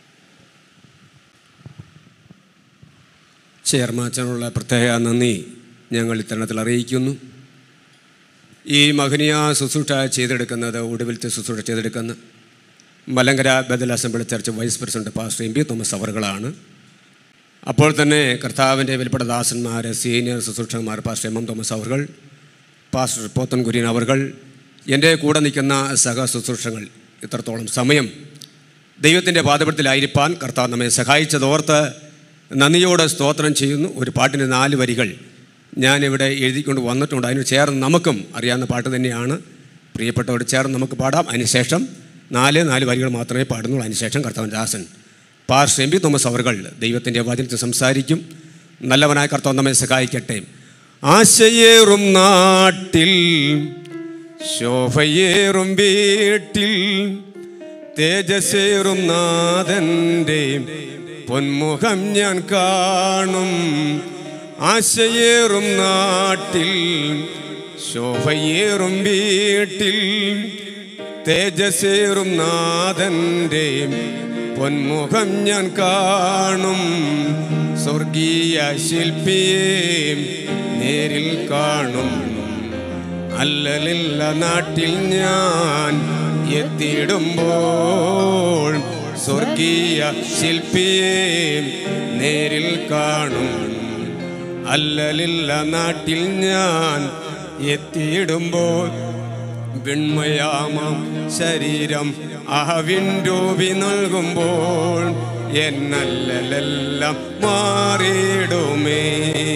Speaker 16: ചെയർമാച്ചനുള്ള പ്രത്യേക നന്ദി ഞങ്ങൾ ഇത്തരണത്തിൽ അറിയിക്കുന്നു ഈ മഹനീയ ശുശ്രൂഷ ചെയ്തെടുക്കുന്നത് ഒടുവിലത്തെ ശുശ്രൂഷ ചെയ്തെടുക്കുന്ന Malankara Bethel assembly church vice president pastor M P Thomas അവറുകളാണ് അപ്പോൾ തന്നെ കർത്താവിൻ്റെ വിലപ്പെട്ട ദാസന്മാർ സീനിയർ ശുശ്രൂഷകന്മാർ പാസ്റ്റർ എം എം തോമസ് അവർകൾ പാസ്റ്റർ പോത്തൻ കുര്യൻ അവർകൾ എൻ്റെ കൂടെ നിൽക്കുന്ന സഹ ശുശ്രൂഷകൾ ഇത്രത്തോളം സമയം ദൈവത്തിൻ്റെ പാദപടത്തിലായിരിക്കാൻ കർത്താവ് നമ്മെ സഹായിച്ചതോർത്ത് നന്ദിയോടെ സ്തോത്രം ചെയ്യുന്നു ഒരു പാട്ടിൻ്റെ നാല് വരികൾ ഞാനിവിടെ എഴുതിക്കൊണ്ട് വന്നിട്ടുണ്ട് അതിന് ചേർന്ന് നമുക്കും അറിയാവുന്ന പാട്ട് തന്നെയാണ് പ്രിയപ്പെട്ടവർ ചേർന്ന് നമുക്ക് പാടാം അതിനുശേഷം നാല് നാല് വരികൾ മാത്രമേ പാടുന്നുള്ളൂ അതിനുശേഷം കർത്താവൻ ദാസൻ പാർഷ എം പി തോമസ് അവർകൾ ദൈവത്തിൻ്റെ വചനത്തിൽ സംസാരിക്കും നല്ലവനായ കർത്താവ് നമ്മെ സഹായിക്കട്ടെ ആശയേറും നാട്ടിൽ ശോഭയേറും വീട്ടിൽ തേജസ്സേറും നാഥൻ്റെ പൊന്മുഖം ഞാൻ കാണും ആശയേറും നാട്ടിൽ ശോഭയേറും വീട്ടിൽ തേജസ്സേറും നാഥൻ്റെ പൊന്മുഖം ഞാൻ കാണും സ്വർഗീയ ശില്പിയെ നേരിൽ കാണും അല്ലലില്ല നാട്ടിൽ ഞാൻ എത്തിയിടുമ്പോൾ സ്വർഗീയ ശില്പിയെ നേരിൽ കാണും അല്ലലില്ല നാട്ടിൽ ഞാൻ എത്തിയിടുമ്പോൾ വിൺമയാമം ശരീരം അഹവിൻ രൂപി നൽകുമ്പോൾ എന്നല്ലെല്ലാം മാറിയിടുമേ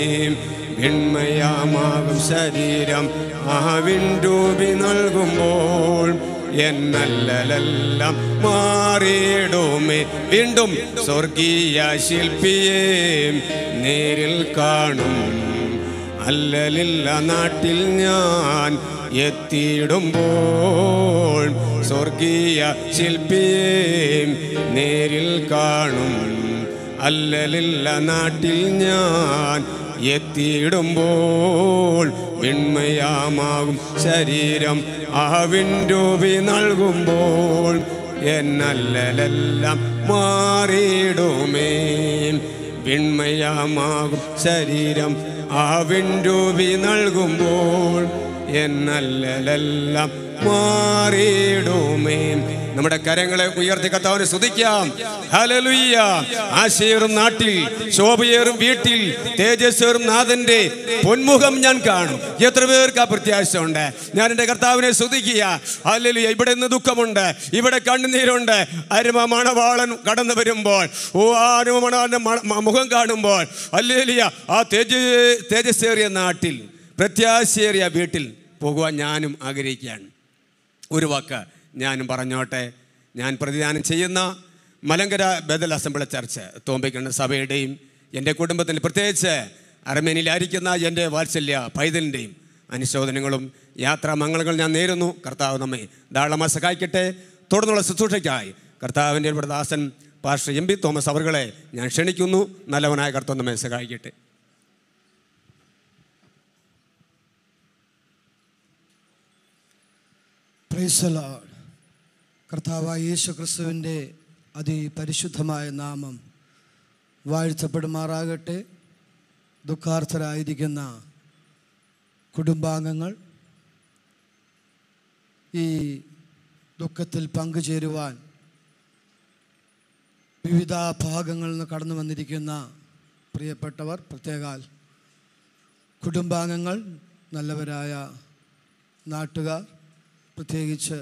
Speaker 16: വിൺമയാമാകും ശരീരം അഹവിൻ രൂപി നൽകുമ്പോൾ എന്നല്ലെല്ലാം മാറിയിടുമേ വീണ്ടും സ്വർഗീയ ശില്പിയെ നേരിൽ കാണും അല്ലലില്ല നാട്ടിൽ ഞാൻ എത്തിയിടുമ്പോൾ സ്വർഗീയ ശില്പിയെ നേരിൽ കാണും അല്ലലില്ല നാട്ടിൽ ഞാൻ എത്തിയിടുമ്പോൾ വിൺമയാമാകും ശരീരം ആവിൻ രൂപി നൽകുമ്പോൾ എന്നല്ലെല്ലാം മാറിയിടുമേ വിൺമയമാകും ശരീരം ആവിൻ രൂപി നൽകുമ്പോൾ എന്നല്ലെല്ലാം മാറിയിടുമേ നമ്മുടെ കരങ്ങളെ ഉയർത്തി കത്താവിനെ സ്തുതിക്കാം ഹല്ലേലൂയ ആശയേറും നാട്ടിൽ ശോഭയേറും വീട്ടിൽ തേജസ്സേറും നാഥന്റെ പൊന്മുഖം ഞാൻ കാണും എത്ര പേർക്ക് ആ പ്രത്യാശ ഉണ്ട് ഞാൻ എൻ്റെ കർത്താവിനെ സ്തുതിക്കുക ഹല്ലേലൂയ ഇവിടെ നിന്ന് ദുഃഖമുണ്ട് ഇവിടെ കണ്ണുനീരുണ്ട് അരുമ മണവാളൻ കടന്നു വരുമ്പോൾ ഓ ആ അരുമ മണവാളന്റെ മ- മ- മുഖം കാണുമ്പോൾ ഹല്ലേലൂയ ആ തേജ തേജസ്സേറിയ നാട്ടിൽ പ്രത്യാശയേറിയ വീട്ടിൽ പോകുവാൻ ഞാനും ആഗ്രഹിക്കുകയാണ് ഒരു വാക്ക് ഞാനും പറഞ്ഞോട്ടെ ഞാൻ പ്രതിദാനം ചെയ്യുന്ന മലങ്കര ബദൽ അസംബ്ലി ചർച്ച് തോമ്പിക്കണ്ണ സഭയുടെയും എൻ്റെ കുടുംബത്തിൻ്റെ പ്രത്യേകിച്ച് അർമേനിയിലായിരിക്കുന്ന എൻ്റെ വാത്സല്യ പൈതലിൻ്റെയും അനുശോചനങ്ങളും യാത്രാമംഗളങ്ങൾ ഞാൻ നേരുന്നു കർത്താവ് നമ്മെ ധാരാളമായി സഹായിക്കട്ടെ തുടർന്നുള്ള ശുശ്രൂഷയ്ക്കായി കർത്താവിൻ്റെ ഇവിടെ ദാസൻ പാസ്റ്റർ എം പി തോമസ് അവറുകളെ ഞാൻ ക്ഷണിക്കുന്നു നല്ലവനായ കർത്താവ് നമ്മെ സഹായിക്കട്ടെ
Speaker 9: പ്രൈസലോഡ് കർത്താവായ യേശു ക്രിസ്തുവിൻ്റെ അതിപരിശുദ്ധമായ നാമം വാഴ്ത്തപ്പെടുമാറാകട്ടെ ദുഃഖാർത്ഥരായിരിക്കുന്ന കുടുംബാംഗങ്ങൾ ഈ ദുഃഖത്തിൽ പങ്കുചേരുവാൻ വിവിധ ഭാഗങ്ങളിൽ നിന്ന് കടന്നു വന്നിരിക്കുന്ന പ്രിയപ്പെട്ടവർ പ്രത്യേകാൽ കുടുംബാംഗങ്ങൾ നല്ലവരായ നാട്ടുകാർ പ്രത്യേകിച്ച്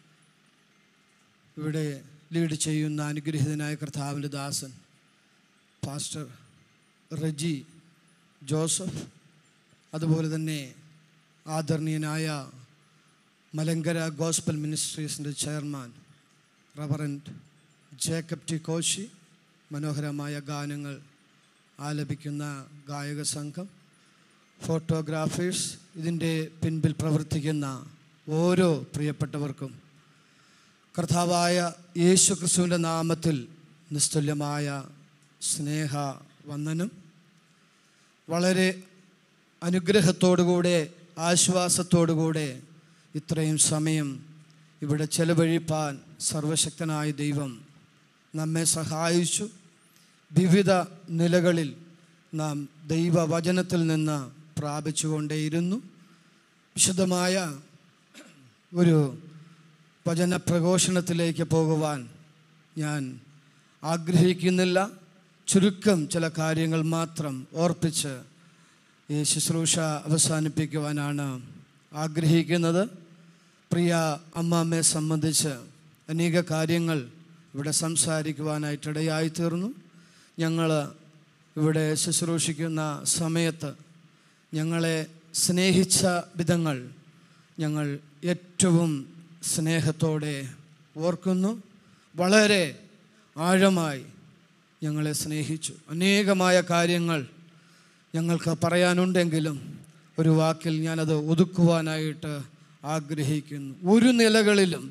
Speaker 9: ഇവിടെ ലീഡ് ചെയ്യുന്ന അനുഗ്രഹീതനായ കർത്താവിൻ്റെ ദാസൻ പാസ്റ്റർ റജി ജോസഫ് അതുപോലെ തന്നെ ആദരണീയനായ മലങ്കര ഗോസ്ബൽ മിനിസ്ട്രീസിൻ്റെ chairman reverend Jacob T Koshy മനോഹരമായ ഗാനങ്ങൾ ആലപിക്കുന്ന ഗായക സംഘം ഫോട്ടോഗ്രാഫേഴ്സ് ഇതിൻ്റെ പിൻപിൽ പ്രവർത്തിക്കുന്ന ഓരോ പ്രിയപ്പെട്ടവർക്കും കർത്താവായ യേശു ക്രിസ്തുവിൻ്റെ നാമത്തിൽ നിസ്തുല്യമായ സ്നേഹ വന്ദനം വളരെ അനുഗ്രഹത്തോടുകൂടെ ആശ്വാസത്തോടുകൂടെ ഇത്രയും സമയം ഇവിടെ ചെലവഴിപ്പാൻ സർവശക്തനായ ദൈവം നമ്മെ സഹായിച്ചു വിവിധ നിലകളിൽ നാം ദൈവവചനത്തിൽ നിന്ന് പ്രാപിച്ചുകൊണ്ടേയിരുന്നു വിശുദ്ധമായ ഒരു വചനപ്രഘോഷണത്തിലേക്ക് പോകുവാൻ ഞാൻ ആഗ്രഹിക്കുന്നില്ല ചുരുക്കം ചില കാര്യങ്ങൾ മാത്രം ഓർപ്പിച്ച് ഈ ശുശ്രൂഷ അവസാനിപ്പിക്കുവാനാണ് ആഗ്രഹിക്കുന്നത് പ്രിയ അമ്മാമ്മയെ സംബന്ധിച്ച് അനേക കാര്യങ്ങൾ ഇവിടെ സംസാരിക്കുവാനായിട്ടിടയായി തീർന്നു ഞങ്ങൾ ഇവിടെ ശുശ്രൂഷിക്കുന്ന സമയത്ത് ഞങ്ങളെ സ്നേഹിച്ച വിധങ്ങൾ ഞങ്ങൾ ഏറ്റവും സ്നേഹത്തോടെ ഓർക്കുന്നു വളരെ ആഴമായി ഞങ്ങളെ സ്നേഹിച്ചു അനേകമായ കാര്യങ്ങൾ ഞങ്ങൾക്ക് പറയാനുണ്ടെങ്കിലും ഒരു വാക്കിൽ ഞാനത് ഒതുക്കുവാനായിട്ട് ആഗ്രഹിക്കുന്നു ഒരു നിലകളിലും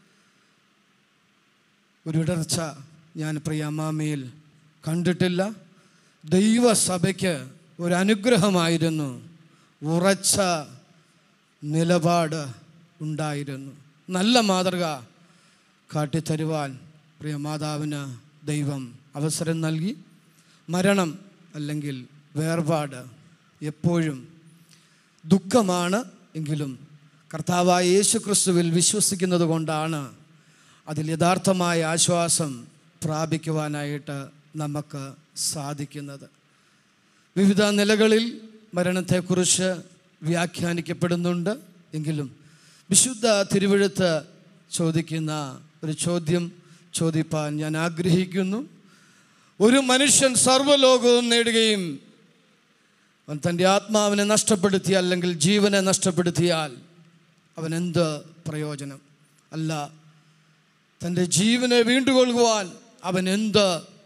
Speaker 9: ഒരിടർച്ച ഞാൻ പ്രിയ അമ്മാമയിൽ കണ്ടിട്ടില്ല ദൈവസഭയ്ക്ക് ഒരു അനുഗ്രഹമായിരുന്നു ഉറച്ച നിലപാട് ഉണ്ടായിരുന്നു നല്ല മാതൃക കാട്ടിത്തരുവാൻ പ്രിയ മാതാവിന് ദൈവം അവസരം നൽകി മരണം അല്ലെങ്കിൽ വേർപാട് എപ്പോഴും ദുഃഖമാണ് എങ്കിലും കർത്താവായ യേശു ക്രിസ്തുവിൽ വിശ്വസിക്കുന്നത് കൊണ്ടാണ് അതിൽ യഥാർത്ഥമായ ആശ്വാസം പ്രാപിക്കുവാനായിട്ട് നമുക്ക് സാധിക്കുന്നത് വിവിധ നിലകളിൽ മരണത്തെക്കുറിച്ച് വ്യാഖ്യാനിക്കപ്പെടുന്നുണ്ട് എങ്കിലും വിശുദ്ധ തിരുവഴുത്ത് ചോദിക്കുന്ന ഒരു ചോദ്യം ചോദിപ്പാൻ ഞാൻ ആഗ്രഹിക്കുന്നു ഒരു മനുഷ്യൻ സർവ്വലോകവും നേടുകയും അവൻ തൻ്റെ ആത്മാവിനെ നഷ്ടപ്പെടുത്തി അല്ലെങ്കിൽ ജീവനെ നഷ്ടപ്പെടുത്തിയാൽ അവൻ എന്ത് പ്രയോജനം അല്ല തൻ്റെ ജീവനെ വീണ്ടുകൊള്ളുവാൻ അവൻ എന്ത്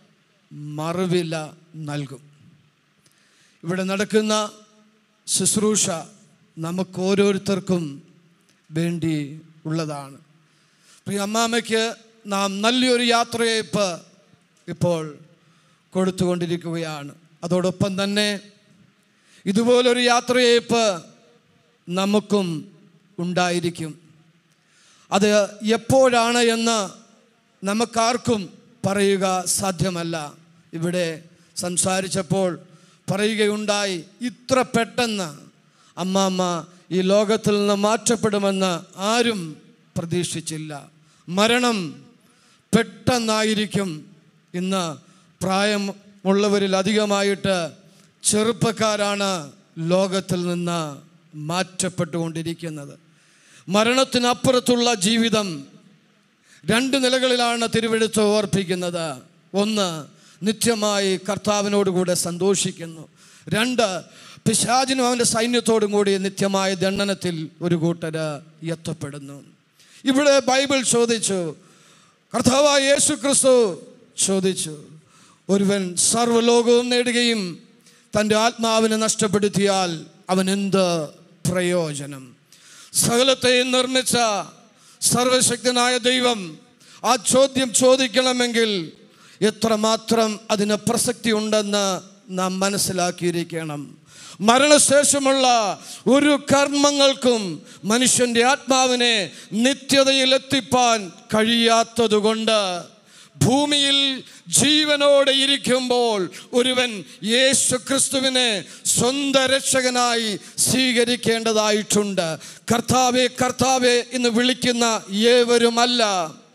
Speaker 9: മറുവില നൽകും ഇവിടെ നടക്കുന്ന ശുശ്രൂഷ നമുക്ക് ഓരോരുത്തർക്കും വേണ്ടി ഉള്ളതാണ് പ്രിയ അമ്മാമയ്ക്ക് നാം നല്ലൊരു യാത്രയയപ്പ് ഇപ്പോൾ കൊടുത്തുകൊണ്ടിരിക്കുകയാണ് അതോടൊപ്പം തന്നെ ഇതുപോലൊരു യാത്രയയപ്പ് നമുക്കും ഉണ്ടായിരിക്കും അത് എപ്പോഴാണ് എന്ന് നമുക്കാർക്കും പറയുക സാധ്യമല്ല ഇവിടെ സംസാരിച്ചപ്പോൾ പറയുകയുണ്ടായി ഇത്ര പെട്ടെന്ന് അമ്മാമ്മ ഈ ലോകത്തിൽ നിന്ന് മാറ്റപ്പെടുമെന്ന് ആരും പ്രതീക്ഷിച്ചില്ല മരണം പെട്ടെന്നായിരിക്കും ഇന്ന് പ്രായമുള്ളവരിൽ അധികമായിട്ട് ചെറുപ്പക്കാരാണ് ലോകത്തിൽ നിന്ന് മാറ്റപ്പെട്ടുകൊണ്ടിരിക്കുന്നത് മരണത്തിനപ്പുറത്തുള്ള ജീവിതം രണ്ട് നിലകളിലാണ് തിരുവെടുത്ത് ഓർപ്പിക്കുന്നത് ഒന്ന് നിത്യമായി കർത്താവിനോടുകൂടെ സന്തോഷിക്കുന്നു രണ്ട് പിശാചിനും അവൻ്റെ സൈന്യത്തോടും കൂടി നിത്യമായ ദണ്ഡനത്തിൽ ഒരു കൂട്ടര് എത്തപ്പെടുന്നു ഇവിടെ ബൈബിൾ ചോദിച്ചു കർത്താവായ യേശു ക്രിസ്തു ചോദിച്ചു ഒരുവൻ സർവ്വലോകവും നേടുകയും തൻ്റെ ആത്മാവിനെ നഷ്ടപ്പെടുത്തിയാൽ അവൻ എന്ത് പ്രയോജനം സകലത്തെയും നിർമ്മിച്ച സർവശക്തനായ ദൈവം ആ ചോദ്യം ചോദിക്കണമെങ്കിൽ എത്രമാത്രം അതിന് പ്രസക്തി ഉണ്ടെന്ന് നാം മനസ്സിലാക്കിയിരിക്കണം മരണശേഷമുള്ള ഒരു കർമ്മങ്ങൾക്കും മനുഷ്യൻ്റെ ആത്മാവിനെ നിത്യതയിൽ എത്തിപ്പാൻ കഴിയാത്തതുകൊണ്ട് ഭൂമിയിൽ ജീവനോടെ ഇരിക്കുമ്പോൾ ഒരുവൻ യേശു ക്രിസ്തുവിനെ സ്വന്തം രക്ഷകനായി സ്വീകരിക്കേണ്ടതായിട്ടുണ്ട് കർത്താവെ കർത്താവെ എന്ന് വിളിക്കുന്ന ഏവരുമല്ല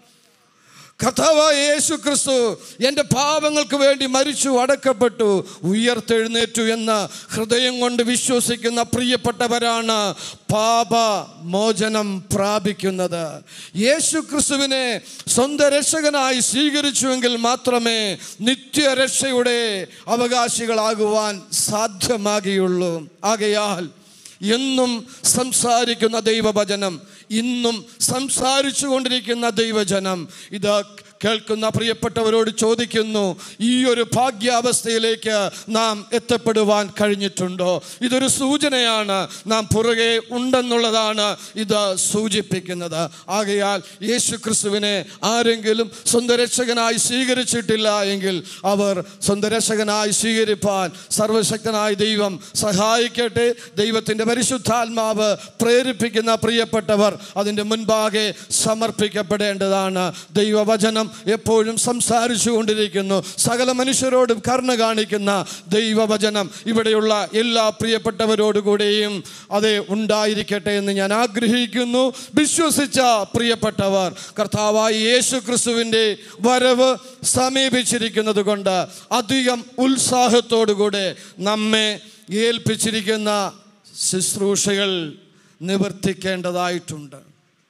Speaker 9: കഥാവായ യേശു ക്രിസ്തു എൻ്റെ പാപങ്ങൾക്ക് വേണ്ടി മരിച്ചു അടക്കപ്പെട്ടു ഉയർത്തെഴുന്നേറ്റു എന്ന് ഹൃദയം കൊണ്ട് വിശ്വസിക്കുന്ന പ്രിയപ്പെട്ടവരാണ് പാപ മോചനം പ്രാപിക്കുന്നത് യേശു ക്രിസ്തുവിനെ സ്വന്തം രക്ഷകനായി സ്വീകരിച്ചുവെങ്കിൽ മാത്രമേ നിത്യരക്ഷയുടെ അവകാശികളാകുവാൻ സാധ്യമാകുകയുള്ളൂ ആകയാൽ എന്നും സംസാരിക്കുന്ന ദൈവവചനം ഇന്നും സംസാരിച്ചു കൊണ്ടിരിക്കുന്ന ദൈവജനം ഇത് കേൾക്കുന്ന പ്രിയപ്പെട്ടവരോട് ചോദിക്കുന്നു ഈ ഒരു ഭാഗ്യാവസ്ഥയിലേക്ക് നാം എത്തപ്പെടുവാൻ കഴിഞ്ഞിട്ടുണ്ടോ ഇതൊരു സൂചനയാണ് നാം പുറകെ ഉണ്ടെന്നുള്ളതാണ് ഇത് സൂചിപ്പിക്കുന്നത് ആകയാൽ യേശു ക്രിസ്തുവിനെ ആരെങ്കിലും സ്വന്തം രക്ഷകനായി സ്വീകരിച്ചിട്ടില്ല എങ്കിൽ അവർ സ്വന്തം രക്ഷകനായി സ്വീകരിപ്പാൻ സർവശക്തനായ ദൈവം സഹായിക്കട്ടെ ദൈവത്തിൻ്റെ പരിശുദ്ധാത്മാവ് പ്രേരിപ്പിക്കുന്ന പ്രിയപ്പെട്ടവർ അതിൻ്റെ മുൻപാകെ സമർപ്പിക്കപ്പെടേണ്ടതാണ് ദൈവവചനം എപ്പോഴും സംസാരിച്ചു കൊണ്ടിരിക്കുന്നു സകല മനുഷ്യരോടും കരുണ കാണിക്കുന്ന ദൈവവചനം ഇവിടെയുള്ള എല്ലാ പ്രിയപ്പെട്ടവരോടുകൂടെയും അത് ഉണ്ടായിരിക്കട്ടെ എന്ന് ഞാൻ ആഗ്രഹിക്കുന്നു വിശ്വസിച്ച പ്രിയപ്പെട്ടവർ കർത്താവായ യേശു ക്രിസ്തുവിൻ്റെ വരവ് സമീപിച്ചിരിക്കുന്നത് കൊണ്ട് അധികം ഉത്സാഹത്തോടുകൂടെ നമ്മെ ഏൽപ്പിച്ചിരിക്കുന്ന ശുശ്രൂഷകൾ നിവർത്തിക്കേണ്ടതായിട്ടുണ്ട്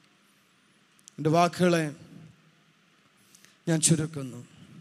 Speaker 9: എൻ്റെ വാക്കുകളെ ഞാൻ ചുരുക്കുന്നു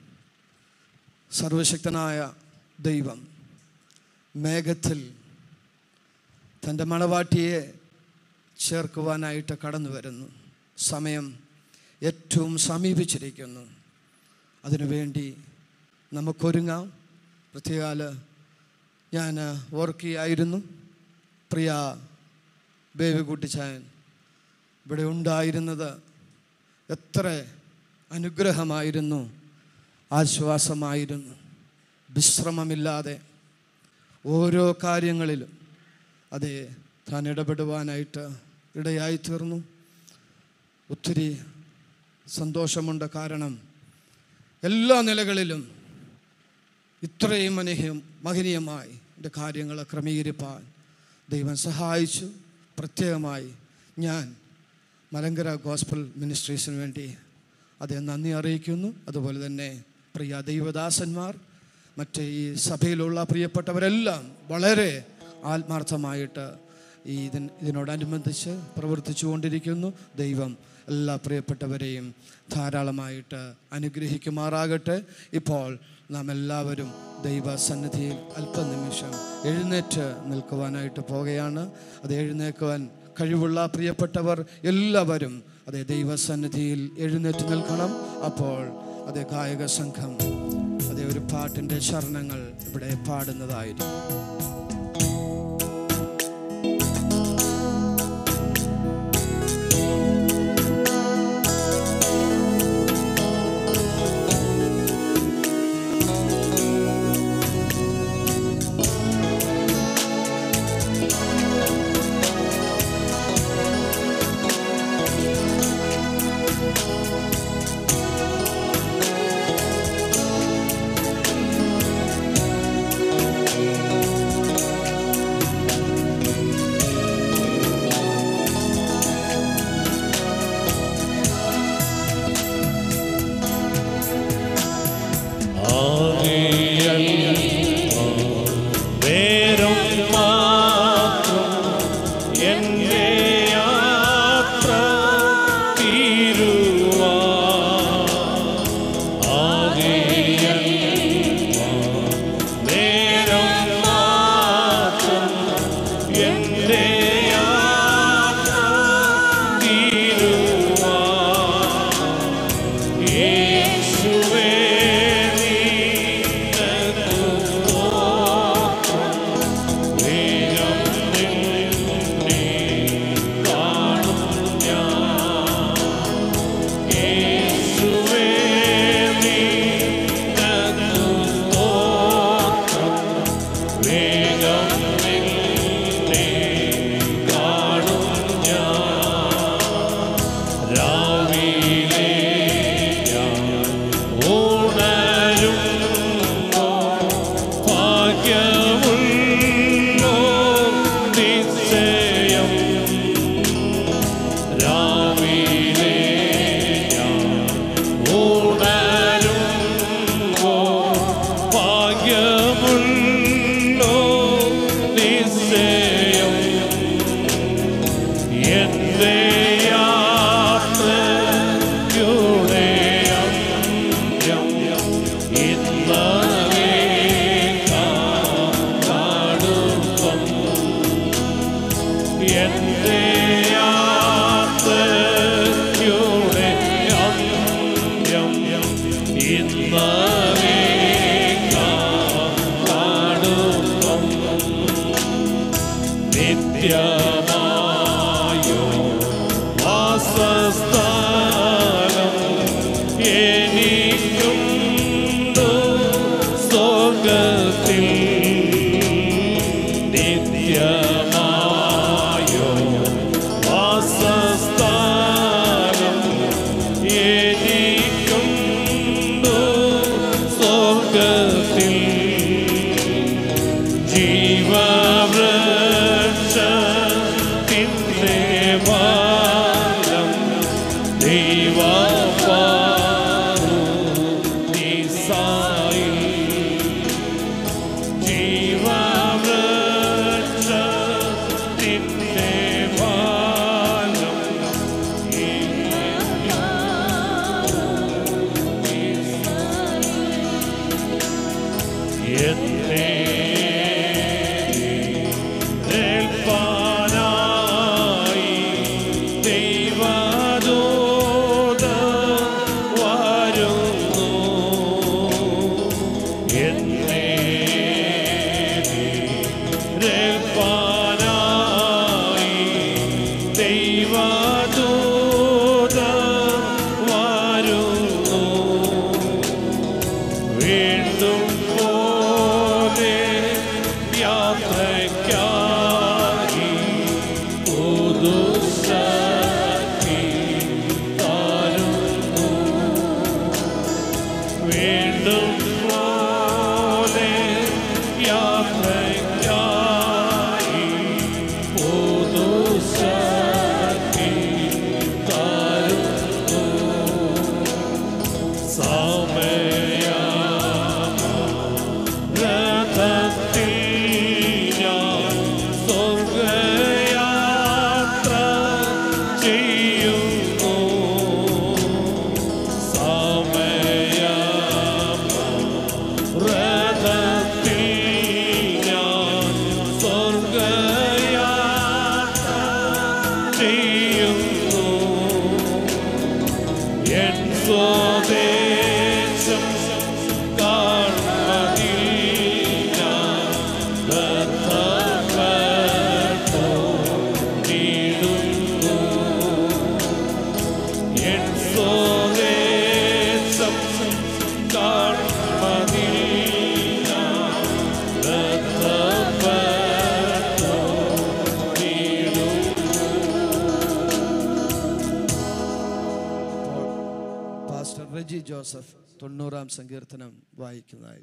Speaker 9: സർവശക്തനായ ദൈവം മേഘത്തിൽ തൻ്റെ മണവാട്ടിയെ ചേർക്കുവാനായിട്ട് കടന്നു വരുന്നു സമയം ഏറ്റവും സമീപിച്ചിരിക്കുന്നു അതിനുവേണ്ടി നമുക്കൊരുങ്ങാം പ്രത്യേകാൽ ഞാൻ ഓർക്കുകയായിരുന്നു പ്രിയ ബേബി കുട്ടിച്ചായൻ ഇവിടെ ഉണ്ടായിരുന്നത് എത്ര അനുഗ്രഹമായിരുന്നു ആശ്വാസമായിരുന്നു വിശ്രമമില്ലാതെ ഓരോ കാര്യങ്ങളിലും അതെ താൻ ഇടപെടുവാനായിട്ട് ഇടയായി തീർന്നു ഒത്തിരി സന്തോഷമുണ്ട് കാരണം എല്ലാ നിലകളിലും ഇത്രയും മനഹ്യം മഹനീയമായി എൻ്റെ കാര്യങ്ങൾ ക്രമീകരിപ്പാൻ ദൈവം സഹായിച്ചു പ്രത്യേകമായി ഞാൻ മലങ്കര ഗോസ്പൽ മിനിസ്ട്രീസിന് വേണ്ടി അതേ നന്ദി അറിയിക്കുന്നു അതുപോലെ തന്നെ പ്രിയ ദൈവദാസന്മാർ മറ്റ് ഈ സഭയിലുള്ള പ്രിയപ്പെട്ടവരെല്ലാം വളരെ ആത്മാർത്ഥമായിട്ട് ഈ ഇതിന് ഇതിനോടനുബന്ധിച്ച് പ്രവർത്തിച്ചു കൊണ്ടിരിക്കുന്നു ദൈവം എല്ലാ പ്രിയപ്പെട്ടവരെയും ധാരാളമായിട്ട് അനുഗ്രഹിക്കുമാറാകട്ടെ ഇപ്പോൾ നാം എല്ലാവരും ദൈവസന്നിധിയിൽ അല്പനിമിഷം എഴുന്നേറ്റ് നിൽക്കുവാനായിട്ട് പോകുകയാണ് അത് എഴുന്നേക്കുവാൻ കഴിവുള്ള പ്രിയപ്പെട്ടവർ എല്ലാവരും അതേ ദൈവസന്നിധിയിൽ എഴുന്നേറ്റ് നിൽക്കണം അപ്പോൾ അതേ ഗായക സംഘം അതേ ഒരു പാട്ടിൻ്റെ ചരണങ്ങൾ ഇവിടെ പാടുന്നതായിരിക്കും
Speaker 1: നേരം മാത്രം എൻ്റെ യാത്ര തീരുവാ ആകെയൽ നേരം മാത്രം എൻ്റെ യാത്ര തീരുവാ യേശുവേ ഭാഗ്യമുള്ളോ നിശ്ചയം രാവിലെ ഉണരുമ്പോ ഭാഗ്യമുള്ളോ നിശ്ചയം എന്റെ യാത്രയുടെ അന്ത്യം ഇന്നലെ കാണുമ്പം എന്റെ യാത്രയുടെ അന്ത്യം ഇന്നലെ കാണുമ്പം നിത്യമായോ വാസസ്ഥാനം എനിക്കുണ്ടു സ്വർഗത്തിൽ നിത്യമായോ വാസസ്ഥാനം എനിക്കുണ്ടു
Speaker 9: പാസ്റ്റർ റെജി ജോസഫ് തൊണ്ണൂറാം സങ്കീർത്തനം വായിക്കുന്നതായി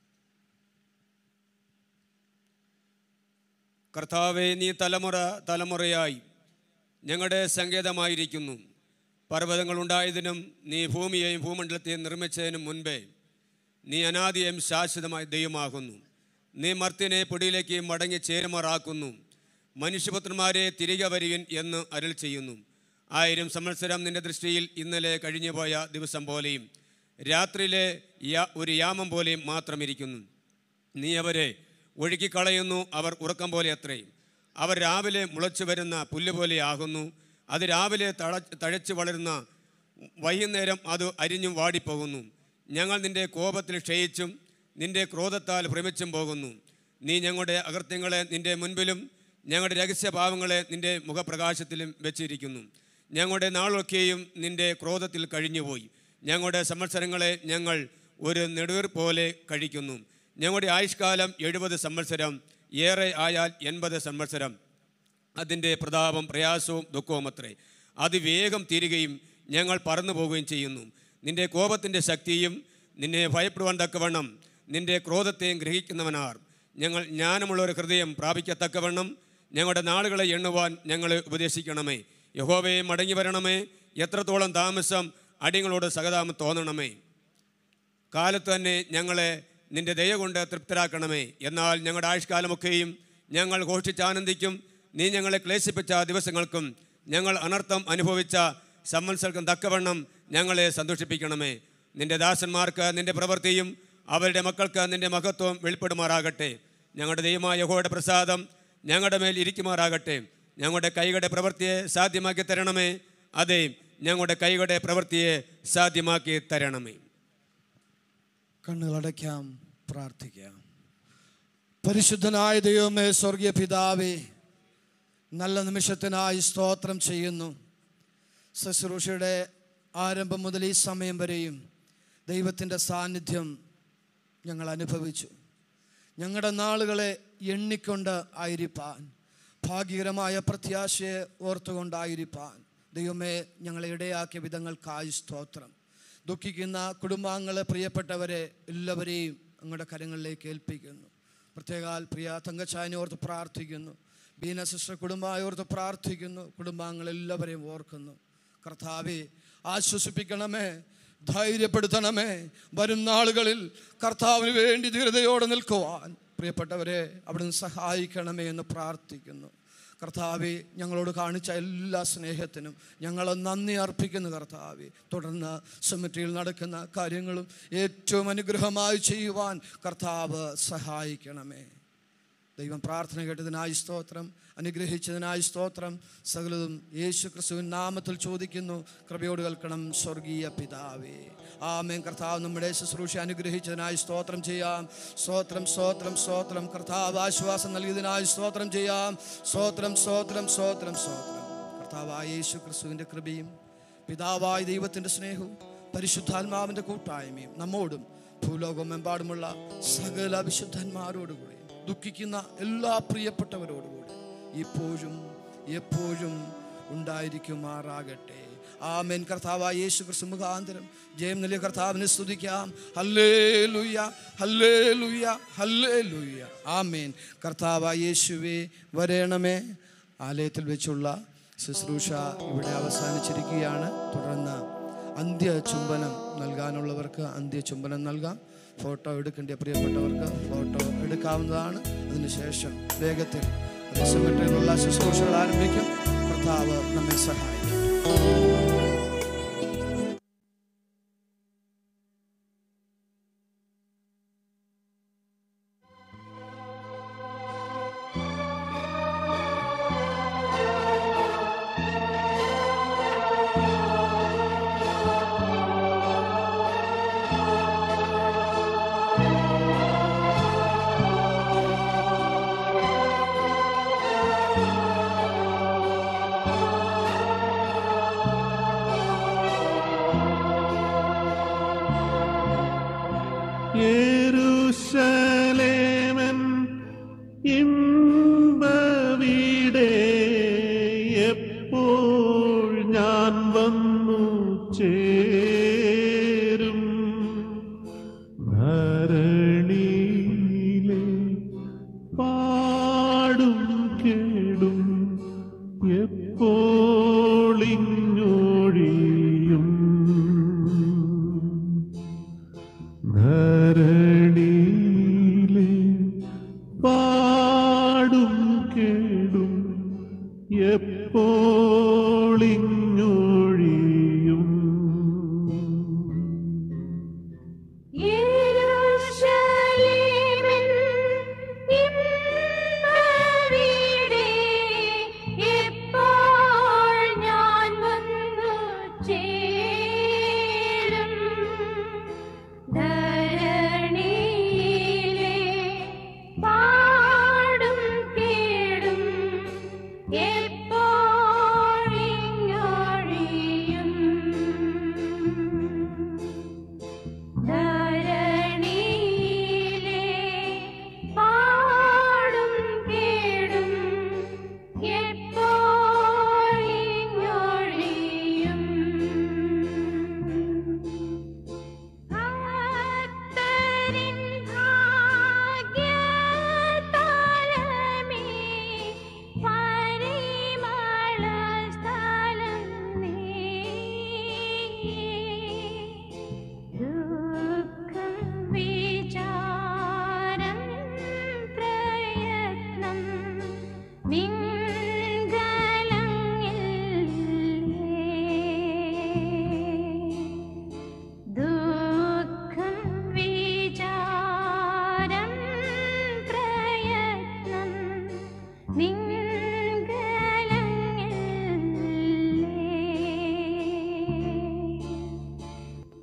Speaker 16: കർത്താവെ നീ തലമുറ തലമുറയായി ഞങ്ങളുടെ സങ്കേതമായിരിക്കുന്നു പർവ്വതങ്ങളുണ്ടായതിനും നീ ഭൂമിയെയും ഭൂമണ്ഡലത്തെയും നിർമ്മിച്ചതിനും മുൻപേ നീ അനാദിയും ശാശ്വതമായ ദൈവമാകുന്നു നീ മർത്തിനെ പൊടിയിലേക്ക് മടങ്ങി ചേരുമാറാക്കുന്നു മനുഷ്യപുത്രന്മാരെ തിരികെ വരികൻ എന്ന് അരുൾ ചെയ്യുന്നു ആയിരം സംവത്സരം നിന്റെ ദൃഷ്ടിയിൽ ഇന്നലെ കഴിഞ്ഞുപോയ ദിവസം പോലെയും രാത്രിയിലെ യാ- ഒരു യാമം പോലെയും മാത്രം ഇരിക്കുന്നു നീ അവരെ ഒഴുക്കിക്കളയുന്നു അവർ ഉറക്കം പോലെ അത്രേ അവർ രാവിലെ മുളച്ചു വരുന്ന പുല്ല് പോലെയാകുന്നു അത് രാവിലെ തള തഴച്ച് വളരുന്ന വൈകുന്നേരം അത് അരിഞ്ഞും വാടിപ്പോകുന്നു ഞങ്ങൾ നിന്റെ കോപത്തിൽ ക്ഷയിച്ചും നിന്റെ ക്രോധത്താൽ ഭ്രമിച്ചും പോകുന്നു നീ ഞങ്ങളുടെ അകൃത്യങ്ങളെ നിന്റെ മുൻപിലും ഞങ്ങളുടെ രഹസ്യഭാവങ്ങളെ നിന്റെ മുഖപ്രകാശത്തിലും വെച്ചിരിക്കുന്നു ഞങ്ങളുടെ നാളൊക്കെയും നിന്റെ ക്രോധത്തിൽ കഴിഞ്ഞുപോയി ഞങ്ങളുടെ സംവത്സരങ്ങളെ ഞങ്ങൾ ഒരു നെടുവീർ പോലെ കഴിക്കുന്നു ഞങ്ങളുടെ ആയുഷ്കാലം എഴുപത് സംവത്സരം ഏറെ ആയാൽ എൺപത് സംവത്സരം അതിൻ്റെ പ്രതാപം പ്രയാസവും ദുഃഖവും അത്രേ അത് വേഗം തീരുകയും ഞങ്ങൾ പറന്നു പോവുകയും ചെയ്യുന്നു നിന്റെ കോപത്തിൻ്റെ ശക്തിയും നിന്നെ ഭയപ്പെടുവാൻ തക്കവണ്ണം നിന്റെ ക്രോധത്തെയും ഗ്രഹിക്കുന്നവനാർ ഞങ്ങൾ ജ്ഞാനമുള്ള ഒരു ഹൃദയം പ്രാപിക്കത്തക്കവണ്ണം ഞങ്ങളുടെ നാളുകളെ എണ്ണുവാൻ ഞങ്ങളെ ഉപദേശിക്കണമേ യഹോവയെ മടങ്ങി വരണമേ എത്രത്തോളം താമസം അടിങ്ങളോട് സഹതാപം തോന്നണമേ കാലത്ത് തന്നെ ഞങ്ങളെ നിന്റെ ദയ കൊണ്ട് തൃപ്തരാക്കണമേ എന്നാൽ ഞങ്ങളുടെ ആയുഷ്കാലമൊക്കെയും ഞങ്ങൾ ഘോഷിച്ചാനന്ദിക്കും നീ ഞങ്ങളെ ക്ലേശിപ്പിച്ച ദിവസങ്ങൾക്കും ഞങ്ങൾ അനർത്ഥം അനുഭവിച്ച സംവത്സരക്കും തക്കവണ്ണം ഞങ്ങളെ സന്തോഷിപ്പിക്കണമേ നിന്റെ ദാസന്മാർക്ക് നിന്റെ പ്രവൃത്തിയും അവരുടെ മക്കൾക്ക് നിന്റെ മഹത്വം വെളിപ്പെടുമാറാകട്ടെ ഞങ്ങളുടെ ദൈവമായ യഹോയുടെ പ്രസാദം ഞങ്ങളുടെ മേൽ ഇരിക്കുമാറാകട്ടെ ഞങ്ങളുടെ കൈകളുടെ പ്രവൃത്തിയെ സാധ്യമാക്കി തരണമേ അതെ ഞങ്ങളുടെ കൈകളുടെ പ്രവൃത്തിയെ സാധ്യമാക്കി തരണമേ
Speaker 9: കണ്ണുകളടയ്ക്കാം പ്രാർത്ഥിക്കാം പരിശുദ്ധനായ ദൈവമേ സ്വർഗീയ പിതാവേ നല്ല നിമിഷത്തിനായി സ്തോത്രം ചെയ്യുന്നു ശുശ്രൂഷയുടെ ആരംഭം മുതൽ ഈ സമയം വരെയും ദൈവത്തിൻ്റെ സാന്നിധ്യം ഞങ്ങൾ അനുഭവിച്ചു ഞങ്ങളുടെ നാളുകളെ എണ്ണിക്കൊണ്ട് ആയിരിപ്പാൻ ഭാഗ്യകരമായ പ്രത്യാശയെ ഓർത്തുകൊണ്ടായിരിപ്പാൻ ദൈവമേ ഞങ്ങളെ ഇടയാക്കിയ വിധങ്ങൾക്കായി സ്തോത്രം ദുഃഖിക്കുന്ന കുടുംബാംഗങ്ങളെ പ്രിയപ്പെട്ടവരെ എല്ലാവരെയും അങ്ങയുടെ കരങ്ങളിലേക്ക് ഏൽപ്പിക്കുന്നു പ്രത്യേകാൽ പ്രിയ തങ്കച്ചായനെ ഓർത്ത് പ്രാർത്ഥിക്കുന്നു ബീന സിസ്റ്റർ കുടുംബമായി ഓർത്ത് പ്രാർത്ഥിക്കുന്നു കുടുംബാംഗങ്ങളെല്ലാവരെയും ഓർക്കുന്നു കർത്താവെ ആശ്വസിപ്പിക്കണമേ ധൈര്യപ്പെടുത്തണമേ വരും നാളുകളിൽ കർത്താവിന് വേണ്ടി ധീരതയോടെ നിൽക്കുവാൻ പ്രിയപ്പെട്ടവരെ അവിടുന്ന് സഹായിക്കണമേ എന്ന് പ്രാർത്ഥിക്കുന്നു കർത്താവെ ഞങ്ങളോട് കാണിച്ച എല്ലാ സ്നേഹത്തിനും ഞങ്ങൾ നന്ദി അർപ്പിക്കുന്നു കർത്താവെ തുടർന്ന് സെമിട്രിയിൽ നടക്കുന്ന കാര്യങ്ങളും ഏറ്റവും അനുഗ്രഹമായി ചെയ്യുവാൻ കർത്താവ് സഹായിക്കണമേ ദൈവം പ്രാർത്ഥന കേട്ടതിനായി സ്തോത്രം അനുഗ്രഹിച്ചതിനായി സ്തോത്രം സകലതും യേശു ക്രിസ്തുവിൻ നാമത്തിൽ ചോദിക്കുന്നു കൃപയോട് കേൾക്കണം സ്വർഗീയ പിതാവേ ആമേൻ കർത്താവ് നമ്മുടെ ശുശ്രൂഷ അനുഗ്രഹിച്ചതിനായി സ്തോത്രം ചെയ്യാം സ്തോത്രം സ്തോത്രം സ്തോത്രം കർത്താവ് ആശ്വാസം നൽകിയതിനായി സ്തോത്രം ചെയ്യാം സ്തോത്രം സ്തോത്രം സ്തോത്രം സ്തോത്രം കർത്താവായ യേശു ക്രിസ്തുവിൻ്റെ കൃപയും പിതാവായ ദൈവത്തിൻ്റെ സ്നേഹവും പരിശുദ്ധാത്മാവിൻ്റെ കൂട്ടായ്മയും നമ്മോടും ഭൂലോകമെമ്പാടുമുള്ള സകല വിശുദ്ധന്മാരോടുകൂടി ദുഃഖിക്കുന്ന എല്ലാ പ്രിയപ്പെട്ടവരോടുകൂടി ഇപ്പോഴും എപ്പോഴും ഉണ്ടായിരിക്കുമാറാകട്ടെ ആമേൻ കർത്താവായ യേശു ക്രിസ്തു മുഖാന്തരം ജയം നൽകിയ കർത്താവിനെ സ്തുതിക്കാം ഹല്ലേ ലുയ്യ ഹല്ലേ ലുയ്യ ഹല്ലേ ലുയ്യ ആമേൻ കർത്താവായ യേശുവേ വരേണമേ ആലയത്തിൽ വെച്ചുള്ള ശുശ്രൂഷ ഇവിടെ അവസാനിച്ചിരിക്കുകയാണ് തുടർന്ന് അന്ത്യ ചുംബനം നൽകാനുള്ളവർക്ക് അന്ത്യ ചുംബനം നൽകാം ഫോട്ടോ എടുക്കേണ്ട പ്രിയപ്പെട്ടവർക്ക് ഫോട്ടോ എടുക്കാവുന്നതാണ് അതിനുശേഷം വേഗത്തിൽ സെമിട്രിയിലുള്ള ശുശ്രൂഷകൾ ആരംഭിക്കും കർത്താവ് നമ്മെ സഹായിക്കും
Speaker 21: ും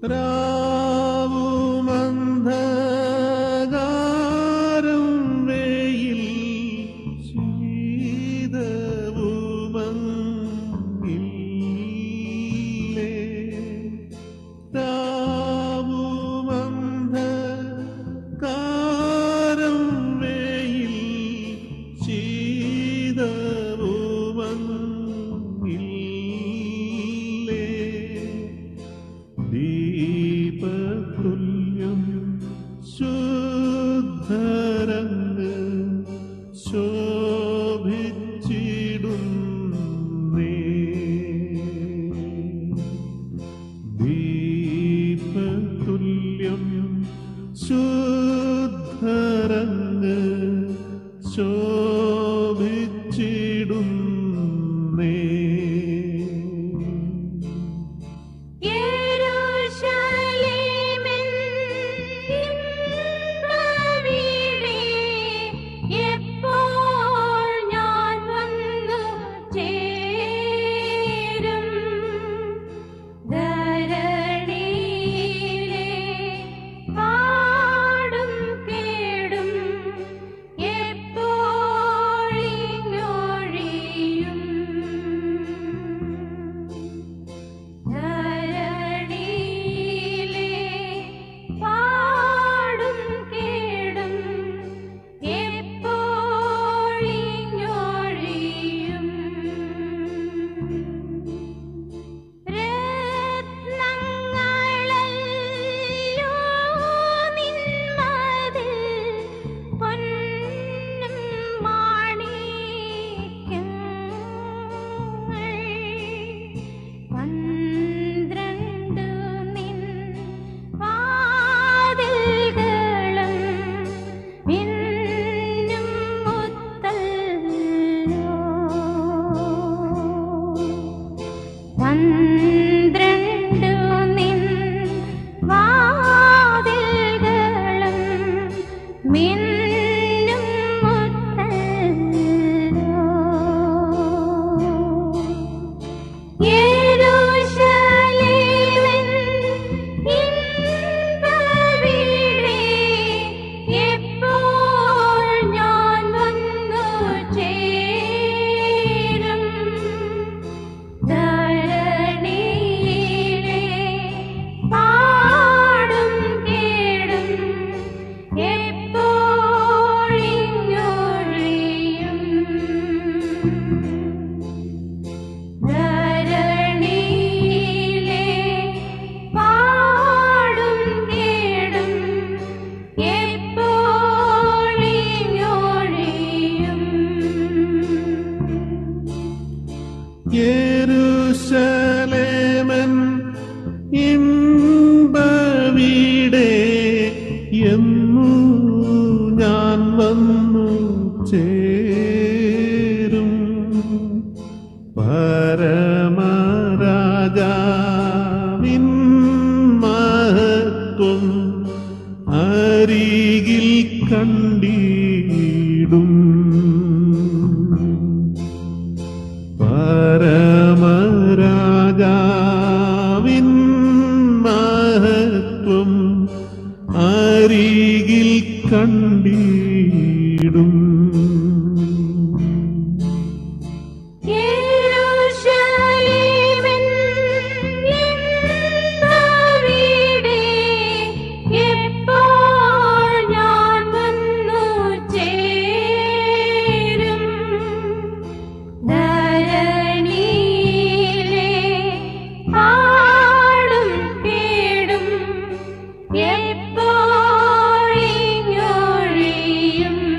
Speaker 1: രാവുമന്ധകാരം വെയിൽ ശീതവുമങ്ങില്ലേ രാവുമന്ധകാരം വെയിൽ ശീതവുമങ്ങില്ലേ ദീപതുല്യം ശുദ്ധരങ്ങ് ശോഭിച്ചിടുന്നേ ദീപതുല്യം ശുദ്ധരങ്ങ് ശോഭിച്ചിടുന്നേ
Speaker 21: യെരൂശലേമിൻ ഇമ്പവീടേ, എപ്പോൾ ഞാൻ വന്നു ചേരും ധരണിയിലെ പാടും കേടും എപ്പോഴിഞ്ഞൊഴിയും ധരണിയിലെ പാടും കേടും എപ്പോഴിഞ്ഞൊഴിയും രത്നങ്ങളല്ലോ നിന്മതിൽ പൊന്നും മാണിക്യങ്ങൾ പന്ത്രണ്ടു നിൻ വാതിൽകളും മിന്നും മുത്തല്ലോ പന്ത്രണ്ടു നിൻ വാതിൽകളും മിന്നും മുത്തല്ലോ യെരൂശലേമിൻ ഇമ്പവീടേ, എപ്പോൾ ഞാൻ വന്നു ചേരും ധരണിയിലെ പാടും കേടും എപ്പോഴിഞ്ഞൊഴിയും ധരണിയിലെ പാടും കേടും എപ്പോഴിഞ്ഞൊഴിയും
Speaker 1: യെരൂശലേമൻ ഇമ്പവീടേ എന്നു ഞാൻ വന്നു ചേരും പരമരാജാവിൻ മഹത്വം അരികിൽ കണ്ടിടും പരമരാജാവിൻ മഹത്വം അരികിൽ കണ്ടിടും
Speaker 21: യെരൂശലേമിൻ ഇമ്പവീടേ, എപ്പോൾ ഞാൻ വന്നു ചേരും ധരണിയിലെ പാടും കേടും എപ്പോഴിഞ്ഞൊഴിയും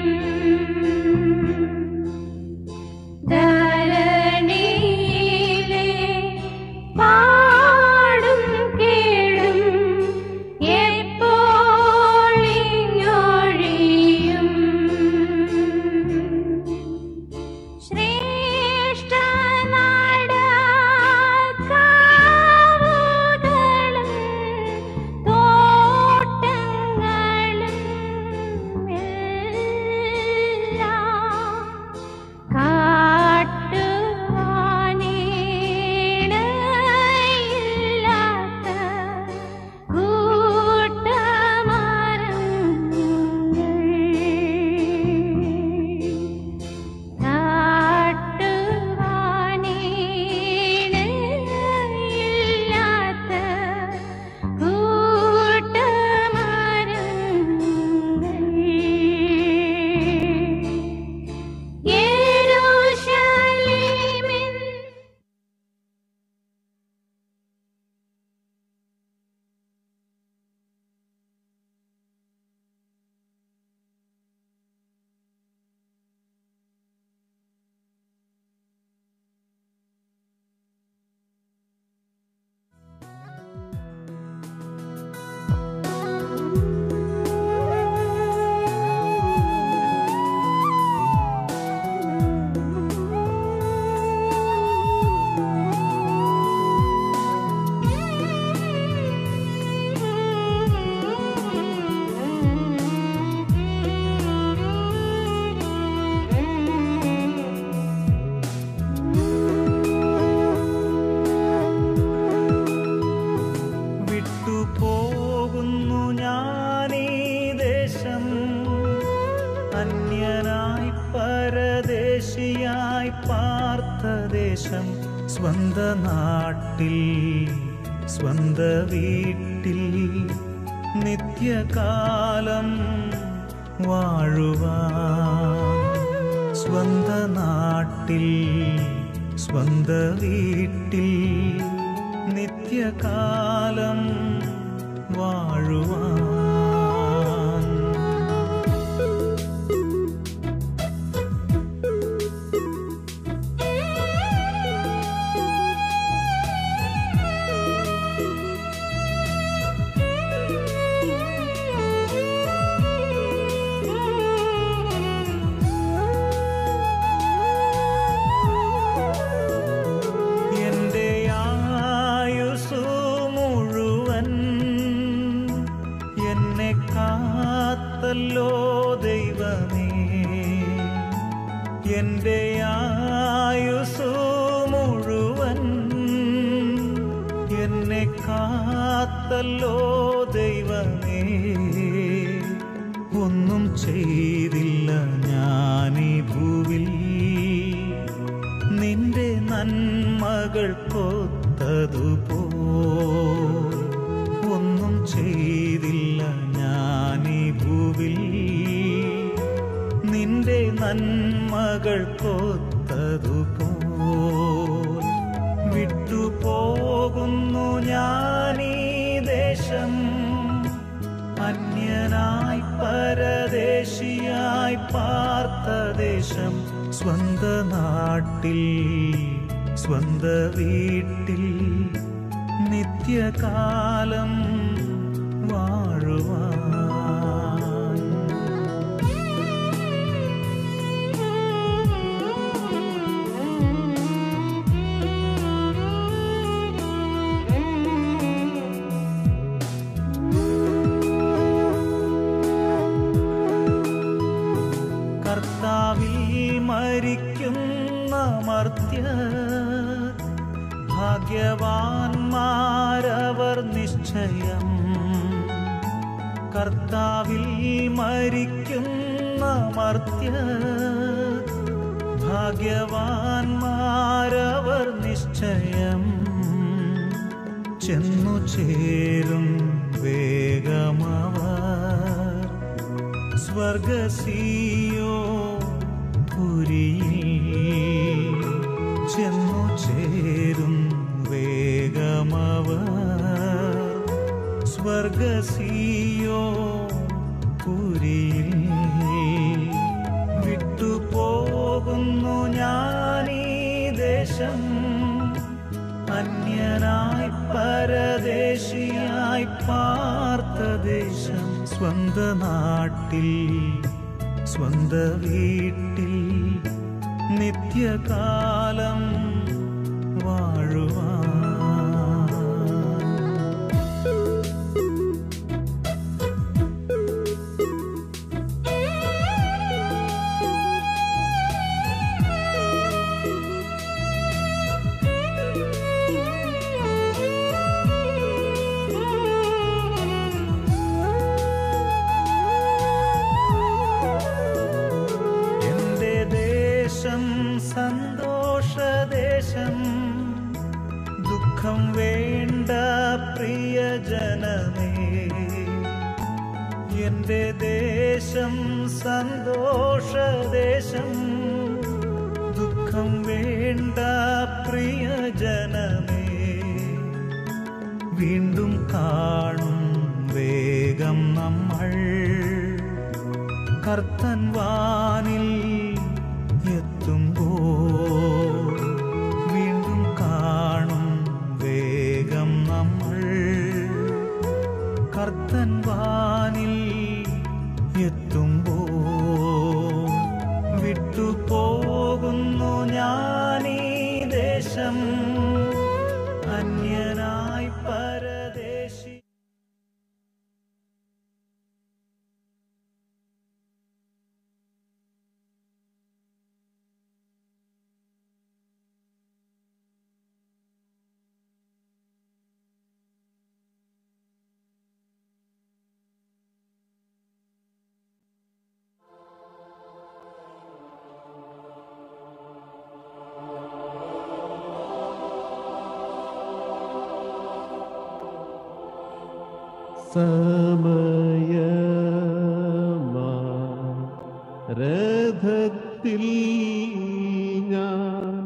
Speaker 10: പോകുന്നു ഞാനീ ദേശം അന്യനായി പരദേശിയായി പാർത്ത ദേശം സ്വന്ത നാട്ടിൽ സ്വന്ത വീട്ടിൽ നിത്യകാലം വാഴുവാൻ സ്വന്ത നാട്ടിൽ സ്വന്ത വീട്ടിൽ നിത്യകാലം വാഴുവാൻ എന്റെ ആയുസു മുഴുവൻ എന്നെ കാത്തല്ലോ ദൈവമേ എന്റെ ആയുസു മുഴുവൻ എന്നെ കാത്തല്ലോ ദൈവമേ ഒന്നും ചെയ്തില്ല ഞാനീ ഭൂവിൽ നിന്റെ നന്മകൾ കൊത്തതുപോ ഒന്നും ചെയ്തില്ല ഞാനീ ഭൂവിൽ നിന്റെ നന്മകൾ കൊത്തതുപോ വിട്ടുപോകുന്നു ഞാനീ ദേശം അന്യനായി പരദേശിയായി പാർത്ത ദേശം സ്വന്ത നാട്ടിൽ സ്വന്ത വീട്ടിൽ നിത്യകാലം വാഴുവാൻ കർത്താവിൽ മരിക്കുന്ന മർത്യ ഭാഗ്യവാന്മാരവർ നിശ്ചയം കർത്താവിൽ മരിക്കുന്ന മർത്യ ഭാഗ്യവാന്മാരവർ നിശ്ചയം ചെന്നു ചേരും വേഗമവർ സ്വർഗസീയോ പുരിയിൽ ചെന്നു ചേരും വേഗമവർ സ്വർഗസീയോ പുരിയിൽ വിട്ടുപോകുന്നു ഞാനീ ദേശം അന്യനായി പരദേശിയായി പാർത്ത ദേശം സ്വന്ത നാട്ടിൽ സ്വന്ത വീട്ടിൽ നിത്യകാലം വാഴുവാൻ എന്റെ ദേശം സന്തോഷദേശം ദുഃഖം വേണ്ട പ്രിയജനമേ എന്റെ ദേശം സന്തോഷദേശം ദുഃഖം വേണ്ട പ്രിയജനമേ വീണ്ടും കാണും വേഗം നമ്മൾ കർത്തൻ വാനിൽ എത്തുമ്പോൾ വീണ്ടും കാണും വേഗം നമ്മൾ കർത്തൻ വാനിൽ എത്തുമ്പോൾ വിട്ടുപോകുന്നു ഞാനീ ദേശം അന്യനായി പരദേശി
Speaker 1: സമയമാ രഥത്തിൽ ഞാൻ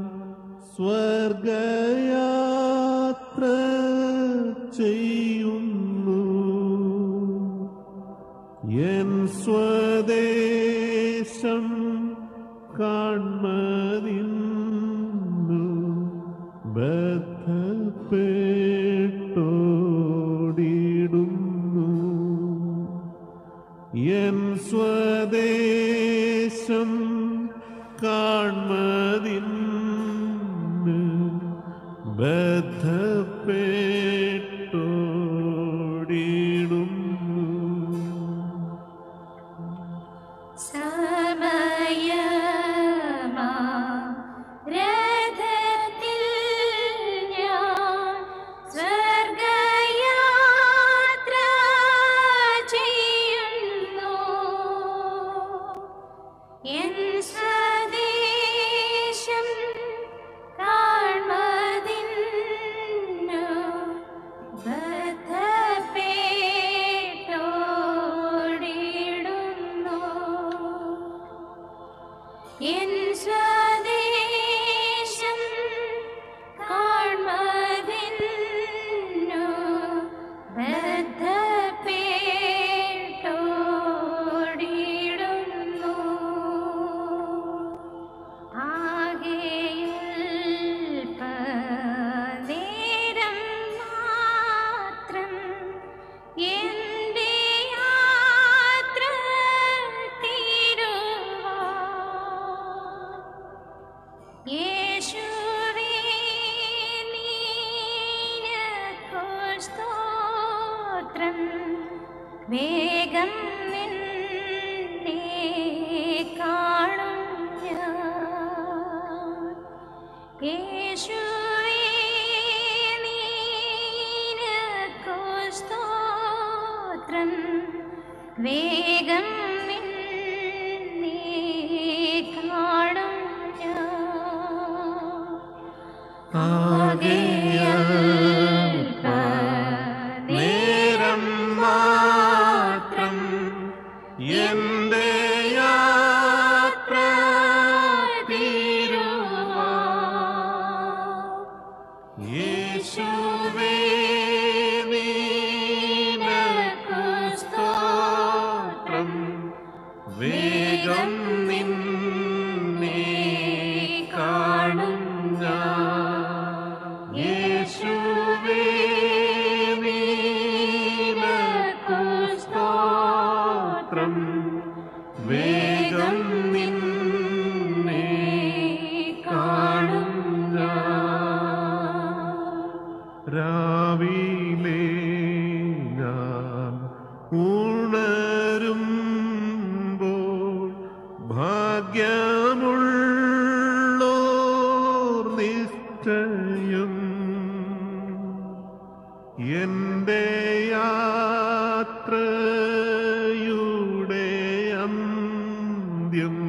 Speaker 1: സ്വർഗയാത്ര ചെയ്യുന്നു എൻ സ്വദേശം കാൺമതിന്നു ബദ്ധപ്പെട്ടോടിടുന്നു എൻ സ്വദേശം കാൺമതിന്ന് ബദ്ധപ്പെട്ടോടിടുന്നു
Speaker 21: സമയമാ രഥത്തിൽ ഞാൻ സ്വർഗയാത്ര ചെയ്യുന്നു എൻ സ്വദേശം കാൺമതിന്നു ബദ്ധപ്പെട്ടോടിടുന്നു എൻ സ്വദേശം കാൺമതിന്നു ബദ്ധപ്പെട്ടോടിടുന്നു ആകെയിൽ പതേരം മാത്രം എൻ്റെ യാത്ര തീരുവാൻ യേശുവേ നിനക്കു സ്തോത്രം വേഗം നിന്നെ കാണും ഞാൻ യേശുവേ നിനക്കു സ്തോത്രം വേഗം നിന്നെ കാണും ഞാൻ
Speaker 1: നേരം മാത്രം എന്റെ യാത്ര യേശുവേ നിനക്കു സ്തോത്രം വേഗം നിന്നെ കാണും ഞാൻ യേശുവേ നിനക്കു സ്തോത്രം വേഗം നിന്നെ കാണും ഞാൻ രാവിലെ ഞാൻ ഉണരുമ്പോൾ ഭാഗ്യമുള്ളോർ നിശ്ചയം എന്റെ യാത്രയുടെ അന്ത്യം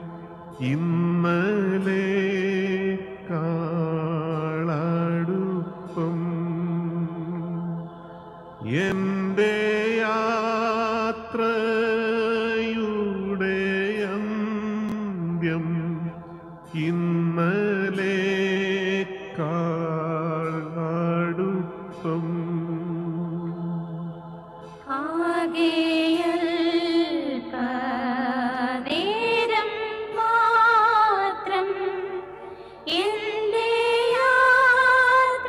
Speaker 1: ഇന്നലെ കാളടുപ്പം എന്റെ യാത്രയുടെ അന്ത്യം ഇന്നലെ കാളടുപ്പം
Speaker 21: ആകെയൽപനേരം മാത്രം എൻ്റെ യാത്ര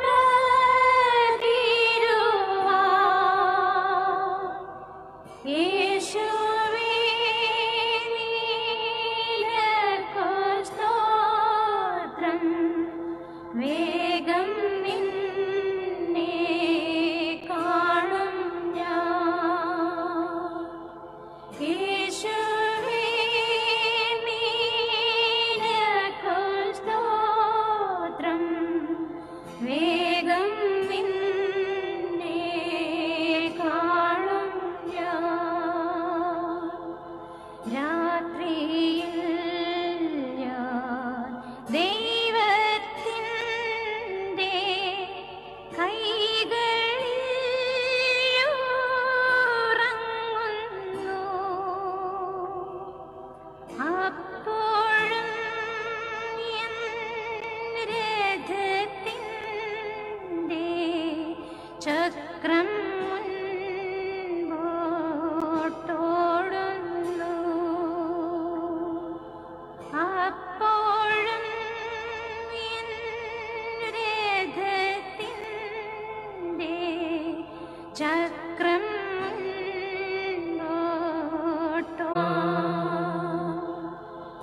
Speaker 21: തീരുവാൻ യേശുവേ നിനക്കു സ്തോത്രം വേഗം നിന്നെ കാണും ഞാൻ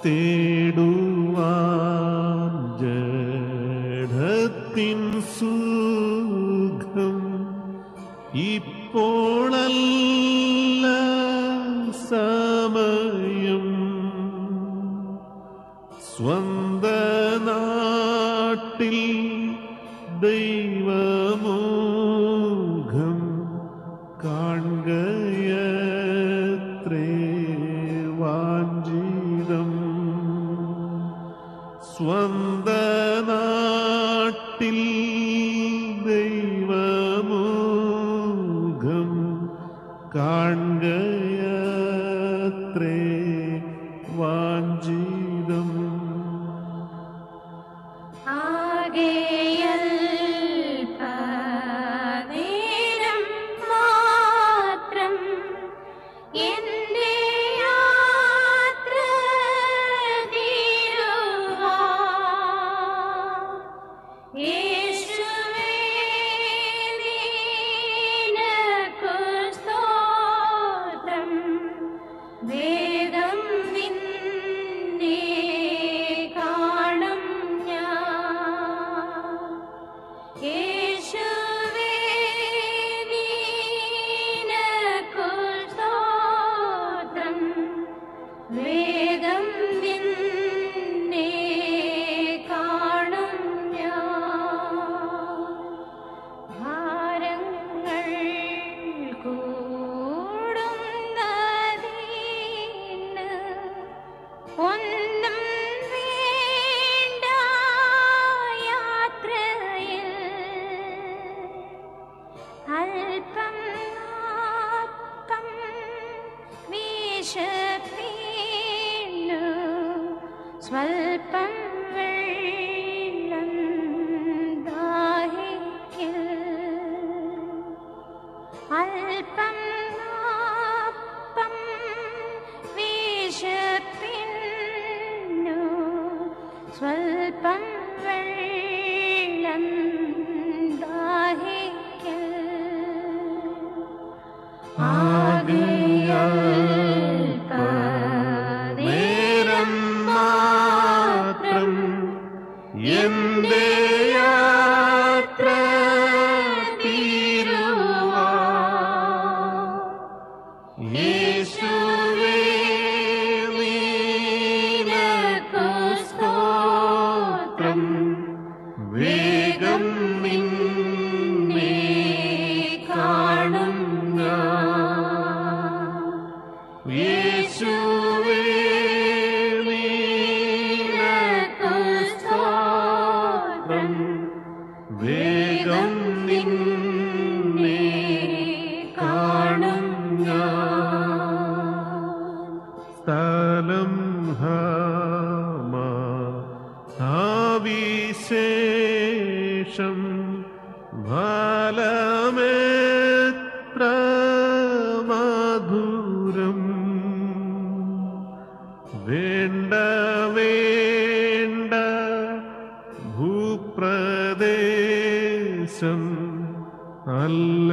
Speaker 1: തേടുവാൻ ജഡത്തിൻ സുഖം ഇപ്പോഴല്ല സമയം സ്വന്ത നാട്ടിൽ ദൈവമോഘം കാണുകയത്രേ വാഞ്ചിതം സ്വന്ത നാട്ടിൽ ദൈവമോഘം കാണുകയത്രേ വാഞ്ചിതം
Speaker 21: ആകെയൽപനേരം മാത്രം എന്റെ യാത്ര തീരുവാൻ. യേശുവേ നിനക്കു സ്തോത്രം. വേഗം നിന്നെ കാണും ഞാൻ യേശുവേ നിനക്കു സ്തോത്രം. വേഗം നിന്നെ കാണും ഞാൻ ഭാരങ്ങൾ കൂടുന്നതിന് ഒന്നും വേണ്ട യാത്രയിൽ അല്പം അപ്പം വിശപ്പീനു സ്വൽപ്പം വെള്ളം ദാഹിക്കൽ അല്പം അപ്പം വിശപ്പിന്നു സ്വൽപ്പം വെള്ളം ദാഹിക്കൽ
Speaker 1: നേരം മാത്രം എന്റെ യാത്ര തീരുവാൻ യേശുവേ നിനക്കു സ്തോത്രം വേഗം നിന്നെ കാണും ഞാൻ യേശുവേ നിനക്കു സ്തോത്രം വേഗം നിന്നെ കാണും ഞാൻ സ്ഥലം ഹാമാവിശേഷം ഫലമെത്ര മധുരം വേണ്ട വേണ്ട ഭൂപ്രദേശം അല്ല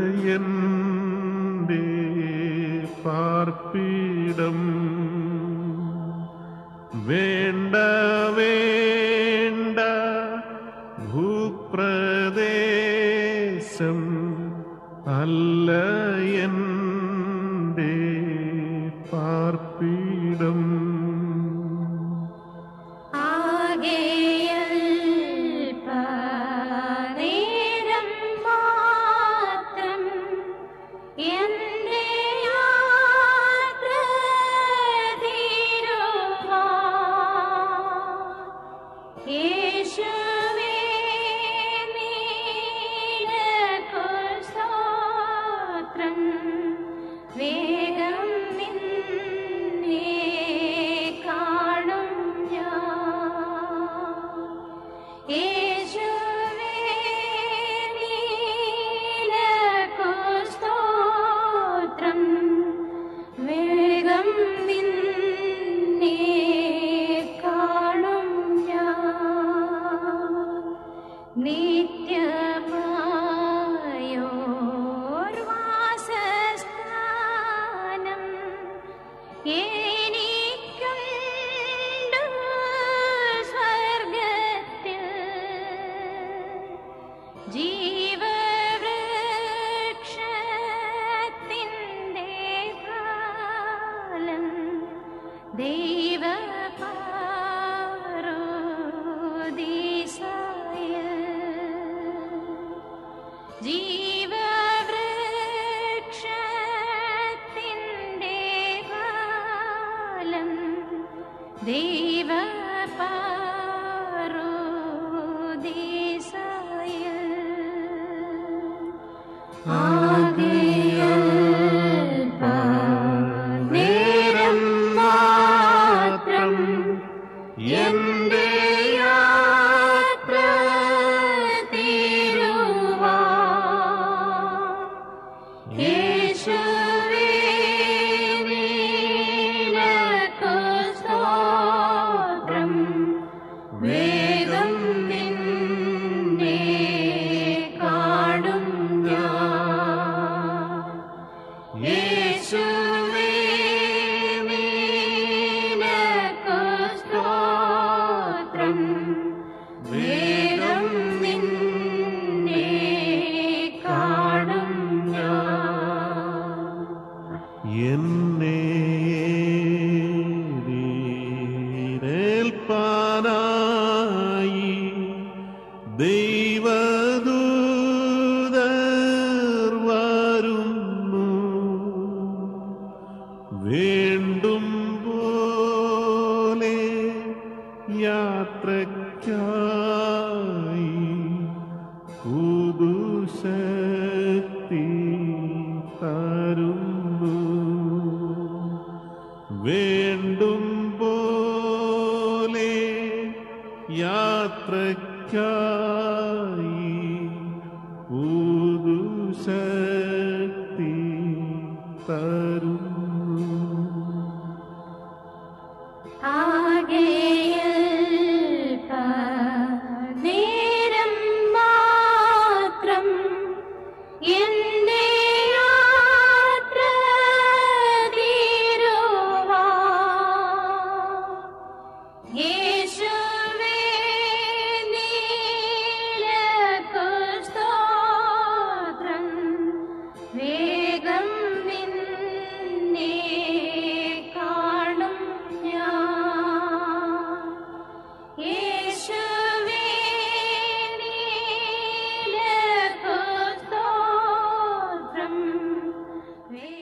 Speaker 1: എൻ്റെ പാർപ്പിടം വേണ്ട വേണ്ട ഭൂപ്രദേശം അല്ല എൻ്റെ പാർപ്പിടം
Speaker 21: ആകെയൽപനേരം മാത്രം എന്റെ യാത്ര തീരുവാൻ. യേശുവേ നിനക്കു സ്തോത്രം. വേഗം നിന്നെ കാണും ഞാൻ യേശുവേ നിനക്കു സ്തോത്രം. വേഗം നിന്നെ കാണും ഞാൻ നിത്യമായോർവാസസ്ഥാനം എനിക്കുണ്ട് ദൈവ പാരോദീസായിൽ നേരം മാത്രം എന്റെ യാത്ര തീരുവാ യേശുവേ നിനക്കു സ്തോത്രം വേഗം നിന്നെ കാണും ഞാൻ യേശുവേ നിനക്കു സ്തോത്രം വേഗം നിന്നെ കാണും ഞാൻ
Speaker 1: എന്നെ ഏൽപ്പാനായി ദൈവദൂതർ വരുന്നു വേണ്ടും പോലെ യാത്രയ്ക്കായി പുതുശക്തി തരുന്നു വേണ്ടും പോലെ യാത്രയ്ക്കായി പുതുശക്തി തരുന്നു
Speaker 21: നേരം മാത്രം എന്റെ യാത്ര തീരുവാ യേശുവേ നിനക്കു സ്തോത്രം വേഗം നിന്നെ കാണും ഞാൻ യേശുവേ നിനക്കു സ്തോത്രം വേ-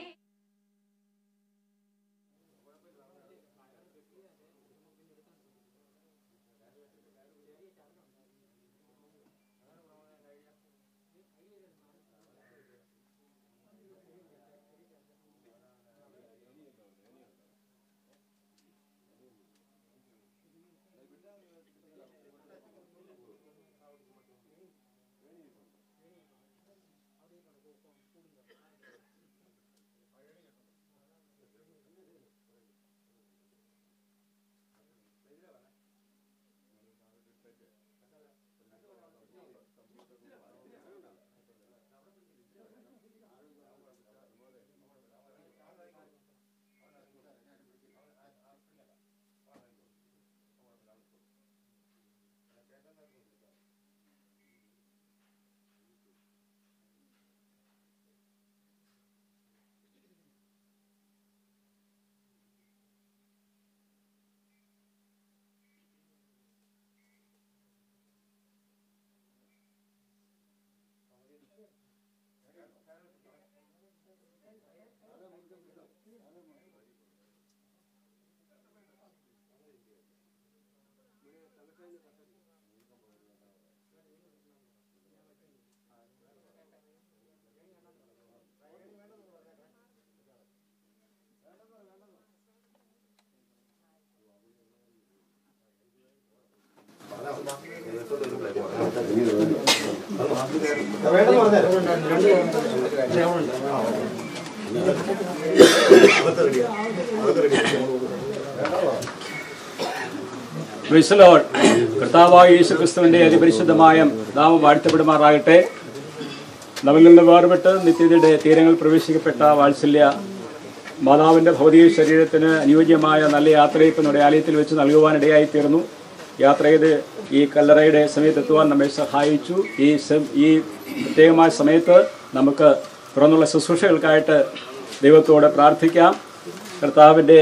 Speaker 11: Praise the Lord. കർത്താവായ യേശു ക്രിസ്തുവിന്റെ അതിപരിശുദ്ധമായ നാമം വാഴ്ത്തപ്പെടുമാറാകട്ടെ നമ്മിൽ നിന്ന് വേർപെട്ട് നിത്യതയുടെ തീരങ്ങൾ പ്രവേശിക്കപ്പെട്ട വാത്സല്യ മാതാവിന്റെ ഭൗതിക ശരീരത്തിന് അനുയോജ്യമായ നല്ല യാത്രയപ്പ് നമ്മുടെ ആലയത്തിൽ വെച്ച് നൽകുവാനിടയായി തീർന്നു യാത്ര ചെയ്ത് ഈ കല്ലറയുടെ സമയത്തെത്തുവാൻ നമ്മെ സഹായിച്ചു ഈ സം- ഈ പ്രത്യേകമായ സമയത്ത് നമുക്ക് തുറന്നുള്ള ശുശ്രൂഷകൾക്കായിട്ട് ദൈവത്തോട് പ്രാർത്ഥിക്കാം കർത്താവിൻ്റെ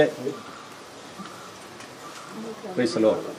Speaker 11: Praise the Lord.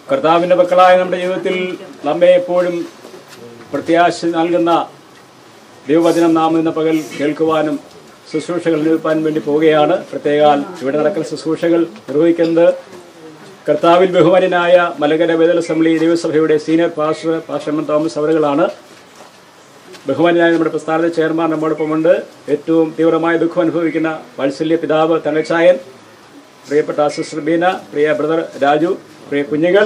Speaker 11: കർത്താവിൻ്റെ മക്കളായ നമ്മുടെ ജീവിതത്തിൽ നമ്മെ എപ്പോഴും പ്രത്യാശ നൽകുന്ന ദൈവവചനം നാം ഇന്ന് പകൽ കേൾക്കുവാനും ശുശ്രൂഷകൾ നിർവഹിക്കാനും വേണ്ടി പോവുകയാണ് പ്രത്യേകാൽ ഇവിടെ നടക്കുന്ന ശുശ്രൂഷകൾ നിർവഹിക്കുന്നത് കർത്താവിൽ ബഹുമാനായ മലകര വേദന അസംബ്ലി ദൈവസഭയുടെ സീനിയർ പാസ്റ്റർ പാസ്റ്റർ തോമസ് അവറുകളാണ് ബഹുമാനായ നമ്മുടെ പ്രസ്ഥാനത്തെ ചെയർമാൻ നമ്മോടൊപ്പമുണ്ട് ഏറ്റവും തീവ്രമായ ദുഃഖം അനുഭവിക്കുന്ന വാത്സല്യ പിതാവ് തങ്കച്ചായൻ പ്രിയപ്പെട്ട സിസ്റ്റർ ബീന പ്രിയ ബ്രദർ രാജു പ്രിയ കുഞ്ഞുങ്ങൾ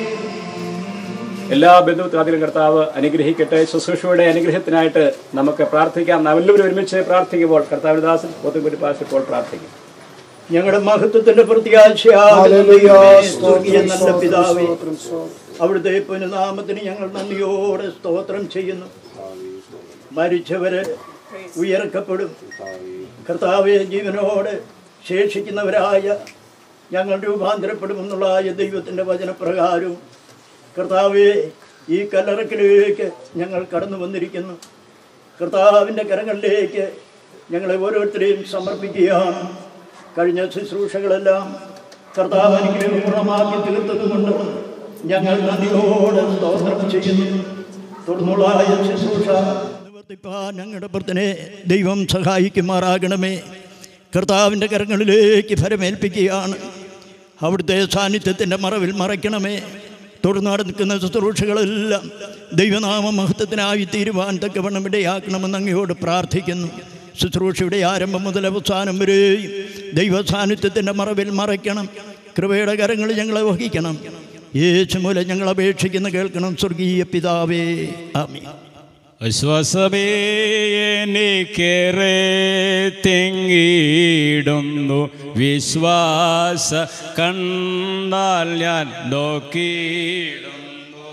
Speaker 11: എല്ലാ ബന്ധുത്വാദികളും കർത്താവ് അനുഗ്രഹിക്കട്ടെ ശുശ്രൂഷയുടെ അനുഗ്രഹത്തിനായിട്ട് നമുക്ക് പ്രാർത്ഥിക്കാം നാം എല്ലാവരും ഒരുമിച്ച് പ്രാർത്ഥിക്കുമ്പോൾ കർത്താവ് ദാസൻ പോത്തുംകുടി പാസ് ഇപ്പോൾ പ്രാർത്ഥിക്കും
Speaker 12: ഞങ്ങളുടെ മഹത്വത്തിന്റെ സ്വർഗീയ നല്ല പിതാവേ അവിടുത്തെ പുനനാമത്തിന് ഞങ്ങൾ നന്ദിയോടെ സ്തോത്രം ചെയ്യുന്നു മരിച്ചവര് ഉയർക്കപ്പെടും കർത്താവെ ജീവനോട് ശേഷിക്കുന്നവരായ ഞങ്ങൾ രൂപാന്തരപ്പെടുമെന്നുള്ള ദൈവത്തിൻ്റെ വചനപ്രകാരവും കർത്താവെ ഈ കല്ലറക്കിലേക്ക് ഞങ്ങൾ കടന്നു വന്നിരിക്കുന്നു കർത്താവിൻ്റെ കരങ്ങളിലേക്ക് ഞങ്ങളെ ഓരോരുത്തരെയും സമർപ്പിക്കുകയാണ് കഴിഞ്ഞ ശുശ്രൂഷകളെല്ലാം കർത്താവ് അനുഗ്രഹപൂർണ്ണമാക്കി തീർത്തതുകൊണ്ട് ഞങ്ങൾ നന്ദിയോടെ സ്തോത്രം ചെയ്യുന്നു തുടർന്നുള്ള ശുശ്രൂഷ നിവർത്തിപ്പാൻ ഞങ്ങളുടെ ഭർത്തനെ ദൈവം സഹായിക്കുമാറാകണമേ കർത്താവിൻ്റെ കരങ്ങളിലേക്ക് ഫലമേൽപ്പിക്കുകയാണ് അവിടുത്തെ സാന്നിധ്യത്തിൻ്റെ മറവിൽ മറയ്ക്കണമേ തുടർന്ന് നടക്കുന്ന ശുശ്രൂഷകളെല്ലാം ദൈവനാമ മഹത്വത്തിനായി തീരുവാൻ തക്കവണ്ണം ഇടയാക്കണമെന്ന് അങ്ങയോട് പ്രാർത്ഥിക്കുന്നു ശുശ്രൂഷയുടെ ആരംഭം മുതൽ അവസാനം വരെയും ദൈവ സാന്നിധ്യത്തിൻ്റെ മറവിൽ മറയ്ക്കണം കൃപയുടെ കരങ്ങൾ ഞങ്ങളെ വഹിക്കണം യേശു മൂലം ഞങ്ങൾ അപേക്ഷിക്കുന്ന കേൾക്കണം സ്വർഗീയ പിതാവേ ആമീൻ
Speaker 13: വിശ്വാസമേ എനിക്കേറെ തെങ്ങിടുന്നു വിശ്വാസ കണ്ടാൽ ഞാൻ നോക്കിയിടുന്നു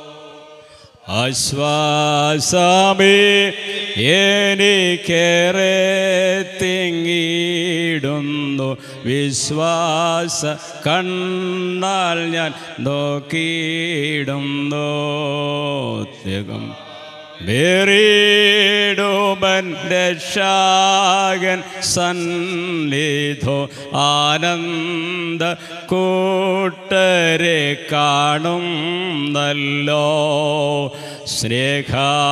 Speaker 13: ആശ്വാസമേ എനിക്കേറെ തെങ്ങിടുന്നു വിശ്വാസ കണ്ടാൽ ഞാൻ നോക്കിയിടുന്നു തികം വേറിടുമൻ രക്ഷാകൻ സന്നിധോ ആനന്ദ കൂട്ടരെ കാണും നല്ലോ സ്നേഹ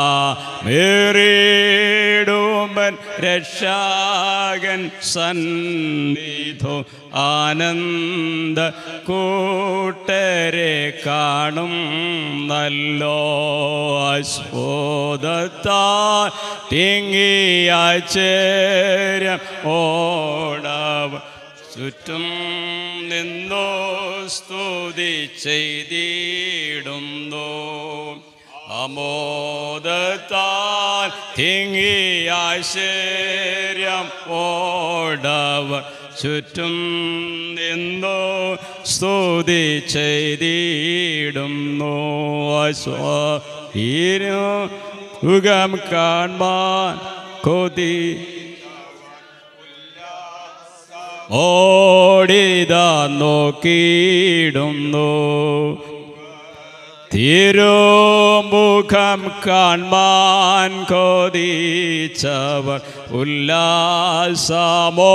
Speaker 13: വേറിടുമൻ രക്ഷാകൻ സന്നിധോ ആനന്ദ കൂട്ടരെ കാണും നല്ലോ അസ്ഫോദത്താൽ തിങ്ങിയ ചേരം ഓടവ ചുറ്റും നിന്നോ സ്തുതി ചെയ്തിടുന്നു അമോദത്താൽ തിങ്ങിയ ശരീരം ഓടവർ ചുറ്റും നിന്നോ സ്തുതി ചെയ്തിടുന്നു അസ്വീരോ യുഗം കാൺമാൻ കൊതി ഓടിതാ നോക്കിയിടുന്നു തിരുമുഖം കാൺമാൻ കൊതിച്ചവർ ഉല്ലാസമോ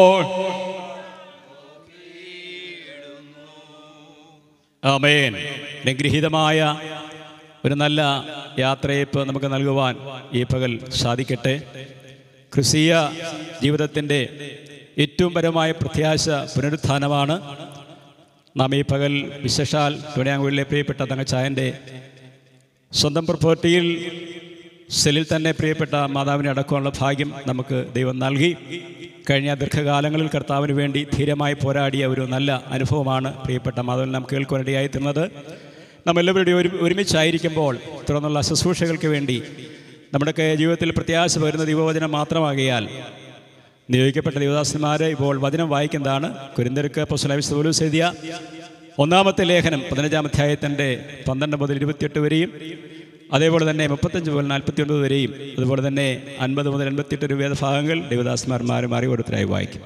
Speaker 13: ആമേൻ അനുഗ്രഹീതമായ ഒരു നല്ല യാത്രയപ്പ് നമുക്ക് നൽകുവാൻ ഈ പകൽ സാധിക്കട്ടെ ക്രിസ്തീയ ജീവിതത്തിൻ്റെ ഏറ്റവും പരമായ പ്രത്യാശ പുനരുത്ഥാനമാണ് നാം ഈ പകൽ വിശേഷാൽ തുണിയാങ്കുഴിലെ പ്രിയപ്പെട്ട തങ്ങച്ചായൻ്റെ സ്വന്തം പ്രോപ്പർട്ടിയിൽ സെല്ലിൽ തന്നെ പ്രിയപ്പെട്ട മാതാവിനെ അടക്കമുള്ള ഭാഗ്യം നമുക്ക് ദൈവം നൽകി കഴിഞ്ഞ ദീർഘകാലങ്ങളിൽ കർത്താവിന് വേണ്ടി ധീരമായി പോരാടിയ ഒരു നല്ല അനുഭവമാണ് പ്രിയപ്പെട്ട മാതാവിൽ നാം കേൾക്കുവാനിടയായി തീർന്നത് നാം എല്ലാവരുടെയും ഒരു ഒരുമിച്ചായിരിക്കുമ്പോൾ തുടർന്നുള്ള ശുശ്രൂഷകൾക്ക് വേണ്ടി നമ്മുടെയൊക്കെ ജീവിതത്തിൽ പ്രത്യാശ പകരുന്ന ദൈവവചനം മാത്രമാകിയാൽ നിയോഗിക്കപ്പെട്ട ദേവദാസന്മാർ ഇപ്പോൾ വചനം വായിക്കുന്നതാണ് കുരിന്തർക്ക് പൊസലവിസ്തോലൂസ് എഴുതിയ ഒന്നാമത്തെ ലേഖനം പതിനഞ്ചാം അധ്യായത്തിൻ്റെ പന്ത്രണ്ട് മുതൽ ഇരുപത്തിയെട്ട് വരെയും അതേപോലെ തന്നെ മുപ്പത്തഞ്ച് മുതൽ നാൽപ്പത്തി ഒൻപത് വരെയും അതുപോലെ തന്നെ അൻപത് മുതൽ എൺപത്തിയെട്ട് ഒരു വേദഭാഗങ്ങൾ ദേവദാസന്മാർ മാറി ഓരോരുത്തരായി വായിക്കും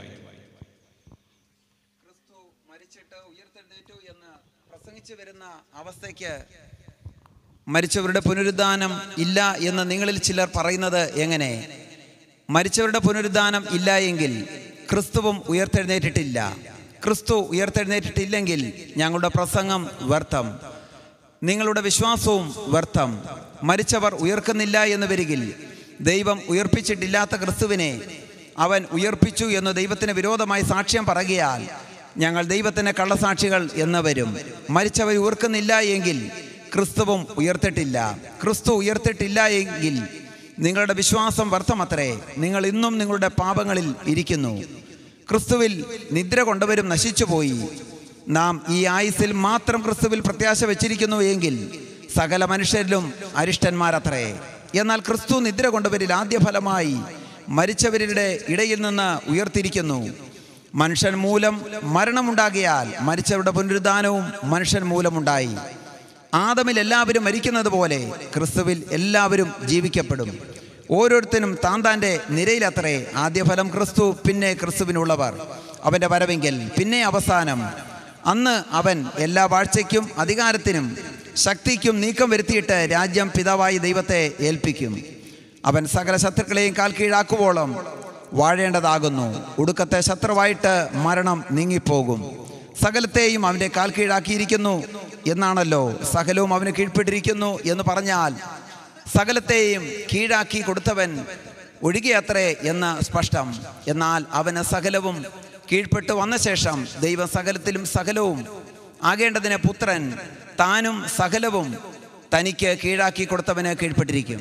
Speaker 14: പ്രസംഗിച്ചു വരുന്ന അവസ്ഥയ്ക്ക് മരിച്ചവരുടെ പുനരുദ്ധാനം ഇല്ല എന്ന് നിങ്ങളിൽ ചിലർ പറയുന്നത് എങ്ങനെ മരിച്ചവരുടെ പുനരുദ്ധാനം ഇല്ല എങ്കിൽ ക്രിസ്തുവും ഉയർത്തെഴുന്നേറ്റിട്ടില്ല ക്രിസ്തു ഉയർത്തെഴുന്നേറ്റിട്ടില്ലെങ്കിൽ ഞങ്ങളുടെ പ്രസംഗം വ്യർത്ഥം നിങ്ങളുടെ വിശ്വാസവും വ്യർത്ഥം മരിച്ചവർ ഉയർക്കുന്നില്ല എന്ന് വരികിൽ ദൈവം ഉയർപ്പിച്ചിട്ടില്ലാത്ത ക്രിസ്തുവിനെ അവൻ ഉയർപ്പിച്ചു എന്ന് ദൈവത്തിന് വിരോധമായി സാക്ഷ്യം പറയുകയാൽ ഞങ്ങൾ ദൈവത്തിന് കള്ളസാക്ഷികൾ എന്ന് വരും മരിച്ചവർ ഉയർക്കുന്നില്ല എങ്കിൽ ക്രിസ്തുവും ഉയർത്തിട്ടില്ല ക്രിസ്തു ഉയർത്തിട്ടില്ല എങ്കിൽ നിങ്ങളുടെ വിശ്വാസം വ്യർത്ഥമത്രേ നിങ്ങൾ ഇന്നും നിങ്ങളുടെ പാപങ്ങളിൽ ഇരിക്കുന്നു ക്രിസ്തുവിൽ നിദ്ര കൊണ്ടവരും നശിച്ചുപോയി നാം ഈ ആയുസിൽ മാത്രം ക്രിസ്തുവിൽ പ്രത്യാശ വെച്ചിരിക്കുന്നു എങ്കിൽ സകല മനുഷ്യരിലും അരിഷ്ടന്മാരത്രേ എന്നാൽ ക്രിസ്തു നിദ്ര കൊണ്ടവരിൽ ആദ്യ ഫലമായി മരിച്ചവരുടെ ഇടയിൽ നിന്ന് ഉയർത്തിരിക്കുന്നു മനുഷ്യൻ മൂലം മരണമുണ്ടാകിയാൽ മരിച്ചവരുടെ പുനരുദ്ധാനവും മനുഷ്യൻ മൂലമുണ്ടായി ആദമിൽ എല്ലാവരും മരിക്കുന്നത് പോലെ ക്രിസ്തുവിൽ എല്ലാവരും ജീവിക്കപ്പെടും ഓരോരുത്തരും താൻ താൻ്റെ നിരയിലത്രേ ആദ്യഫലം ക്രിസ്തു പിന്നെ ക്രിസ്തുവിനുള്ളവർ അവൻ്റെ വരവെങ്കിൽ പിന്നെ അവസാനം അന്ന് അവൻ എല്ലാ വാഴ്ചയ്ക്കും അധികാരത്തിനും ശക്തിക്കും നീക്കം വരുത്തിയിട്ട് രാജ്യം പിതാവായി ദൈവത്തെ ഏൽപ്പിക്കും അവൻ സകല ശത്രുക്കളെയും കാൽ കീഴാക്കുവോളം വാഴേണ്ടതാകുന്നു ഒടുക്കത്തെ ശത്രുവായിട്ട് മരണം നീങ്ങിപ്പോകും സകലത്തെയും അവൻ്റെ കാൽ കീഴാക്കിയിരിക്കുന്നു എന്നാണല്ലോ സകലവും അവന് കീഴ്പ്പെട്ടിരിക്കുന്നു എന്ന് പറഞ്ഞാൽ സകലത്തെയും കീഴാക്കി കൊടുത്തവൻ ഒഴികെയത്രേ എന്ന് സ്പഷ്ടം എന്നാൽ അവന് സകലവും കീഴ്പ്പെട്ട് വന്ന ശേഷം ദൈവം സകലത്തിലും സകലവും ആകേണ്ടതിന് പുത്രൻ താനും സകലവും തനിക്ക് കീഴാക്കി കൊടുത്തവന് കീഴ്പ്പെട്ടിരിക്കും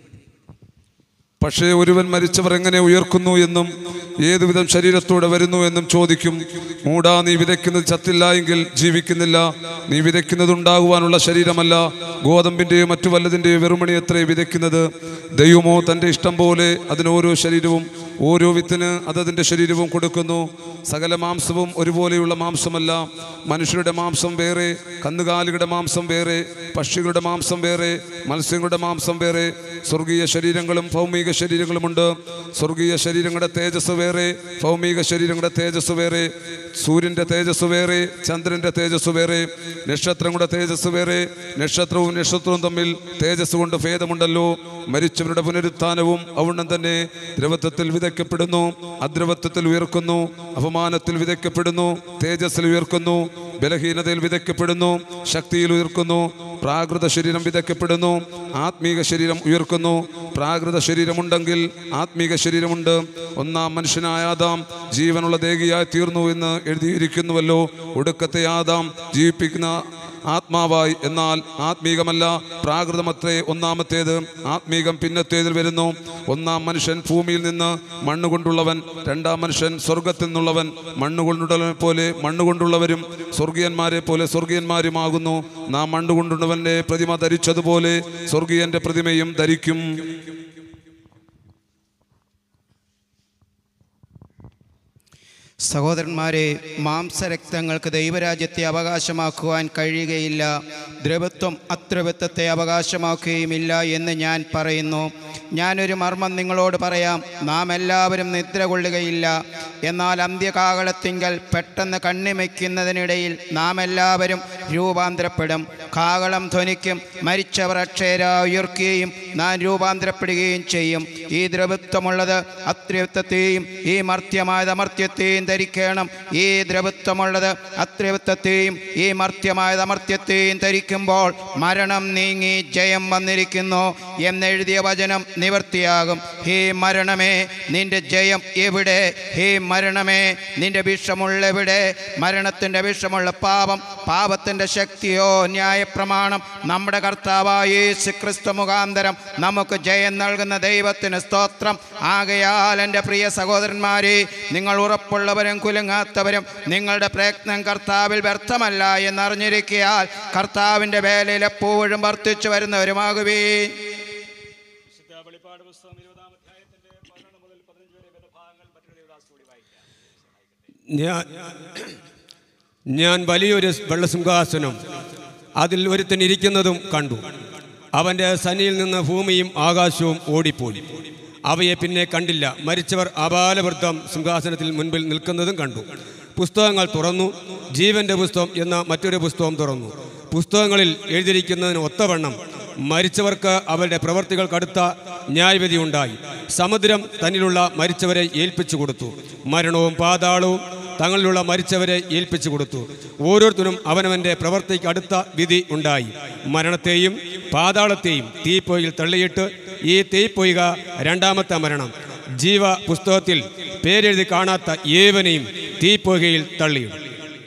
Speaker 7: പക്ഷേ ഒരുവൻ മരിച്ചവർ എങ്ങനെ ഉയർക്കുന്നു എന്നും ഏതുവിധം ശരീരത്തോടെ വരുന്നു എന്നും ചോദിക്കും മൂടാ നീ വിതയ്ക്കുന്നത് ചത്തില്ല എങ്കിൽ ജീവിക്കുന്നില്ല നീ വിതയ്ക്കുന്നത് ഉണ്ടാകുവാനുള്ള ശരീരമല്ല ഗോതമ്പിൻ്റെയോ മറ്റു വല്ലതിൻ്റെയോ വെറുമണി എത്രേ വിതയ്ക്കുന്നത് ദൈവമോ തൻ്റെ ഇഷ്ടം പോലെ അതിന് ഓരോ ശരീരവും ഓരോ വിത്തിന് അതതിൻ്റെ ശരീരവും കൊടുക്കുന്നു സകല മാംസവും ഒരുപോലെയുള്ള മാംസമല്ല മനുഷ്യരുടെ മാംസം വേറെ കന്നുകാലികളുടെ മാംസം വേറെ പക്ഷികളുടെ മാംസം വേറെ മത്സ്യങ്ങളുടെ മാംസം വേറെ സ്വർഗീയ ശരീരങ്ങളും ഭൗമിക ശരീരങ്ങളുമുണ്ട് സ്വർഗീയ ശരീരങ്ങളുടെ തേജസ് വേറെ ഭൗമിക ശരീരങ്ങളുടെ തേജസ് വേറെ സൂര്യൻ്റെ തേജസ് വേറെ ചന്ദ്രൻ്റെ തേജസ് വേറെ നക്ഷത്രങ്ങളുടെ തേജസ് വേറെ നക്ഷത്രവും നക്ഷത്രവും തമ്മിൽ തേജസ് കൊണ്ട് ഭേദമുണ്ടല്ലോ മരിച്ചവരുടെ പുനരുത്ഥാനവും അവുണ്ണം തന്നെ ദ്രവത്വത്തിൽ വിതയ്ക്കപ്പെടുന്നു അദ്രവത്വത്തിൽ ഉയർക്കുന്നു അപമാനത്തിൽ വിതയ്ക്കപ്പെടുന്നു തേജസ്സിൽ ഉയർക്കുന്നു ബലഹീനതയിൽ വിതയ്ക്കപ്പെടുന്നു ശക്തിയിൽ ഉയർക്കുന്നു പ്രാകൃത ശരീരം വിതയ്ക്കപ്പെടുന്നു ആത്മീക ശരീരം ഉയർക്കുന്നു പ്രാകൃത ശരീരമുണ്ടെങ്കിൽ ആത്മീക ശരീരമുണ്ട് ഒന്നാം മനുഷ്യനായ ആദാം ജീവനുള്ള ദേഹിയായി തീർന്നു എന്ന് എഴുതിയിരിക്കുന്നുവല്ലോ ഒടുക്കത്തെ ആദാം ജീവിപ്പിക്കുന്ന ആത്മാവായി എന്നാൽ ആത്മീകമല്ല പ്രാകൃതമത്രേ ഒന്നാമത്തേത് ആത്മീകം പിന്നത്തേതിൽ വരുന്നു ഒന്നാം മനുഷ്യൻ ഭൂമിയിൽ നിന്ന് മണ്ണുകൊണ്ടുള്ളവൻ രണ്ടാം മനുഷ്യൻ സ്വർഗത്തിൽ നിന്നുള്ളവൻ മണ്ണുകൊണ്ടുള്ളവനെ പോലെ മണ്ണുകൊണ്ടുള്ളവരും സ്വർഗീയന്മാരെ പോലെ സ്വർഗീയന്മാരുമാകുന്നു നാം മണ്ണുകൊണ്ടുള്ളവന്റെ പ്രതിമ ധരിച്ചതുപോലെ സ്വർഗീയന്റെ പ്രതിമയും ധരിക്കും
Speaker 15: സഹോദരന്മാരെ മാംസരക്തങ്ങൾക്ക് ദൈവരാജ്യത്തെ അവകാശമാക്കുവാൻ കഴിയുകയില്ല ദ്രവത്വം അദ്രവത്വത്തെ അവകാശമാക്കുകയുമില്ല എന്ന് ഞാൻ പറയുന്നു ഞാനൊരു മർമ്മം നിങ്ങളോട് പറയാം നാം എല്ലാവരും നിദ്ര കൊള്ളുകയില്ല എന്നാൽ അന്ത്യകാകളത്തിങ്കൽ പെട്ടെന്ന് കണ്ണിമയ്ക്കുന്നതിനിടയിൽ നാം എല്ലാവരും രൂപാന്തരപ്പെടും കാഹളം ധ്വനിക്കും മരിച്ചവർ അക്ഷയരാ ഉയർക്കുകയും നാം രൂപാന്തരപ്പെടുകയും ചെയ്യും ഈ ദ്രവത്വമുള്ളത് അത്രിവത്വത്തെയും ഈ മർത്യമായത് അമർത്യത്തെയും ധരിക്കണം ഈ ദ്രവത്വമുള്ളത് അത്രിവത്വത്തെയും ഈ മർത്യമായത് അമർത്യത്തെയും ധരിക്കുമ്പോൾ മരണം നീങ്ങി ജയം വന്നിരിക്കുന്നു എന്നെഴുതിയ വചനം നിവർത്തിയാകും ഹേ മരണമേ നിന്റെ ജയം എവിടെ ഹേ മരണമേ നിന്റെ വിഷമുള്ള എവിടെ മരണത്തിൻ്റെ വിഷമുള്ള പാപം പാപത്തിൻ്റെ ശക്തിയോ ന്യായപ്രമാണം നമ്മുടെ കർത്താവായ യേശു ക്രിസ്തു മുഖാന്തരം നമുക്ക് ജയം നൽകുന്ന ദൈവത്തിന് സ്തോത്രം ആകയാൽ എൻ്റെ പ്രിയ സഹോദരന്മാരെ നിങ്ങൾ ഉറപ്പുള്ളവരും കുലുങ്ങാത്തവരും നിങ്ങളുടെ പ്രയത്നം കർത്താവിൽ വ്യർത്ഥമല്ല എന്നറിഞ്ഞിരിക്കയാൽ കർത്താവിൻ്റെ വേലയിൽ എപ്പോഴും വർദ്ധിച്ചു വരുന്നവരുമാകുവേ
Speaker 16: ഞാൻ ഞാൻ വലിയൊരു വെള്ളസിംഹാസനം അതിൽ ഒരുത്തൻ ഇരിക്കുന്നതും കണ്ടു അവൻ്റെ സനിയിൽ നിന്ന് ഭൂമിയും ആകാശവും ഓടിപ്പോയി അവയെ പിന്നെ കണ്ടില്ല മരിച്ചവർ അപാലവൃദ്ധം സിംഹാസനത്തിൽ മുൻപിൽ നിൽക്കുന്നതും കണ്ടു പുസ്തകങ്ങൾ തുറന്നു ജീവന്റെ പുസ്തകം എന്ന മറ്റൊരു പുസ്തകം തുറന്നു പുസ്തകങ്ങളിൽ എഴുതിയിരിക്കുന്നതിന് ഒത്തവണ്ണം മരിച്ചവർക്ക് അവരുടെ പ്രവർത്തികൾ കടുത്ത ന്യായവിധി ഉണ്ടായി സമുദ്രം തന്നിലുള്ള മരിച്ചവരെ ഏൽപ്പിച്ചു കൊടുത്തു മരണവും പാതാളവും തങ്ങളിലുള്ള മരിച്ചവരെ ഏൽപ്പിച്ചു കൊടുത്തു ഓരോരുത്തരും അവനവൻ്റെ പ്രവർത്തിക്ക് അടുത്ത വിധി ഉണ്ടായി മരണത്തെയും പാതാളത്തെയും തീപ്പൊയ്യിൽ തള്ളിയിട്ട് ഈ തീപ്പൊയ്ക രണ്ടാമത്തെ മരണം ജീവ പുസ്തകത്തിൽ പേരെഴുതി കാണാത്ത ഏവനെയും തീപ്പൊയ്കയിൽ തള്ളിയിടും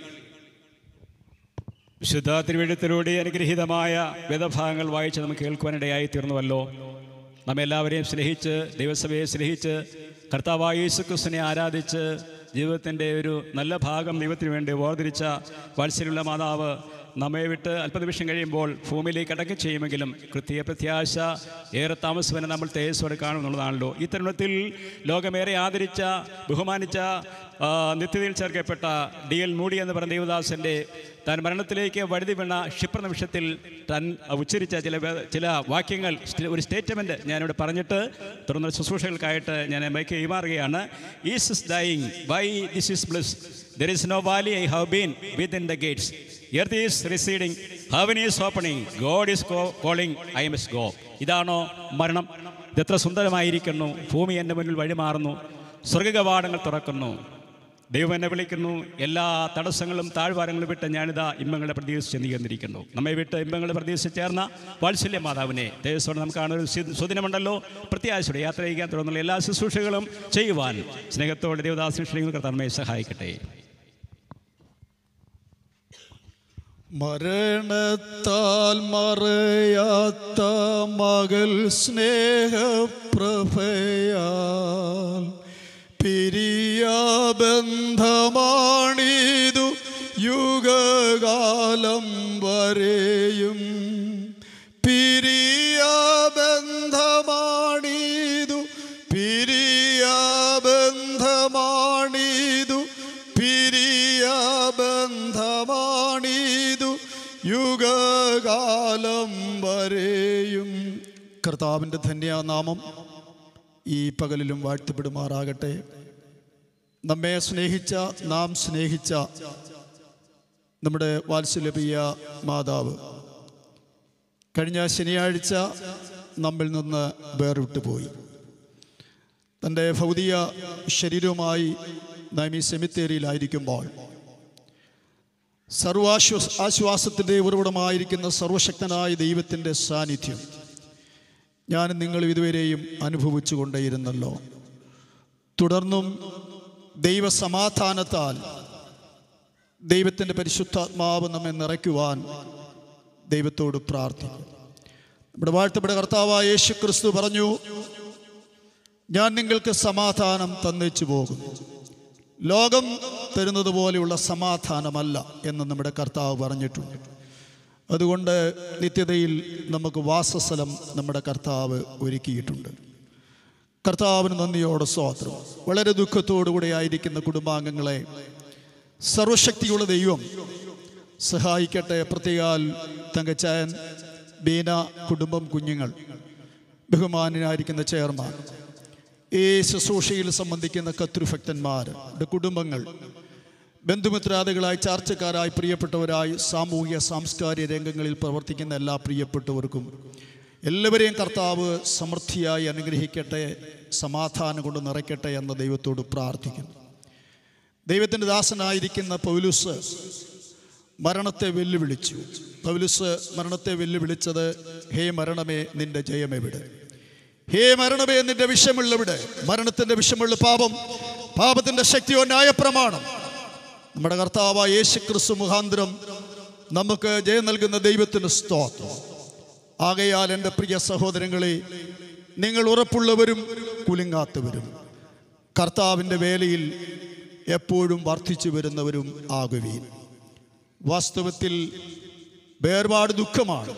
Speaker 13: വിശുദ്ധ തിരുവഴുത്തിലൂടെ അനുഗ്രഹീതമായ വേദഭാഗങ്ങൾ വായിച്ച് നമുക്ക് കേൾക്കുവാനിടയായി തീർന്നുവല്ലോ നമ്മെല്ലാവരെയും സ്നേഹിച്ച് ദൈവസഭയെ സ്നേഹിച്ച് കർത്താവായ യേശുക്രിസ്തുവിനെ ആരാധിച്ച് ജീവിതത്തിൻ്റെ ഒരു നല്ല ഭാഗം ദൈവത്തിന് വേണ്ടി വേർതിരിച്ച വാത്സല്യമുള്ള മാതാവ് നമ്മെ വിട്ട് അല്പനിമിഷം കഴിയുമ്പോൾ ഭൂമിയിലേക്ക് അടക്കം ചെയ്യുമെങ്കിലും കൃത്യ പ്രത്യാശ ഏറെ താമസവനെ നമ്മൾ തേജസ്സോടെ കാണുമെന്നുള്ളതാണല്ലോ ഈ തരുണത്തിൽ ലോകമേറെ ആദരിച്ച ബഹുമാനിച്ച ആ, നിത്യതയിൽ ചേർക്കപ്പെട്ട ഡി എൽ മൂടി എന്ന് പറഞ്ഞ ദേവദാസൻ്റെ താൻ മരണത്തിലേക്ക് വഴുതി വീണ ക്ഷിപ്ര നിമിഷത്തിൽ താൻ ഉച്ചരിച്ച ചില വേ- ചില വാക്യങ്ങൾ സ്റ്റേ- ഒരു സ്റ്റേറ്റ്മെൻറ്റ് ഞാനിവിടെ പറഞ്ഞിട്ട് തുടർന്ന് ശുശ്രൂഷകൾക്കായിട്ട് ഞാൻ മൈക്ക് കൈമാറുകയാണ് is is dying by this is bliss there is no valley I have been with in the gates earth is receding heaven is opening God is calling I is go ഇതാണോ മരണം ഇതെത്ര സുന്ദരമായിരിക്കുന്നു ഭൂമി എൻ്റെ മുന്നിൽ വഴിമാറുന്നു സ്വർഗകവാടങ്ങൾ തുറക്കുന്നു ദൈവം എന്നെ വിളിക്കുന്നു എല്ലാ തടസ്സങ്ങളും താഴ്വാരങ്ങളും വിട്ട് ഞാനിതാ ഇമ്പങ്ങളെ പ്രതീക്ഷിച്ച് നീങ്ങിയിരിക്കുന്നു നമ്മെ വിട്ട് ഇമ്പങ്ങളെ പ്രതീക്ഷിച്ച് ചേർന്ന വാത്സല്യ മാതാവിനെ ദൈവത്തോടെ നമുക്ക് കാണുന്ന ഒരു സു- സുദിനമുണ്ടല്ലോ പ്രത്യാശയുടെ യാത്ര ചെയ്യാൻ തുടർന്നുള്ള എല്ലാ ശുശ്രൂഷകളും ചെയ്യുവാൻ സ്നേഹത്തോടെ ദേവദാസൻ ശ്രീകൾ കർത്താൻ സഹായിക്കട്ടെ
Speaker 17: മരണത്താൽ മറയാത്ത മകൾ സ്നേഹപ്രഭയാൽ പിരിയാബന്ധമാണിതു യുഗകാലം വരെയും പിരിയാബന്ധമാണിതു പിരിയാബന്ധമാണിതു പിരിയാബന്ധമാണിതു യുഗകാലം വരെയും കർത്താവിൻ്റെ ധന്യനാമം ഈ പകലിലും വാഴ്ത്തപ്പെടുമാറാകട്ടെ നമ്മെ സ്നേഹിച്ച നാം സ്നേഹിച്ച നമ്മുടെ വാത്സല്യപ്രിയ മാതാവ് കഴിഞ്ഞ ശനിയാഴ്ച നമ്മിൽ നിന്ന് വേർവിട്ടു പോയി തൻ്റെ ഭൗതിക ശരീരവുമായി നാം ഈ സെമിത്തേരിയിലായിരിക്കുമ്പോൾ സർവാശ്വാസ ആശ്വാസത്തിൻ്റെ ഉറവിടമായിരിക്കുന്ന സർവശക്തനായ ദൈവത്തിൻ്റെ സാന്നിധ്യം ഞാൻ നിങ്ങൾ ഇതുവരെയും അനുഭവിച്ചു കൊണ്ടേയിരുന്നല്ലോ തുടർന്നും ദൈവസമാധാനത്താൽ ദൈവത്തിൻ്റെ പരിശുദ്ധാത്മാവ് നമ്മെ നിറയ്ക്കുവാൻ ദൈവത്തോട് പ്രാർത്ഥിക്കും നമ്മുടെ വാഴ്ത്തപ്പെട്ട കർത്താവായ യേശു ക്രിസ്തു പറഞ്ഞു ഞാൻ നിങ്ങൾക്ക് സമാധാനം തന്നേച്ചു പോകും ലോകം തരുന്നത് പോലെയുള്ള സമാധാനമല്ല എന്ന് നമ്മുടെ കർത്താവ് പറഞ്ഞിട്ടുണ്ട് അതുകൊണ്ട് നിത്യതയിൽ നമുക്ക് വാസസ്ഥലം നമ്മുടെ കർത്താവ് ഒരുക്കിയിട്ടുണ്ട് കർത്താവിന് നന്ദിയോടെ സ്വാത്രം വളരെ ദുഃഖത്തോടു കൂടെ ആയിരിക്കുന്ന കുടുംബാംഗങ്ങളെ സർവശക്തിയുള്ള ദൈവം സഹായിക്കട്ടെ പ്രത്യേകാൽ തങ്കച്ചായൻ ബീന കുടുംബം കുഞ്ഞുങ്ങൾ ബഹുമാനായിരിക്കുന്ന ചെയർമാൻ ഈ ശുശ്രൂഷയിൽ സംബന്ധിക്കുന്ന കത്രുഭക്തന്മാരുടെ കുടുംബങ്ങൾ ബന്ധുമിത്രാദികളായി ചാർച്ചക്കാരായി പ്രിയപ്പെട്ടവരായി സാമൂഹിക സാംസ്കാരിക രംഗങ്ങളിൽ പ്രവർത്തിക്കുന്ന എല്ലാ പ്രിയപ്പെട്ടവർക്കും എല്ലാവരെയും കർത്താവ് സമൃദ്ധിയായി അനുഗ്രഹിക്കട്ടെ സമാധാനം കൊണ്ട് നിറയ്ക്കട്ടെ എന്ന് ദൈവത്തോട് പ്രാർത്ഥിക്കുന്നു ദൈവത്തിൻ്റെ ദാസനായിരിക്കുന്ന പൗലുസ് മരണത്തെ വെല്ലുവിളിച്ചു പൗലുസ് മരണത്തെ വെല്ലുവിളിച്ചത് ഹേ മരണമേ നിന്റെ ജയമെവിടെ ഹേ മരണമേ നിന്റെ വിഷമുള്ളവിടെ മരണത്തിന്റെ വിഷമുള്ള പാപം പാപത്തിന്റെ ശക്തിയോ ന്യായപ്രമാണം നമ്മുടെ കർത്താവായ യേശു ക്രിസ്തു മുഖാന്തരം നമുക്ക് ജയം നൽകുന്ന ദൈവത്തിന് സ്തോത്രം ആകയാൽ എൻ്റെ പ്രിയ സഹോദരങ്ങളെ നിങ്ങൾ ഉറപ്പുള്ളവരും കുലുങ്ങാത്തവരും കർത്താവിൻ്റെ വേലയിൽ എപ്പോഴും വർദ്ധിച്ചു വരുന്നവരും ആകുവീൻ വാസ്തവത്തിൽ വേർപാട് ദുഃഖമാണ്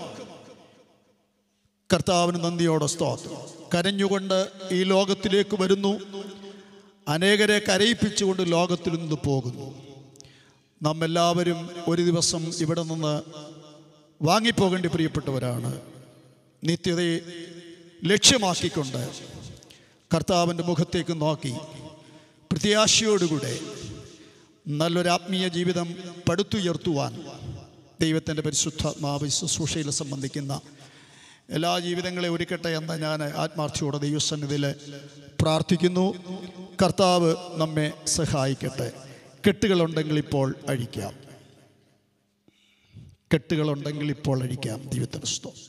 Speaker 17: കർത്താവിന് നന്ദിയോടെ സ്തോത്രം കരഞ്ഞുകൊണ്ട് ഈ ലോകത്തിലേക്ക് വരുന്നു അനേകരെ കരയിപ്പിച്ചുകൊണ്ട് ലോകത്തിൽ നിന്ന് പോകുന്നു നാം എല്ലാവരും ഒരു ദിവസം ഇവിടെ നിന്ന് വാങ്ങിപ്പോകേണ്ടി പ്രിയപ്പെട്ടവരാണ് നിത്യതയെ ലക്ഷ്യമാക്കിക്കൊണ്ട് കർത്താവിൻ്റെ മുഖത്തേക്ക് നോക്കി പ്രത്യാശയോടുകൂടെ നല്ലൊരു ആത്മീയ ജീവിതം പടുത്തുയർത്തുവാൻ ദൈവത്തിൻ്റെ പരിശുദ്ധാത്മാവ് ശുശ്രൂഷയിൽ സംബന്ധിക്കുന്ന എല്ലാ ജീവിതങ്ങളെ ഒരുക്കട്ടെ എന്ന് ഞാൻ ആത്മാർത്ഥിയോടെ ദൈവസന്നിധിയിൽ പ്രാർത്ഥിക്കുന്നു കർത്താവ് നമ്മെ സഹായിക്കട്ടെ കെട്ടുകളുണ്ടെങ്കിൽ ഇപ്പോൾ അഴിക്കാം കെട്ടുകളുണ്ടെങ്കിൽ ഇപ്പോൾ അഴിക്കാം ദൈവത്തിന് സ്തോത്രം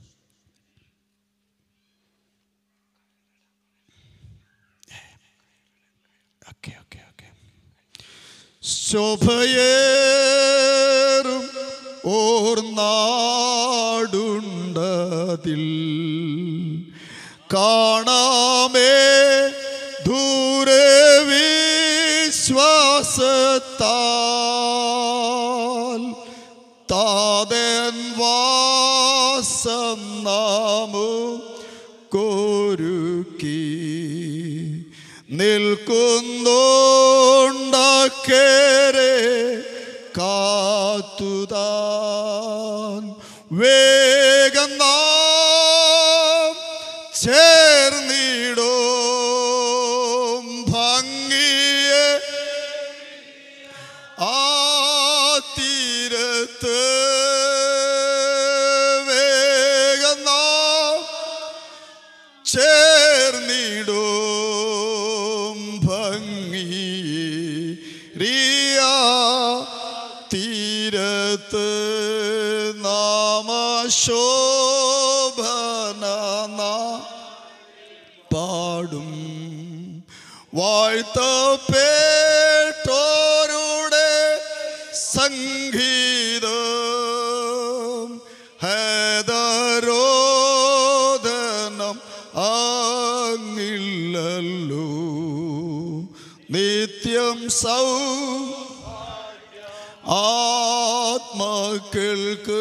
Speaker 17: ശോഭയേറും ഓർ നാടുണ്ടതിൽ കാണാമേ ദൂരെ വിശ്വാസത്താൽ താതൻ വാസം നാമു കൊരുക്കി നിൽക്കുന്നുണ്ടക്കേരെ കാത്തുതാൻ വേഗം നാം ചേർന്നിടോ ഭംഗിയെ ആ തീരത്ത് വേഗം നാം ചേർന്നിടും ഭംഗി റിയ തീരത്ത് നാമശോഭന പാടും വാഴ്ത്തപ്പെട്ടോരുടെ സംഗീതം ഹേദരോദനം അങ്ങില്ലല്ലോ നിത്യം സൗ ആത്മാക്കൾക്ക്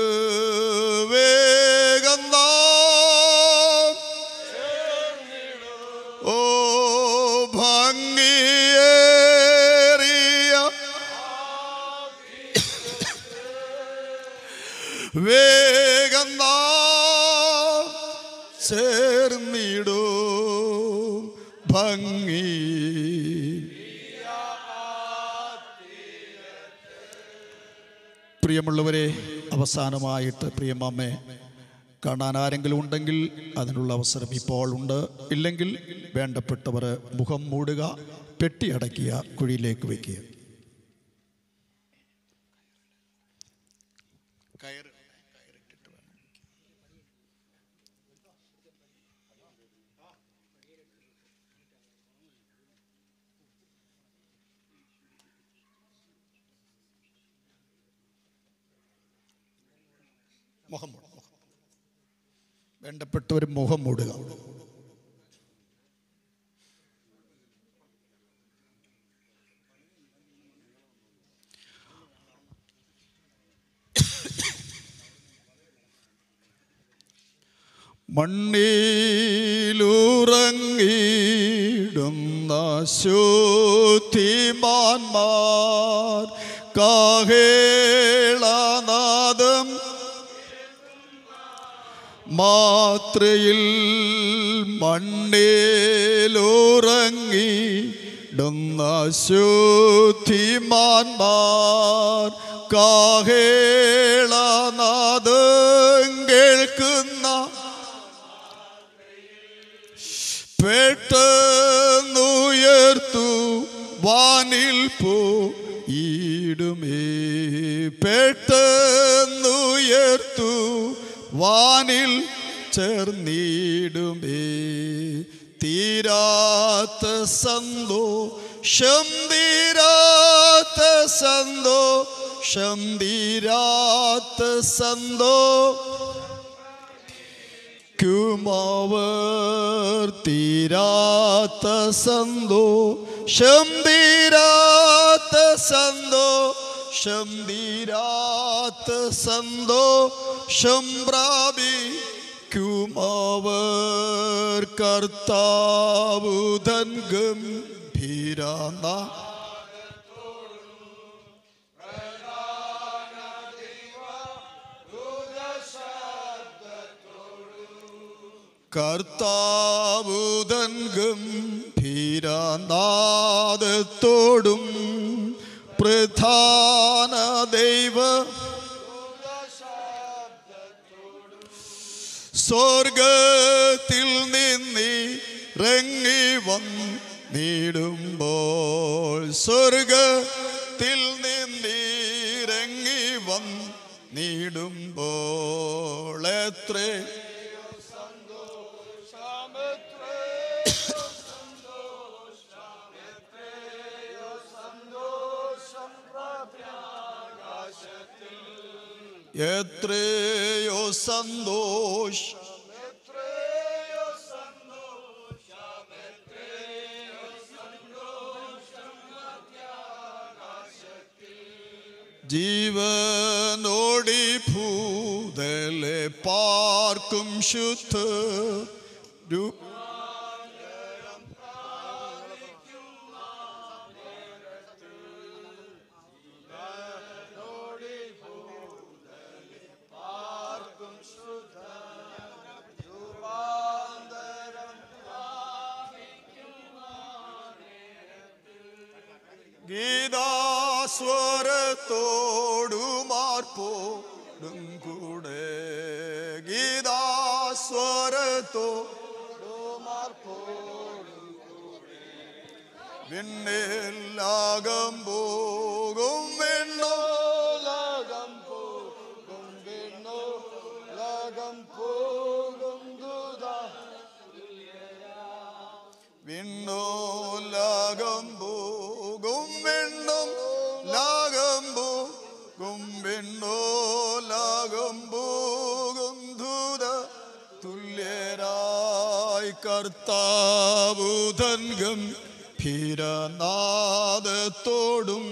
Speaker 17: വേഗം നാം ഓ ഭംഗിയേറിയ വേഗം നാം ചേർന്നിടോ ഭംഗി പ്രിയമുള്ളവരെ അവസാനമായിട്ട് പ്രിയമ്മേ കാണാൻ ആരെങ്കിലും ഉണ്ടെങ്കിൽ അതിനുള്ള അവസരം ഇപ്പോൾ ഉണ്ട് ഇല്ലെങ്കിൽ വേണ്ടപ്പെട്ടവർ മുഖം മൂടുക പെട്ടി അടയ്ക്കുക കുഴിയിലേക്ക് വയ്ക്കുക മുഖം മൂടുക മുഖം. വേണ്ടപ്പെട്ടവർ മുഖം മൂടുക മണ്ണിലുറങ്ങിടുന്ന ശുദ്ധിമാന്മാർ കാഹേളനാദം മാത്രയിൽ മണ്ണിലുറങ്ങിടുന്ന ശുദ്ധിമാന്മാർ കാഹേളനാദം കേൾക്കുന്ന പെട്ടെന്നുയർത്തു വാനിൽ പോയിടുമേ പെട്ടെന്നുയർത്തു വാനിൽ ചേർന്നിടുമേ തീരാത്ത സന്തോഷം തീരാത്ത സന്തോഷം തീരാത്ത സന്തോ കുമാവർ തീരാത്ത സന്തോഷം തീരാത്ത സന്തോഷം തീരാത്ത സന്തോഷം പ്രാപിക്കുമാവർ കർത്താവുധൻ ഗംഭീരാന്ന കർത്താവുതൻ ഗംഭീരനാദത്തോടും പ്രധാന ദൈവ സ്വർഗത്തിൽ നിന്നിറങ്ങി വന്നിടുമ്പോൾ സ്വർഗ സ്വർഗത്തിൽ നിന്നിറങ്ങി വന്നിടുമ്പോൾ എത്രേ എത്രയോ സന്തോഷം ജീവനോടി ഭൂതലെ പാർക്കും ശുദ്ധ രു- ഗീതാസ്വരത്തോടുമാർപ്പോടും കൂടെ ഗീതാസ്വരത്തോടുമാർപ്പോടും കൂടെ വിണ്ണിലാകം പോകും വിണ്ണോലാകം പോകും വിണ്ണോലാകം പോകും ദൂതാ വിണ്ണോലാകം പോകും വിണ്ണും ലാകം പോകും വിണ്ണോലാകം പോകും ദൂത തുല്യരായി കർത്താവുതൻഗം ഭീരനാദത്തോടും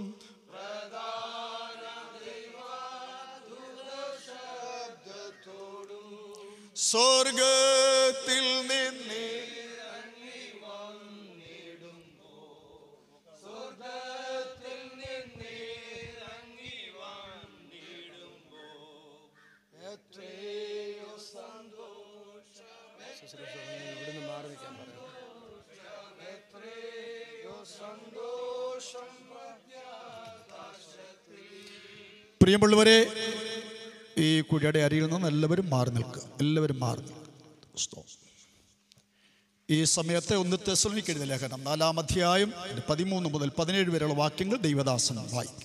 Speaker 17: സ്വർഗത്തിൽ നിന്നേ എത്രയോ
Speaker 9: ഇവിടുന്ന് മാറി നിൽക്കാൻ പറയാം
Speaker 17: എത്രയോ സന്തോഷം പ്രിയമുള്ളവരെ ഈ കുഴിയുടെ അരിയിൽ നിന്ന് എല്ലാവരും മാറി നിൽക്കുക എല്ലാവരും മാറി നിൽക്കുക സ്തോത്രം. ഈ സമയത്തെ ഒന്ന് തെസലോനിക്ക് എഴുതിയ ലേഖനം നാലാം അധ്യായം അതിന്റെ പതിമൂന്ന് മുതൽ പതിനേഴ് വരെയുള്ള വാക്യങ്ങൾ ദൈവദാസൻ വായിക്കും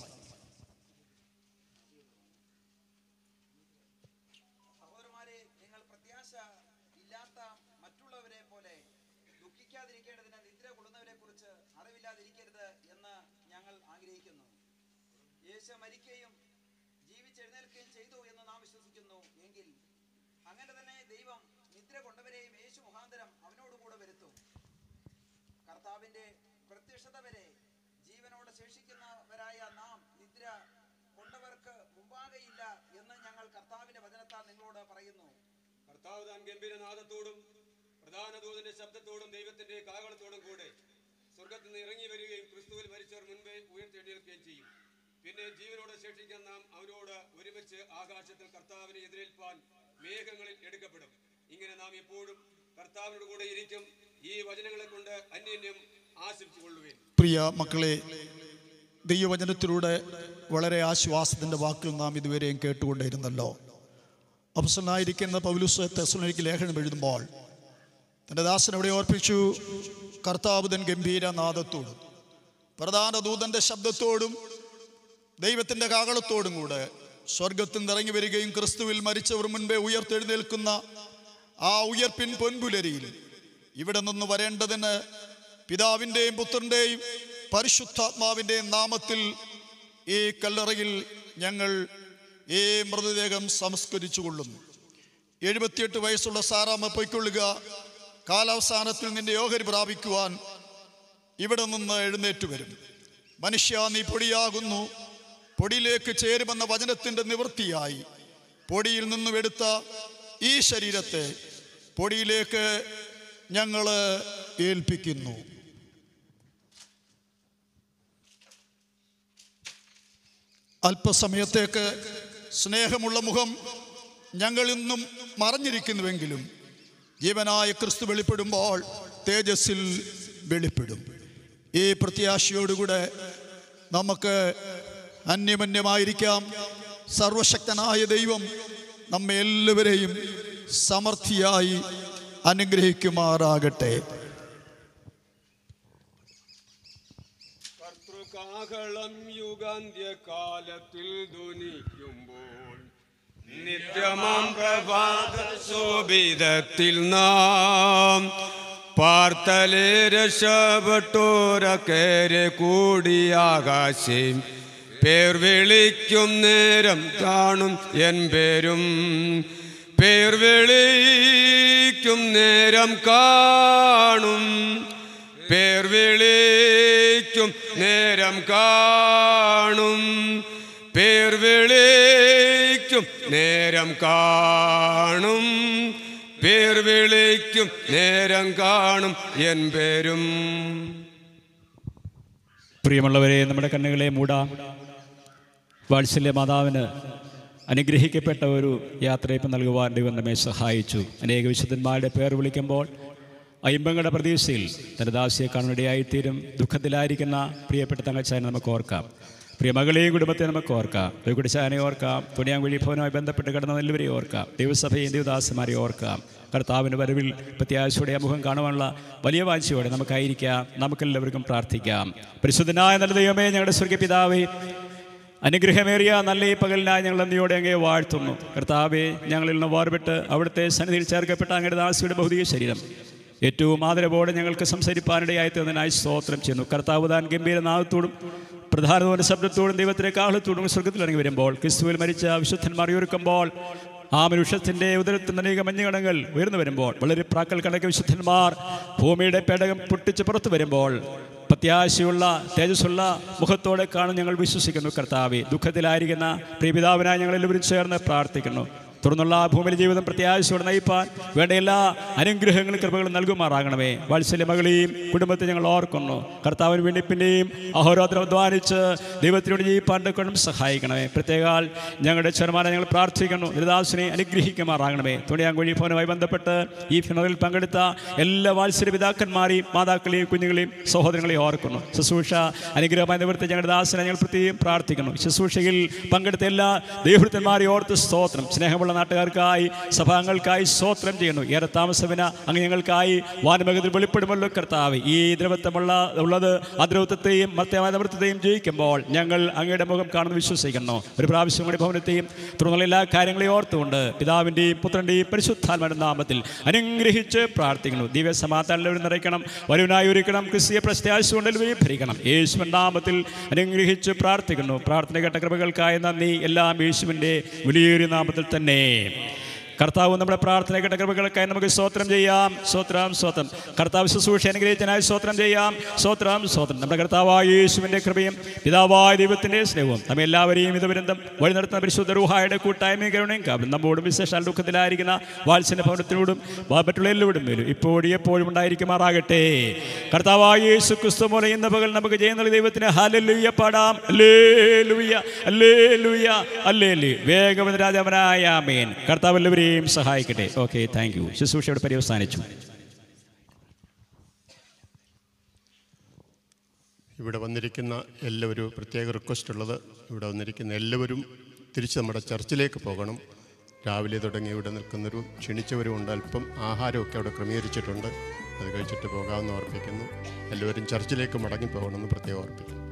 Speaker 14: സഹോദരന്മാരെ നിങ്ങൾ പ്രത്യാശ ഇല്ലാത്ത മറ്റുള്ളവരെ പോലെ ദുഃഖിക്കാതിരിക്കേണ്ടതിന് നിദ്ര കൊള്ളുന്നവരെ കുറിച്ച് അറിവില്ലാതിരിക്കരുത് എന്ന് ഞങ്ങൾ ആഗ്രഹിക്കുന്നു യേശു മരിക്കുകയും ജീവിച്ചെഴുന്നേൽക്കുകയും ചെയ്തു എന്ന് നാം വിശ്വസിക്കുന്നു എങ്കിൽ അങ്ങനെ തന്നെ ദൈവം നിദ്ര കൊണ്ടവരെയും യേശു മുഖാന്തരം അവനോടുകൂടെ വരുത്തും കർത്താവിന്റെ പ്രത്യക്ഷത വരെ ജീവനോടെ ശേഷിക്കുന്നവരായ നാം നിദ്ര കൊണ്ടവർക്ക് മുമ്പാകെയില്ല എന്ന് ഞങ്ങൾ കർത്താവിന്റെ വചനത്താൽ നിങ്ങളോട് പറയുന്നു
Speaker 16: കർത്താവ് താൻ ഗംഭീരനാദത്തോടും പ്രധാന ദൂതന്റെ ശബ്ദത്തോടും ദൈവത്തിന്റെ കാകളത്തോടും കൂടെ സ്വർഗത്തിൽ നിന്ന് ഇറങ്ങി വരികയും ക്രിസ്തുവിൽ മരിച്ചവർ മുൻപേ ഉയർത്തെഴുന്നേൽക്കുകയും ചെയ്യും പിന്നെ ജീവനോടെ ശേഷിക്കാൻ നാം അവരോട് ഒരുമിച്ച് ആകാശത്തിൽ കർത്താവിനെ എതിരേൽപ്പാൻ മേഘങ്ങളിൽ എടുക്കപ്പെടും ഇങ്ങനെ നാം എപ്പോഴും കർത്താവിനോട് കൂടെ ഇരിക്കും ഈ വചനങ്ങളെ കൊണ്ട് അന്യോന്യം ആശിച്ചു കൊള്ളുവേൻ
Speaker 17: പ്രിയ മക്കളെ ദൈവവചനത്തിലൂടെ വളരെ ആശ്വാസത്തിൻ്റെ വാക്കുകൾ നാം ഇതുവരെയും കേട്ടുകൊണ്ടിരുന്നല്ലോ അപ്സനായിരിക്കുന്ന പൗലുസ് തെസലോനിക്ക് ലേഖനം എഴുതുമ്പോൾ തൻ്റെ ദാസൻ അവിടെ ഓർപ്പിച്ചു കർത്താവുതൻ ഗംഭീരനാദത്തോടും പ്രധാന ദൂതൻ്റെ ശബ്ദത്തോടും ദൈവത്തിൻ്റെ കാകളത്തോടും കൂടെ സ്വർഗത്തിൽ നിന്ന് ഇറങ്ങി വരികയും ക്രിസ്തുവിൽ മരിച്ചവർ മുൻപേ ഉയർത്തെഴുന്നേൽക്കുന്ന ആ ഉയർപ്പിൻ പൊൻപുലരിയിൽ ഇവിടെ നിന്ന് വരേണ്ടതിന് പിതാവിൻ്റെയും പുത്രൻ്റെയും പരിശുദ്ധാത്മാവിൻ്റെയും നാമത്തിൽ ഈ കല്ലറയിൽ ഞങ്ങൾ ഈ മൃതദേഹം സംസ്കരിച്ചു കൊള്ളുന്നു എഴുപത്തിയെട്ട് വയസ്സുള്ള സാറാമ്മ പൊയ്ക്കൊള്ളുക കാലാവസാനത്തിൽ നിന്റെ ഓഹരി പ്രാപിക്കുവാൻ ഇവിടെ നിന്ന് എഴുന്നേറ്റ് വരും മനുഷ്യ നീ പൊടിയാകുന്നു പൊടിയിലേക്ക് ചേരുമെന്ന വചനത്തിൻ്റെ നിവൃത്തിയായി പൊടിയിൽ നിന്നും എടുത്ത ഈ ശരീരത്തെ പൊടിയിലേക്ക് ഞങ്ങൾ ഏൽപ്പിക്കുന്നു അല്പസമയത്തേക്ക് സ്നേഹമുള്ള മുഖം ഞങ്ങൾ ഇന്നും മറഞ്ഞിരിക്കുന്നുവെങ്കിലും ജീവനായ ക്രിസ്തു വെളിപ്പെടുമ്പോൾ തേജസ്സിൽ വെളിപ്പെടും ഈ പ്രത്യാശയോടുകൂടെ നമുക്ക് അന്യമന്യമായിരിക്കാം സർവശക്തനായ ദൈവം നമ്മെ എല്ലാവരെയും സമൃദ്ധിയായി അനുഗ്രഹിക്കുമാറാകട്ടെ
Speaker 16: മഹളം യുഗാന്ത്യകാലത്തിൽ ധ്വനിക്കുമ്പോൾ നിത്യമാം പ്രഭാത ശോഭിതത്തിൽ നാം പാർത്തലെ രക്ഷപ്പെട്ടോരക്കേരെ കൂടി ആകാശം പേർ വിളിക്കും നേരം കാണും എൻ പേരും പേർ വിളിക്കും നേരം കാണും പേർ വിളിക്കും നേരം കാണും പേർ വിളിക്കും നേരം കാണും പേർ വിളിക്കും നേരം കാണും എൻ പേരും
Speaker 13: പ്രിയമുള്ളവരെ നമ്മുടെ കണ്ണുകളെ മൂടാം വാത്സല്യ മാതാവിന് അനുഗ്രഹിക്കപ്പെട്ട ഒരു യാത്രയപ്പ് നൽകുവാൻ ദൈവം നമ്മെ സഹായിച്ചു അനേക വിശുദ്ധന്മാരുടെ പേർ വിളിക്കുമ്പോൾ അയ്യമ്പങ്ങളുടെ പ്രതീക്ഷയിൽ തന്റെ ദാസിയെ കാണുന്നിടയായിത്തീരും ദുഃഖത്തിലായിരിക്കുന്ന പ്രിയപ്പെട്ട തങ്ങച്ചാനെ നമുക്ക് ഓർക്കാം പ്രിയ മകളെയും കുടുംബത്തെ നമുക്ക് ഓർക്കാം ദൈവകുടിച്ചാനെ ഓർക്കാം തുണിയാങ്കുഴി ഭവനുമായി ബന്ധപ്പെട്ട് കിടന്ന നെല്ലുവരെ ഓർക്കാം ദൈവസഭയും ദൈവദാസന്മാരെ ഓർക്കാം കർത്താവിൻ്റെ വരവിൽ പ്രത്യാശയോടെ ആ മുഖം കാണുവാനുള്ള വലിയ വാഞ്ചയോടെ നമുക്കായിരിക്കാം നമുക്കെല്ലാവർക്കും പ്രാർത്ഥിക്കാം പരിശുദ്ധനായ നല്ല ദൈവമേ ഞങ്ങളുടെ സ്വർഗപിതാവേ അനുഗ്രഹമേറിയ നല്ല ഈ പകലിനായി ഞങ്ങൾ നന്ദിയോടെ അങ്ങേ വാഴ്ത്തുന്നു കർത്താവെ ഞങ്ങളിൽ നിന്ന് വേർപെട്ട് അവിടുത്തെ സന്നിധിയിൽ ചേർക്കപ്പെട്ട അങ്ങയുടെ ദാസിയുടെ ഭൗതിക ശരീരം ഏറ്റവും ആദരവോടെ ഞങ്ങൾക്ക് സംസാരിപ്പാനിടയായി തീർന്നതിനായി സ്തോത്രം ചെയ്യുന്നു കർത്താവ് താൻ ഗംഭീരനാഥത്തോടും പ്രധാനതോടെ ശബ്ദത്തോടും ദൈവത്തിൻ്റെ കാഹളത്തോടും സ്വർഗത്തിൽ ഇറങ്ങി വരുമ്പോൾ ക്രിസ്തുവിൽ മരിച്ച വിശുദ്ധന്മാർ ഒരുക്കുമ്പോൾ ആ മനുഷ്യത്തിൻ്റെ ഉദരത്തിൽ നിന്ന് അനേക മഞ്ഞുകണങ്ങൾ ഉയർന്നു വരുമ്പോൾ വളരെ പ്രാക്കൽ കണക്ക് വിശുദ്ധന്മാർ ഭൂമിയുടെ പേടകം പൊട്ടിച്ച് പുറത്തു വരുമ്പോൾ പ്രത്യാശയുള്ള തേജസ്സുള്ള മുഖത്തോടെ കാണും ഞങ്ങൾ വിശ്വസിക്കുന്നു കർത്താവെ ദുഃഖത്തിലായിരിക്കുന്ന പ്രിയപിതാവിനായി ഞങ്ങൾ എല്ലാവരും ചേർന്ന് പ്രാർത്ഥിക്കുന്നു തുടർന്നുള്ള ആ ഭൂമിയിലെ ജീവിതം പ്രത്യാശയോടെ നയിപ്പാൻ വേണ്ട എല്ലാ അനുഗ്രഹങ്ങളും കൃപകളും നൽകുമാറാകണമേ വാത്സല്യ മകളെയും കുടുംബത്തെ ഞങ്ങൾ ഓർക്കുന്നു കർത്താവിന് വേണ്ടി പിന്നെയും അഹോരാത്രം അധ്വാനിച്ച് ദൈവത്തിനോട് ജീവിപ്പാൻ കൊണ്ടും സഹായിക്കണമേ പ്രത്യേകാൽ ഞങ്ങളുടെ ചെറുമാനെ ഞങ്ങൾ പ്രാർത്ഥിക്കുന്നു ദുരിതാസിനെ അനുഗ്രഹിക്കുമാറാകണമേ തുണിയാങ്കുഴി ഭവനുമായി ബന്ധപ്പെട്ട് ഈ ഫിണറിൽ പങ്കെടുത്ത എല്ലാ വാത്സല്യ പിതാക്കന്മാരെയും മാതാക്കളെയും കുഞ്ഞുങ്ങളെയും സഹോദരങ്ങളെയും ഓർക്കുന്നു ശുശ്രൂഷ അനുഗ്രഹമായ നിവൃത്തി ഞങ്ങളുടെ ദാസനെ ഞങ്ങൾ പ്രത്യേകം പ്രാർത്ഥിക്കുന്നു ശുശ്രൂഷയിൽ പങ്കെടുത്ത എല്ലാ ദൈവവൃത്തന്മാരെ ഓർത്ത് സ്തോത്രം സ്നേഹമുള്ള നാട്ടുകാർക്കായി സഭാംഗങ്ങൾക്കായി സ്തോത്രം ചെയ്യുന്നു ഏറെ താമസവിന അങ്ങ് ഞങ്ങൾക്കായി വാനമേഘത്തിൽ വെളിപ്പെടുമല്ലോ കർത്താവ് ഈ ദ്രവത്വമുള്ള ഉള്ളത് അദ്രവത്വത്തെയും മത്യമായ നിവൃത്തത്തെയും ജയിക്കുമ്പോൾ ഞങ്ങൾ അങ്ങയുടെ മുഖം കാണുന്നു വിശ്വസിക്കുന്നു ഒരു പ്രാവശ്യം കൂടി ഭവനത്തെയും തുടർന്നുള്ള എല്ലാ കാര്യങ്ങളെയും ഓർത്തുകൊണ്ട് പിതാവിൻ്റെയും പുത്രൻ്റെയും പരിശുദ്ധാത്മാരുടെ നാമത്തിൽ അനുഗ്രഹിച്ച് പ്രാർത്ഥിക്കുന്നു ദിവ്യ സമാധാനം നിറയ്ക്കണം വരുവിനായി ഒരുക്കണം ക്രിസ്തീയ പ്രത്യാശ ഭരിക്കണം യേശുവിൻ നാമത്തിൽ അനുഗ്രഹിച്ച് പ്രാർത്ഥിക്കുന്നു പ്രാർത്ഥന കേട്ട കൃപകൾക്കായി നന്ദി എല്ലാം യേശുവിൻ്റെ വലിയൊരു നാമത്തിൽ തന്നെ കർത്താവ് നമ്മുടെ പ്രാർത്ഥന കേട്ട കൃപകൾക്കായി നമുക്ക് സ്തോത്രം ചെയ്യാം സ്തോത്രം സ്തോത്രം കർത്താവ് ശുശ്രൂഷ അനുഗ്രഹിച്ചനായി സ്തോത്രം ചെയ്യാം സ്തോത്രം സ്തോത്രം നമ്മുടെ കർത്താവായ യേശുവിൻ്റെ കൃപയും പിതാവായ ദൈവത്തിൻ്റെ സ്നേഹവും നമ്മെ എല്ലാവരെയും ഇതുവരെന്തും വഴി നടത്തുന്ന പരിശുദ്ധ റൂഹായുടെ കൂട്ടായ്മയും കരുണയും കാവലും നമ്മോടും വിശേഷാൽ ദുഃഖത്തിലായിരിക്കുന്ന വാത്സല്യ ഭവനത്തിനോടും മറ്റുള്ള എല്ലാവരും മേലും ഇപ്പോഴും എപ്പോഴും ഉണ്ടായിരിക്കുമാറാകട്ടെ കർത്താവായ യേശു ക്രിസ്തു മൂലം ഇന്ന് പകൽ നമുക്ക് ജയം നൽകിയ ദൈവത്തിന് ഹല്ലേലൂയ പാടാം ഹല്ലേലൂയ ഹല്ലേലൂയ ഹല്ലേലൂയ വേഗം രാജാവനായ ആമേൻ കർത്താവ് എല്ലാവരെയും സഹായിക്കട്ടെ ഓക്കെ താങ്ക് യു ശുശ്രൂഷയുടെ പര്യവസാനിച്ചു
Speaker 8: ഇവിടെ വന്നിരിക്കുന്ന എല്ലാവരും പ്രത്യേക റിക്വസ്റ്റ് ഉള്ളത് ഇവിടെ വന്നിരിക്കുന്ന എല്ലാവരും തിരിച്ച് നമ്മുടെ ചർച്ചിലേക്ക് പോകണം രാവിലെ തുടങ്ങി ഇവിടെ നിൽക്കുന്നവരും ക്ഷണിച്ചവരും ഉണ്ട് അല്പം ആഹാരമൊക്കെ അവിടെ ക്രമീകരിച്ചിട്ടുണ്ട് അത് കഴിച്ചിട്ട് പോകാമെന്ന് ഓർപ്പിക്കുന്നു എല്ലാവരും ചർച്ചിലേക്ക് മടങ്ങി പോകണമെന്ന് പ്രത്യേകം ഓർപ്പിക്കുന്നു